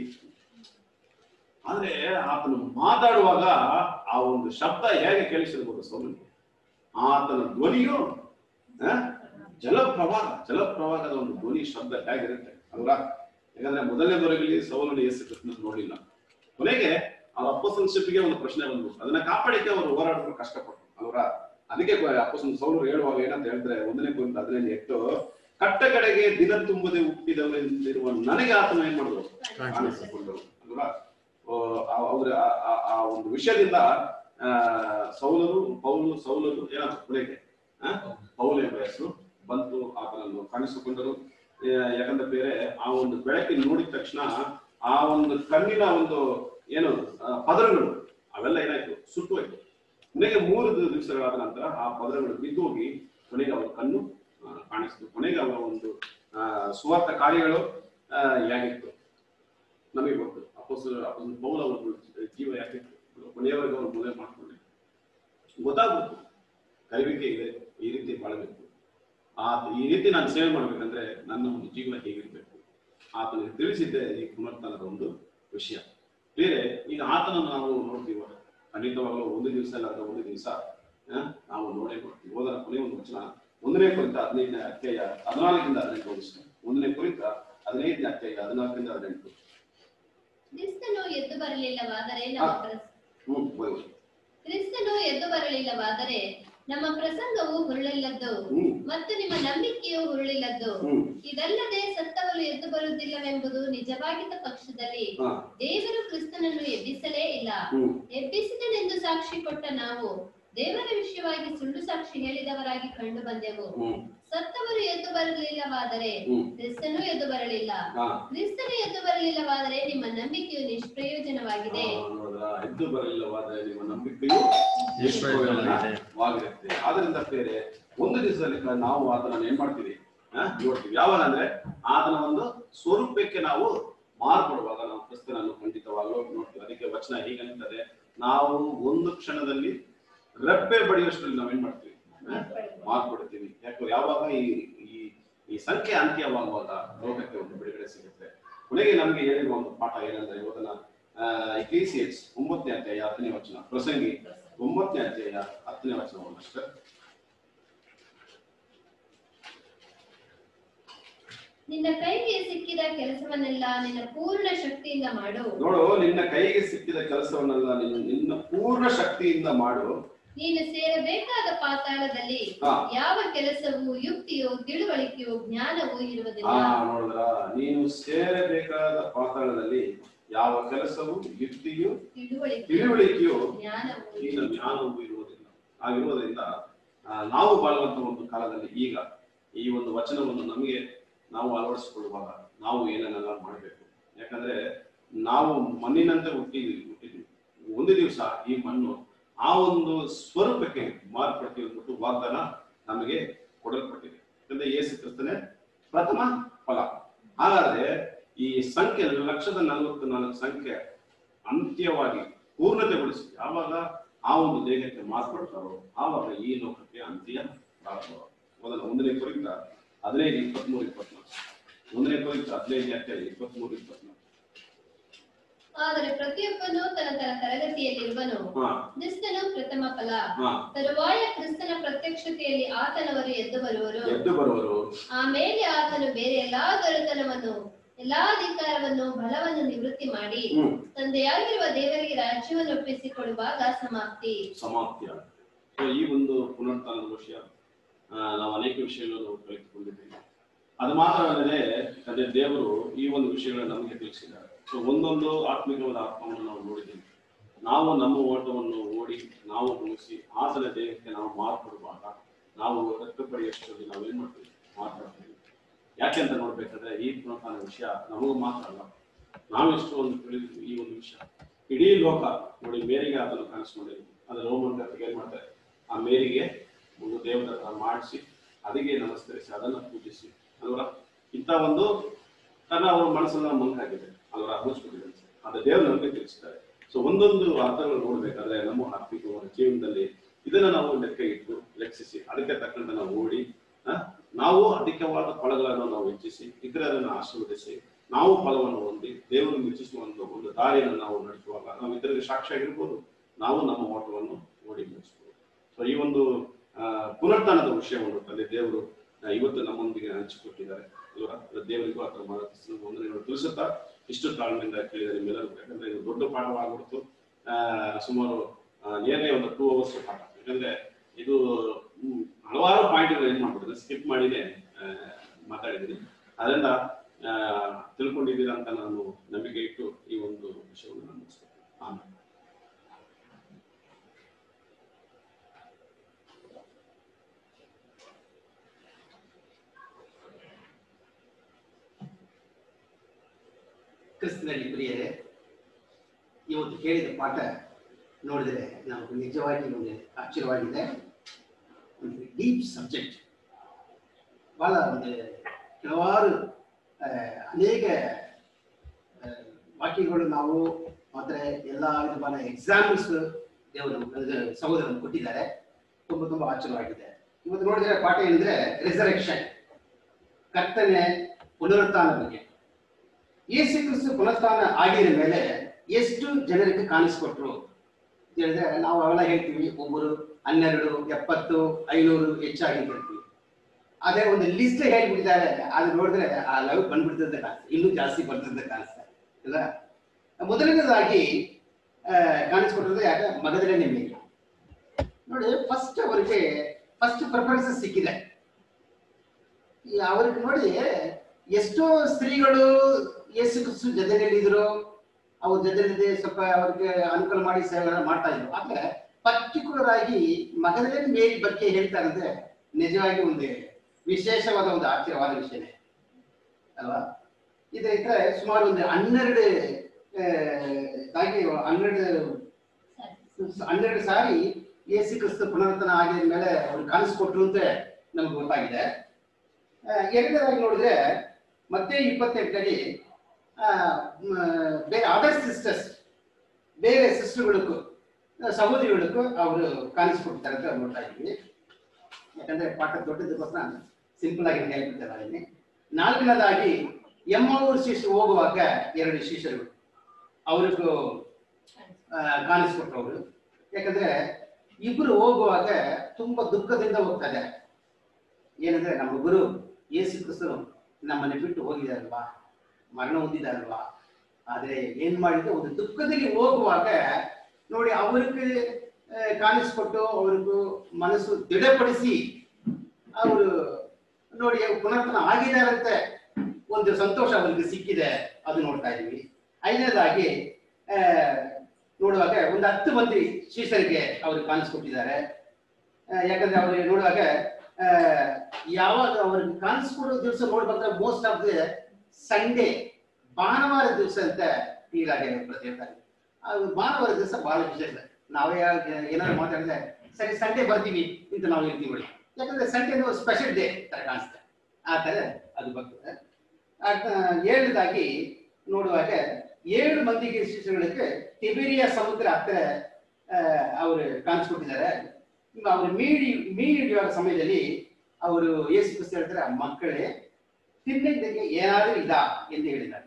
ಆದ್ರೆ ಆತನು ಮಾತಾಡುವಾಗ ಆ ಒಂದು ಶಬ್ದ ಹೇಗೆ ಕೇಳಿಸಿರ್ಬೋದು ಸೌಲನಿಗೆ ಆತನ ಧ್ವನಿಯು ಆ, ಜಲಪ್ರವಾಹ ಜಲಪ್ರವಾಹದ ಒಂದು ಧ್ವನಿ ಶಬ್ದ ಹೇಗಿರುತ್ತೆ ಅಲ್ವಾ ಯಾಕಂದ್ರೆ ಮೊದಲನೇ ದೊರೆಗಲಿ ಸೌಲನು ಯೇಸು ಕೃಷ್ಣ ನೋಡಿಲ್ಲ ಕೊನೆಗೆ ಅವ್ರ ಅಪ್ಪಸನ್ಶಿಪ್ಗೆ ಒಂದು ಪ್ರಶ್ನೆ ಬಂದು ಅದನ್ನ ಕಾಪಾಡಿಕೆ ಅವರು ಹೋರಾಡಲು ಕಷ್ಟಪಟ್ಟರು ಅಲ್ವಾ ಅದಕ್ಕೆ ಅಪ್ಪಸನ್ ಸೌಲರು ಹೇಳುವಾಗ ಏನಂತ ಹೇಳಿದ್ರೆ ಒಂದನೇ ಕುರಿತು ಹದಿನೈದು ಎಟ್ಟು ಕಟ್ಟಕಡೆಗೆ ದಿನ ತುಂಬದೆ ಹುಟ್ಟಿದವರೆಂದಿರುವ ನನಗೆ ಆತನ ಏನ್ ಮಾಡಿದ್ರು ಕಾಣಿಸಿಕೊಂಡರು ಅಲ್ವಾ ಆ, ಆ- ಅವ್ರ ಆ- ಆ- ಆ ಒಂದು ವಿಷಯದಿಂದ ಆ ಸೌಲರು ಪೌಲು ಸೌಲರು ಏನಾದ್ರು ಕೊನೆಗೆ ಆ, ಪೌಲ್ ಎಂಬ ಹೆಸರು ಬಂತು ಆತನನ್ನು ಕಾಣಿಸಿಕೊಂಡರು ಆ, ಯಾಕಂದ್ರೆ ಬೇರೆ ಆ ಒಂದು ಬೆಳಕಿನ ನೋಡಿದ ತಕ್ಷಣ ಆ ಒಂದು ಕಣ್ಣಿನ ಒಂದು ಏನು ಆ, ಪದರಗಳು ಅವೆಲ್ಲ ಏನಾಯ್ತು ಸುಟ್ಟು ಹೋಯ್ತು ಕೊನೆಗೆ ಮೂರು ದಿವಸಗಳಾದ ನಂತರ ಆ ಪದರಗಳು ಬಿದ್ದು ಹೋಗಿ ಕೊನೆಗೆ ಅವರ ಕಣ್ಣು ಆ, ಕಾಣಿಸ್ತು ಕೊನೆಗೆ ಅವರ ಒಂದು ಆ, ಸುವಾರ್ಥ ಕಾರ್ಯಗಳು ಆ, ಹೇಗಿತ್ತು ನಮಗೆ ಗೊತ್ತು ಅಪೋಸ್ ಅಪೋಸ್ ಪೌಲ ಅವರು ಜೀವ ಯಾಕೆ ಕೊನೆಯವರೆಗೆ ಅವರು ಮದುವೆ ಮಾಡ್ಕೊಂಡ್ರು ಗೊತ್ತಾಗ್ಬೇಕು ಕರಿವಿಕೆ ಇದೆ ಈ ರೀತಿ ಬಾಳಬೇಕು ಆ ಈ ರೀತಿ ನಾನು ಸೇವೆ ಮಾಡ್ಬೇಕಂದ್ರೆ ನನ್ನ ಒಂದು ಜೀವನ ಹೇಗಿರ್ಬೇಕು ಆತನಿಗೆ ತಿಳಿಸಿದ್ದೆ ಈ ಪುನರ್ತನದ ಒಂದು ವಿಷಯ ಬೇರೆ ಈಗ ಆತನನ್ನು ನಾವು ನೋಡ್ತೀವ ಖಂಡಿತವಾಗಲೂ ಒಂದು ದಿವಸ ಅಲ್ಲ ಅಥವಾ ಒಂದು ದಿವಸ ನಾವು ನೋಡೇ ನೋಡ್ತೀವಿ ಹೋದರ ಕೊನೆ ಒಂದು ವಚನ ಒಂದನೇ ಕುರಿತ ಹದಿನೈದನೇ ಅಧ್ಯಾಯ ಹದಿನಾಲ್ಕರಿಂದ ಹದಿನೆಂಟು ಓದಿಸಿ ಒಂದನೇ ಕುರಿತ ಹದಿನೈದನೇ ಅಧ್ಯಾಯ ಹದಿನಾಲ್ಕರಿಂದ ಹದಿನೆಂಟು ಕ್ರಿಸ್ತನು ಎದ್ದು ಬರಲಿಲ್ಲವಾದರೆ ನಮ್ಮ ಪ್ರಸ- ಹ್ಮ್ ಓದಿ. ಕ್ರಿಸ್ತನು ಎದ್ದು ಬರಲಿಲ್ಲವಾದರೆ ನಮ್ಮ ಪ್ರಸಂಗವು ಹುರುಳಿಲ್ಲದ್ದು ಹ್ಮ್ ಮತ್ತು ನಿಮ್ಮ ನಂಬಿಕೆಯು ಹುರುಳಿಲ್ಲದ್ದು ಹ್ಮ್ ಇದಲ್ಲದೆ ಸತ್ತವರು ಎದ್ದು ಬರುವುದಿಲ್ಲವೆಂಬುದು ನಿಜವಾಗಿದ್ದ ಪಕ್ಷದಲ್ಲಿ ಹಾ ದೇವರು ಕ್ರಿಸ್ತನನ್ನು ಎಬ್ಬಿಸಲೇ ಇಲ್ಲ ಹ್ಮ್ ಎಬ್ಬಿಸಿದನೆಂದು ಸಾಕ್ಷಿ ಕೊಟ್ಟ ನಾವು ದೇವರ ವಿಷಯವಾಗಿ ಸುಳ್ಳು ಸಾಕ್ಷಿ ಹೇಳಿದವರಾಗಿ ಕಂಡು ಬಂದೆವು ಹ್ಮ್ ಸತ್ತವರು ಎದ್ದು ಬರಲಿಲ್ಲವಾದರೆ ಹ್ಮ್ ಕ್ರಿಸ್ತನು ಎದ್ದು ಬರಲಿಲ್ಲ ಹಾ ಕ್ರಿಸ್ತನು ಎದ್ದು ಬರಲಿಲ್ಲವಾದರೆ ನಿಮ್ಮ ನಂಬಿಕೆಯು ನಿಷ್ಪ್ರಯೋಜನವಾಗಿದೆ ಆ, ನೋಡಿದ್ರಾ? ಎದ್ದು ಬರಲಿಲ್ಲವಾದರೆ ನಿಮ್ಮ ನಂಬಿಕೆಯು ನಿಷ್ಪ್ರಯೋಜನವಾಗಿರುತ್ತೆ ಆದ್ರಿಂದ ಬೇರೆ ಒಂದು ದಿವಸದಲ್ಲಿ ಕ- ನಾವು ಆತನನ್ನು ಏನ್ ಮಾಡ್ತೀವಿ ಆ, ನೋಡ್ತೀವಿ ಯಾವಾಗ ಅಂದ್ರೆ ಆತನ ಒಂದು ಸ್ವರೂಪಕ್ಕೆ ನಾವು ಮಾರ್ಪಡುವಾಗ ನಾವು ಕ್ರಿಸ್ತನನ್ನು ಖಂಡಿತವಾಗಲೂ ನೋಡ್ತೀವಿ ಅದಕ್ಕೆ ವಚನ ಹೀಗೆ ನಿಂತದೆ ನಾವು ಒಂದು ಕ್ಷಣದಲ್ಲಿ ರೆಪ್ಪೆ ಬಡಿಯುವಷ್ಟರಲ್ಲಿ ನಾವೇನ್ ಮಾಡ್ತೀವಿ ಆ, ಮಾರ್ಪಡ್ತೀವಿ ಯಾಕೆ ಯಾವಾಗ ಈ ಈ ಈ ಸಂಖ್ಯೆ ಅಂತ್ಯವಾಗುವಾಗ ಲೋಕಕ್ಕೆ ಒಂದು ಬಿಡುಗಡೆ ಸಿಗುತ್ತೆ ಕೊನೆಗೆ ನಮಗೆ ಹೇಳಿರುವ ಒಂದು ಪಾಠ ಏನಂದ್ರೆ ಇವತ್ತನ ಇಕ್ಲೀಸಿಯಸ್ ಒಂಬತ್ತನೇ ಅಧ್ಯಾಯ ಹತ್ತನೇ ವಚನ ಪ್ರಸಂಗಿ ಒಂಬತ್ತನೇ ಅಧ್ಯಾಯ ಹತ್ತನೇ ವಚನ ಅಷ್ಟೇ ನಿನ್ನ ಕೈಗೆ ಸಿಕ್ಕಿದ ಕೆಲಸವನ್ನೆಲ್ಲ ನಿನ್ನ ಪೂರ್ಣ ಶಕ್ತಿಯಿಂದ ಮಾಡು ನೋಡು ನಿನ್ನ ಕೈಗೆ ಸಿಕ್ಕಿದ ಕೆಲಸವನ್ನೆಲ್ಲ ನೀನು ನಿನ್ನ ಪೂರ್ಣ ಶಕ್ತಿಯಿಂದ ಮಾಡು ನೀನು ಸೇರಬೇಕಾದ ಪಾತಾಳದಲ್ಲಿ ಹಾ. ಯಾವ ಕೆಲಸವು ಯುಕ್ತಿಯೋ ತಿಳುವಳಿಕೆಯೋ ಜ್ಞಾನವೂ ಆ ಇರುವುದಿಲ್ಲ ನೋಡಿದ್ರ ನೀನು ಸೇರಬೇಕಾದ ಪಾತಾಳದಲ್ಲಿ ಯಾವ ಕೆಲಸವು ಯುಕ್ತಿಯು ತಿಳುವಳಿಕೆ ತಿಳುವಳಿಕೆಯು ಜ್ಞಾನವು ಈಗ ಜ್ಞಾನವೂ ಇರುವುದಿಲ್ಲ ಆಗಿರುವುದರಿಂದ ಆ, ನಾವು ಬಾಳುವಂತ ಒಂದು ಕಾಲದಲ್ಲಿ ಈಗ ಈ ಒಂದು ವಚನವನ್ನು ನಮಗೆ ನಾವು ಅಳವಡಿಸಿಕೊಳ್ಳುವಾಗ ನಾವು ಏನನ್ನೆಲ್ಲ ಮಾಡಬೇಕು ಯಾಕಂದ್ರೆ ನಾವು ಮಣ್ಣಿನಂತೆ ಹುಟ್ಟಿದ್ವಿ ಹುಟ್ಟಿದ್ವಿ ಒಂದು ದಿವಸ ಈ ಮಣ್ಣು ಆ ಒಂದು ಸ್ವರೂಪಕ್ಕೆ ಮಾರ್ಪಡ್ತೀವಿ ಅಂದ್ಬಿಟ್ಟು ವಾಗ್ದಾನ ನಮಗೆ ಕೊಡಲ್ಪಟ್ಟಿದೆ ಯಾಕಂದ್ರೆ ಯೇಸು ಕ್ರಿಸ್ತನೇ ಪ್ರಥಮ ಫಲ ಹಾಗಾದ್ರೆ ಈ ಸಂಖ್ಯೆ ಲಕ್ಷದ ನಲವತ್ತು ನಾಲ್ಕು ಸಂಖ್ಯೆ ಅಂತ್ಯವಾಗಿ ಪೂರ್ಣತೆಗೊಳಿಸಿ ಯಾವಾಗ ಆ ಒಂದು ದೇಹಕ್ಕೆ ಮಾರ್ಪಡ್ತಾರೋ ಆವಾಗ ಈ ಲೋಕಕ್ಕೆ ಅಂತ್ಯ ಪ್ರಾರಂಭ ಮೊದಲ ಒಂದನೇ ಕುರಿತ ಹದಿನೈದು ಇಪ್ಪತ್ಮೂರು ಇಪ್ಪತ್ನಾಲ್ಕು ಒಂದನೇ ಕುರಿತ ಹದಿನೈದು ಅಧ್ಯಾಯ ಇಪ್ಪತ್ಮೂರು ಇಪ್ಪತ್ನಾಲ್ಕು ಆದರೆ ಪ್ರತಿಯೊಬ್ಬನು ತನ್ನ ತನ್ನ ತರಗತಿಯಲ್ಲಿರುವನು ಹಾ ಕ್ರಿಸ್ತನು ಪ್ರಥಮ ಫಲ ಹಾ ತರುವಾಯ ಕ್ರಿಸ್ತನ ಪ್ರತ್ಯಕ್ಷತೆಯಲ್ಲಿ ಆತನವರು ಎದ್ದು ಬರುವರು ಎದ್ದು ಬರುವರು ಆಮೇಲೆ ಆತನು ಬೇರೆ ಎಲ್ಲಾ ದೊರೆತನವನ್ನು ಎಲ್ಲಾ ಅಧಿಕಾರವನ್ನು ಬಲವನ್ನು ನಿವೃತ್ತಿ ಮಾಡಿ ಹ್ಮ್ ತಂದೆಯಾಗಿರುವ ದೇವರಿಗೆ ರಾಜ್ಯವನ್ನು ಒಪ್ಪಿಸಿಕೊಡುವಾಗ ಸಮಾಪ್ತಿ ಸಮಾಪ್ತಿ ಆಗುತ್ತೆ ಸೊ ಈ ಒಂದು ಪುನರುತ್ಥಾನದ ವಿಷಯ ಆ, ನಾವು ಅನೇಕ ವಿಷಯಗಳನ್ನು ನಾವು ಕಲಿತುಕೊಂಡಿದ್ದೇವೆ ಅದು ಮಾತ್ರವಲ್ಲದೆ ತಂದೆ ದೇವರು ಈ ಒಂದು ವಿಷಯಗಳನ್ನು ನಮಗೆ ತಿಳಿಸಿದ್ದಾರೆ ಸೊ ಒಂದೊಂದು ಆತ್ಮಿಕವಾದ ಆತ್ಮವನ್ನು ನಾವು ನೋಡಿದ್ದೇವೆ ನಾವು ನಮ್ಮ ಓಟವನ್ನು ಓಡಿ ನಾವು ಮುಗಿಸಿ ಆತನ ದೇಹಕ್ಕೆ ನಾವು ಮಾರ್ಪಡುವಾಗ ನಾವು ರಕ್ತ ಪಡೆಯುವಷ್ಟರಲ್ಲಿ ನಾವು ಏನ್ ಮಾಡ್ತೀವಿ ಮಾತಾಡ್ತೀವಿ ಯಾಕೆ ಅಂತ ನೋಡ್ಬೇಕಾದ್ರೆ ಈ ಪುನರುತ್ಥಾನ ವಿಷಯ ನಮಗೂ ಮಾತ್ರ ಅಲ್ಲ ನಾವೆಷ್ಟು ಒಂದು ತಿಳಿದ್ವಿ ಈ ಒಂದು ವಿಷಯ ಇಡೀ ಲೋಕ ನೋಡಿ ಮೇರಿಗೆ ಅದನ್ನು ಕಾಣಿಸ್ಕೊಂಡಿದ್ವಿ ಅದು ರೋಮನ್ ಕಥೆಗೆ ಏನ್ ಮಾಡ್ತಾರೆ ಆ ಮೇರಿಗೆ ಒಂದು ದೇವರ ಹತ್ರ ಮಾಡಿಸಿ ಅದಕ್ಕೆ ನಮಸ್ಕರಿಸಿ ಅದನ್ನು ಪೂಜಿಸಿ ಅಲ್ವರ ಇಂಥ ಒಂದು ಕಾರಣ ಅವ್ರ ಮನಸ್ಸನ್ನ ಮಂಕಾಗಿದೆ ಅಲ್ವರ ಮುಚ್ಚಿಬಿಟ್ಟಿದೆ ಅದು ದೇವರು ನಮಗೆ ತಿಳಿಸಿದ್ದಾರೆ ಸೊ ಒಂದೊಂದು ಅರ್ಥಗಳು ನೋಡ್ಬೇಕಾದ್ರೆ ನಮ್ಮ ಆತ್ಮಿಕವಾದ ಜೀವನದಲ್ಲಿ ಇದನ್ನ ನಾವು ಲೆಕ್ಕ ಇಟ್ಟು ಲೆಕ್ಕಿಸಿ ಅದಕ್ಕೆ ತಕ್ಕಂತೆ ನಾವು ಓಡಿ ಆ, ನಾವು ಅಧಿಕವಾದ ಫಲಗಳನ್ನು ನಾವು ಹೆಚ್ಚಿಸಿ ಇತರರನ್ನು ಆಶೀರ್ವದಿಸಿ ನಾವು ಫಲವನ್ನು ಹೊಂದಿ ದೇವರು ಮೆಚ್ಚಿಸುವಂತ ಒಂದು ದಾರಿಯನ್ನು ನಾವು ನಡೆಸುವಾಗ ನಾವು ಇತರರಿಗೆ ಸಾಕ್ಷಿಯಾಗಿರ್ಬೋದು ನಾವು ನಮ್ಮ ಓಟವನ್ನು ಓಡಿ ಮುಗಿಸ್ಬೋದು ಸೊ ಈ ಒಂದು ಆ, ಪುನರುತ್ಥಾನದ ವಿಷಯವನ್ನು ತಂದೆ ದೇವರು ಆ, ಇವತ್ತು ನಮ್ಮೊಂದಿಗೆ ಹಂಚಿಕೊಟ್ಟಿದ್ದಾರೆ ಅಲ್ವಾ? ಅದು ದೇವರಿಗೂ ಆತರ ಮಾತಾಡ್ತಿದ್ರು ವಂದನೆಗಳು ತಿಳಿಸುತ್ತಾ ಇಷ್ಟು ತಾಳ್ಮೆಯಿಂದ ಕೇಳಿದ ನಿಮ್ಮೆಲ್ಲರಿಗೂ ಯಾಕಂದ್ರೆ ಇದು ದೊಡ್ಡ ಪಾಠವಾಗ್ಬಿಡ್ತು ಆ, ಸುಮಾರು ನಿಯರ್ಲಿ ಒಂದು ಟೂ ಅವರ್ಸ್ ಪಾಠ ಯಾಕಂದ್ರೆ ಇದು ಹ್ಮ್, ಹಲವಾರು ಪಾಯಿಂಟ್ಗಳು ಏನ್ ಮಾಡ್ಬಿಟ್ಟಿದೆ ಸ್ಕಿಪ್ ಮಾಡಿನೇ ಆ, ಮಾತಾಡಿದ್ದೀನಿ ಅದರಿಂದ ಆ, ತಿಳ್ಕೊಂಡಿದ್ದೀರಾ ಅಂತ ನಾನು ನಂಬಿಕೆ ಇಟ್ಟು ಈ ಒಂದು ವಿಷಯವನ್ನು ನಾನು ಮುಗಿಸ್ತೇನೆ ಆಮೇಲೆ ಕ್ರಿಸ್ತನಲ್ಲಿ ಪ್ರಿಯರೇ ಇವತ್ತು ಕೇಳಿದ ಪಾಠ ನೋಡಿದರೆ ನಮಗೆ ನಿಜವಾಗಿ ಒಂದು ಆಶ್ಚರ್ಯವಾಗಿದೆ ಒಂದು ಡೀಪ್ ಸಬ್ಜೆಕ್ಟ್ ಬಹಳ ಒಂದು ಕೆಲವಾರು ಆ, ಅನೇಕ ಆ, ವಾಕ್ಯಗಳು ನಾವು ಮಾತ್ರ ಎಲ್ಲ ವಿಧವಾದ ಎಕ್ಸಾಂಪಲ್ಸ್ ದೇವರು ಇದು ಸಹೋದರರು ಕೊಟ್ಟಿದ್ದಾರೆ ತುಂಬ ತುಂಬ ಆಶ್ಚರ್ಯವಾಗಿದೆ ಇವತ್ತು ನೋಡಿದ್ರೆ ಪಾಠ ಏನಂದ್ರೆ ರಿಸರೆಕ್ಷನ್ ಕರ್ತನೆ ಪುನರುತ್ಥಾನ ಬಗ್ಗೆ ಯೇಸು ಕ್ರಿಸ್ತು ಪುನರುತ್ಥಾನ ಆಗಿದ ಮೇಲೆ ಎಷ್ಟು ಜನರಿಗೆ ಕಾಣಿಸ್ಕೊಟ್ರು ಅಂತ ಹೇಳಿದ್ರೆ ನಾವು ಅವೆಲ್ಲ ಹೇಳ್ತೀವಿ ಒಬ್ಬರು ಹನ್ನೆರಡು ಎಪ್ಪತ್ತು ಐನೂರು ಹೆಚ್ಚಾಗಿ ಅಂತ ಹೇಳ್ತೀವಿ ಅದೇ ಒಂದು ಲಿಸ್ಟ್ ಹೇಳ್ಬಿಟ್ಟಿದ್ದಾರೆ ಅದು ನೋಡಿದ್ರೆ ಆ ಲವ್ ಬಂದ್ಬಿಡ್ತದೆ ಕಾಣಿಸ್ತದೆ ಇನ್ನೂ ಜಾಸ್ತಿ ಬರ್ತದೆ ಕಾಣಿಸ್ತಾ ಇಲ್ಲ ಮೊದಲನೇದಾಗಿ ಆ, ಕಾಣಿಸ್ಕೊಟ್ಟಿರೋದು ಯಾಕೆ ಮಗದಲೇ ಮೇಲೆ ನೋಡಿ ಫಸ್ಟ್ ಅವರಿಗೆ ಫಸ್ಟ್ ಪ್ರಿಫರೆನ್ಸಸ್ ಸಿಕ್ಕಿದೆ ಈ ಅವ್ರಿಗೆ ನೋಡಿ ಎಷ್ಟೋ ಸ್ತ್ರೀಗಳು ಯೇಸು ಕ್ರಿಸ್ತು ಜೊತೆಯಲ್ಲಿದ್ರು ಅವ್ರ ಜೊತೆಯಲ್ಲಿ ಸ್ವಲ್ಪ ಅವ್ರಿಗೆ ಅನುಕೂಲ ಮಾಡಿ ಸೇವೆ ಮಾಡ್ತಾ ಇದ್ರು ಆದ್ರೆ ಪರ್ಟಿಕ್ಯುಲರ್ ಆಗಿ ಮಗದಲೇ ಮೇರಿ ಬಗ್ಗೆ ಹೇಳ್ತಾ ಇರೋದೇ ನಿಜವಾಗಿ ಒಂದು ವಿಶೇಷವಾದ ಒಂದು ಆಶ್ಚರ್ಯವಾದ ವಿಷಯನೇ ಅಲ್ವಾ ಇದೈತೆ ಸುಮಾರು ಒಂದು ಹನ್ನೆರಡು ಆ, ಆಗಿ ಹನ್ನೆರಡು ಹನ್ನೆರಡು ಸಾರಿ ಯೇಸು ಕ್ರಿಸ್ತ ಪುನರುತ್ಥಾನ ಆಗಿದ ಮೇಲೆ ಅವ್ರು ಕಾಣಿಸ್ಕೊಟ್ರು ಅಂತ ನಮ್ಗೆ ಗೊತ್ತಾಗಿದೆ ಆ, ಎರಡನೇದಾಗಿ ನೋಡಿದ್ರೆ ಮತ್ತೆ ಇಪ್ಪತ್ತೆಂಟರಲ್ಲಿ ಆ, ಮ, ಬೇರೆ ಅದರ್ ಸಿಸ್ಟರ್ಸ್ ಬೇರೆ ಸಿಸ್ಟರ್ಗಳಿಗೂ ಸಹೋದರಿಗಳಿಗೂ ಅವರು ಕಾಣಿಸ್ಕೊಡ್ತಾರೆ ಅಂತ ನೋಡ್ತಾ ಇದ್ವಿ ಯಾಕಂದ್ರೆ ಪಾಠ ದೊಡ್ಡದಕ್ಕೋಸ್ಕರ ಸಿಂಪಲ್ ಆಗಿ ಹೇಳ್ಬಿಡ್ತಾರೆ ಇಲ್ಲಿ ನಾಲ್ಕನೇದಾಗಿ ಎಮ್ಮೂರು ಶಿಷ್ಯ ಹೋಗುವಾಗ ಎರಡು ಶಿಷ್ಯರು ಅವ್ರಿಗೂ ಆ, ಕಾಣಿಸ್ಕೊಟ್ರು ಅವರು ಯಾಕಂದ್ರೆ ಇಬ್ರು ಹೋಗುವಾಗ ತುಂಬಾ ದುಃಖದಿಂದ ಹೋಗ್ತಾ ಇದ್ದಾರೆ ಏನಂದ್ರೆ ನಮ್ಮ ಗುರು ಯೇಸು ಕ್ರಿಸ್ತನು ನಮ್ಮನ್ನು ಬಿಟ್ಟು ಹೋಗಿದಾರಲ್ವಾ ಮರಣ ಹೊಂದಿದಾರಲ್ವಾ ಆದ್ರೆ ಏನ್ ಮಾಡಿದ್ರು ಒಂದು ದುಃಖದಲ್ಲಿ ಹೋಗುವಾಗ ನೋಡಿ ಅವ್ರಿಗೆ ಆ, ಕಾಣಿಸ್ಕೊಟ್ಟು ಅವ್ರಿಗೂ ಮನಸ್ಸು ದೃಢಪಡಿಸಿ ಅವರು ನೋಡಿ ಪುನರ್ತನ ಆಗಿದಾರಂತೆ ಒಂದು ಸಂತೋಷ ಅವರಿಗೆ ಸಿಕ್ಕಿದೆ ಅದು ನೋಡ್ತಾ ಇದೀವಿ ಐದನೇದಾಗಿ ಆ, ನೋಡುವಾಗ ಒಂದು ಹತ್ತು ಮಂದಿ ಶಿಷ್ಯರಿಗೆ ಅವರು ಕಾಣಿಸ್ಕೊಟ್ಟಿದ್ದಾರೆ ಆ, ಯಾಕಂದ್ರೆ ಅವ್ರಿಗೆ ನೋಡುವಾಗ ಆ, ಯಾವಾಗ ಅವ್ರಿಗೆ ಕಾಣಿಸ್ಕೊಡೋ ದಿವಸ ನೋಡ್ಬೇಕಾದ್ರೆ ಮೋಸ್ಟ್ ಆಫ್ ದ ಸಂಡೇ ಭಾನುವಾರ ದಿವಸ ಅಂತ ಈಗಾಗಲೇ ಹೇಳ್ತಾರೆ ಅದು ಭಾನುವಾರ ದಿವಸ ಬಹಳ ವಿಶೇಷ ನಾವೇ ಯಾವಾಗ ಏನಾದ್ರು ಮಾತಾಡಿದ್ರೆ ಸರಿ ಸಂಡೇ ಬರ್ತೀವಿ ಅಂತ ನಾವು ಹೇಳ್ತೀವಿ ನೋಡಿ ಯಾಕಂದ್ರೆ ಸಂಡೇ ಸ್ಪೆಷಲ್ ಡೇ ತರ ಕಾಣಿಸುತ್ತೆ ಆ ತರ ಅದು ಬರ್ತದೆ ಅದ್- ಏಳನೇದಾಗಿ ನೋಡುವಾಗ ಏಳು ಮಂದಿಗೆ ಶಿಷ್ಯಗಳಿಗೆ ತಿಬಿರಿಯ ಸಮುದ್ರ ಹತ್ತಿರ ಆ, ಅವರು ಕಾಣಿಸ್ಕೊಟ್ಟಿದ್ದಾರೆ ಇನ್ನು ಅವರು ಮೀಡಿ ಮೀನು ಹಿಡಿಯುವ ಸಮಯದಲ್ಲಿ ಅವರು ಯೇಸು ಕ್ರಿಸ್ತ ಹೇಳ್ತಾರೆ ಮಕ್ಕಳೇ ತಿನ್ನಲಿಕ್ಕೆ ಏನಾದರೂ ಇದಾ ಎಂದು ಹೇಳಿದ್ದಾರೆ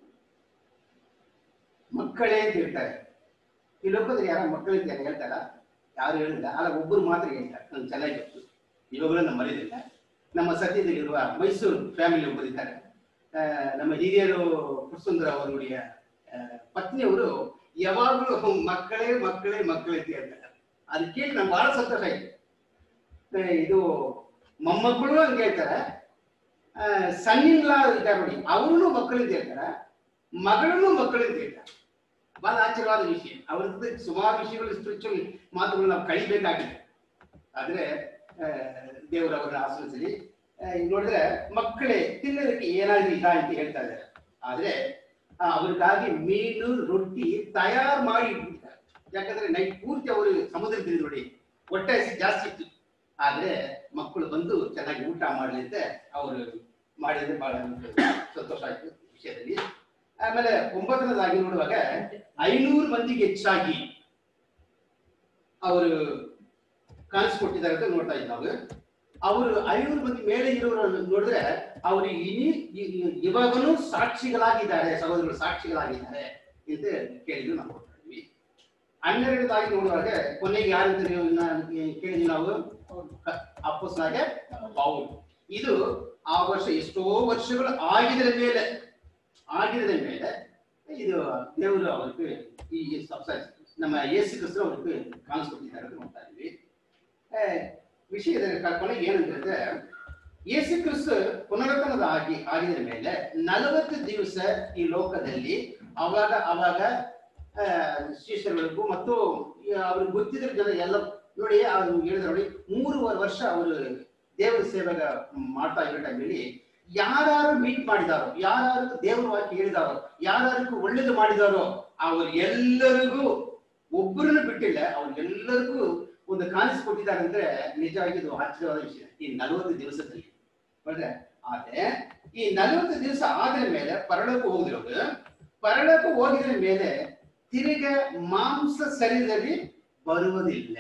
ಮಕ್ಕಳೇ ಅಂತ ಹೇಳ್ತಾರೆ ಈ ಲೋಕದಲ್ಲಿ ಯಾರ ಮಕ್ಕಳು ಅಂತ ಯಾರು ಹೇಳ್ತಾರ ಯಾರು ಹೇಳಿಲ್ಲ ಅಲ್ಲ ಒಬ್ಬರು ಮಾತ್ರ ಹೇಳ್ತಾರೆ ನಂಗೆ ಚೆನ್ನಾಗಿ ಗೊತ್ತು ಇವಾಗಲೂ ನಮ್ಮ ಮರೆಯದಿಲ್ಲ ನಮ್ಮ ಸದ್ಯದಲ್ಲಿರುವ ಮೈಸೂರು ಫ್ಯಾಮಿಲಿ ಒಬ್ಬರಿದ್ದಾರೆ ಆ, ನಮ್ಮ ಹಿರಿಯರು ಕುಸುಂದರ ಅವರುடைய ಆ, ಪತ್ನಿಯವರು ಯಾವಾಗಲೂ ಮಕ್ಕಳೇ ಮಕ್ಕಳೇ ಮಕ್ಕಳೇ ಅಂತ ಹೇಳ್ತಾರೆ ಅದು ಕೇಳಿ ನಮ್ಗೆ ಬಹಳ ಸಂತೋಷ ಆಯ್ತು ಆ, ಇದು ಮೊಮ್ಮಕ್ಕಳು ಹಂಗೆ ಹೇಳ್ತಾರೆ ಸಣ್ಣಿನ್ಲ ಇದ್ದಾರೆ ನೋಡಿ ಅವರು ಮಕ್ಕಳು ಅಂತ ಹೇಳ್ತಾರೆ ಮಗಳನ್ನು ಮಕ್ಕಳು ಅಂತ ಹೇಳ್ತಾರೆ ಬಹಳ ಆಶ್ಚರ್ಯವಾದ ವಿಷಯ ಅವ್ರದ್ದು ಸುಮಾರು ವಿಷಯಗಳು ಸ್ಪಿರಿಚುವಲ್ ಮಾತುಗಳು ನಾವು ಕಳಿಬೇಕಾಗಿದೆ ಆದ್ರೆ ಆ, ದೇವರು ಅವರನ್ನ ಆಶ್ರಯಿಸಲಿ ಆ, ಈಗ ನೋಡಿದ್ರೆ ಮಕ್ಕಳೇ ತಿನ್ನೋದಕ್ಕೆ ಏನಾದ್ರೂ ಇದಾ ಅಂತ ಹೇಳ್ತಾ ಇದ್ದಾರೆ ಆದ್ರೆ ಆ, ಅವ್ರಿಗಾಗಿ ಮೀನು ರೊಟ್ಟಿ ತಯಾರು ಮಾಡಿ ಇಟ್ಬಿಡ್ತಾರೆ ಯಾಕಂದ್ರೆ ನೈಟ್ ಪೂರ್ತಿ ಅವರು ಸಮುದ್ರದಲ್ಲಿ ನೋಡಿ ಹೊಟ್ಟೆ ಹಸಿ ಜಾಸ್ತಿ ಇತ್ತು ಆದ್ರೆ ಮಕ್ಕಳು ಬಂದು ಚೆನ್ನಾಗಿ ಊಟ ಮಾಡಲಿ ಅಂತ ಅವರು ಮಾಡಿದ್ರೆ ಬಹಳ ಸಂತೋಷ ಆಯ್ತು ಈ ವಿಷಯದಲ್ಲಿ ಆಮೇಲೆ ಒಂಬತ್ತನೇದಾಗಿ ನೋಡುವಾಗ ಐನೂರು ಮಂದಿಗೆ ಹೆಚ್ಚಾಗಿ ಅವರು ಕಾಣಿಸ್ಕೊಟ್ಟಿದ್ದಾರೆ ಅಂತ ನೋಡ್ತಾ ಇದ್ವಿ ನಾವು ಅವರು ಐನೂರು ಮಂದಿ ಮೇಲೆ ಇರೋರನ್ನು ನೋಡಿದ್ರೆ ಅವರು ಇನಿ ಇ- ಇ- ಇವಾಗಲೂ ಸಾಕ್ಷಿಗಳಾಗಿದ್ದಾರೆ ಸಹೋದರರು ಸಾಕ್ಷಿಗಳಾಗಿದ್ದಾರೆ ಅಂತ ಕೇಳಿದ್ರು ನಾವು ನೋಡ್ತಾ ಇದ್ವಿ ಹನ್ನೆರಡದಾಗಿ ನೋಡುವಾಗ ಕೊನೆಗೆ ಯಾರು ಅಂತ ನೀವು ಇನ್ನ ಕೇಳಿದ್ವಿ ನಾವು ಅಪ್ಪಸ್ನಾಗೆ ಪೌಲ್ ಇದು ಆ ವರ್ಷ ಎಷ್ಟೋ ವರ್ಷಗಳು ಆಗಿದ ಮೇಲೆ ಆಗಿದ ಮೇಲೆ ಇದು ದೇವರು ಅವ್ರಿಗೆ ಈ ಈ ಸಂಸಾರ ನಮ್ಮ ಯೇಸು ಕ್ರಿಸ್ತರು ಅವ್ರಿಗೆ ಕಾಣಿಸ್ಕೊಟ್ಟಿದ್ದಾರೆ ಅಂತ ನೋಡ್ತಾ ಇದ್ವಿ ಆ, ವಿಷಯದ ಕ- ಕೊನೆಗೆ ಏನಂದ್ರೆ ಯೇಸು ಕ್ರಿಸ್ತ ಪುನರುತ್ಥಾನದ ಆಗಿ ಆಗಿದ ಮೇಲೆ ನಲವತ್ತು ದಿವಸ ಈ ಲೋಕದಲ್ಲಿ ಅವಾಗ ಅವಾಗ ಆ, ಶಿಷ್ಯರುಗಳಿಗೂ ಮತ್ತು ಈ ಅವ್ರಿಗೆ ಗೊತ್ತಿದ್ರ ಜನ ಎಲ್ಲ ನೋಡಿ ಅವ್ರು ಹೇಳಿದ್ರು ನೋಡಿ ಮೂರುವರೆ ವರ್ಷ ಅವರು ದೇವರ ಸೇವೆಗ ಮಾಡ್ತಾ ಇರೋ ಟೈಮಲ್ಲಿ ಯಾರು ಮೀಟ್ ಮಾಡಿದಾರೋ ಯಾರು ದೇವರ ವಾಕ್ಯ ಹೇಳಿದಾರೋ ಯಾರು ಒಳ್ಳೇದು ಮಾಡಿದಾರೋ ಅವ್ರು ಎಲ್ಲರಿಗೂ ಒಬ್ಬರನ್ನು ಬಿಟ್ಟಿಲ್ಲ ಅವ್ರಿಗೆಲ್ಲರಿಗೂ ಒಂದು ಕಾಣಿಸ್ಕೊಟ್ಟಿದ್ದಾರೆ ಅಂದ್ರೆ ನಿಜವಾಗಿ ಇದು ಆಶ್ಚರ್ಯವಾದ ವಿಷಯ ಈ ನಲವತ್ತು ದಿವಸದಲ್ಲಿ ನೋಡ್ರೆ ಆದ್ರೆ ಈ ನಲವತ್ತು ದಿವಸ ಆದ ಮೇಲೆ ಪರಲೋಕ ಹೋಗಿರೋದು ಪರಲೋಕ ಹೋಗಿದ ಮೇಲೆ ತಿರುಗ ಮಾಂಸ ಶರೀರದಲ್ಲಿ ಬರುವುದಿಲ್ಲ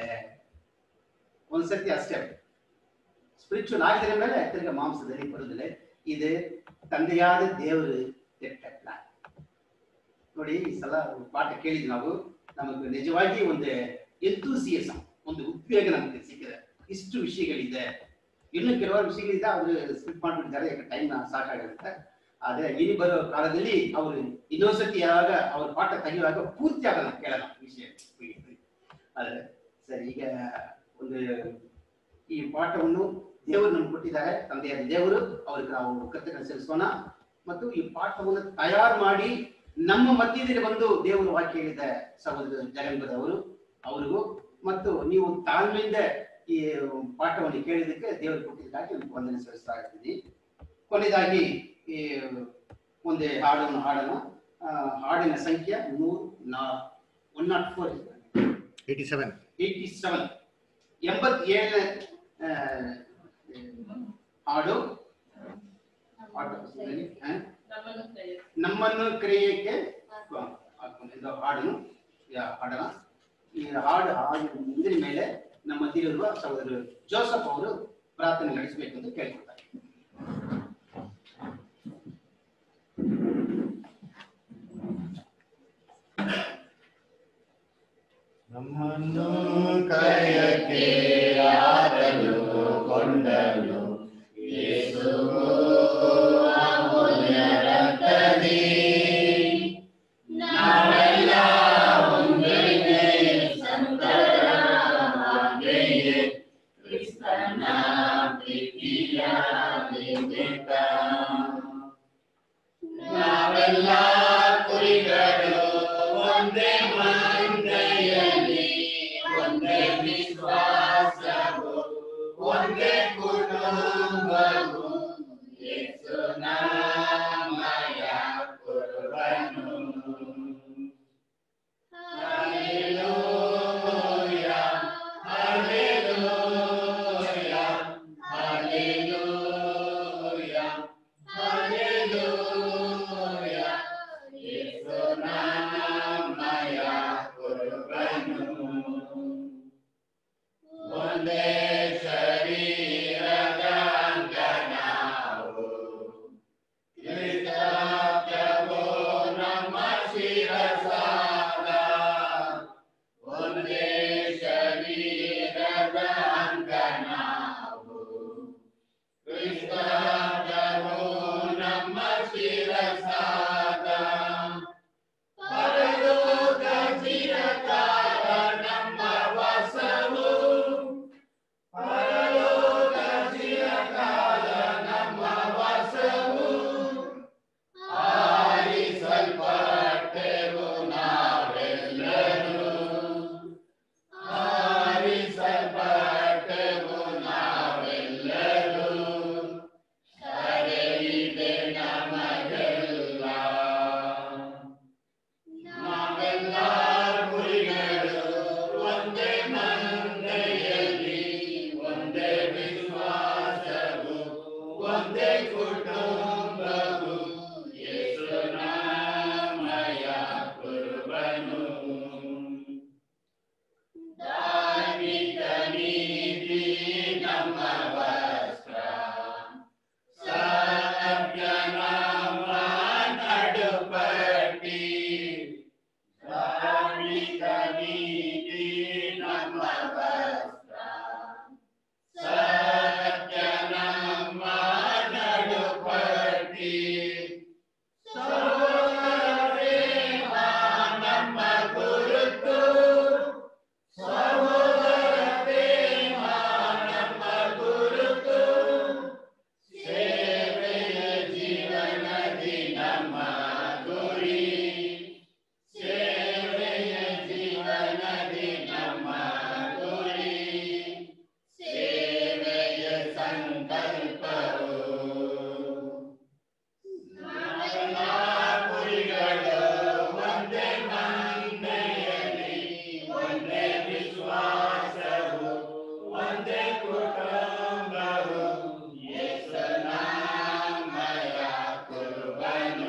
ಒಂದ್ಸತಿ ಅಷ್ಟೇ ಸ್ಪಿರಿಚುವಲ್ ಆಗಿದ ಮೇಲೆ ತಿರುಗ ಮಾಂಸದಲ್ಲಿ ಬರುವುದಿಲ್ಲ ಇದು ತಂದೆಯಾದ ದೇವರು ಕೆಟ್ಟ ಪ್ಲಾನ್ ನೋಡಿ ಈ ಸಲ ಪಾಠ ಕೇಳಿದ್ವಿ ನಾವು ನಮಗೆ ನಿಜವಾಗಿ ಒಂದು ಎಂತೂಸಿಯಸಂ ಒಂದು ಉದ್ವೇಗ ನಮಗೆ ಸಿಕ್ಕಿದೆ ಇಷ್ಟು ವಿಷಯಗಳಿದೆ ಇನ್ನು ಕೆಲವಾರು ವಿಷಯಗಳಿದೆ ಅವರು ಸ್ಕಿಪ್ ಮಾಡ್ಬಿಟ್ಟಿದ್ದಾರೆ ಯಾಕೆ ಟೈಮ್ ಸಾಕಾಗಿರುತ್ತೆ ಆದ್ರೆ ಇനി ಬರೋ ಕಾಲದಲ್ಲಿ ಅವರು ಇನ್ನೊಂದ್ಸತಿ ಯಾವಾಗ ಅವ್ರ ಪಾಠ ತೆಗೆಯುವಾಗ ಪೂರ್ತಿ ಆಗಲ್ಲ ಕೇಳಲ್ಲ ವಿಷಯ ಆದ್ರೆ ಸರಿ ಈಗ ಒಂದು ಈ ಪಾಠವನ್ನು ದೇವರು ನಮ್ಗೆ ಕೊಟ್ಟಿದ್ದಾರೆ ತಂದೆಯಾದ ದೇವರು ಅವ್ರಿಗೆ ನಾವು ಕೃತಜ್ಞತೆ ಸಲ್ಲಿಸೋಣ ಮತ್ತು ಈ ಪಾಠವನ್ನು ತಯಾರು ಮಾಡಿ ನಮ್ಮ ಮಧ್ಯದಲ್ಲಿ ಬಂದು ದೇವರು ವಾಕ್ಯ ಹೇಳಿದ ಸಹೋದರ ಜಗನ್ಬದವರು ಅವರಿಗೂ ಮತ್ತು ನೀವು ತಾಳ್ಮೆಯಿಂದ ಈ ಪಾಠವನ್ನು ಕೇಳಿದ್ದಕ್ಕೆ ದೇವರು ಕೊಟ್ಟಿದ್ದಕ್ಕಾಗಿ ಒಂದು ವಂದನೆ ಸಲ್ಲಿಸ್ತಾ ಇರ್ತೀನಿ ಕೊನೆಯದಾಗಿ ಈ ಒಂದು ಹಾಡನ್ನು ಹಾಡೋಣ ಆ, ಹಾಡಿನ ಸಂಖ್ಯೆ ನೂರು ನಾ one nought four eighty seven eighty seven ಎಂಬತ್ತೇಳನೇ ಆ, ಹಾಡು ಪಾಠ ಪುಸ್ತಕದಲ್ಲಿ, ಆ? ನಮ್ಮನ್ನು ಕ್ರಿಯೆಗೆ ಇದು ಹಾಡನ್ನು ಯಾ- ಹಾಡೋಣ ಈ ಹಾಡು ಹಾಡು ಮುಂದಿನ ಮೇಲೆ ನಮ್ಮ ಮಧ್ಯೆಯಿರುವ ಸಹೋದರರು ಜೋಸಫ್ ಅವರು ಪ್ರಾರ್ಥನೆ ನಡೆಸಬೇಕು ಅಂತ ಕೇಳ್ಕೊಳ್ತಾರೆ ನಮ್ಮನ್ನು ಕರೆಯಕ್ಕೆ ಯಾರನ್ನು ಕೊಂಡನು ಯೇಸುವು ಒಂದೇ ಶರೀರದ ಅಂಗ ನಾವು ಕ್ರಿಸ್ತ ಪ್ರಭು ನಮ್ಮ ಶಿರಸಾದ ಒಂದೇ ಶರೀರದ ಅಂಗ ನಾವು ಕ್ರಿಸ್ತ ಪ್ರಭು ನಮ್ಮ ಶಿರಸಾದ ಪರಲೋಕ ಚಿರಕಾಲ ನಮ್ಮ ವಾಸವು ಪರಲೋಕ ಚಿರಕಾಲ ನಮ್ಮ ವಾಸವು ಆರಿಸಲ್ಪಟ್ಟೆವು ನಾವೆಲ್ಲರೂ ಆರಿಸಲ್ಪಟ್ಟೆವು ನಾವೆಲ್ಲರೂ ಕರೆಯಿದೆ ನಮಗೆಲ್ಲ ನಾವೆಲ್ಲ ಕುರಿಗಳು ಒಂದೇ ಮಂದೆಯಲ್ಲಿ ಒಂದೇ ವಿಶ್ವಾಸವು ಒಂದೇ ಕುಟುಂಬವು ಯೇಸು ನಾಮಯ ಕುರುಬನು ಧಾರ್ಮಿಕ ನೀತಿ ನಮ್ಮ ವಸ್ತ್ರ ಸತ್ಯ ನಮ್ಮ ನಡುಪಟ್ಟಿ ಧಾರ್ಮಿಕ ನೀತಿ ನಮ್ಮ ವಸ್ತ್ರ ಸತ್ಯ ನಮ್ಮ ನಡುಪಟ್ಟಿ ಸಹೋದರ ಪ್ರೇಮ ನಮ್ಮ ಗುರುತು ಸಹೋದರ ಪ್ರೇಮ ನಮ್ಮ ಗುರುತು ಸೇವೆಯ ಜೀವನದಿ ನಮ್ಮ ಗುರಿ ಸೇವೆಯ ಜೀವನದಿ ನಮ್ಮ ಗುರಿ ಸೇವೆಯ ಸಂಕಲ್ಪವು ನಾವೆಲ್ಲ ಕುರಿಗಳು ಒಂದೇ ಮಂದೆಯಲ್ಲಿ ಒಂದೇ ವಿಶ್ವಾಸವು ಒಂದೇ ಕುಟುಂಬವು ಯೇಸು ನಾಮಯ ಕುರುಬನು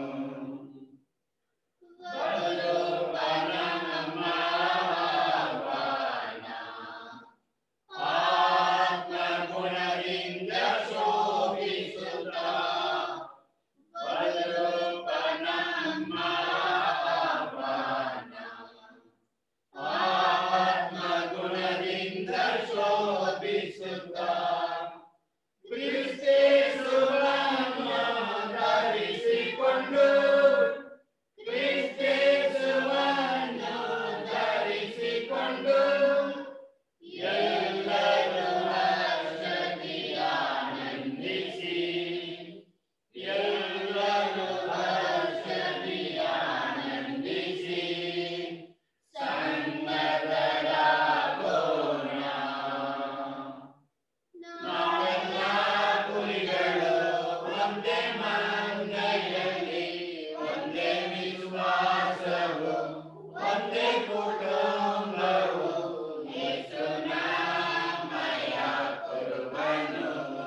ಬಲುಬಲ ನಮ್ಮ ಆಹ್ವಾನ. ಆತ್ಮಗುಣದಿಂದ ಶೋಭಿಸುತ್ತ ಬಲುಬಲ ನಮ್ಮ ಆಹ್ವಾನ. ಆತ್ಮಗುಣದಿಂದ ಶೋಭಿಸುತ್ತ ಕ್ರಿಸ್ತೇಸುವನ್ನು ಧರಿಸಿಕೊಂಡು ಕ್ರಿಸ್ತೇಸುವನ್ನು ಧರಿಸಿಕೊಂಡು ಎಲ್ಲರೂ ಹರ್ಷದಿ ಆನಂದಿಸಿ ಎಲ್ಲರೂ ಹರ್ಷದಿ ಆನಂದಿಸಿ ಸನ್ನದ್ಧರಾಗೋಣ ನಾವೆಲ್ಲ ಕುರಿಗಳು ಒಂದೇ ಮಂದೆಯಲ್ಲಿ ಒಂದೇ ವಿಶ್ವಾಸವು ಒಂದೇ ಕುಟುಂಬವು ಯೇಸು ನಾಮಯ ಕುರುಬನು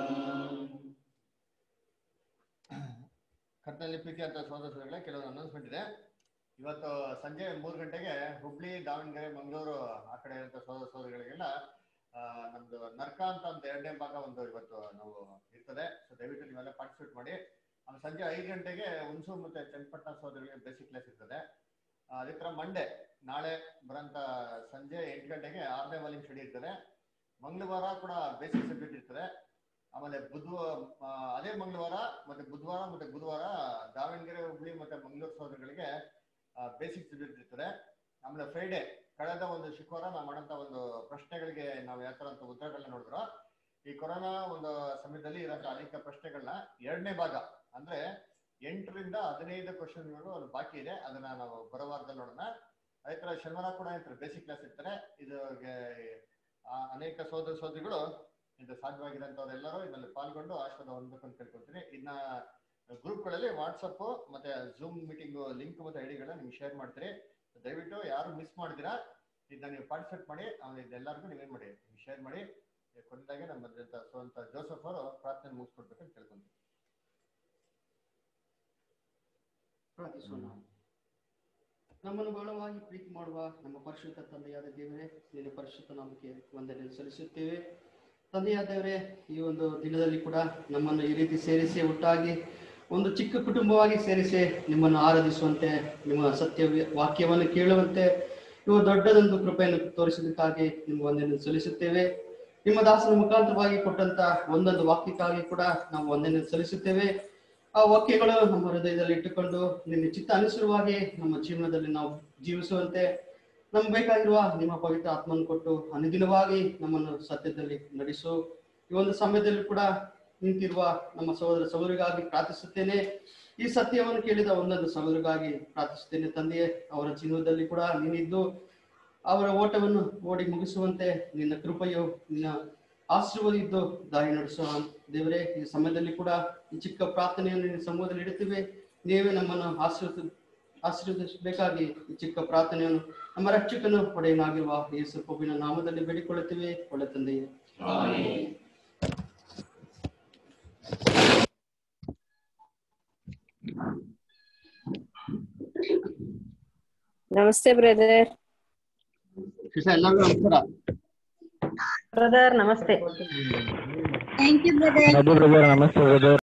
ಕರ್ತನಲ್ಲಿ ಪ್ರೀತಿ ಅಂತ ಸೋದರಗಳೇ ಕೆಲವೊಂದು ಅನೌನ್ಸ್ಮೆಂಟ್ ಇದೆ ಇವತ್ತು ಸಂಜೆ ಮೂರು ಗಂಟೆಗೆ ಹುಬ್ಳಿ ದಾವಣಗೆರೆ ಮಂಗಳೂರು ಆ ಕಡೆ ಇರುವಂತ ಸೋದರ ಸೋದರಿಗಳಿಗೆಲ್ಲ ಆ, ನಮ್ದು ನರ್ಕ ಅಂತ ಒಂದು ಎರಡನೇ ಭಾಗ ಒಂದು ಇವತ್ತು ನಾವು ಇರ್ತದೆ ಸೊ ದಯವಿಟ್ಟು ನೀವೆಲ್ಲ ಪಾರ್ಟಿಸಿಪೇಟ್ ಮಾಡಿ ಆಮೇಲೆ ಸಂಜೆ ಐದು ಗಂಟೆಗೆ ಹುಣಸೂರು ಮತ್ತೆ ಚನ್ನಪಟ್ಟಣ ಸೋದರಿಗೆ ಬೇಸಿಕ್ ಕ್ಲಾಸ್ ಇರ್ತದೆ ಆ, ಅದೇ ತರ ಮಂಡೇ ನಾಳೆ ಬರೋಂಥ ಸಂಜೆ ಎಂಟು ಗಂಟೆಗೆ ಆರನೇ ವಾಲ್ಯೂಮ್ ಸ್ಟಡಿ ಇರ್ತದೆ ಮಂಗಳವಾರ ಕೂಡ ಬೇಸಿಕ್ ಸಬ್ಜೆಕ್ಟ್ ಇರ್ತದೆ ಆಮೇಲೆ ಬುಧವಾರ ಅದೇ ಮಂಗಳವಾರ ಮತ್ತೆ ಬುಧವಾರ ಮತ್ತೆ ಗುರುವಾರ ದಾವಣಗೆರೆ ಹುಬ್ಳಿ ಮತ್ತೆ ಮಂಗಳೂರು ಸೋದರಗಳಿಗೆ ಬೇಸಿಕ್ ಸಬ್ಜೆಕ್ಟ್ ಇರ್ತದೆ ಆಮೇಲೆ ಫ್ರೈಡೆ ಕಳೆದ ಒಂದು ಶುಕ್ರವಾರ ನಾವು ಮಾಡೋಂಥ ಒಂದು ಪ್ರಶ್ನೆಗಳಿಗೆ ನಾವು ಯಾವ ಥರ ಅಂತ ಉತ್ತರಗಳನ್ನ ನೋಡಿದ್ರು ಈ ಕೊರೋನಾ ಒಂದು ಸಮಯದಲ್ಲಿ ಇರೋಂಥ ಅನೇಕ ಪ್ರಶ್ನೆಗಳನ್ನ ಎರಡನೇ ಭಾಗ ಅಂದ್ರೆ ಎಂಟರಿಂದ ಹದಿನೈದು ಕ್ವಶನ್ಗಳು ಅದು ಬಾಕಿ ಇದೆ ಅದನ್ನ ನಾವು ಬರೋ ವಾರದಲ್ಲಿ ನೋಡೋಣ ಅದೇ ತರ ಶನಿವಾರ ಕೂಡ ಇರ್ತಾರೆ ಬೇಸಿಕ್ ಕ್ಲಾಸ್ ಇರ್ತಾರೆ ಇದು ಗೆ- ಆ, ಅನೇಕ ಸೋದರ ಸೋದರಿಗಳು ಇದು ಸಾಧ್ಯವಾಗಿರೋಂಥವ್ರೆಲ್ಲರೂ ಇದರಲ್ಲಿ ಪಾಲ್ಗೊಂಡು ಆಶೀರ್ವಾದ ಹೊಂದಬೇಕು ಅಂತ ಕೇಳ್ಕೊಳ್ತೀನಿ ಇನ್ನ ಗ್ರೂಪ್ಗಳಲ್ಲಿ ವಾಟ್ಸಪ್ ಮತ್ತೆ ಝೂಮ್ ಮೀಟಿಂಗ್ ಲಿಂಕ್ ಮತ್ತೆ ಐಡಿಗಳನ್ನ ನಿಮ್ಗೆ ಶೇರ್ ಮಾಡ್ತೀರಿ ದಯವಿಟ್ಟು ಯಾರು ಮಿಸ್ ಮಾಡಿದಿರಾ ಇದನ್ನ ನೀವು ಪಾರ್ಟಿಸಿಪೇಟ್ ಮಾಡಿ ಆಮೇಲೆ ಇದೆಲ್ಲರಿಗೂ ನೀವೇನ್ ಮಾಡಿ ಶೇರ್ ಮಾಡಿ ಕೊನೆಯದಾಗಿ ನಮ್ಮ ಸ್ವಂತ ಜೋಸಫ್ ಅವರು ಪ್ರಾರ್ಥನೆ ಮುಗಿಸ್ಕೊಡ್ಬೇಕು ಅಂತ ಕೇಳ್ಕೊಂತೀನಿ ಪ್ರಾರ್ಥಿಸೋಣ ನಮ್ಮನ್ನು ಬಹಳವಾಗಿ ಪ್ರೀತಿ ಮಾಡುವ ನಮ್ಮ ಪರಿಶುದ್ಧ ತಂದೆಯಾದ ದೇವರೇ ನಿನ್ನ ಪರಿಶುದ್ಧ ನಾಮಕ್ಕೆ ವಂದನೆ ಸಲ್ಲಿಸುತ್ತೇವೆ ತಂದೆಯಾದ ದೇವರೇ ಈ ಒಂದು ದಿನದಲ್ಲಿ ಕೂಡ ನಮ್ಮನ್ನು ಈ ರೀತಿ ಸೇರಿಸಿ ಒಟ್ಟಾಗಿ ಒಂದು ಚಿಕ್ಕ ಕುಟುಂಬವಾಗಿ ಸೇರಿಸಿ ನಿಮ್ಮನ್ನು ಆರಾಧಿಸುವಂತೆ ನಿಮ್ಮ ಸತ್ಯ ವಾಕ್ಯವನ್ನು ಕೇಳುವಂತೆ ನೀವು ದೊಡ್ಡದೊಂದು ಕೃಪೆಯನ್ನು ತೋರಿಸಿದ್ದಕ್ಕಾಗಿ ನಿಮ್ಮ ವಂದನೆ ಸಲ್ಲಿಸುತ್ತೇವೆ ನಿಮ್ಮ ದಾಸನ ಮುಖಾಂತರವಾಗಿ ಕೊಟ್ಟಂತ ಒಂದೊಂದು ವಾಕ್ಯಕ್ಕಾಗಿ ಕೂಡ ನಾವು ವಂದನೆ ಸಲ್ಲಿಸುತ್ತೇವೆ ಆ ವಾಕ್ಯಗಳು ನಮ್ಮ ಹೃದಯದಲ್ಲಿ ಇಟ್ಟುಕೊಂಡು ನಿನ್ನ ಚಿತ್ತ ಅನುಸಾರವಾಗಿ ನಮ್ಮ ಜೀವನದಲ್ಲಿ ನಾವು ಜೀವಿಸುವಂತೆ ನಮ್ಗೆ ಬೇಕಾಗಿರುವ ನಿಮ್ಮ ಪವಿತ್ರ ಆತ್ಮನ್ನು ಕೊಟ್ಟು ಅನುದಿನವಾಗಿ ನಮ್ಮನ್ನು ಸತ್ಯದಲ್ಲಿ ನಡೆಸು ಈ ಒಂದು ಸಮಯದಲ್ಲಿ ಕೂಡ ನಿಂತಿರುವ ನಮ್ಮ ಸಹೋದರ ಸಹೋದರಿಗಾಗಿ ಪ್ರಾರ್ಥಿಸುತ್ತೇನೆ ಈ ಸತ್ಯವನ್ನು ಕೇಳಿದ ಒಂದೊಂದು ಸಹೋದರಿಗಾಗಿ ಪ್ರಾರ್ಥಿಸುತ್ತೇನೆ ತಂದೆಯೇ ಅವರ ಜೀವನದಲ್ಲಿ ಕೂಡ ನೀನಿದ್ದು ಅವರ ಓಟವನ್ನು ಓಡಿ ಮುಗಿಸುವಂತೆ ನಿನ್ನ ಕೃಪೆಯು ನಿನ್ನ ಆಶೀರ್ವಾದ ಇದ್ದು ದಾರಿ ನಡೆಸುವ ದೇವರೇ ಈ ಸಮಯದಲ್ಲಿ ಕೂಡ ಈ ಚಿಕ್ಕ ಪ್ರಾರ್ಥನೆಯನ್ನು ನಿನ್ನ ಸಮೂಹದಲ್ಲಿ ಇಡುತ್ತೇವೆ ನೀವೇ ನಮ್ಮನ್ನು ಆಶೀರ್ವದ ಆಶೀರ್ವದಿಸಬೇಕಾಗಿ ಈ ಚಿಕ್ಕ ಪ್ರಾರ್ಥನೆಯನ್ನು ನಮ್ಮ ರಕ್ಷಕನು ಒಡೆಯನಾಗಿರುವ ಯೇಸು ಪ್ರಭುವಿನ ನಾಮದಲ್ಲಿ ಬೇಡಿಕೊಳ್ಳುತ್ತೇವೆ ಒಳ್ಳೆ ತಂದೆಯೇ ನಮಸ್ತೆ ಬ್ರದರ್ ಎಲ್ಲರಿಗೂ ನಮಸ್ಕಾರ ಬ್ರದರ್ ನಮಸ್ತೆ thank you brother Raghu brother ನಮಸ್ತೆ ಬ್ರದರ್